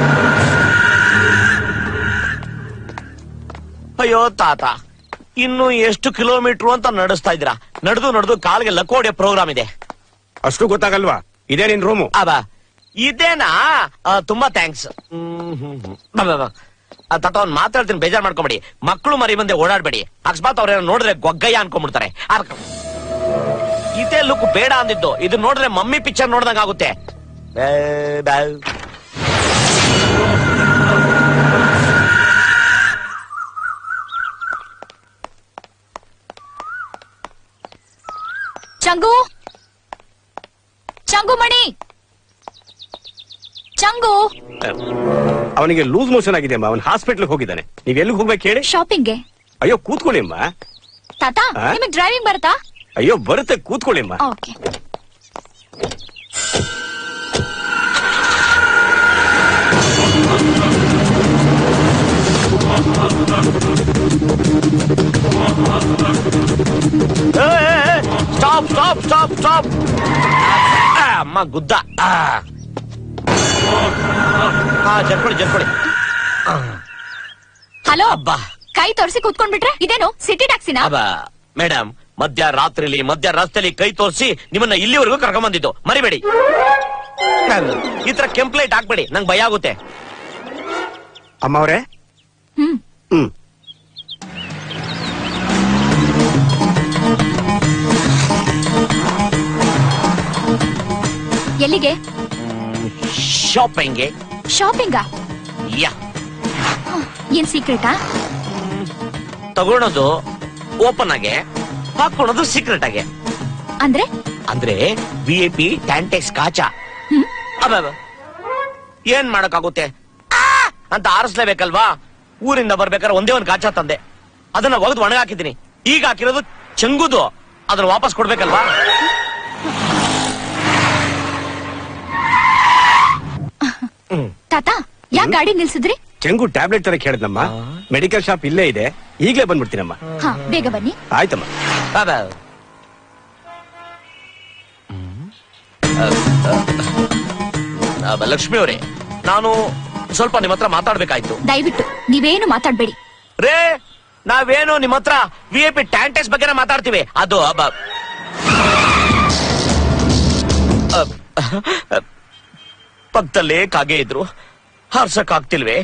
ಅಯ್ಯೋ ತಾತ ಇನ್ನು ಎಷ್ಟು ಕಿಲೋಮೀಟರ್ ಅಂತ ನಡೆಸ್ತಾ ಇದ್ದೀರಾ ನಡೆದು ನಡೆದು ಕಾಲ್ಗೆ ಲಕೋಡೆ ಪ್ರೋಗ್ರಾಮ್ ಇದೆ ಅಷ್ಟು ಗೊತ್ತಾಗಲ್ವಾ ಇದೇ ನಿನ್ ರೂಮು ಅಬ ಇದೇನಾ ಆ, ತುಂಬಾ ಥ್ಯಾಂಕ್ಸ್ ತಾತ ಒಂದ್ ಮಾತಾಡ್ತೀನಿ ಬೇಜಾರ್ ಮಾಡ್ಕೊಂಬೇಡಿ ಮಕ್ಕಳು ಮರಿ ಮುಂದೆ ಓಡಾಡ್ಬೇಡಿ ಅಕಸ್ಮಾತ್ ಅವ್ರೇನೋ ನೋಡಿದ್ರೆ ಗೊಗ್ಗಯ್ಯ ಅನ್ಕೊಂಡ್ಬಿಡ್ತಾರೆ ಅದ್ಕ- ಇದೇ ಲುಕ್ ಬೇಡ ಅಂದಿದ್ದು ಇದು ನೋಡಿದ್ರೆ ಮಮ್ಮಿ ಪಿಕ್ಚರ್ ನೋಡ್ದಂಗ ಆಗುತ್ತೆ ಬೇ, ಬೇ. ಚಂಗು ಚಂಗು ಮಣಿ ಚಂಗು ಅವನಿಗೆ ಲೂಸ್ ಮೋಷನ್ ಆಗಿದೆ ಅಮ್ಮ ಅವನ್ ಹಾಸ್ಪಿಟ್ಲ್ ಹೋಗಿದ್ದಾನೆ ನೀವ್ ಎಲ್ಲಿಗೆ ಹೋಗ್ಬೇಕು ಹೇಳಿ ಶಾಪಿಂಗ್ಗೆ ಅಯ್ಯೋ ಕೂತ್ಕೊಳ್ಳಿ ಅಮ್ಮ ತಾತ ಆ? ನಿಮಗ್ ಡ್ರೈವಿಂಗ್ ಬರುತ್ತಾ ಅಯ್ಯೋ ಬರುತ್ತೆ ಕೂತ್ಕೊಳ್ಳಿ ಅಮ್ಮ okay stop stop stop stop ಅಮ್ಮ ಗುದ್ದ ಆ. ಆ, ಜರ್ಕೊಳ್ಳಿ ಜರ್ಕೊಳ್ಳಿ ಹಲೋ ಕೈ ತೋರಿಸಿ ಕೂತ್ಕೊಂಡ್ಬಿಟ್ರೆ ಇದೇನು ಸಿಟಿ ಟ್ಯಾಕ್ಸಿನ ಅಬ್ಬ ಮೇಡಮ್ ಮಧ್ಯ ರಾತ್ರಿಲಿ ಮಧ್ಯ ರಸ್ತೆಲಿ ಕೈ ತೋರಿಸಿ ನಿಮ್ಮನ್ನ ಇಲ್ಲಿವರೆಗೂ ಕರ್ಕೊಂಡ್ ಬಂದಿದ್ದು ಮರಿಬೇಡಿ ಈ ತರ ಕೆಂಪ್ಲೇಟ್ ಹಾಕ್ಬೇಡಿ ನಂಗೆ ಭಯ ಆಗುತ್ತೆ ಅಮ್ಮ ಅವರೇ ಹ್ಮ್ ಹ್ಮ್ ಎಲ್ಲಿಗೆ ಶಾಪಿಂಗ್ಗೆ ಶಾಪಿಂಗಾ ಯಾ ಏನ್ ಸೀಕ್ರೆಟಾ ತಗೊಳೋದು ಓಪನ್ ಆಗಿ ಹಾಕೊಳ್ಳೋದು ಸೀಕ್ರೆಟ್ ಆಗಿ ಅಂದ್ರೆ ಅಂದ್ರೆ ವಿ ಐ ಪಿ ಟ್ಯಾಂಟೆಕ್ಸ್ ಕಾಚ ಅಬ್ಬಬ್ಬ. ಏನ್ ಮಾಡಕ್ಕಾಗುತ್ತೆ ಆ! ಅಂತ ಆರಿಸ್ಲೇಬೇಕಲ್ವಾ ಊರಿಂದ ಬರ್ಬೇಕಾದ್ರೆ ಒಂದೇ ಒಂದ್ ಕಾಚ ತಂದೆ ಅದನ್ನ ಒಗೆದು ಒಣಗಾಕಿದ್ದೀನಿ ಈಗ ಹಾಕಿರೋದು ಚಂಗುದು ಅದನ್ನ ವಾಪಸ್ ಕೊಡ್ಬೇಕಲ್ವಾ ತಾತ ಯಾಕೆ ಗಾಡಿ ನಿಲ್ಸಿದ್ರಿ ಚೆಂಗು ಟ್ಯಾಬ್ಲೆಟ್ ತರ ಕೇಳಿದ್ನಮ್ಮ ಮೆಡಿಕಲ್ ಶಾಪ್ ಇಲ್ಲೇ ಇದೆ ಈಗ್ಲೇ ಬಂದ್ಬಿಡ್ತೀನಮ್ಮ ಹಾ ಬೇಗ ಬನ್ನಿ ಆಯ್ತಮ್ಮ ಅಬ್ಬ, ಲಕ್ಷ್ಮಿ ಅವರೇ ನಾನು ಸ್ವಲ್ಪ ನಿಮ್ಮ ಹತ್ರ ಮಾತಾಡ್ಬೇಕಾಯ್ತು ದಯವಿಟ್ಟು ನೀವೇನು ಮಾತಾಡ್ಬೇಡಿ ರೇ ನಾವೇನು ನಿಮ್ಮ ಹತ್ರ ವಿ ಐ ಪಿ ಟ್ಯಾಂಟೆಕ್ಸ್ ಬಗ್ಗೆ ಮಾತಾಡ್ತೀವಿ ಅದು ಅಬ್ಬ ಅಬ್- ಪಕ್ಕದಲ್ಲೇ ಕಾಗೆ ಇದ್ರು ಹಾರ್ಸಕ್ ಆಗ್ತಿಲ್ವೇ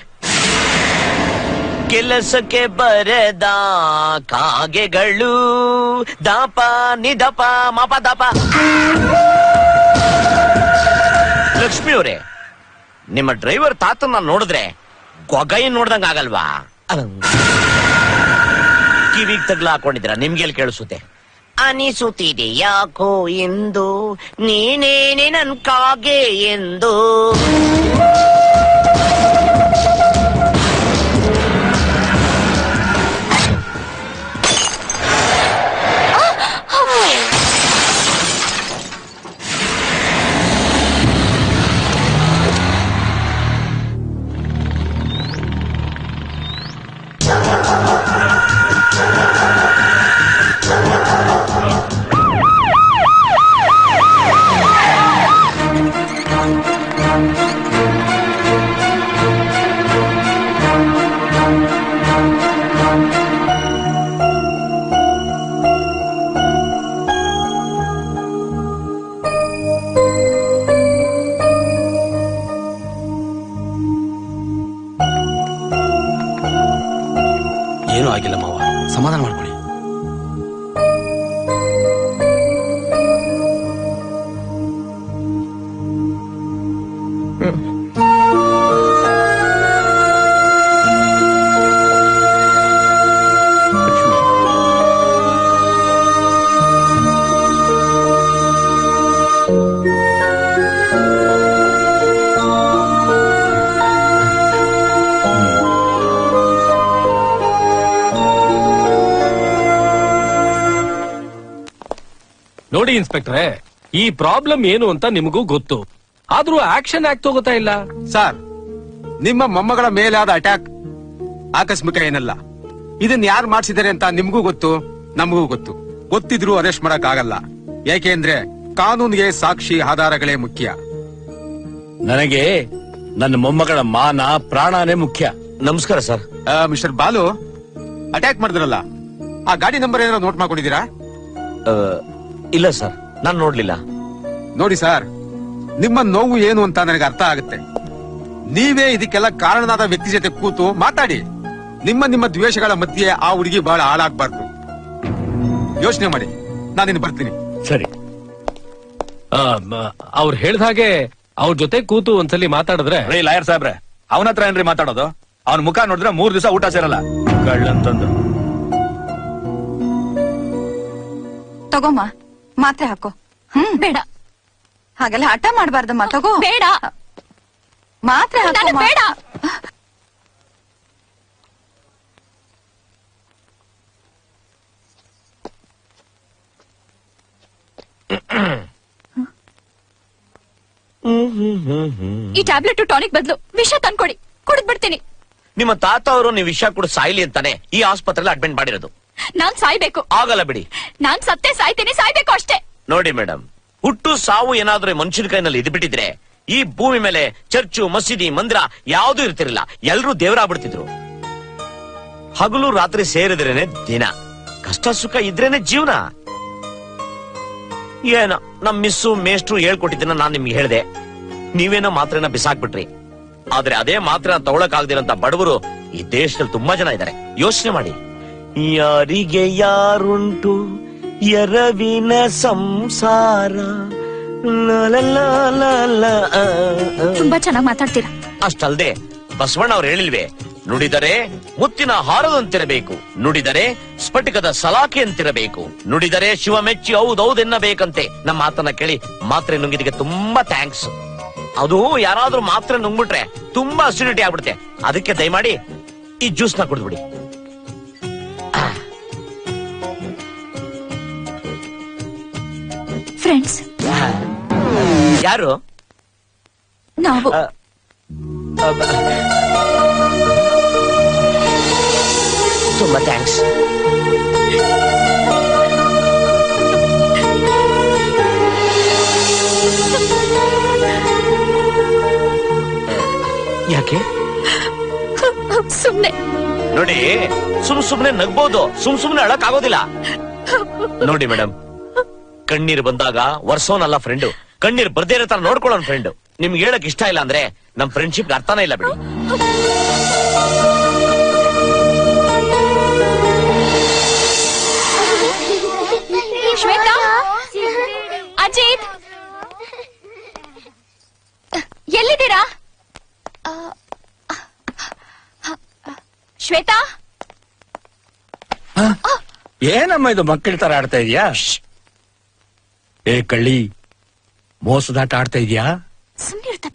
ಕೆಲಸಕ್ಕೆ ಬರದ ಕಾಗೆಗಳು ದಾಪ ನಿದಪ ಮಪ ದಪ ಲಕ್ಷ್ಮಿ ಅವರೇ ನಿಮ್ಮ ಡ್ರೈವರ್ ತಾತನ್ನ ನೋಡಿದ್ರೆ ಗೊಗೈ ನೋಡ್ದಂಗ ಆಗಲ್ವಾ ಕಿವಿಗ್ ತಗ್ಲ ಹಾಕೊಂಡಿದ್ರ ನಿಮ್ಗೆಲ್ ಕೇಳಿಸುತ್ತೆ ಅನಿಸುತ್ತಿದೆ ಯಾಕೋ ಎಂದು ನೀನೇನೆ ನನ್ ಕಾಗೆ ಎಂದು ಏನೂ ಆಗಿಲ್ಲ ಮಾವ ಸಮಾಧಾನ ಮಾಡ್ಕೊಳ್ಳಿ ನೋಡಿ ಇನ್ಸ್ಪೆಕ್ಟ್ರೆ ಈ ಪ್ರಾಬ್ಲಮ್ ಏನು ಅಂತ ನಿಮಗೂ ಗೊತ್ತು ಆದ್ರೂ ಆಕ್ಷನ್ ಯಾಕೆ ತಗೋತಾ ಇಲ್ಲ ಸರ್ ನಿಮ್ಮ ಮೊಮ್ಮಗಳ ಮೇಲೆ ಆದ ಅಟ್ಯಾಕ್ ಆಕಸ್ಮಿಕ ಏನಲ್ಲ ಇದನ್ನ ಯಾರು ಮಾಡಿಸಿದ್ದಾರೆ ಅಂತ ನಿಮ್ಗೂ ಗೊತ್ತು ನಮಗೂ ಗೊತ್ತು ಗೊತ್ತಿದ್ರು ಅರೆಸ್ಟ್ ಮಾಡಕ್ ಆಗಲ್ಲ ಯಾಕೆಂದ್ರೆ ಕಾನೂನಿಗೆ ಸಾಕ್ಷಿ ಆಧಾರಗಳೇ ಮುಖ್ಯ ನನಗೆ ನನ್ನ ಮೊಮ್ಮಗಳ ಮಾನ ಪ್ರಾಣನೇ ಮುಖ್ಯ ನಮಸ್ಕಾರ ಸರ್ ಮಿಸ್ಟರ್ ಬಾಲು ಅಟ್ಯಾಕ್ ಮಾಡಿದ್ರಲ್ಲ ಆ ಗಾಡಿ ನಂಬರ್ ಏನಾದ್ರು ನೋಟ್ ಮಾಡ್ಕೊಂಡಿದ್ದೀರಾ ಇಲ್ಲ ಸರ್ ನಾನ್ ನೋಡ್ಲಿಲ್ಲ ನೋಡಿ ಸರ್ ನಿಮ್ಮ ನೋವು ಏನು ಅಂತ ನನಗೆ ಅರ್ಥ ಆಗುತ್ತೆ ನೀವೇ ಇದಕ್ಕೆಲ್ಲ ಕಾರಣನಾದ ವ್ಯಕ್ತಿ ಜೊತೆ ಕೂತು ಮಾತಾಡಿ ನಿಮ್ಮ ನಿಮ್ಮ ದ್ವೇಷಗಳ ಮಧ್ಯೆ ಆ ಹುಡುಗಿ ಬಹಳ ಹಾಳಾಗ್ಬಾರ್ದು ಯೋಚನೆ ಮಾಡಿ ನಾನಿನ್ನು ಬರ್ತೀನಿ ಸರಿ ಅವ್ರು ಹೇಳ್ದ ಹಾಗೆ ಅವ್ರ ಜೊತೆ ಕೂತು ಒಂದ್ಸಲಿ ಮಾತಾಡಿದ್ರೆ ರೀ ಲಾಯರ್ ಸಾಹೇಬ್ರೆ ಅವನ ಹತ್ರ ಏನ್ರಿ ಮಾತಾಡೋದು ಅವನ ಮುಖ ನೋಡಿದ್ರೆ ಮೂರ್ ದಿವಸ ಊಟ ಸೇರಲ್ಲ ಕಳ್ಳಂತಂದು ತಗೋಮ್ಮ ಮಾತ್ರೆ ಹಾಕೋ ಹ್ಮ್ ಬೇಡ ಹಾಗೆಲ್ಲ ಹಠ ಮಾಡ್ಬಾರ್ದಮ್ಮ ತಗೋ ಬೇಡ ಮಾತ್ರೆ ಹಾಕೋ ಬೇಡ ಈ ಟ್ಯಾಬ್ಲೆಟ್ ಟಾನಿಕ್ ಬದಲು ವಿಷ ತಂದ್ಕೊಡಿ ಕುಡಿದ್ ಬಿಡ್ತೀನಿ ನಿಮ್ಮ ತಾತ ಅವರು ನೀವು ವಿಷ ಕೂಡ ಸಾಯ್ಲಿ ಅಂತಾನೆ ಈ ಆಸ್ಪತ್ರೆಯಲ್ಲಿ ಅಡ್ಮಿಟ್ ಮಾಡಿರೋದು ನಾನ್ ಸಾಯ್ಬೇಕು ಆಗಲ್ಲ ಬಿಡಿ ನಾನ್ ಸತ್ತೆ ಸಾಯ್ತೀನಿ ಸಾಯ್ಬೇಕು ಅಷ್ಟೇ ನೋಡಿ ಮೇಡಮ್ ಹುಟ್ಟು ಸಾವು ಏನಾದ್ರೂ ಮನುಷ್ಯನ ಕೈನಲ್ಲಿ ಇದ್ಬಿಟ್ಟಿದ್ರೆ ಈ ಭೂಮಿ ಮೇಲೆ ಚರ್ಚು ಮಸೀದಿ ಮಂದಿರ ಯಾವ್ದೂ ಇರ್ತಿರ್ಲಿಲ್ಲ ಎಲ್ರೂ ದೇವರಾಗ್ಬಿಡ್ತಿದ್ರು ಹಗಲು ರಾತ್ರಿ ಸೇರಿದ್ರೇನೆ ದಿನ ಕಷ್ಟ ಸುಖ ಇದ್ರೇನೆ ಜೀವನ ಏನೋ ನಮ್ ಮಿಸ್ಸು ಮೇಷ್ಟ್ರು ಹೇಳ್ಕೊಟ್ಟಿದ್ದನ್ನ ನಾನ್ ನಿಮ್ಗೆ ಹೇಳ್ದೆ ನೀವೇನೋ ಮಾತ್ರೆನ ಬಿಸಾಕ್ಬಿಟ್ರಿ ಆದ್ರೆ ಅದೇ ಮಾತ್ರೆನ ತಗೊಳಕ್ ಆಗ್ದಿರಂತ ಬಡವರು ಈ ದೇಶದಲ್ಲಿ ತುಂಬಾ ಜನ ಇದ್ದಾರೆ ಯೋಚನೆ ಮಾಡಿ ಯಾರಿಗೆ ಯಾರುಂಟು ಎರವಿನ ಸಂಸಾರ ಲ ಲ ಲ ಲ ಲ ಆ, ಆ. ತುಂಬಾ ಚೆನ್ನಾಗಿ ಮಾತಾಡ್ತೀರಾ ಅಷ್ಟಲ್ದೆ ಬಸವಣ್ಣ ಅವ್ರು ಹೇಳಿಲ್ವೇ ನುಡಿದರೆ ಮುತ್ತಿನ ಹಾರದಂತಿರಬೇಕು ನುಡಿದರೆ ಸ್ಫಟಿಕದ ಸಲಾಕೆಯಂತಿರಬೇಕು ನುಡಿದರೆ ಶಿವ ಮೆಚ್ಚಿ ಹೌದೌದೆನ್ನಬೇಕಂತೆ ನಮ್ಮ ಮಾತನ್ನ ಕೇಳಿ ಮಾತ್ರೆ ನುಂಗಿದಕ್ಕೆ ತುಂಬಾ ಥ್ಯಾಂಕ್ಸ್ ಅದು ಯಾರಾದ್ರೂ ಮಾತ್ರೆ ನುಂಗ್ಬಿಟ್ರೆ ತುಂಬಾ ಅಸಿಡಿಟಿ ಆಗ್ಬಿಡುತ್ತೆ ಅದಕ್ಕೆ ದಯಮಾಡಿ ಈ ಜ್ಯೂಸ್ ನ ಕುಡಿದ್ಬಿಡಿ ಫ್ರೆಂಡ್ಸ್ ಯಾರು ನಾವು ತುಂಬಾ ಥ್ಯಾಂಕ್ಸ್ ಯಾಕೆ ಸುಮ್ನೆ ನೋಡಿ ಸುಮ್ ಸುಮ್ನೆ ನಗ್ಬೋದು ಸುಮ್ ಸುಮ್ನೆ ಅಳಕ್ ಆಗೋದಿಲ್ಲ ನೋಡಿ ಮೇಡಮ್ ಕಣ್ಣೀರ್ ಬಂದಾಗ ವರ್ಷೋನಲ್ಲ ಫ್ರೆಂಡು ಕಣ್ಣೀರ್ ಬರ್ದೇ ಇರೋ ತರ ನೋಡ್ಕೊಳ್ಳೋನ್ ಫ್ರೆಂಡ್ ನಿಮ್ಗೆ ಹೇಳಕ್ ಇಷ್ಟ ಇಲ್ಲ ಅಂದ್ರೆ ನಮ್ ಫ್ರೆಂಡ್ಶಿಪ್ ಅರ್ಥನೇ ಇಲ್ಲ ಬಿಡಿ ಶ್ವೇತಾ ಅಜಿತ್ ಎಲ್ಲಿದ್ದೀರಾ ಶ್ವೇತಾ ಏನಮ್ಮ ಇದು ಮಕ್ಕಳ ತರ ಆಡ್ತಾ ಇದೀಯಾ ಏ ಕಳ್ಳಿ ಮೋಸದಾಟ ಆಡ್ತಾ ಇದೀಯಾ ಸುಮ್ನಿರು ತಾತ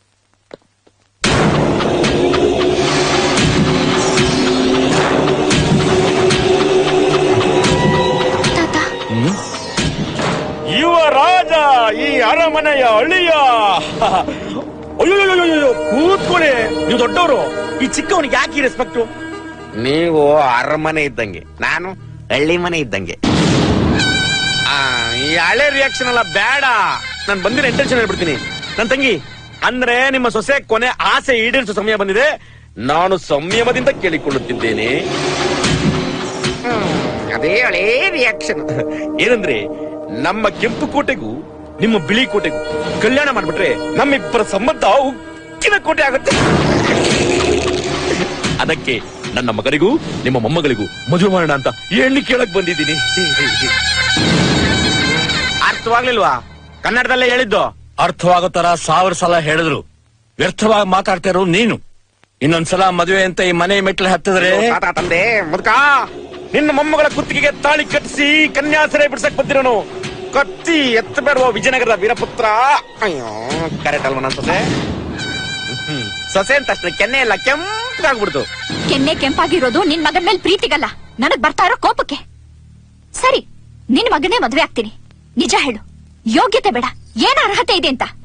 ಯುವ ರಾಜ ಈ ಅರಮನೆಯ ಅಳಿಯ ಅಯ್ಯೋ ಕೂತ್ಕೊಳ್ಳಿ ನೀವು ದೊಡ್ಡವರು ಈ ಚಿಕ್ಕವನಿಗೆ ಯಾಕೆ ರೆಸ್ಪೆಕ್ಟ್ ನೀವು ಅರಮನೆ ಇದ್ದಂಗೆ ನಾನು ಹಳ್ಳಿ ಮನೆ ಇದ್ದಂಗೆ ಆ, ಈ ಹಳೆ ರಿಯಾಕ್ಷನ್ ಎಲ್ಲ ಬೇಡ ನಾನು ಬಂದಿರೋ ಇಂಟೆನ್ಷನ್ ಹೇಳ್ಬಿಡ್ತೀನಿ ನನ್ ತಂಗಿ ಅಂದ್ರೆ ನಿಮ್ಮ ಸೊಸೆ ಕೊನೆ ಆಸೆ ಈಡೇರಿಸೋ ಸಮಯ ಬಂದಿದೆ ನಾನು ಸಂಯಮದಿಂದ ಕೇಳಿಕೊಳ್ಳುತ್ತಿದ್ದೇನೆ ಹ್ಮ್, ಅದೇ ಹಳೇ ರಿಯಾಕ್ಷನ್ ಏನಂದ್ರೆ ನಮ್ಮ ಕೆಂಪು ಕೋಟೆಗೂ ನಿಮ್ಮ ಬಿಳಿ ಕೋಟೆಗೂ ಕಲ್ಯಾಣ ಮಾಡ್ಬಿಟ್ರೆ ನಮ್ಮಿಬ್ಬರ ಸಂಬಂಧ ಉಕ್ಕಿನ ಕೋಟೆ ಆಗುತ್ತೆ ಅದಕ್ಕೆ ನನ್ನ ಮಗನಿಗೂ ನಿಮ್ಮ ಮೊಮ್ಮಗಳಿಗೂ ಮದುವೆ ಮಾಡೋಣ ಅಂತ ಎಣ್ಣಿ ಕೇಳಕ್ ಬಂದಿದ್ದೀನಿ ಅರ್ಥವಾಗ್ಲಿಲ್ವಾ ಕನ್ನಡದಲ್ಲೇ ಹೇಳಿದ್ದು ಅರ್ಥವಾಗೋ ತರ ಸಾವಿರ ಸಲ ಹೇಳಿದ್ರು ವ್ಯರ್ಥವಾಗಿ ಮಾತಾಡ್ತಾ ಇರೋ ನೀನು ಇನ್ನೊಂದ್ಸಲ ಮದುವೆ ಅಂತ ಈ ಮನೆ ಮೆಟ್ಲು ಹತ್ತಿದ್ರೆ ತಾತ ತಂದೆ ಮುದುಕ ನಿನ್ನ ಮೊಮ್ಮಗಳ ಕುತ್ತಿಗೆಗೆ ತಾಳಿ ಕಟ್ಟಿಸಿ ಕನ್ಯಾಸರೆ ಬಿಡ್ಸಕ್ ಬಂದಿರೋನು ಕತ್ತಿ ಎತ್ತ ಬೇಡುವ ವಿಜಯನಗರದ ವೀರಪುತ್ರ ಅಯ್ಯೋ ಕರೆಕ್ಟ್ ಅಲ್ವಾ ನನ್ ಸೊಸೆ ಹ್ಮ್. ಸೊಸೆ ಅಂತ ತಕ್ಷಣ ಕೆನ್ನೆ ಎಲ್ಲ ಕೆಂಪಾಗ್ಬಿಡ್ತು ಕೆನ್ನೆ ಕೆಂಪಾಗಿರೋದು ನಿನ್ ಮಗನ್ ಮೇಲೆ ಪ್ರೀತಿಗಲ್ಲ ನನಗ್ ಬರ್ತಾ ಇರೋ ಕೋಪಕ್ಕೆ ಸರಿ ನಿನ್ ಮಗನೇ ಮದ್ವೆ ಆಗ್ತೀನಿ ನಿಜ ಹೇಳು ಯೋಗ್ಯತೆ ಬೇಡ ಏನ್ ಅರ್ಹತೆ ಇದೆ ಅಂತ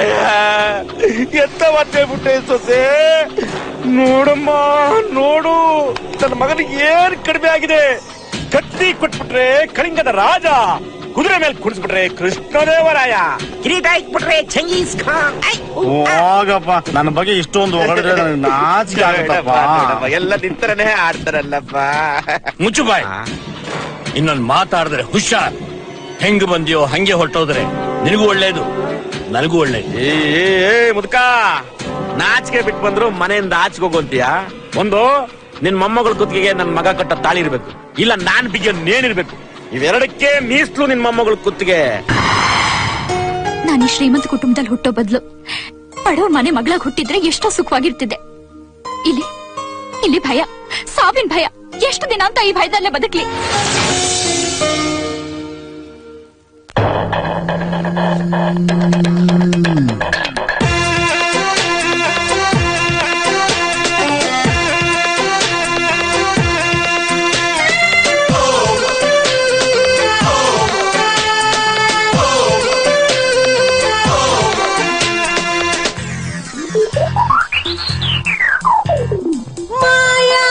ಎತ್ತ ಮತ್ತೆ ಬಿಟ್ಟೆ ಸೊಸೆ ನೋಡಮ್ಮ ನೋಡು ನನ್ನ ಮಗನಿಗೆ ಏನ್ ಕಡಿಮೆ ಆಗಿದೆ ಕತ್ತಿ ಕೊಟ್ಬಿಟ್ರೆ ಕಳಿಂಗದ ರಾಜ ಕುದುರೆ ಮೇಲೆ ಕುಡಿಸ್ಬಿಟ್ರೆ ಕೃಷ್ಣದೇವರಾಯ ಕಿರೀಟ ಇಟ್ಬಿಟ್ರೆ ಚಂಗೀಸ್ ಖಾನ್ ಐ, ಊ, ಆ. ಹೋಗಪ್ಪ ನನ್ನ ಬಗ್ಗೆ ಇಷ್ಟೊಂದು ಹೊಗಳಿದ್ರೆ ನನಗೆ ನಾಚಿಕೆ ಆಗುತ್ತಪ್ಪ ನೋಡಪ್ಪ, ಎಲ್ಲ ನಿಂತರನೇ ಆಡ್ತಾರಲ್ಲಪ್ಪ ಮುಚ್ಚು ಬಾಯ್ ಇನ್ನೊಂದ್ ಮಾತಾಡಿದ್ರೆ ಹುಷಾರ್ ಹೆಂಗ್ ಬಂದಿಯೋ ಹಂಗೆ ಹೊರಟೋದ್ರೆ ನಿನಗೂ ಒಳ್ಳೇದು ನನಗೂ ಒಳ್ಳೇದು ಏ ಏ, ಏ ಮುದ್ಕ ನಾಚಿಕೆ ಬಿಟ್ಟು ಬಂದ್ರು ಮನೆಯಿಂದ ಆಚೆಗೆ ಹೋಗುವಂತೀಯ ಒಂದು ನಿನ್ ಮೊಮ್ಮಗಳ ಕುತ್ತಿಗೆಗೆ ನನ್ ಮಗ ಕಟ್ಟ ತಾಳಿ ಇರ್ಬೇಕು ಇಲ್ಲ ನಾನ್ ಬಿಗಿಯೋ ನೇನಿರ್ಬೇಕು ಇವೆರಡಕ್ಕೆ ಮೀಸ್ಲು ನಿನ್ ಮೊಮ್ಮಗಳ ಕುತ್ತಿಗೆ ನಾನು ಈ ಶ್ರೀಮಂತ ಕುಟುಂಬದಲ್ಲಿ ಹುಟ್ಟೋ ಬದ್ಲು ಬಡವ್ರ ಮನೆ ಮಗಳಾಗ್ ಹುಟ್ಟಿದ್ರೆ ಎಷ್ಟೋ ಸುಖವಾಗಿರ್ತಿದ್ದೆ ಇಲ್ಲಿ ಇಲ್ಲಿ ಭಯ ಸಾವಿನ ಭಯ ಎಷ್ಟು ದಿನ ಅಂತ ಈ ಭಯದಲ್ಲೇ ಬದುಕ್ಲಿ ಮಾಯಾ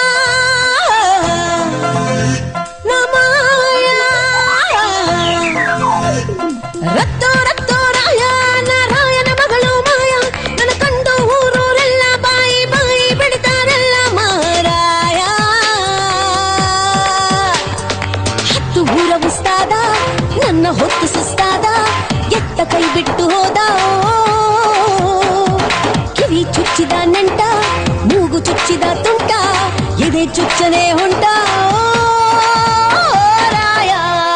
ನಮಾಯಾ ರತ್ತೋ ರತ್ತೋ ರಾಯ ನಾರಾಯಣ ಮಗಳು ಮಾಯ ನನ್ನ ಕಂಡು ಊರೂರೆಲ್ಲ ಬಾಯಿ ಬಾಯಿ ಬೆಳಿತಾರೆಲ್ಲ ಮಾರಾಯ ಹತ್ತು ಊರ ಉಸ್ತಾದ ನನ್ನ ಹೊತ್ತು ಸುಸ್ತಾದ ಎತ್ತ ಕೈ ಬಿಟ್ಟು ಹೋದ ಕಿವಿ ಚುಚ್ಚಿದ ನಂಟ ಮೂಗು ಚುಚ್ಚಿದ ತುಂಟ ಎದೆ ಚುಚ್ಚನೆ ಹೊಂಟ ಓ ರಾಯ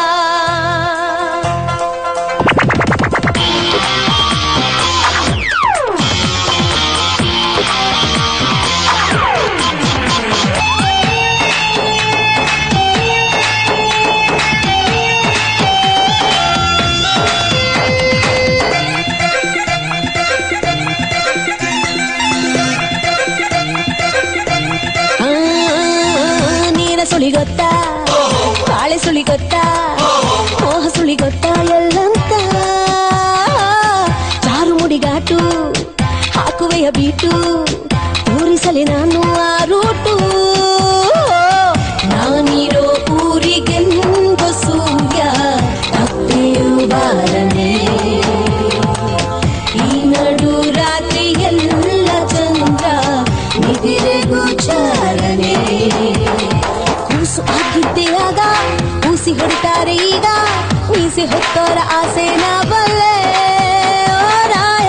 ಆ, ನೀರ ಸುಳಿ ಗೊತ್ತಾ ಬಾಳೆ ಸುಳಿ ಗೊತ್ತಾ ಮೋಹ ಸುಳಿ ಗೊತ್ತಾ ಎಲ್ಲಂತ ಚಾರು ಮುಡಿಗಾಟು ಹಾಕುವೆಯ ಬೀಟು ತೋರಿಸಲಿ ನಾನು ಆ ರೂಟು ನಾನಿರೋ ಊರಿಗೆಂದು ಸೂರ್ಯ ತಪ್ಪೆಯು ಬಾರನೆ ಈ ನಡು ರಾತ್ರಿ ಎಲ್ಲ ಚಂದ್ರ ನಿದಿರೆ ಗೋಚಾರನೆ ಕೂಸು ಆಗಿದ್ದೆ ಆಗ ಕೂಸಿ ಹೊಡಿತಾರೆ ಈಗ ಮೀಸೆ ಹೊತ್ತೋರ ಆಸೆ ನಾ ಬಲ್ಲೆ ಓ ರಾಯ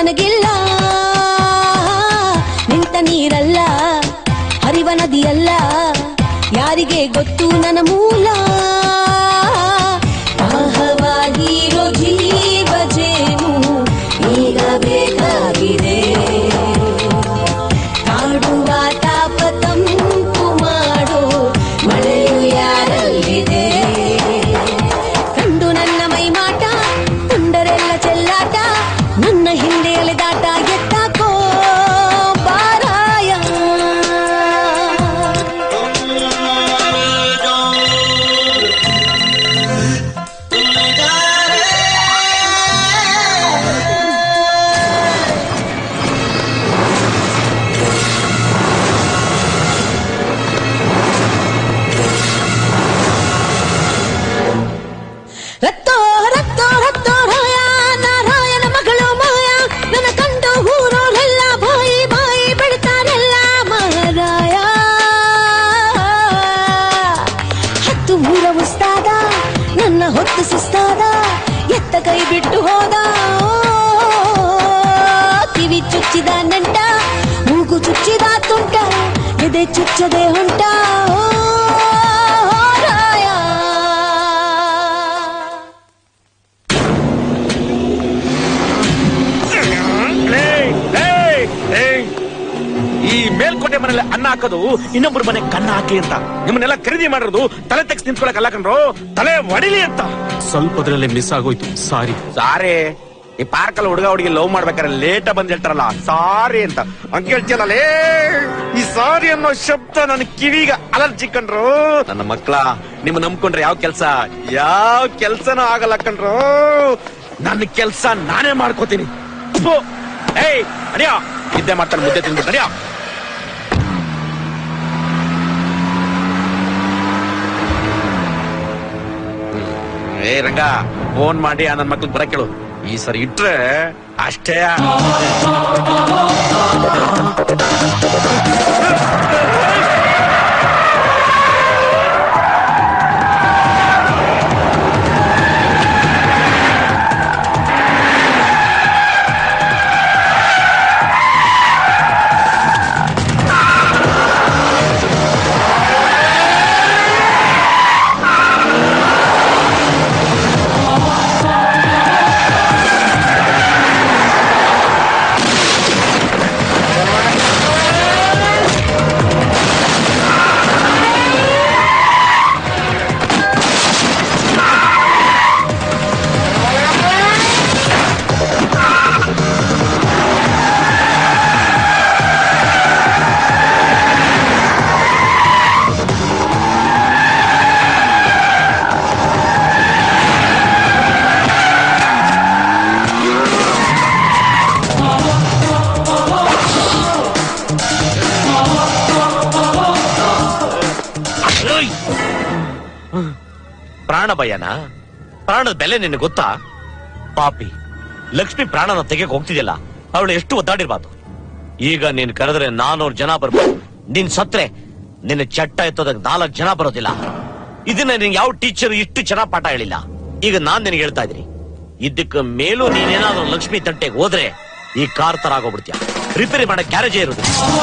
ನನಗಿಲ್ಲ ನಿಂತ ನೀರಲ್ಲ ಹರಿವ ನದಿಯಲ್ಲ ಯಾರಿಗೆ ಗೊತ್ತು ನನ್ನ ಮೂಲ ಆಹವಾಗಿರೋ ಜೀವ ಜೇನು ಈಗ ಬೇಕಾಗಿದೆ ಕಾಡುವ ತಾಪ ತಂಪು ಮಾಡೋ ಮಳೆಯು ಯಾರಲ್ಲಿದೆ ಕಂಡು ನನ್ನ ಮೈಮಾಟ ತುಂಡರೆಲ್ಲ ಚೆಲ್ಲಾಟ ನನ್ನ ಹಿಂದೆ ಅಲೆದಾಟ ಎತ್ತಾಕೋ ಬಾರಾಯ ರತ್ತೋ ರತ್ತೋ ರತ್ತೋ ರಾಯ ನಾರಾಯಣ ಮಗಳು ಮಾಯ ನನ್ನ ಕಂಡು ಊರೋಳೆಲ್ಲ ಬಾಯಿ ಬಾಯಿ ಬಿಡ್ತಾರೆಲ್ಲ ಮಹಾರಾಯ ಹತ್ತು ಮೂರ ಉಸ್ತಾದ ನನ್ನ ಹೊತ್ತು ಸುಸ್ತಾದ ಎತ್ತ ಕೈ ಬಿಟ್ಟು ಹೋದ ಓ, ಕಿವಿ ಚುಚ್ಚಿದ ನಂಟ ಮೂಗು ಚುಚ್ಚಿದ ತುಂಟ ಎದೆ ಚುಚ್ಚದೆ ಹೊಂಟ ಓ, ರಾಯ ಏಯ್, ಏಯ್, ಏಯ್. ಈ ಮೇಲ್ಕೋಟೆ ಮನೇಲಿ ಅನ್ನ ಹಾಕೋದು ಇನ್ನೊಬ್ಬರ ಮನೆ ಕನ್ನ ಹಾಕಿ ಅಂತ ನಿಮ್ಮನ್ನೆಲ್ಲ ಖರೀದಿ ಮಾಡಿರೋದು ತಲೆ ತೆಗ್ಸ್ ನಿಂತ್ಕೊಳಕಲ್ಲ ಕಣ್ರು ತಲೆ ಹೊಡಿಲಿ ಅಂತ ಸ್ವಲ್ಪದ್ರಲ್ಲಿ ಮಿಸ್ ಆಗೋಯ್ತು ಸಾರಿ ಸಾರಿ ಈ ಪಾರ್ಕ್ ಅಲ್ಲಿ ಹುಡುಗ ಹುಡುಗಿ ಲವ್ ಮಾಡ್ಬೇಕಾದ್ರೆ ಲೇಟ್ ಬಂದ್ ಹೇಳ್ತಾರಲ್ಲ ಸಾರಿ ಅಂತ ಹಂಗ ಹೇಳ್ತಿಯಲ್ಲ ಲೇ ಈ ಸಾರಿ ಅನ್ನೋ ಶಬ್ದ ನನ್ನ ಕಿವಿಗ ಅಲರ್ಜಿ ಕಣ್ರು ನನ್ನ ಮಕ್ಳ ನಿಮ್ಮ ನಂಬ್ಕೊಂಡ್ರೆ ಯಾವ ಕೆಲ್ಸ ಯಾವ ಕೆಲ್ಸನೂ ಆಗಲ್ಲ ಕಣ್ರು ನನ್ನ ಕೆಲ್ಸ ನಾನೇ ಮಾಡ್ಕೋತೀನಿ ಥು. ಏಯ್ ಅಡಿಯಾ ನಿದ್ದೆ ಮಾಡ್ತಾನೆ ಮುದ್ದೆ ತಿನ್ಬಿಟ್ಟು ಅಡಿಯಾ ಏ ರಂಗ ಫೋನ್ ಮಾಡಿ ಆ ನನ್ನ ಮಕ್ಳಿಗೆ ಬರಕ್ ಕೇಳು ಈ ಸರಿ ಇಟ್ರೆ ಅಷ್ಟೇ ಏಯ್! ಪ್ರಾಣ ಭಯನ ಪ್ರಾಣದ ಬೆಲೆ ನಿನಗೆ ಗೊತ್ತಾ ಪಾಪಿ ಲಕ್ಷ್ಮಿ ಪ್ರಾಣನ ತೆಗೆಕ್ ಹೋಗ್ತಿದ್ಯಲ್ಲ ಅವಳು ಎಷ್ಟು ಒದ್ದಾಡಿರ್ಬಾರ್ದು ಈಗ ನೀನ್ ಕರೆದ್ರೆ ನಾನೂರು ಜನ ಬರ್ಬೋದು ನೀನ್ ಸತ್ರೆ ನಿನ್ನ ಚಟ್ಟ ಎತ್ತೋದಕ್ ನಾಲ್ಕು ಜನ ಬರೋದಿಲ್ಲ ಇದನ್ನ ನಿನ್ ಯಾವ ಟೀಚರ್ ಇಷ್ಟು ಚೆನ್ನಾಗ್ ಪಾಠ ಹೇಳಿಲ್ಲ ಈಗ ನಾನ್ ನಿನಗೆ ಹೇಳ್ತಾ ಇದ್ದೀನಿ ಇದಕ್ಕ ಮೇಲೂ ನೀನೇನಾದ್ರೂ ಲಕ್ಷ್ಮಿ ತಟ್ಟೆಗೆ ಹೋದ್ರೆ ಈ ಕಾರ್ ತರ ಆಗೋಗ್ಬಿಡ್ತೀಯ ರಿಪೇರಿ ಮಾಡಕ್ ಗ್ಯಾರೇಜೇ ಇರೋದು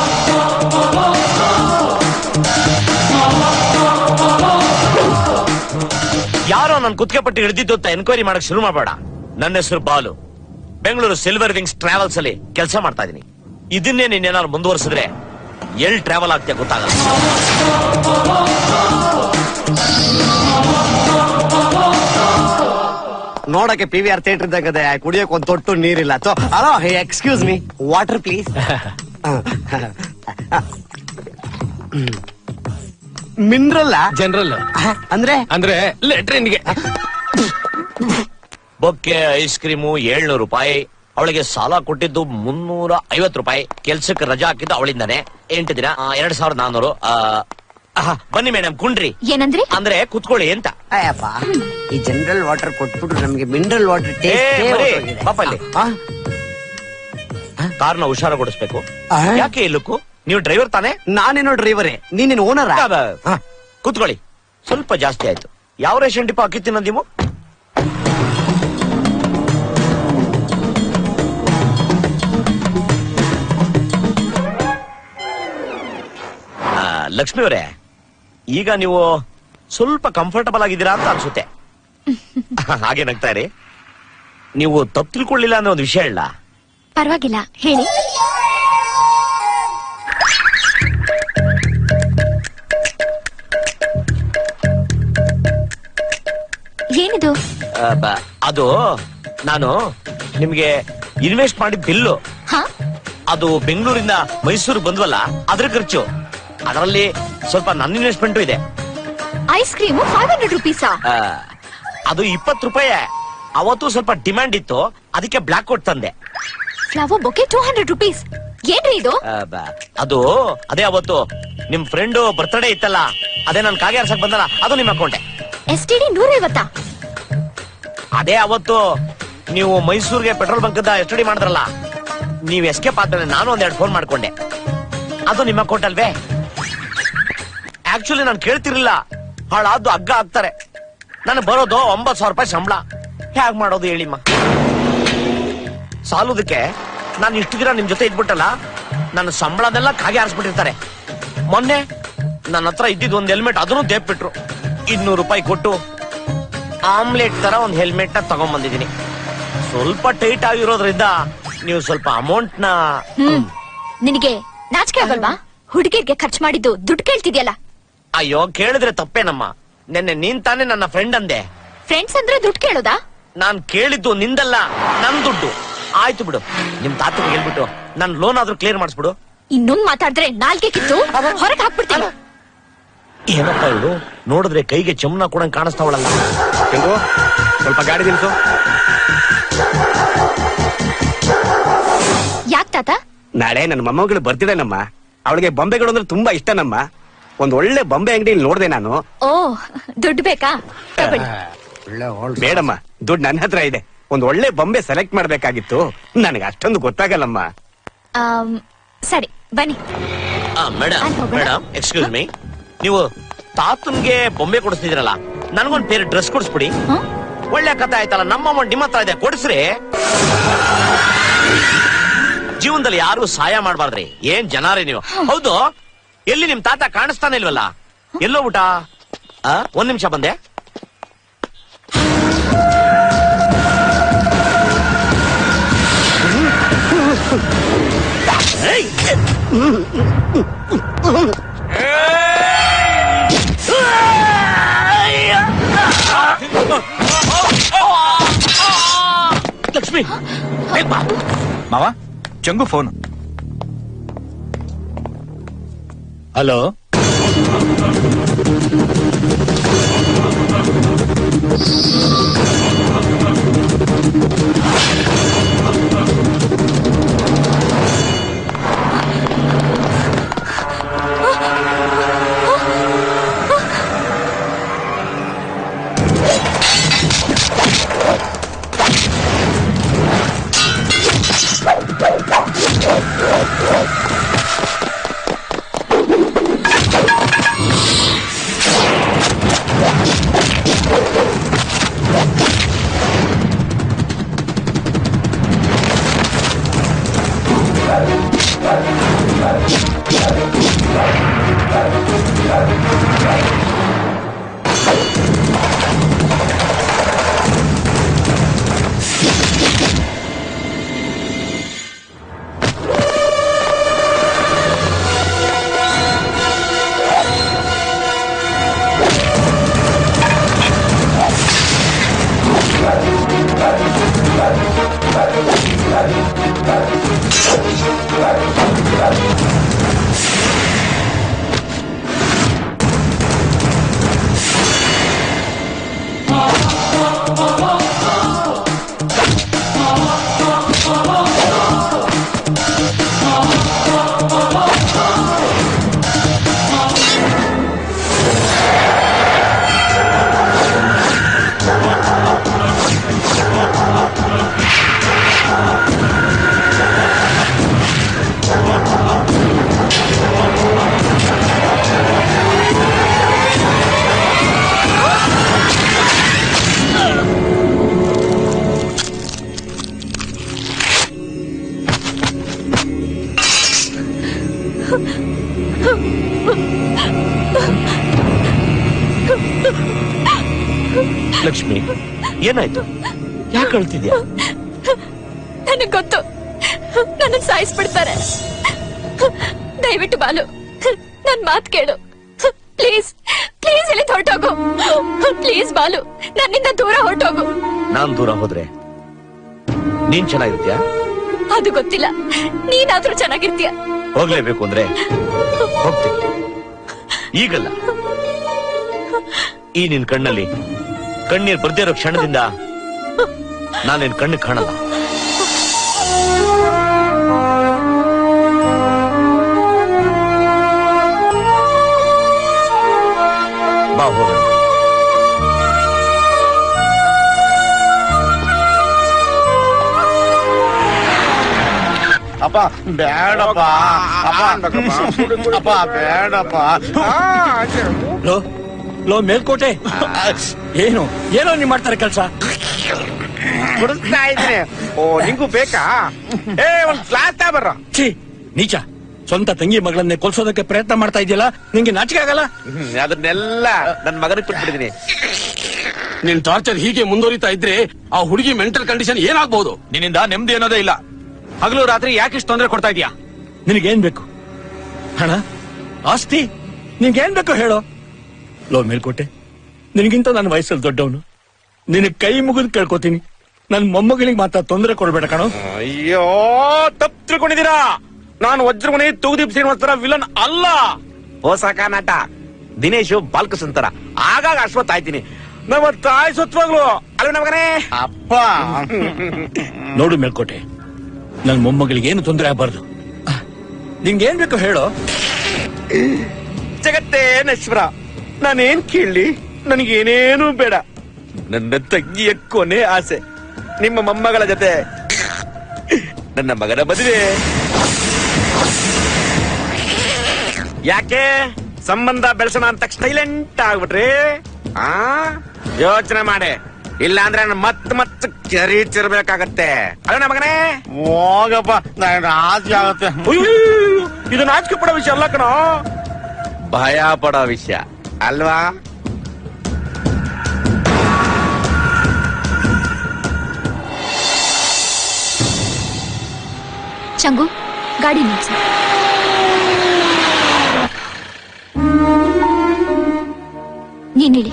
ಯಾರೋ ನನ್ ಕುತ್ತಿಗೆ ಪಟ್ಟಿ ಹಿಡಿದಿದ್ದು ಅಂತ ಎನ್ಕ್ವೈರಿ ಮಾಡಕ್ ಶುರು ಮಾಡಬೇಡ ನನ್ನ ಹೆಸರು Balu Bengaluru silver wings travels ಅಲ್ಲಿ ಕೆಲಸ ಮಾಡ್ತಾ ಇದೀನಿ ಇದನ್ನೇ ನೀನೇನಾದ್ರು ಮುಂದುವರಿಸಿದ್ರೆ ಎಲ್ ಟ್ರಾವೆಲ್ ಆಗ್ತೀಯ ಗೊತ್ತಾಗಲ್ಲ ನೋಡಕ್ಕೆ ಪಿ ವಿ ಆರ್ ಥಿಯೇಟರ್ ಇದ್ದಂಗದೆ ಕುಡಿಯಕ್ ಒಂದ್ ತೊಟ್ಟು ನೀರಿಲ್ಲ so hello excuse me water please mineral general ಅಂದ್ರೆ ಅಂದ್ರೆ ಲೆಟ್ರಿನ್ಗೆ ಬೊಕ್ಕೆ ಐಸ್ ಕ್ರೀಮು ಏಳ್ನೂರು ರೂಪಾಯಿ ಅವಳಿಗೆ ಸಾಲ ಕೊಟ್ಟಿದ್ದು ಮುನ್ನೂರ ಐವತ್ತು ರೂಪಾಯಿ ಕೆಲ್ಸಕ್ಕೆ ರಜಾ ಹಾಕಿದ್ದು ಅವಳಿಂದಾನೆ ಎಂಟು ದಿನ ಆ, ಎರಡ್ ಸಾವಿರದ ನಾನ್ನೂರು ಆ, ಆಹಾ, ಬನ್ನಿ ಮೇಡಮ್ ಕುಂಡ್ರಿ ಏನಂದ್ರಿ ಅಂದ್ರೆ ಕುತ್ಕೊಳ್ಳಿ ಅಂತ ಅಯ್ಯಪ್ಪ ಈ ಜನರಲ್ ವಾಟರ್ ಕೊಟ್ಬಿಟ್ಟು ನಮ್ಗೆ ಮಿನರಲ್ ವಾಟರ್ ಏ, ಬರೀ, ಪಾಪ ಇಲ್ಲಿ. ಕಾರ್ನ ಹುಷಾರಗೊಳಿಸ್ಬೇಕು ಯಾಕೆ ಇಲ್ಲಕ್ಕೂ ನೀವು ಡ್ರೈವರ್ ತಾನೇ ನಾನೇನೋ ಡ್ರೈವರೇ ನೀನೇನು ಓನರ ಕೂತ್ಕೊಳ್ಳಿ ಸ್ವಲ್ಪ ಜಾಸ್ತಿ ಆಯ್ತು ಯಾವ ರೇಷನ್ ಡಿಪೋ ಹಾಕಿ ತಿನ್ನೋದು ನೀವು ಲಕ್ಷ್ಮಿ ಅವರೇ ಈಗ ನೀವು ಸ್ವಲ್ಪ ಕಂಫರ್ಟಬಲ್ ಆಗಿದ್ದೀರಾ ಅಂತ ಅನ್ಸುತ್ತೆ ಹಾಗೆ ನಗ್ತಾ ಇರಿ ನೀವು ತಪ್ಪು ತಿಳ್ಕೊಳ್ಳಿಲ್ಲ ಅನ್ನೋ ಒಂದು ವಿಷಯ ಇಲ್ಲ ಪರವಾಗಿಲ್ಲ ಹೇಳಿ ಏನಿದು ಆ, ಬ- ಅದು ನಾನು ನಿಮ್ಗೆ ಇನ್ವೆಸ್ಟ್ ಮಾಡಿದ ಬಿಲ್ಲು ಹಾ ಅದು ಬೆಂಗಳೂರಿಂದ ಮೈಸೂರು ಬಂದ್ವಲ್ಲ ಅದ್ರ ಖರ್ಚು ಅದರಲ್ಲಿ ಸ್ವಲ್ಪ ನನ್ನ ಇನ್ವೆಸ್ಟ್ಮೆಂಟು ಇದೆ ಐಸ್ ಕ್ರೀಮು ಫೈವ್ ಹಂಡ್ರೆಡ್ ರುಪೀಸಾ ಆ, ಅದು ಇಪ್ಪತ್ತು ರೂಪಾಯಿ ಅವತ್ತು ಸ್ವಲ್ಪ ಡಿಮ್ಯಾಂಡ್ ಇತ್ತು ಅದಕ್ಕೆ ಬ್ಲಾಕ್ ಕೊಟ್ ತಂದೆ flower bouquet two hundred rupees ಏನ್ರಿ ಇದು ಆ, ಬ- ಅದು ಅದೇ ಅವತ್ತು ನಿಮ್ ಫ್ರೆಂಡ್ ಬರ್ತ್ಡೇ ಇತ್ತಲ್ಲ ಅದೇ ನನ್ ಕಾಗೆ ಆರ್ಸಕ್ ಬಂದಲ್ಲ ಅದು ನಿಮ್ಮ ಅಕೌಂಟೆ ಎಸ್ ಟಿ ಡಿ ನೂರೈವತ್ತಾ ಅದೇ ಅವತ್ತು ನೀವು ಮೈಸೂರಿಗೆ ಪೆಟ್ರೋಲ್ ಬಂಕ್ ಎಸ್ ಡಿ ಮಾಡಿದ್ರಲ್ಲ ನೀವ್ ಎಸ್ಕೇಪ್ ಆದ್ಮೇಲೆ ನಾನು ಒಂದೆರಡು ಫೋನ್ ಮಾಡ್ಕೊಂಡೆ ಅದು ನಿಮ್ಮ ಅಕೌಂಟ್ ಅಲ್ವೇ ಆಕ್ಚುಲಿ ನಾನು ಕೇಳ್ತಿರ್ಲಿಲ್ಲ ಹಾಳಾದ್ದು ಅಗ್ಗ ಆಗ್ತಾರೆ ನನಗೆ ಬರೋದು ಒಂಬತ್ ಸಾವಿರ ರೂಪಾಯಿ ಸಂಬಳ ಹೇಗ್ ಮಾಡೋದು ಹೇಳಿಮ್ಮ ಸಾಲುದಕ್ಕೆ ನಾನು ಇಷ್ಟು ದಿನ ನಿಮ್ ಜೊತೆ ಇದ್ಬಿಟ್ಟಲ್ಲ ನನ್ನ ಸಂಬಳದೆಲ್ಲ ಕಾಗೆ ಹಾರಿಸ್ಬಿಟ್ಟಿರ್ತಾರೆ ಮೊನ್ನೆ ನನ್ನ ಹತ್ರ ಇದ್ದಿದ್ದು ಒಂದ್ ಹೆಲ್ಮೆಟ್ ಅದನ್ನು ದೇಪ್ಬಿಟ್ರು ಇನ್ನೂರು ರೂಪಾಯಿ ಕೊಟ್ಟು ಆಮ್ಲೆಟ್ ತರ ಒಂದ್ ಹೆಲ್ಮೆಟ್ ನ ತಗೊಂಡ್ಬಂದಿದ್ದೀನಿ ಸ್ವಲ್ಪ ಟೈಟ್ ಆಗಿರೋದ್ರಿಂದ ನೀವು ಸ್ವಲ್ಪ ಅಮೌಂಟ್ ನ ಹ್ಮ್ ನಿನಗೆ ನಾಚಿಕೆ ಆಗಲ್ವಾ ಹುಡುಗಿರ್ಗೆ ಖರ್ಚು ಮಾಡಿದ್ದು ದುಡ್ಡು ಕೇಳ್ತಿದ್ಯಲ್ಲ ಅಯ್ಯೋ ಕೇಳಿದ್ರೆ ತಪ್ಪೇನಮ್ಮ ನೆನ್ನೆ ನೀನ್ ತಾನೇ ನನ್ನ ಫ್ರೆಂಡ್ ಅಂದೆ ಫ್ರೆಂಡ್ಸ್ ಅಂದ್ರೆ ದುಡ್ಡು ಕೇಳೋದಾ ನಾನ್ ಕೇಳಿದ್ದು ನಿಂದಲ್ಲ ನನ್ ದುಡ್ಡು ಆಯ್ತು ಬಿಡು ನಿಮ್ ತಾತಗೆ ಹೇಳ್ಬಿಟ್ಟು ನನ್ ಲೋನ್ ಆದ್ರೂ ಕ್ಲಿಯರ್ ಮಾಡಿಸ್ಬಿಡು ಇನ್ನೊಂದ್ ಮಾತಾಡಿದ್ರೆ ನಾಲ್ಗೆ ಕಿತ್ತು ಹೊರಗೆ ಹಾಕ್ಬಿಡ್ತೀನಿ ಏನಪ್ಪ ಇವಳು ನೋಡಿದ್ರೆ ಕೈಗೆ ಚಮನ ಕೊಡಂಗ್ ಕಾಣಿಸ್ತಾವಳಲ್ಲ ಸ್ವಲ್ಪ ಗಾಡಿ ನಿಲ್ಸು ಯಾಕ್ ತಾತ ನಾಳೆ ನನ್ನ ಮೊಮ್ಮಗಳು ಬರ್ತಿದ್ದೇನಮ್ಮ ಅವಳಿಗೆ ಬೊಂಬೆಗಳು ಅಂದ್ರೆ ತುಂಬಾ ಇಷ್ಟನಮ್ಮ ಒಂದ್ ಒಳ್ಳೆ ಬೊಂಬೆ ಅಂಗಡಿ ನೋಡ್ದೆ ನಾನು ಓ ದುಡ್ಡು ಬೇಕಾ ತಗೊಳ್ಳಿ ಬೇಡಮ್ಮ ದುಡ್ಡು ನನ್ನ ಹತ್ರ ಇದೆ ಒಂದ್ ಒಳ್ಳೆ ಬೊಂಬೆ ಸೆಲೆಕ್ಟ್ ಮಾಡ್ಬೇಕಾಗಿತ್ತು ನನಗೆ ಅಷ್ಟೊಂದು ಗೊತ್ತಾಗಲ್ಲಮ್ಮ ಆಮ್, ಸರಿ ಬನ್ನಿ ಮೇಡಮ್ ಮೇಡಮ್ ಎಕ್ಸ್ಕ್ಯೂಸ್ ಮೀ ನೀವು ತಾತನ್ಗೆ ಬೊಂಬೆ ಕೊಡಿಸ್ತಿದ್ದೀರಲ್ಲ ನನ್ಗೊಂದ್ ಬೇರೆ ಡ್ರೆಸ್ ಕೊಡಿಸ್ಬಿಡಿ ಒಳ್ಳೆ ಕಥೆ ಆಯ್ತಲ್ಲ ನಮ್ಮ ಅಮ್ಮ ನಿಮ್ಮ ಹತ್ರ ಇದೆ ಕೊಡಿಸ್ರಿ ಜೀವನದಲ್ಲಿ ಯಾರು ಸಹಾಯ ಮಾಡ್ಬಾರ್ದ್ರಿ ಏನ್ ಜನಾರಿ ನೀವು ಹೌದು ಎಲ್ಲಿ ನಿಮ್ ತಾತ ಕಾಣಿಸ್ತಾನೆ ಇಲ್ವಲ್ಲ ಎಲ್ಲೋ ಊಟ ಒಂದ್ ನಿಮಿಷ ಬಂದೆ ಲಕ್ಷ್ಮಿ ಬೇಗ ಬಾ. ಮಾವ ಚಂಗು ಫೋನ್ ಹಲೋ ಲಕ್ಷ್ಮಿ ಏನಾಯ್ತು ಯಾಕೆ ಅಳ್ತಿದ್ಯಾ ನನಗ್ ಗೊತ್ತು ನನ್ನ ಸಾಯಿಸ್ಬಿಡ್ತಾರೆ ದಯವಿಟ್ಟು ಬಾಲು ನನ್ ಮಾತ್ ಕೇಳು ಪ್ಲೀಸ್ ಪ್ಲೀಸ್ ಇಲ್ಲಿ ಹೊರಟೋಗು ಪ್ಲೀಸ್ ಬಾಲು ನನ್ನಿಂದ ದೂರ ಹೊರಟೋಗು ನಾನ್ ದೂರ ಹೋದ್ರೆ ನೀನ್ ಚೆನ್ನಾಗಿರ್ತೀಯಾ ಅದು ಗೊತ್ತಿಲ್ಲ ನೀನಾದ್ರೂ ಚೆನ್ನಾಗಿರ್ತೀಯ ಹೋಗ್ಲೇಬೇಕು ಅಂದ್ರೆ ಹೋಗ್ತೀನಿ ಈಗಲ್ಲ ಈ ನಿನ್ ಕಣ್ಣಲ್ಲಿ ಕಣ್ಣೀರ್ ಬರ್ದೇ ಇರೋ ಕ್ಷಣದಿಂದ ನಾನು ನಿನ್ ಕಣ್ಣು ಕಾಣಲ್ಲ ಬಾ ಹೋಗೋಣ ಅಪ್ಪ ಬೇಡಪ್ಪ ಅಪ್ಪ ಅಪ್ಪ ಬೇಡಪ್ಪ ಲೋ ಲೋ ಮೇಲ್ಕೋಟೆ ಏನು ಏನೋ ನೀವ್ ಮಾಡ್ತಾರೆ ಕೆಲ್ಸ ಕುಡಿಸ್ತಾ ಇದ್ದೀನಿ ಓ ನಿಂಗೂ ಬೇಕಾ ಏ ಒಂದ್ ಗ್ಲಾಸ್ ಬರ್ರ ಛೀ ನೀಚ ಸ್ವಂತ ತಂಗಿ ಮಗಳನ್ನೇ ಕೊಲ್ಸೋದಕ್ಕೆ ಪ್ರಯತ್ನ ಮಾಡ್ತಾ ಇದೆಯಲ್ಲ ನಿಂಗೆ ನಾಚಿಕೆ ಆಗಲ್ಲ ಅದನ್ನೆಲ್ಲ ನನ್ ಮಗನಿಗೆ ಕೊಟ್ಬಿಟ್ಟಿದೀನಿ ನಿನ್ ಟಾರ್ಚರ್ ಹೀಗೆ ಮುಂದುವರಿತಾ ಇದ್ರೆ ಆ ಹುಡುಗಿ ಮೆಂಟಲ್ ಕಂಡೀಷನ್ ಏನಾಗ್ಬಹುದು ನಿನ್ನಿಂದ ನೆಮ್ಮದಿ ಅನ್ನೋದೇ ಇಲ್ಲ ಹಗಲು ರಾತ್ರಿ ಯಾಕೆ ಇಷ್ಟು ತೊಂದರೆ ಕೊಡ್ತಾ ಇದೀಯಾ ನಿನಗೇನ್ ಬೇಕು ಹಣ ಆಸ್ತಿ ನಿನ್ಗೇನ್ ಬೇಕು ಹೇಳೋ ಲೋ ಮೇಲ್ಕೋಟೆ ನಿನಗಿಂತ ನನ್ನ ವಯಸ್ಸಲ್ಲಿ ದೊಡ್ಡವನು ನಿನಗ್ ಕೈ ಮುಗಿದು ಕೇಳ್ಕೊತೀನಿ ನನ್ ಮೊಮ್ಮಗಳಿಗೆ ಮಾತ್ರ ತೊಂದರೆ ಕೊಡ್ಬೇಡ ಕಣೋ ಅಯ್ಯೋ ತಪ್ಪು ತಿಳ್ಕೊಂಡಿದ್ದೀರಾ ನಾನು ವಜ್ರಮಣಿ ತೂಗುದೀಪ್ ಶ್ರೀನಿವಾಸರ ವಿಲನ್ ಅಲ್ಲ ಹೊಸ ನಾಟ ದಿನೇಶ್ ಬಾಲ್ಕಸಂತರ ಆಗಾಗ ಅಶ್ವತ್ ಆಯ್ತೀನಿ ನಮ್ಮ ತಾಯಿ ಸತ್ವಾಗ್ಲು ಅಲ್ವ ನಮಗನೇ ಅಪ್ಪ ನೋಡು ಮೇಲ್ಕೋಟೆ ನನ್ ಮೊಮ್ಮಗಳಿಗೆ ಏನು ತೊಂದರೆ ಆಗಬಾರ್ದು ನಿಂಗೇನ್ ಬೇಕು ಹೇಳೋ ಜಗತ್ತೇ ನಶ್ವರ ನಾನೇನ್ ಕೇಳಲಿ ನನಗೇನೇನೂ ಬೇಡ ನನ್ನ ತಂಗಿಯ ಕೊನೆ ಆಸೆ ನಿಮ್ಮ ಮೊಮ್ಮಗಳ ಜೊತೆ ನನ್ನ ಮಗನ ಮದುವೆ ಯಾಕೆ ಸಂಬಂಧ ಬೆಳೆಸೋಣ ಅಂತ ಸೈಲೆಂಟ್ ಆಗ್ಬಿಟ್ರಿ ಆ ಯೋಚನೆ ಮಾಡಿ ಇಲ್ಲ ಅಂದ್ರೆ ನಾನು ಮತ್ ಮತ್ ಕೆರೀಚಿರ್ಬೇಕಾಗತ್ತೆ ಅಲ್ಲ ಮಗನೇ ಹೋಗಪ್ಪ ನಾನು ಆಸೆ ಆಗುತ್ತೆ ಇದು ನಾಚಿಕೆ ಪಡೋ ವಿಷಯ ಅಲ್ಲ ಕಣೋ ಭಯ ಪಡೋ ವಿಷಯ ಅಲ್ವಾ ಚಂಗು ಗಾಡಿ ನಿಲ್ಸು ನೀನಿಳಿ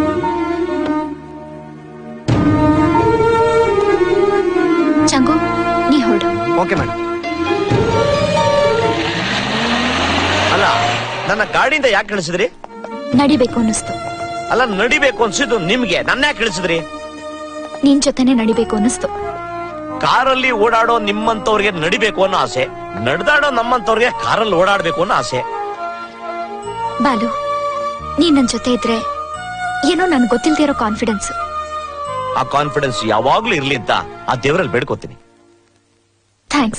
ಚಂಗು ನೀ ಹೊರಡು ಓಕೆ ಮೇಡಮ್ ಅಲ್ಲ ನನ್ನ ಗಾಡಿಯಿಂದ ಯಾಕೆ ಕಳಿಸಿದ್ರಿ ನಡಿಬೇಕು ಅನ್ನಿಸ್ತು ಅಲ್ಲ ನಡಿಬೇಕು ಅನ್ಸಿದ್ದು ನಿಮ್ಗೆ ನನ್ನ ಯಾಕೆ ಕಳಿಸಿದ್ರಿ ನಿನ್ ಜೊತೆನೆ ನಡಿಬೇಕು ಅನ್ನಿಸ್ತು ಕಾರಲ್ಲಿ ಓಡಾಡೋ ನಿಮ್ಮಂತವ್ರಿಗೆ ನಡಿಬೇಕು ಅನ್ನೋ ಆಸೆ ನಡೆದಾಡೋ ನಮ್ಮಂತವ್ರಿಗೆ ಕಾರಲ್ಲಿ ಓಡಾಡ್ಬೇಕು ಅನ್ನೋ ಆಸೆ ಬಾಲು ನೀ ನನ್ ಜೊತೆ ಇದ್ರೆ ಏನೋ ನನ್ ಗೊತ್ತಿಲ್ದೇ ಇರೋ ಕಾನ್ಫಿಡೆನ್ಸ್ ಆ ಕಾನ್ಫಿಡೆನ್ಸ್ ಯಾವಾಗ್ಲೂ ಇರ್ಲಿ ಅಂತ ಆ ದೇವರಲ್ಲಿ ಬೇಡ್ಕೋತೀನಿ ಥ್ಯಾಂಕ್ಸ್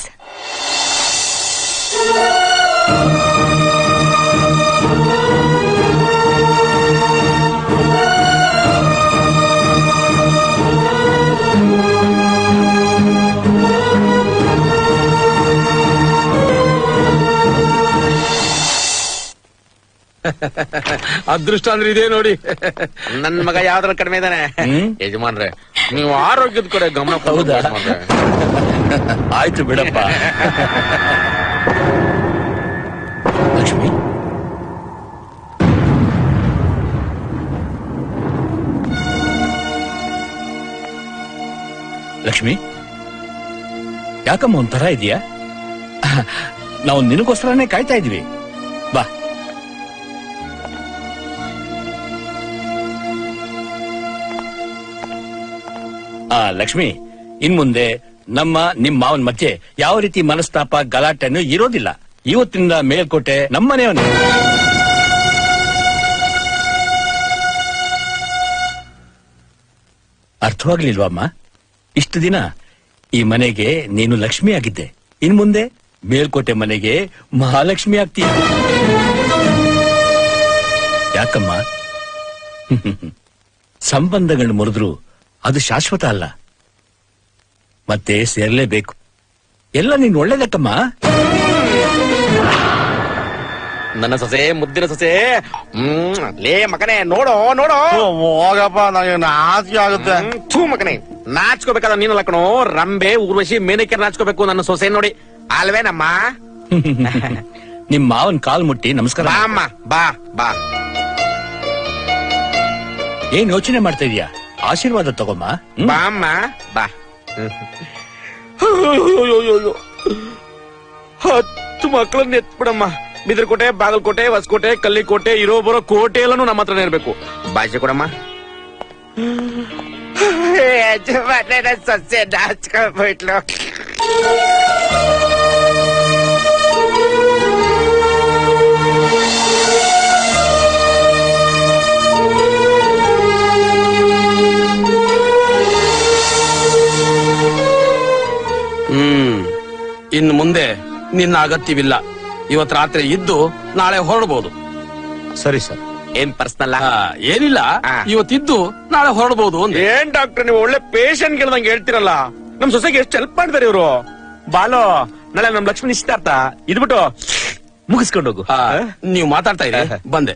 ಅದೃಷ್ಟ ಅಂದ್ರೆ ಇದೇ ನೋಡಿ ನನ್ ಮಗ ಯಾವ್ದ್ರ ಕಡಿಮೆ ಇದಾನೆ ಯಜಮಾನ್ರೆ ನೀವು ಆರೋಗ್ಯದ ಕಡೆ ಗಮನ ಕೊಡೋದು ಹೌದಾ? ಯಜಮಾನ್ರೆ. ಆಯ್ತು ಬಿಡಪ್ಪ ಲಕ್ಷ್ಮಿ ಲಕ್ಷ್ಮಿ ಯಾಕಮ್ಮ ಒಂಥರ ಇದೆಯಾ ನಾವು ನಿನಗೋಸ್ಕರನೇ ಕಾಯ್ತಾ ಇದೀವಿ ಬಾ ಆ ಲಕ್ಷ್ಮಿ ಇನ್ ಮುಂದೆ ನಮ್ಮ ನಿಮ್ ಮಾವನ್ ಮಧ್ಯೆ ಯಾವ ರೀತಿ ಮನಸ್ತಾಪ ಗಲಾಟೆನೂ ಇರೋದಿಲ್ಲ ಇವತ್ತಿನಿಂದ ಮೇಲ್ಕೋಟೆ ನಮ್ಮನೆಯವನೇ ಅರ್ಥವಾಗ್ಲಿಲ್ವಮ್ಮ ಇಷ್ಟು ದಿನ ಈ ಮನೆಗೆ ನೀನು ಲಕ್ಷ್ಮಿ ಆಗಿದ್ದೆ ಇನ್ ಮುಂದೆ ಮೇಲ್ಕೋಟೆ ಮನೆಗೆ ಮಹಾಲಕ್ಷ್ಮಿ ಆಗ್ತೀಯ ಯಾಕಮ್ಮ ಸಂಬಂಧಗಳು ಮುರಿದ್ರು ಅದು ಶಾಶ್ವತ ಅಲ್ಲ ಮತ್ತೆ ಸೇರ್ಲೇಬೇಕು ಎಲ್ಲ ನೀನ್ ಒಳ್ಳೇದಕ್ಕಮ್ಮ ನನ್ನ ಸೊಸೆ ಮುದ್ದಿನ ಸೊಸೆ ಹ್ಮ್ ಲೇ ಮಗನೇ ನೋಡೋ ನೋಡೋ ಹೋಗಪ್ಪ ನನಗೆ ನಾಚಿಕೆ ಆಗುತ್ತೆ ಹ್ಮ್, ಥೂ ಮಗನೇ ನಾಚ್ಕೋಬೇಕಾದ ನೀನಲ್ಲ ಕಣೋ ರಂಬೆ ಊರ್ವಶಿ ಮೇನಕೆ ನಾಚ್ಕೋಬೇಕು ನನ್ನ ಸೊಸೆ ನೋಡಿ ಅಲ್ವೇನಮ್ಮ ನಿಮ್ ಮಾವನ್ ಕಾಲ್ ಮುಟ್ಟಿ ನಮಸ್ಕಾರ ಬಾ ಅಮ್ಮ ಬಾ ಬಾ ಏನ್ ಯೋಚನೆ ಮಾಡ್ತಾ ಇದೀಯಾ ಆಶೀರ್ವಾದ ತಗೊಮ್ಮ ಹ್ಮ್? ಬಾ ಅಮ್ಮ ಬಾ ಹತ್ತು ಮಕ್ಕಳನ್ನ ಎತ್ಬಿಡಮ್ಮ ಬಿದ್ರಕೋಟೆ ಬಾಗಲಕೋಟೆ ಹೊಸಕೋಟೆ ಕಲ್ಲಿಕೋಟೆ ಇರೋ ಬರೋ ಕೋಟೆ ಎಲ್ಲಾನು ನಮ್ಮ ಹತ್ರನೇ ಇರ್ಬೇಕು ಭಾಷೆ ಕೊಡಮ್ಮ ಯಜಮಾನನ ಸಸ್ಯ ನಾಚ್ಕೊಂಡ್ಬಿಟ್ಲು ಹ್ಮ್ ಇನ್ನು ಮುಂದೆ ನಿನ್ನ ಅಗತ್ಯವಿಲ್ಲ ಇವತ್ ರಾತ್ರಿ ಇದ್ದು ನಾಳೆ ಹೊರಡಬಹುದು ಸರಿ ಸರ್ ಏನ್ ಪರ್ಸನಲ್ ಏನಿಲ್ಲ ಇವತ್ತಿದ್ದು ನಾಳೆ ಹೊರಡಬಹುದು ಏನ್ ಡಾಕ್ಟರ್ ನೀವು ಒಳ್ಳೆ ಪೇಷಂಟ್ ಗೆಲ್ದಂಗೆ ಹೇಳ್ತಿರಲ್ಲ ನಮ್ ಸೊಸೆಗೆ ಎಷ್ಟು ಹೆಲ್ಪ್ ಮಾಡ್ತಾರೆ ಇವರು ಬಾಲೋ ನಾಳೆ ನಮ್ ಲಕ್ಷ್ಮಿ ನಿಶ್ಚಿತಾರ್ಥ ಇದ್ಬಿಟ್ಟು ಮುಗಿಸ್ಕೊಂಡು ಹೋಗು ನೀವು ಮಾತಾಡ್ತಾ ಇರಿ ಬಂದೆ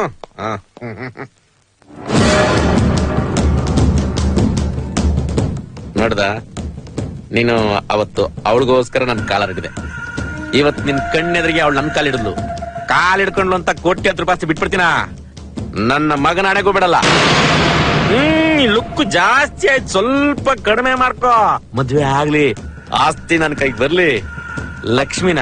ನೋಡ್ದ ನೀನು ಅವತ್ತು ಅವಳಿಗೋಸ್ಕರ ನನ್ ಕಾಲ ಹಿಡಿದೆ ಇವತ್ ನಿನ್ ಕಣ್ಣೆದ್ರಿಗೆ ಅವಳು ನನ್ ಕಾಲ್ ಹಿಡಿದ್ಲು ಕಾಲ್ ಹಿಡ್ಕೊಂಡ್ಲು ಅಂತ ಕೋಟಿ ಹತ್ತು ರೂಪಾಯಿ ಬಿಟ್ಬಿಡ್ತೀನ ನನ್ನ ಮಗನ ಹಣೆಗೂ ಬಿಡಲ್ಲ ಹ್ಮ್ ಲುಕ್ ಜಾಸ್ತಿ ಆಯ್ತು ಸ್ವಲ್ಪ ಕಡಿಮೆ ಮಾಡ್ಕೋ ಮದ್ವೆ ಆಗ್ಲಿ ಆಸ್ತಿ ನನ್ ಕೈಗೆ ಬರ್ಲಿ ಲಕ್ಷ್ಮಿನ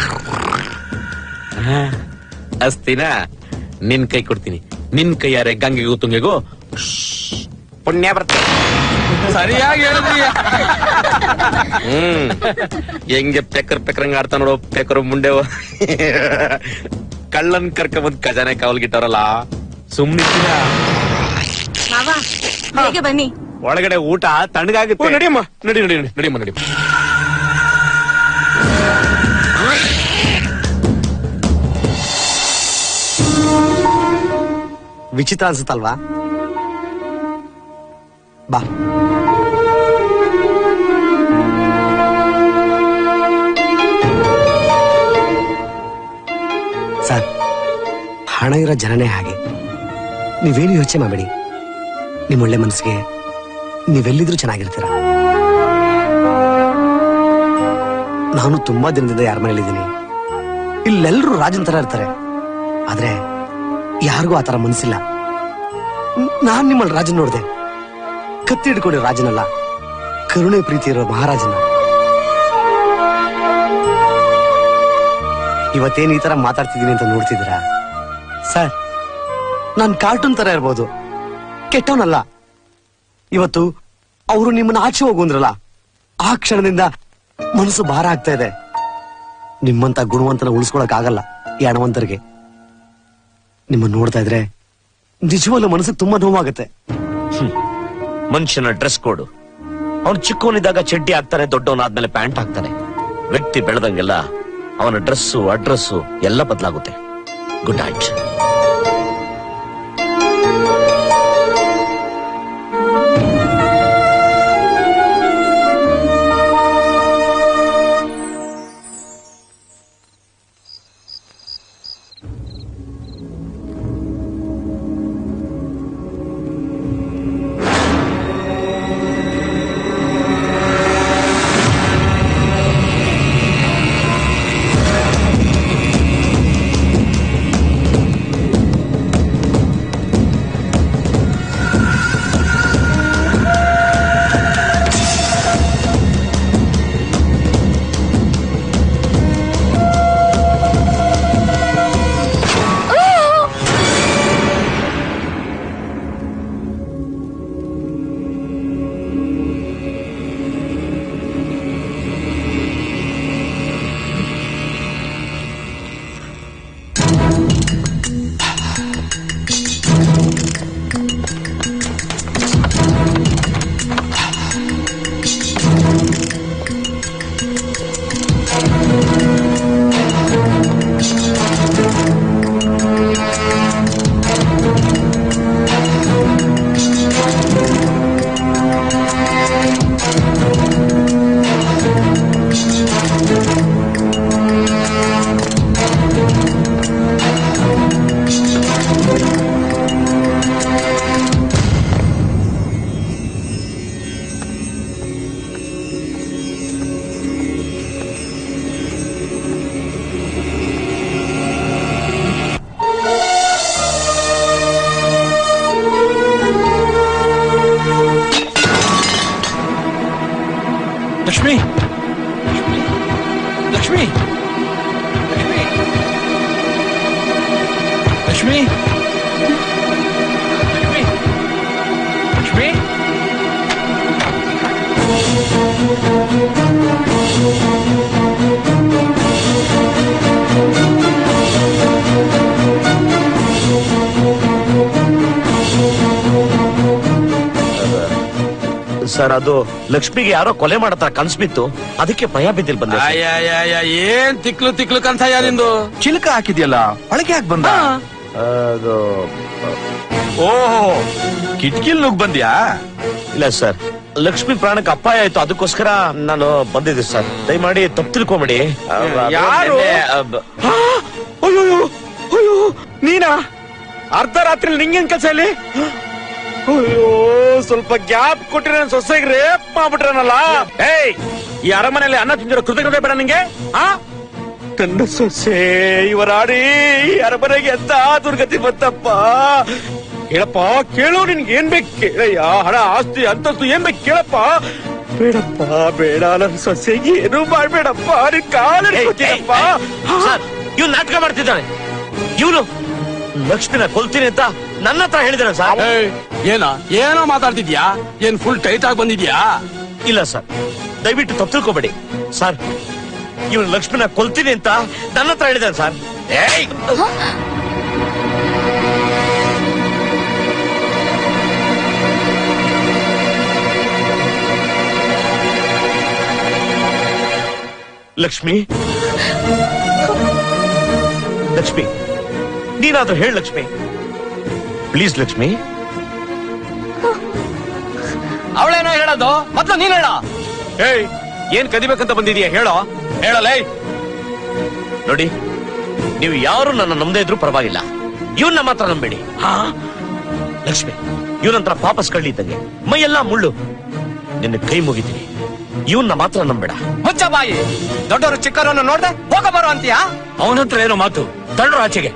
ಆ, ಅಸ್ತಿನ ನಿನ್ ಕೈ ಕೊಡ್ತೀನಿ ನಿನ್ ಕೈಯಾರೆ ಗಂಗೆಗೂ ತುಂಗೆಗೂ ಪುಣ್ಯ ಬರ್ತದೆ ಸರಿಯಾಗಿ ಹೇಳಿದ್ರಿ ಹ್ಮ್ ಹೆಂಗೆ ಪೆಕ್ಕರ್ ಪೆಕ್ಕರಂಗ್ ಆಡ್ತಾ ನೋಡು ಪೆಕ್ಕರು ಮುಂಡೆವು ಕಳ್ಳನ್ ಕರ್ಕ ಬಂದ್ ಖಜಾನೆ ಕಾವಲ್ಗಿಟ್ಟವ್ರಲ್ಲ ಸುಮ್ನೆ ಮಾವ ಬೇಗ ಬನ್ನಿ ಒಳಗಡೆ ಊಟ ತಣ್ಣಗಾಗುತ್ತೆ ನಡಿಯಮ್ಮ ನಡಿ ನಡಿ ನಡಿ ನಡಿಯಮ್ಮ ನಡಿ ವಿಚಿತ್ರ ಅನ್ಸುತ್ತಲ್ವಾ ಬಾ ಸರ್ ಹಣ ಇರೋ ಜನನೇ ಹಾಗೆ ನೀವೇನು ಯೋಚನೆ ಮಾಡಬೇಡಿ ನಿಮ್ಮ ಒಳ್ಳೆ ಮನಸ್ಸಿಗೆ ನೀವೆಲ್ಲಿದ್ರೂ ಚೆನ್ನಾಗಿರ್ತೀರ ನಾನು ತುಂಬಾ ದಿನದಿಂದ ಯಾರ ಮನೇಲಿದ್ದೀನಿ ಇಲ್ಲೆಲ್ಲರೂ ರಾಜನ್ ತರ ಇರ್ತಾರೆ ಆದ್ರೆ ಯಾರಿಗೂ ಆತರ ಮನಸ್ಸಿಲ್ಲ ನ್- ನಾನ್ ನಿಮ್ಮಲ್ಲಿ ರಾಜನ್ ನೋಡ್ದೆ ಕತ್ತಿ ಹಿಡ್ಕೊಂಡು ರಾಜನಲ್ಲ ಕರುಣೆ ಪ್ರೀತಿ ಇರೋ ಮಹಾರಾಜನ ಇವತ್ತೇನ್ ಈ ತರ ಮಾತಾಡ್ತಿದ್ದೀನಿ ಅಂತ ನೋಡ್ತಿದ್ದೀರಾ ಸರ್ ನಾನ್ ಕಾರ್ಟೂನ್ ತರ ಇರ್ಬೋದು ಕೆಟ್ಟವನಲ್ಲ ಇವತ್ತು ಅವರು ನಿಮ್ಮನ್ನ ಆಚೆ ಹೋಗು ಅಂದ್ರಲ್ಲ ಆ ಕ್ಷಣದಿಂದ ಮನಸ್ಸು ಭಾರ ಆಗ್ತಾ ಇದೆ ನಿಮ್ಮಂತ ಗುಣವಂತನ ಉಳಿಸ್ಕೊಳಕ್ ಆಗಲ್ಲ ಈ ಹಣವಂತರಿಗೆ ನಿಮ್ಮ ನೋಡ್ತಾ ಇದ್ರೆ ನಿಜವಾಗ್ಲೂ ಮನಸ್ಸಿಗೆ ತುಂಬಾ ನೋವಾಗುತ್ತೆ ಮನುಷ್ಯನ ಡ್ರೆಸ್ ಕೋಡು ಅವನು ಚಿಕ್ಕವನಿದ್ದಾಗ ಚಡ್ಡಿ ಹಾಕ್ತಾನೆ ದೊಡ್ಡವನಾದ್ಮೇಲೆ ಪ್ಯಾಂಟ್ ಹಾಕ್ತಾನೆ ವ್ಯಕ್ತಿ ಬೆಳೆದಂಗೆಲ್ಲ ಅವನ ಡ್ರೆಸ್ಸು ಅಡ್ರೆಸ್ಸು ಎಲ್ಲ ಬದಲಾಗುತ್ತೆ good night Lakshmi Lakshmi Lakshmi Lakshmi sir ಅದು ಲಕ್ಷ್ಮಿಗೆ ಯಾರೋ ಕೊಲೆ ಮಾಡತ್ತ ಕನ್ಸ್ ಬಿತ್ತು ಅದಕ್ಕೆ ಭಯ ಬಿದ್ದಿಲ್ ಬಂದೆ ಸರ್. ಅಯ್ಯ ಏನ್ ತಿಕ್ಲು ತಿಕ್ಲು ಕಂತಯ್ಯ ನಿಂದು ಚಿಲಕ ಹಾಕಿದ್ಯಲ್ಲ ಒಳಗೆ ಯಾಕೆ ಬಂದ ಅದು ಓಹೋ ಕಿಟಕಿಲ್ ನುಗ್ ಬಂದ್ಯಾ ಇಲ್ಲ ಸರ್ ಲಕ್ಷ್ಮಿ ಪ್ರಾಣಕ್ಕೆ ಅಪಾಯ ಆಯ್ತು ಅದಕ್ಕೋಸ್ಕರ ನಾನು ಬಂದಿದ್ದೆ ಸರ್ ದಯಮಾಡಿ ತಪ್ಪು ತಿಳ್ಕೊಂಬಿಡಿ ಯಾರು? ಅಯ್ಯೋ ಅಯ್ಯೋ ನೀನಾ ಅರ್ಧ ರಾತ್ರಿ ನಿಂಗೇನ್ ಕೆಲಸ ಇಲ್ಲಿ ಅಯ್ಯೋ ಸ್ವಲ್ಪ ಗ್ಯಾಪ್ ಕೊಟ್ಟಿರ ಸೊಸೆಗೆ ರೇಪ್ ಮಾಡ್ಬಿಟ್ರನಲ್ಲ ಏಯ್ ಈ ಅರಮನೆಯಲ್ಲಿ ಅನ್ನ ತಿಂದಿರೋ ಕೃತಜ್ಞತೆ ಬೇಡ ನಿಂಗೆ ಆ ತನ್ನ ಸೊಸೆ ಇವರಾಡಿ ಈ ಅರಮನೆಗೆ ಎಂತ ದುರ್ಗತಿ ಬಂತಪ್ಪ ಕೇಳಪ್ಪ ಕೇಳು ನಿನ್ಗೆ ಏನ್ ಬೇಕು ಕೇಳಯ್ಯ ಹಣ ಆಸ್ತಿ ಅಂತಸ್ತು ಏನ್ ಬೇಕು ಕೇಳಪ್ಪ ಬೇಡಪ್ಪ ಬೇಡ ನನ್ ಸೊಸೆಗೆ ಏನು ಮಾಡ್ಬೇಡಪ್ಪ ನಿನ್ ಕಾಲಿಡ್ಕೊತೀನಪ್ಪ ಸರ್ ಇವ್ನು ನಾಟಕ ಮಾಡ್ತಿದ್ದಾನೆ ಇವನು ಲಕ್ಷ್ಮಿನ ಕೊಲ್ತೀನಿ ಅಂತ ನನ್ನ ಹತ್ರ ಹೇಳಿದಾರೆ ಸರ್ ಏಯ್, ಏನ ಏನೋ ಮಾತಾಡ್ತಿದ್ಯಾ ಏನ್ ಫುಲ್ ಟೈಟ್ ಆಗಿ ಬಂದಿದ್ಯಾ ಇಲ್ಲ ಸರ್ ದಯವಿಟ್ಟು ತಪ್ಪು ತಿಳ್ಕೊಬೇಡಿ ಸರ್ ಇವನು ಲಕ್ಷ್ಮಿನ ಕೊಲ್ತೀನಿ ಅಂತ ನನ್ನ ಹತ್ರ ಹೇಳಿದಾನೆ ಸರ್ ಏಯ್ ಲಕ್ಷ್ಮಿ ಲಕ್ಷ್ಮಿ ನೀನಾದ್ರೂ ಹೇಳ ಲಕ್ಷ್ಮಿ ಪ್ಲೀಸ್ ಲಕ್ಷ್ಮಿ ಅವಳೇನೋ ಹೇಳೋದು ಮೊದ್ಲು ನೀನ್ ಹೇಳ ಏಯ್ ಏನ್ ಕದಿಬೇಕಂತ ಬಂದಿದ್ಯಾ ಹೇಳೋ ಹೇಳಲೇ ನೋಡಿ ನೀವು ಯಾರು ನನ್ನ ನಂಬದೇ ಇದ್ರೂ ಪರವಾಗಿಲ್ಲ ಇವನ್ನ ಮಾತ್ರ ನಂಬೇಡಿ ಹಾ ಲಕ್ಷ್ಮಿ ಇವನಂತರ ಪಾಪಸ್ ಕಳ್ಳಿದ್ದಂಗೆ ಮೈಯೆಲ್ಲ ಮುಳ್ಳು ನಿನ್ನ ಕೈ ಮುಗಿತೀನಿ ಇವನ್ನ ಮಾತ್ರ ನಂಬೇಡ ಮುಚ್ಚ ಬಾಯಿ ದೊಡ್ಡವರು ಚಿಕ್ಕವರನ್ನು ನೋಡ್ದೆ ಹೋಗ ಬರೋ ಅಂತೀಯಾ ಅವನ ಹತ್ರ ಏನೋ ಮಾತು ತಳ್ಳು ಆಚೆಗೆ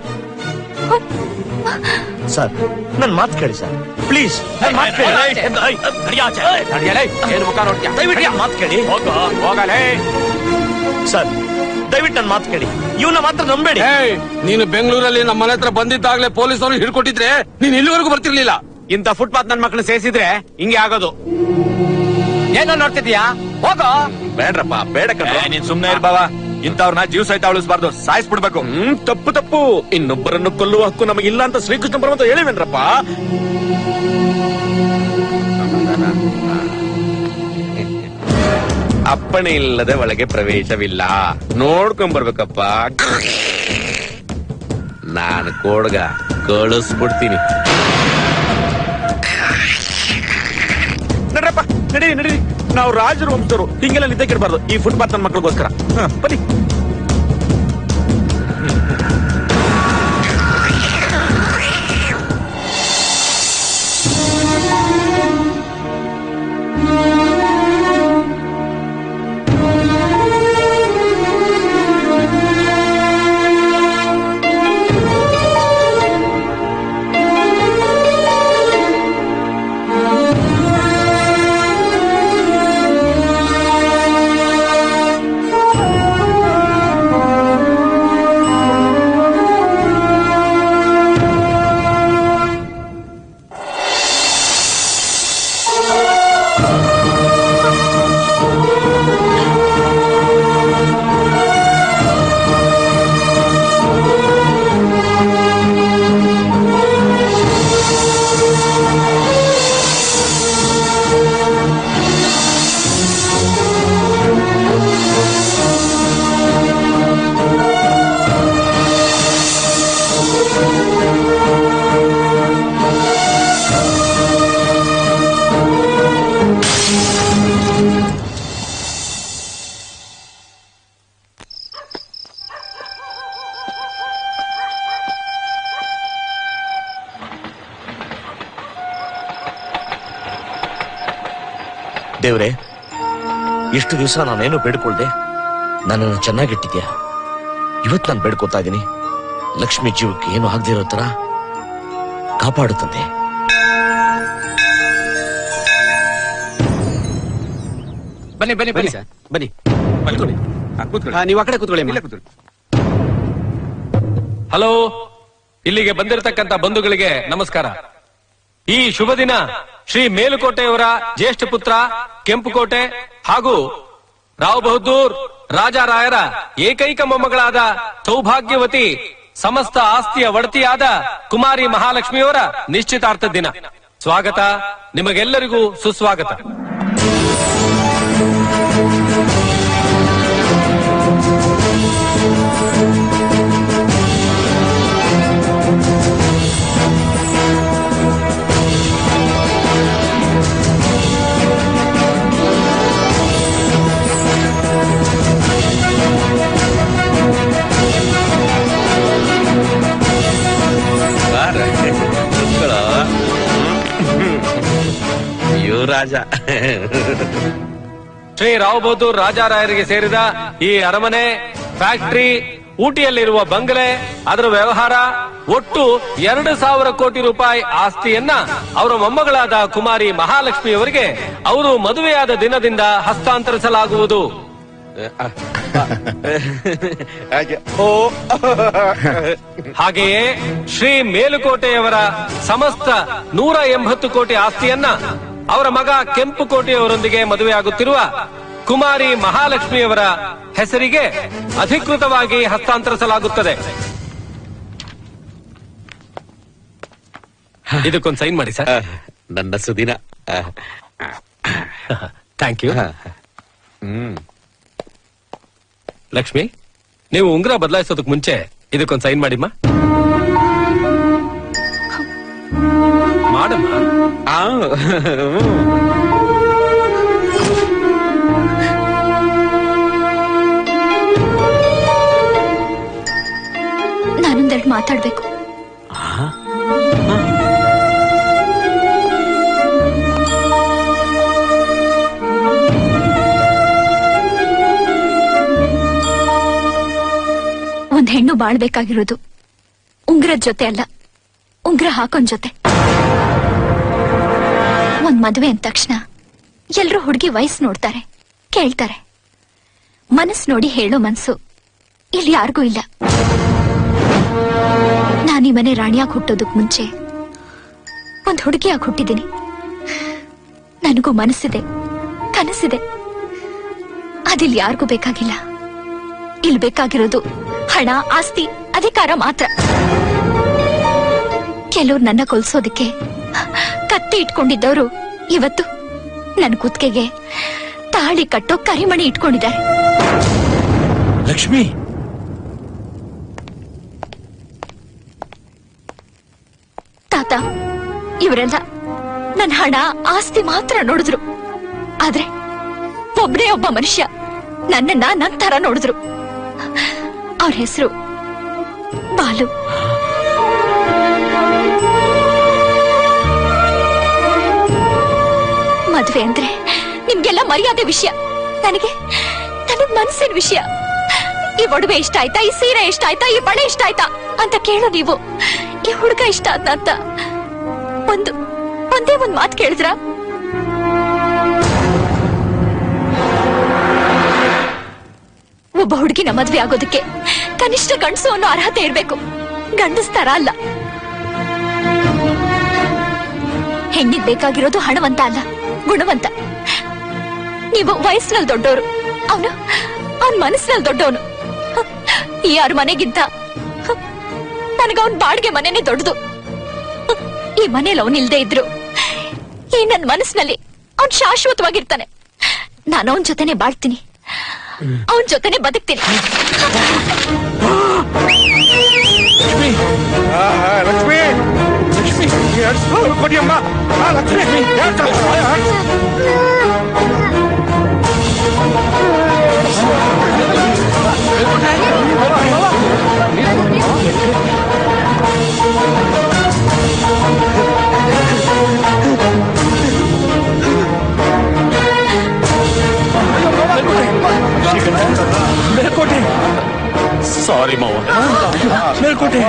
ಸರ್ ನನ್ ಮಾತು ಕೇಳಿ ಸರ್ ಪ್ಲೀಸ್ ನನ್ ಮಾತು ಕೇಳಿ ನಡಿಯಲೇ ಏನ್ ಮುಖ ನೋಡ್ತೀಯ ದಯವಿಟ್ಟು ನನ್ ಮಾತು ಕೇಳಿ ಹೋಗಲೇ ಸರ್ ದಯವಿಟ್ಟು ನನ್ ಮಾತು ಕೇಳಿ ಇವನ್ನ ಮಾತ್ರ ನಂಬೇಡಿ ಏಯ್ ನೀನು ಬೆಂಗಳೂರಲ್ಲಿ ನಮ್ಮ ಮನೆ ಹತ್ರ ಬಂದಿದ್ದಾಗ್ಲೇ ಪೊಲೀಸರು ಹಿಡ್ಕೊಟ್ಟಿದ್ರೆ ನೀನ್ ಇಲ್ಲಿವರೆಗೂ ಬರ್ತಿರ್ಲಿಲ್ಲ ಇಂತ ಫುಟ್ಪಾತ್ ನನ್ ಮಕ್ಕಳನ್ನ ಸೇರಿಸಿದ್ರೆ ಹಿಂಗೆ ಆಗೋದು ಏನೋ ನೋಡ್ತಿದ್ಯಾ ಹೋಗೋ ಬೇಡ್ರಪ್ಪ ಬೇಡ ಏ, ನೀನ್ ಸುಮ್ನೆ ಇರ್ ಬಾವ ಇಂಥವ್ರನ್ನ ಜೀವ ಸಹಿತ ಉಳಿಸ್ಬಾರ್ದು ಸಾಯಿಸ್ಬಿಡ್ಬೇಕು ಹ್ಮ್ ತಪ್ಪು ತಪ್ಪು ಇನ್ನೊಬ್ಬರನ್ನು ಕೊಲ್ಲುವ ಹಕ್ಕು ನಮಗಿಲ್ಲ ಅಂತ ಶ್ರೀಕೃಷ್ಣ ಪರಮಂತ ಹೇಳಿವೇನ್ರಪ್ಪ ಅಪ್ಪಣೆ ಇಲ್ಲದೆ ಒಳಗೆ ಪ್ರವೇಶವಿಲ್ಲ ನೋಡ್ಕೊಂಡ್ ಬರ್ಬೇಕಪ್ಪ ನಾನು ಕೋಡ್ಗ ಕಳಿಸ್ಬಿಡ್ತೀನಿ ನಡ್ರಪ್ಪ ನಡೀರಿ ನಡೀರಿ ನಾವು ರಾಜರು ವಂಶದವರು ಹಿಂಗೆಲ್ಲ ನಿದ್ದಕ್ಕಿರ್ಬಾರ್ದು ಈ ಫುಟ್ಪಾತ್ ನನ್ನ ಮಕ್ಕಳಿಗೋಸ್ಕರ ಹ, ಬನ್ನಿ ದೇವ್ರೆ ಎಷ್ಟು ದಿವಸ ನಾನೇನು ಬೇಡ್ಕೊಳ್ದೆ ನನ್ನನ್ನು ಚೆನ್ನಾಗಿಟ್ಟಿದ್ಯಾ ಇವತ್ ನಾನು ಬೇಡ್ಕೊತಾ ಇದ್ದೀನಿ ಲಕ್ಷ್ಮಿ ಜೀವಕ್ಕೆ ಏನು ಆಗದೆ ಇರೋ ತರ ಕಾಪಾಡುತ್ತಂತೆ ಬನ್ನಿ ಬನ್ನಿ ಬನ್ನಿ ಸರ್ ಬನ್ನಿ ಕೂತ್ಕೊಳ್ಳಿ ಹಾ, ಕೂತ್ಕೊಳ್ಳಿ ಹಾ, ನೀವು ಆ ಕಡೆ ಕೂತ್ಕೊಳ್ಳಿ ಅಮ್ಮ. ಇಲ್ಲೇ ಕೂತ್ಕೊಳ್ಳಿ ಹಲೋ ಇಲ್ಲಿಗೆ ಬಂದಿರತಕ್ಕಂತ ಬಂಧುಗಳಿಗೆ ನಮಸ್ಕಾರ ಈ ಶುಭ ದಿನ ಶ್ರೀ ಮೇಲುಕೋಟೆಯವರ ಜ್ಯೇಷ್ಠ ಪುತ್ರ ಕೆಂಪುಕೋಟೆ ಹಾಗೂ ರಾವ್ ಬಹದ್ದೂರ್ ರಾಜಾರಾಯರ ಏಕೈಕ ಮೊಮ್ಮಗಳಾದ ಸೌಭಾಗ್ಯವತಿ ಸಮಸ್ತ ಆಸ್ತಿಯ ಒಡತಿಯಾದ ಕುಮಾರಿ ಮಹಾಲಕ್ಷ್ಮಿಯವರ ನಿಶ್ಚಿತಾರ್ಥ ದಿನ ಸ್ವಾಗತ ನಿಮಗೆಲ್ಲರಿಗೂ ಸುಸ್ವಾಗತ ಯುವರಾಜ ಶ್ರೀ ರಾವ್ ಬಹದ್ದೂರ್ ರಾಜಾರಾಯರಿಗೆ ಸೇರಿದ ಈ ಅರಮನೆ ಫ್ಯಾಕ್ಟರಿ ಊಟಿಯಲ್ಲಿರುವ ಬಂಗಲೆ ಅದರ ವ್ಯವಹಾರ ಒಟ್ಟು ಎರಡು ಸಾವಿರ ಕೋಟಿ ರೂಪಾಯಿ ಆಸ್ತಿಯನ್ನ ಅವರ ಮೊಮ್ಮಗಳಾದ ಕುಮಾರಿ ಮಹಾಲಕ್ಷ್ಮಿಯವರಿಗೆ ಅವರು ಮದುವೆಯಾದ ದಿನದಿಂದ ಹಸ್ತಾಂತರಿಸಲಾಗುವುದು ಓ ಹಾಗೆಯೇ ಶ್ರೀ ಮೇಲುಕೋಟೆಯವರ ಸಮಸ್ತ ನೂರ ಎಂಬತ್ತು ಕೋಟಿ ಆಸ್ತಿಯನ್ನ ಅವರ ಮಗ ಕೆಂಪು ಕೋಟೆಯವರೊಂದಿಗೆ ಮದುವೆಯಾಗುತ್ತಿರುವ ಕುಮಾರಿ ಮಹಾಲಕ್ಷ್ಮಿಯವರ ಹೆಸರಿಗೆ ಅಧಿಕೃತವಾಗಿ ಹಸ್ತಾಂತರಿಸಲಾಗುತ್ತದೆ ಇದಕ್ಕೊಂದು ಸೈನ್ ಮಾಡಿ ಸರ್ ನನ್ನ ಸುದಿನ ಥ್ಯಾಂಕ್ ಯು ಹ್ಮ್ ಲಕ್ಷ್ಮಿ ನೀವು ಉಂಗುರ ಬದಲಾಯಿಸೋದಕ್ ಮುಂಚೆ ಇದಕ್ಕೊಂದು ಸೈನ್ ಮಾಡಿಮ್ಮ ಮಾಡಮ್ಮ ನಾನೊಂದೆರಡು ಮಾತಾಡ್ಬೇಕು ಒಂದ್ ಹೆಣ್ಣು ಬಾಳ್ಬೇಕಾಗಿರೋದು ಉಂಗ್ರದ ಜೊತೆ ಅಲ್ಲ ಉಂಗ್ರ ಹಾಕೊಂಡ್ ಜೊತೆ ಒಂದ್ ಮದ್ವೆ ಅಂದ ತಕ್ಷಣ ಎಲ್ರೂ ಹುಡುಗಿ ವಯಸ್ಸು ನೋಡ್ತಾರೆ ಕೇಳ್ತಾರೆ ಮನಸ್ ನೋಡಿ ಹೇಳೋ ಮನ್ಸು ಇಲ್ಲಿ ಯಾರಿಗೂ ಇಲ್ಲ ನಾನು ಈ ಮನೆ ರಾಣಿಯಾಗಿ ಹುಟ್ಟೋದಕ್ ಮುಂಚೆ ಒಂದ್ ಹುಡುಗಿಯಾಗಿ ಹುಟ್ಟಿದ್ದೀನಿ ನನಗೂ ಮನಸ್ಸಿದೆ ಕನಸಿದೆ ಅದಿಲ್ ಯಾರಿಗೂ ಬೇಕಾಗಿಲ್ಲ ಇಲ್ಲಿ ಬೇಕಾಗಿರೋದು ಹಣ ಆಸ್ತಿ ಅಧಿಕಾರ ಮಾತ್ರ ಕೆಲವ್ರು ನನ್ನ ಕೊಲ್ಸೋದಕ್ಕೆ ಕತ್ತಿ ಇಟ್ಕೊಂಡಿದ್ದವರು ಇವತ್ತು ನನ್ನ ಕುತ್ತಿಗೆಗೆ ತಾಳಿ ಕಟ್ಟೋ ಕರಿಮಣಿ ಇಟ್ಕೊಂಡಿದ್ದಾರೆ ಲಕ್ಷ್ಮಿ ತಾತ ಇವರೆಲ್ಲ ನನ್ನ ಹಣ ಆಸ್ತಿ ಮಾತ್ರ ನೋಡಿದ್ರು ಆದ್ರೆ ಒಬ್ನೇ ಒಬ್ಬ ಮನುಷ್ಯ ನನ್ನನ್ನ ನನ್ ತರ ನೋಡಿದ್ರು ಅವ್ರ ಹೆಸರು ಬಾಲು ಮದ್ವೆ ಅಂದ್ರೆ ನಿಮ್ಗೆಲ್ಲ ಮರ್ಯಾದೆ ವಿಷಯ ನನಗೆ ನನಗ್ ಮನ್ಸಿನ ವಿಷಯ ಈ ಒಡವೆ ಇಷ್ಟ ಆಯ್ತಾ ಈ ಸೀರೆ ಇಷ್ಟ ಆಯ್ತಾ ಈ ಬಳೆ ಇಷ್ಟ ಆಯ್ತಾ ಅಂತ ಕೇಳು ನೀವು ಈ ಹುಡುಗ ಇಷ್ಟ ಆದ್ನ ಅಂತ ಒಂದು ಒಂದೇ ಒಂದ್ ಮಾತು ಕೇಳಿದ್ರ ಒಬ್ಬ ಹುಡುಗಿನ ಮದ್ವೆ ಆಗೋದಕ್ಕೆ ಕನಿಷ್ಠ ಗಂಡಸು ಅನ್ನೋ ಅರ್ಹತೆ ಇರ್ಬೇಕು ಗಂಡಸ್ತರ ಅಲ್ಲ ಹೆಣ್ಣಿಗ್ ಬೇಕಾಗಿರೋದು ಹಣವಂತ ಅಲ್ಲ ಗುಣವಂತ ನೀವು ವಯಸ್ಸಿನಲ್ಲಿ ದೊಡ್ಡವರು ಅವನು ಅವನ್ ಮನಸ್ಸಿನಲ್ಲಿ ದೊಡ್ಡವನು ಈ ಯಾರ ಮನೆಗಿಂತ ನನಗ ಅವನ್ ಬಾಡಿಗೆ ಮನೆನೇ ದೊಡ್ಡದು ಈ ಮನೇಲಿ ಅವನ್ ಇಲ್ದೇ ಇದ್ರು ಈ ನನ್ ಮನಸ್ಸಿನಲ್ಲಿ ಅವನ್ ಶಾಶ್ವತವಾಗಿರ್ತಾನೆ ನಾನು ಅವನ್ ಜೊತೆನೆ ಬಾಳ್ತೀನಿ ಅವನ್ ಜೊತೆನೆ ಬದುಕ್ತೀನಿ ಲಕ್ಷ್ಮಿ ಲಕ್ಷ್ಮಿ ಎರಡ್ ಸಾವಿರ ಕೊಡಿ ಅಮ್ಮ ಆ, ಲಕ್ಷ್ಮಿ ಎರಡ್ ಸಾವಿರ ಮೇಲ್ಕೋಟೆ ಸಾರಿ ಮಾವ ಮೇಲ್ಕೋಟೆ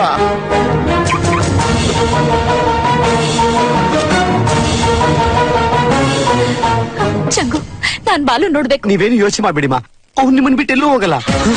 ಚಂಗು ನಾನು ನನ್ ಬಾಲು ನೋಡ್ಬೇಕು ನೀವೇನು ಯೋಚನೆ ಮಾಡ್ಬೇಡಿ ಮಾ ಅವ್ನು ನಿಮ್ಮನ್ ಬಿಟ್ಟು ಎಲ್ಲೂ ಹೋಗಲ್ಲ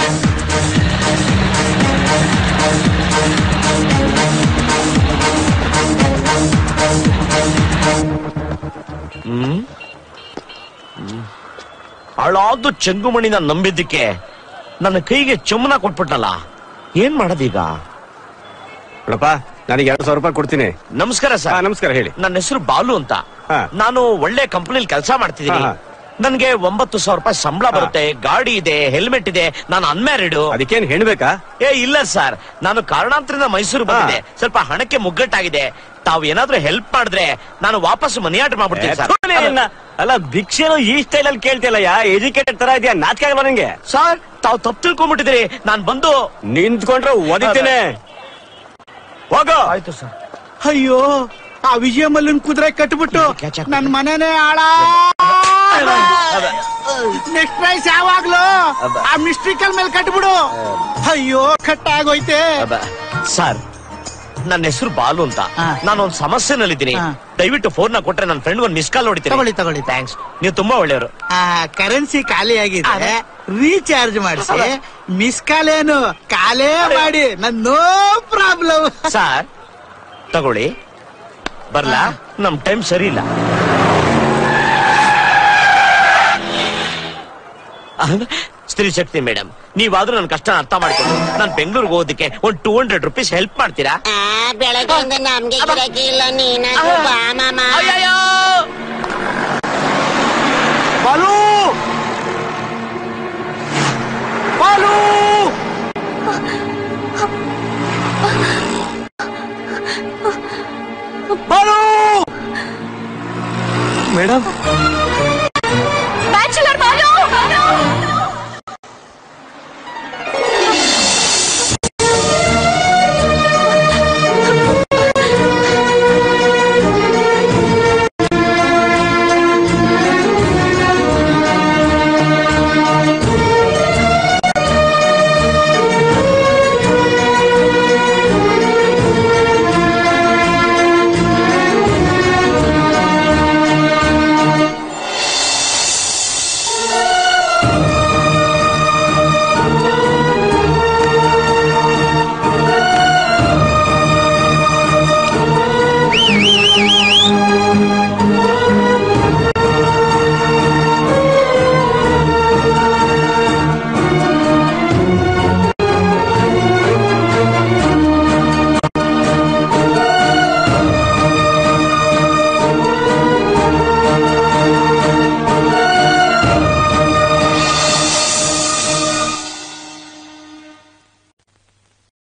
ಹ್ಮ್ ಹ್ಮ್. ಹಾಳಾದ್ದು ಚೆಂಗುಮಣಿನ ನಂಬಿದ್ದಕ್ಕೆ ನನ್ನ ಕೈಗೆ ಚುಮ್ಮನ ಕೊಟ್ಬಿಟ್ನಲ್ಲ ಏನ್ ಮಾಡೋದೀಗ ನೋಡಪ್ಪ ನನಗೆ ಎರಡು ಸಾವಿರ ರೂಪಾಯಿ ಕೊಡ್ತೀನಿ ನಮಸ್ಕಾರ ಸರ್ ನಮಸ್ಕಾರ ಹೇಳಿ ನನ್ನ ಹೆಸರು ಬಾಲು ಅಂತ ನಾನು ಒಳ್ಳೆ ಕಂಪನಿಲಿ ಕೆಲಸ ಮಾಡ್ತಿದ್ದೀನಿ ಹಾ, ನನ್ಗೆ ಒಂಬತ್ತು ಸಾವಿರ ರೂಪಾಯಿ ಸಂಬಳ ಬರುತ್ತೆ ಗಾಡಿ ಇದೆ ಹೆಲ್ಮೆಟ್ ಇದೆ ನಾನು ಅನ್ಮ್ಯಾರಿಡ್ ಅದಕ್ಕೇನ್ ಹೆಣ್ಬೇಕಾ ಏ ಇಲ್ಲ ಸರ್ ನಾನು ಕಾರಣಾಂತರದಿಂದ ಮೈಸೂರು ಬಂದಿದೆ ಸ್ವಲ್ಪ ಹಣಕ್ಕೆ ಮುಗ್ಗಟ್ಟಾಗಿದೆ ತಾವು ಏನಾದ್ರೂ ಹೆಲ್ಪ್ ಮಾಡಿದ್ರೆ ನಾನು ವಾಪಸ್ ಮನೆಯಾಟ ಮಾಡ್ಬಿಡ್ತೀನಿ ಸರ್ ಅಲ್ಲ ಭಿಕ್ಷೆನು ಈ ಸ್ಟೈಲ್ ಅಲ್ಲಿ ಕೇಳ್ತಿಲ್ಲಯ್ಯ ಎಜುಕೇಟೆಡ್ ತರ ಇದೆಯಾ ನಾಚಿಕೆ ಆಗಲ್ಲ ನಿಂಗೆ ಸರ್ ತಾವು ತಪ್ಪು ತಿಳ್ಕೊಂಡ್ಬಿಟ್ಟಿದ್ರಿ ನಾನ್ ಬಂದು ನಿಂತ್ಕೊಂಡ್ರೆ ಒದಿತೀನಿ ಹೋಗೋ ಆಯ್ತು ಸರ್ ಅಯ್ಯೋ ಆ ವಿಜಯ ಮಲ್ಲನ್ ಕುದುರೆ ಕಟ್ಬಿಟ್ಟು ನನ್ ಮನೆನೇ ಹಾಳ ನೆಕ್ಸ್ಟ್ ಪ್ರೈಸ್ ಯಾವಾಗ್ಲೂ ಆ ಮಿಸ್ಟ್ರಿಕಲ್ ಮೇಲೆ ಕಟ್ಬಿಡು ಅಯ್ಯೋ ಕಟ್ ಆಗೋಯ್ತೆ ಸರ್ ನನ್ನ ಹೆಸರು ಬಾಲು ಅಂತ ನಾನು ಒಂದು ಸಮಸ್ಯೆನಲ್ಲಿದ್ದೀನಿ ದಯವಿಟ್ಟು ಫೋನ್ ನ ಕೊಟ್ರೆ ನನ್ನ ಫ್ರೆಂಡ್ ಒಂದು ಮಿಸ್ ಕಾಲ್ ಹೊಡಿತೀನಿ ತಗೊಳ್ಳಿ ತಗೊಳ್ಳಿ ಥ್ಯಾಂಕ್ಸ್ ನೀವು ತುಂಬಾ ಒಳ್ಳೆಯವರು ಆ ಕರೆನ್ಸಿ ಖಾಲಿ ಆಗಿದೆ ರೀಚಾರ್ಜ್ ಮಾಡಿಸಿ ಮಿಸ್ ಕಾಲ್ ಏನು ಕಾಲೇ ಮಾಡಿ ನನ್ ನೋ ಪ್ರಾಬ್ಲಮ್ ಸರ್ ತಗೊಳ್ಳಿ ಬರ್ಲಾ ನಮ್ ಟೈಮ್ ಸರಿ ಇಲ್ಲ ಸ್ತ್ರೀ ಶಕ್ತಿ ಮೇಡಮ್ ನೀವಾದ್ರೂ ನನ್ನ ಕಷ್ಟ ಅರ್ಥ ಮಾಡ್ಕೊಂಡು ನಾನು ಬೆಂಗಳೂರಿಗೆ ಹೋಗೋದಕ್ಕೆ ಒಂದು ಟೂ ಹಂಡ್ರೆಡ್ ರುಪೀಸ್ ಹೆಲ್ಪ್ ಮಾಡ್ತೀರಾ ಬೆಳಗ್ಗೆಯಿಂದ ನಮ್ಗೆ ಗಿರಾಕಿ ಇಲ್ಲ ನೀನಾದ್ರೂ ಬಾ ಮಾಮ ಬಾಲು ಬಾಲು ಬಾಲು ಮೇಡಮ್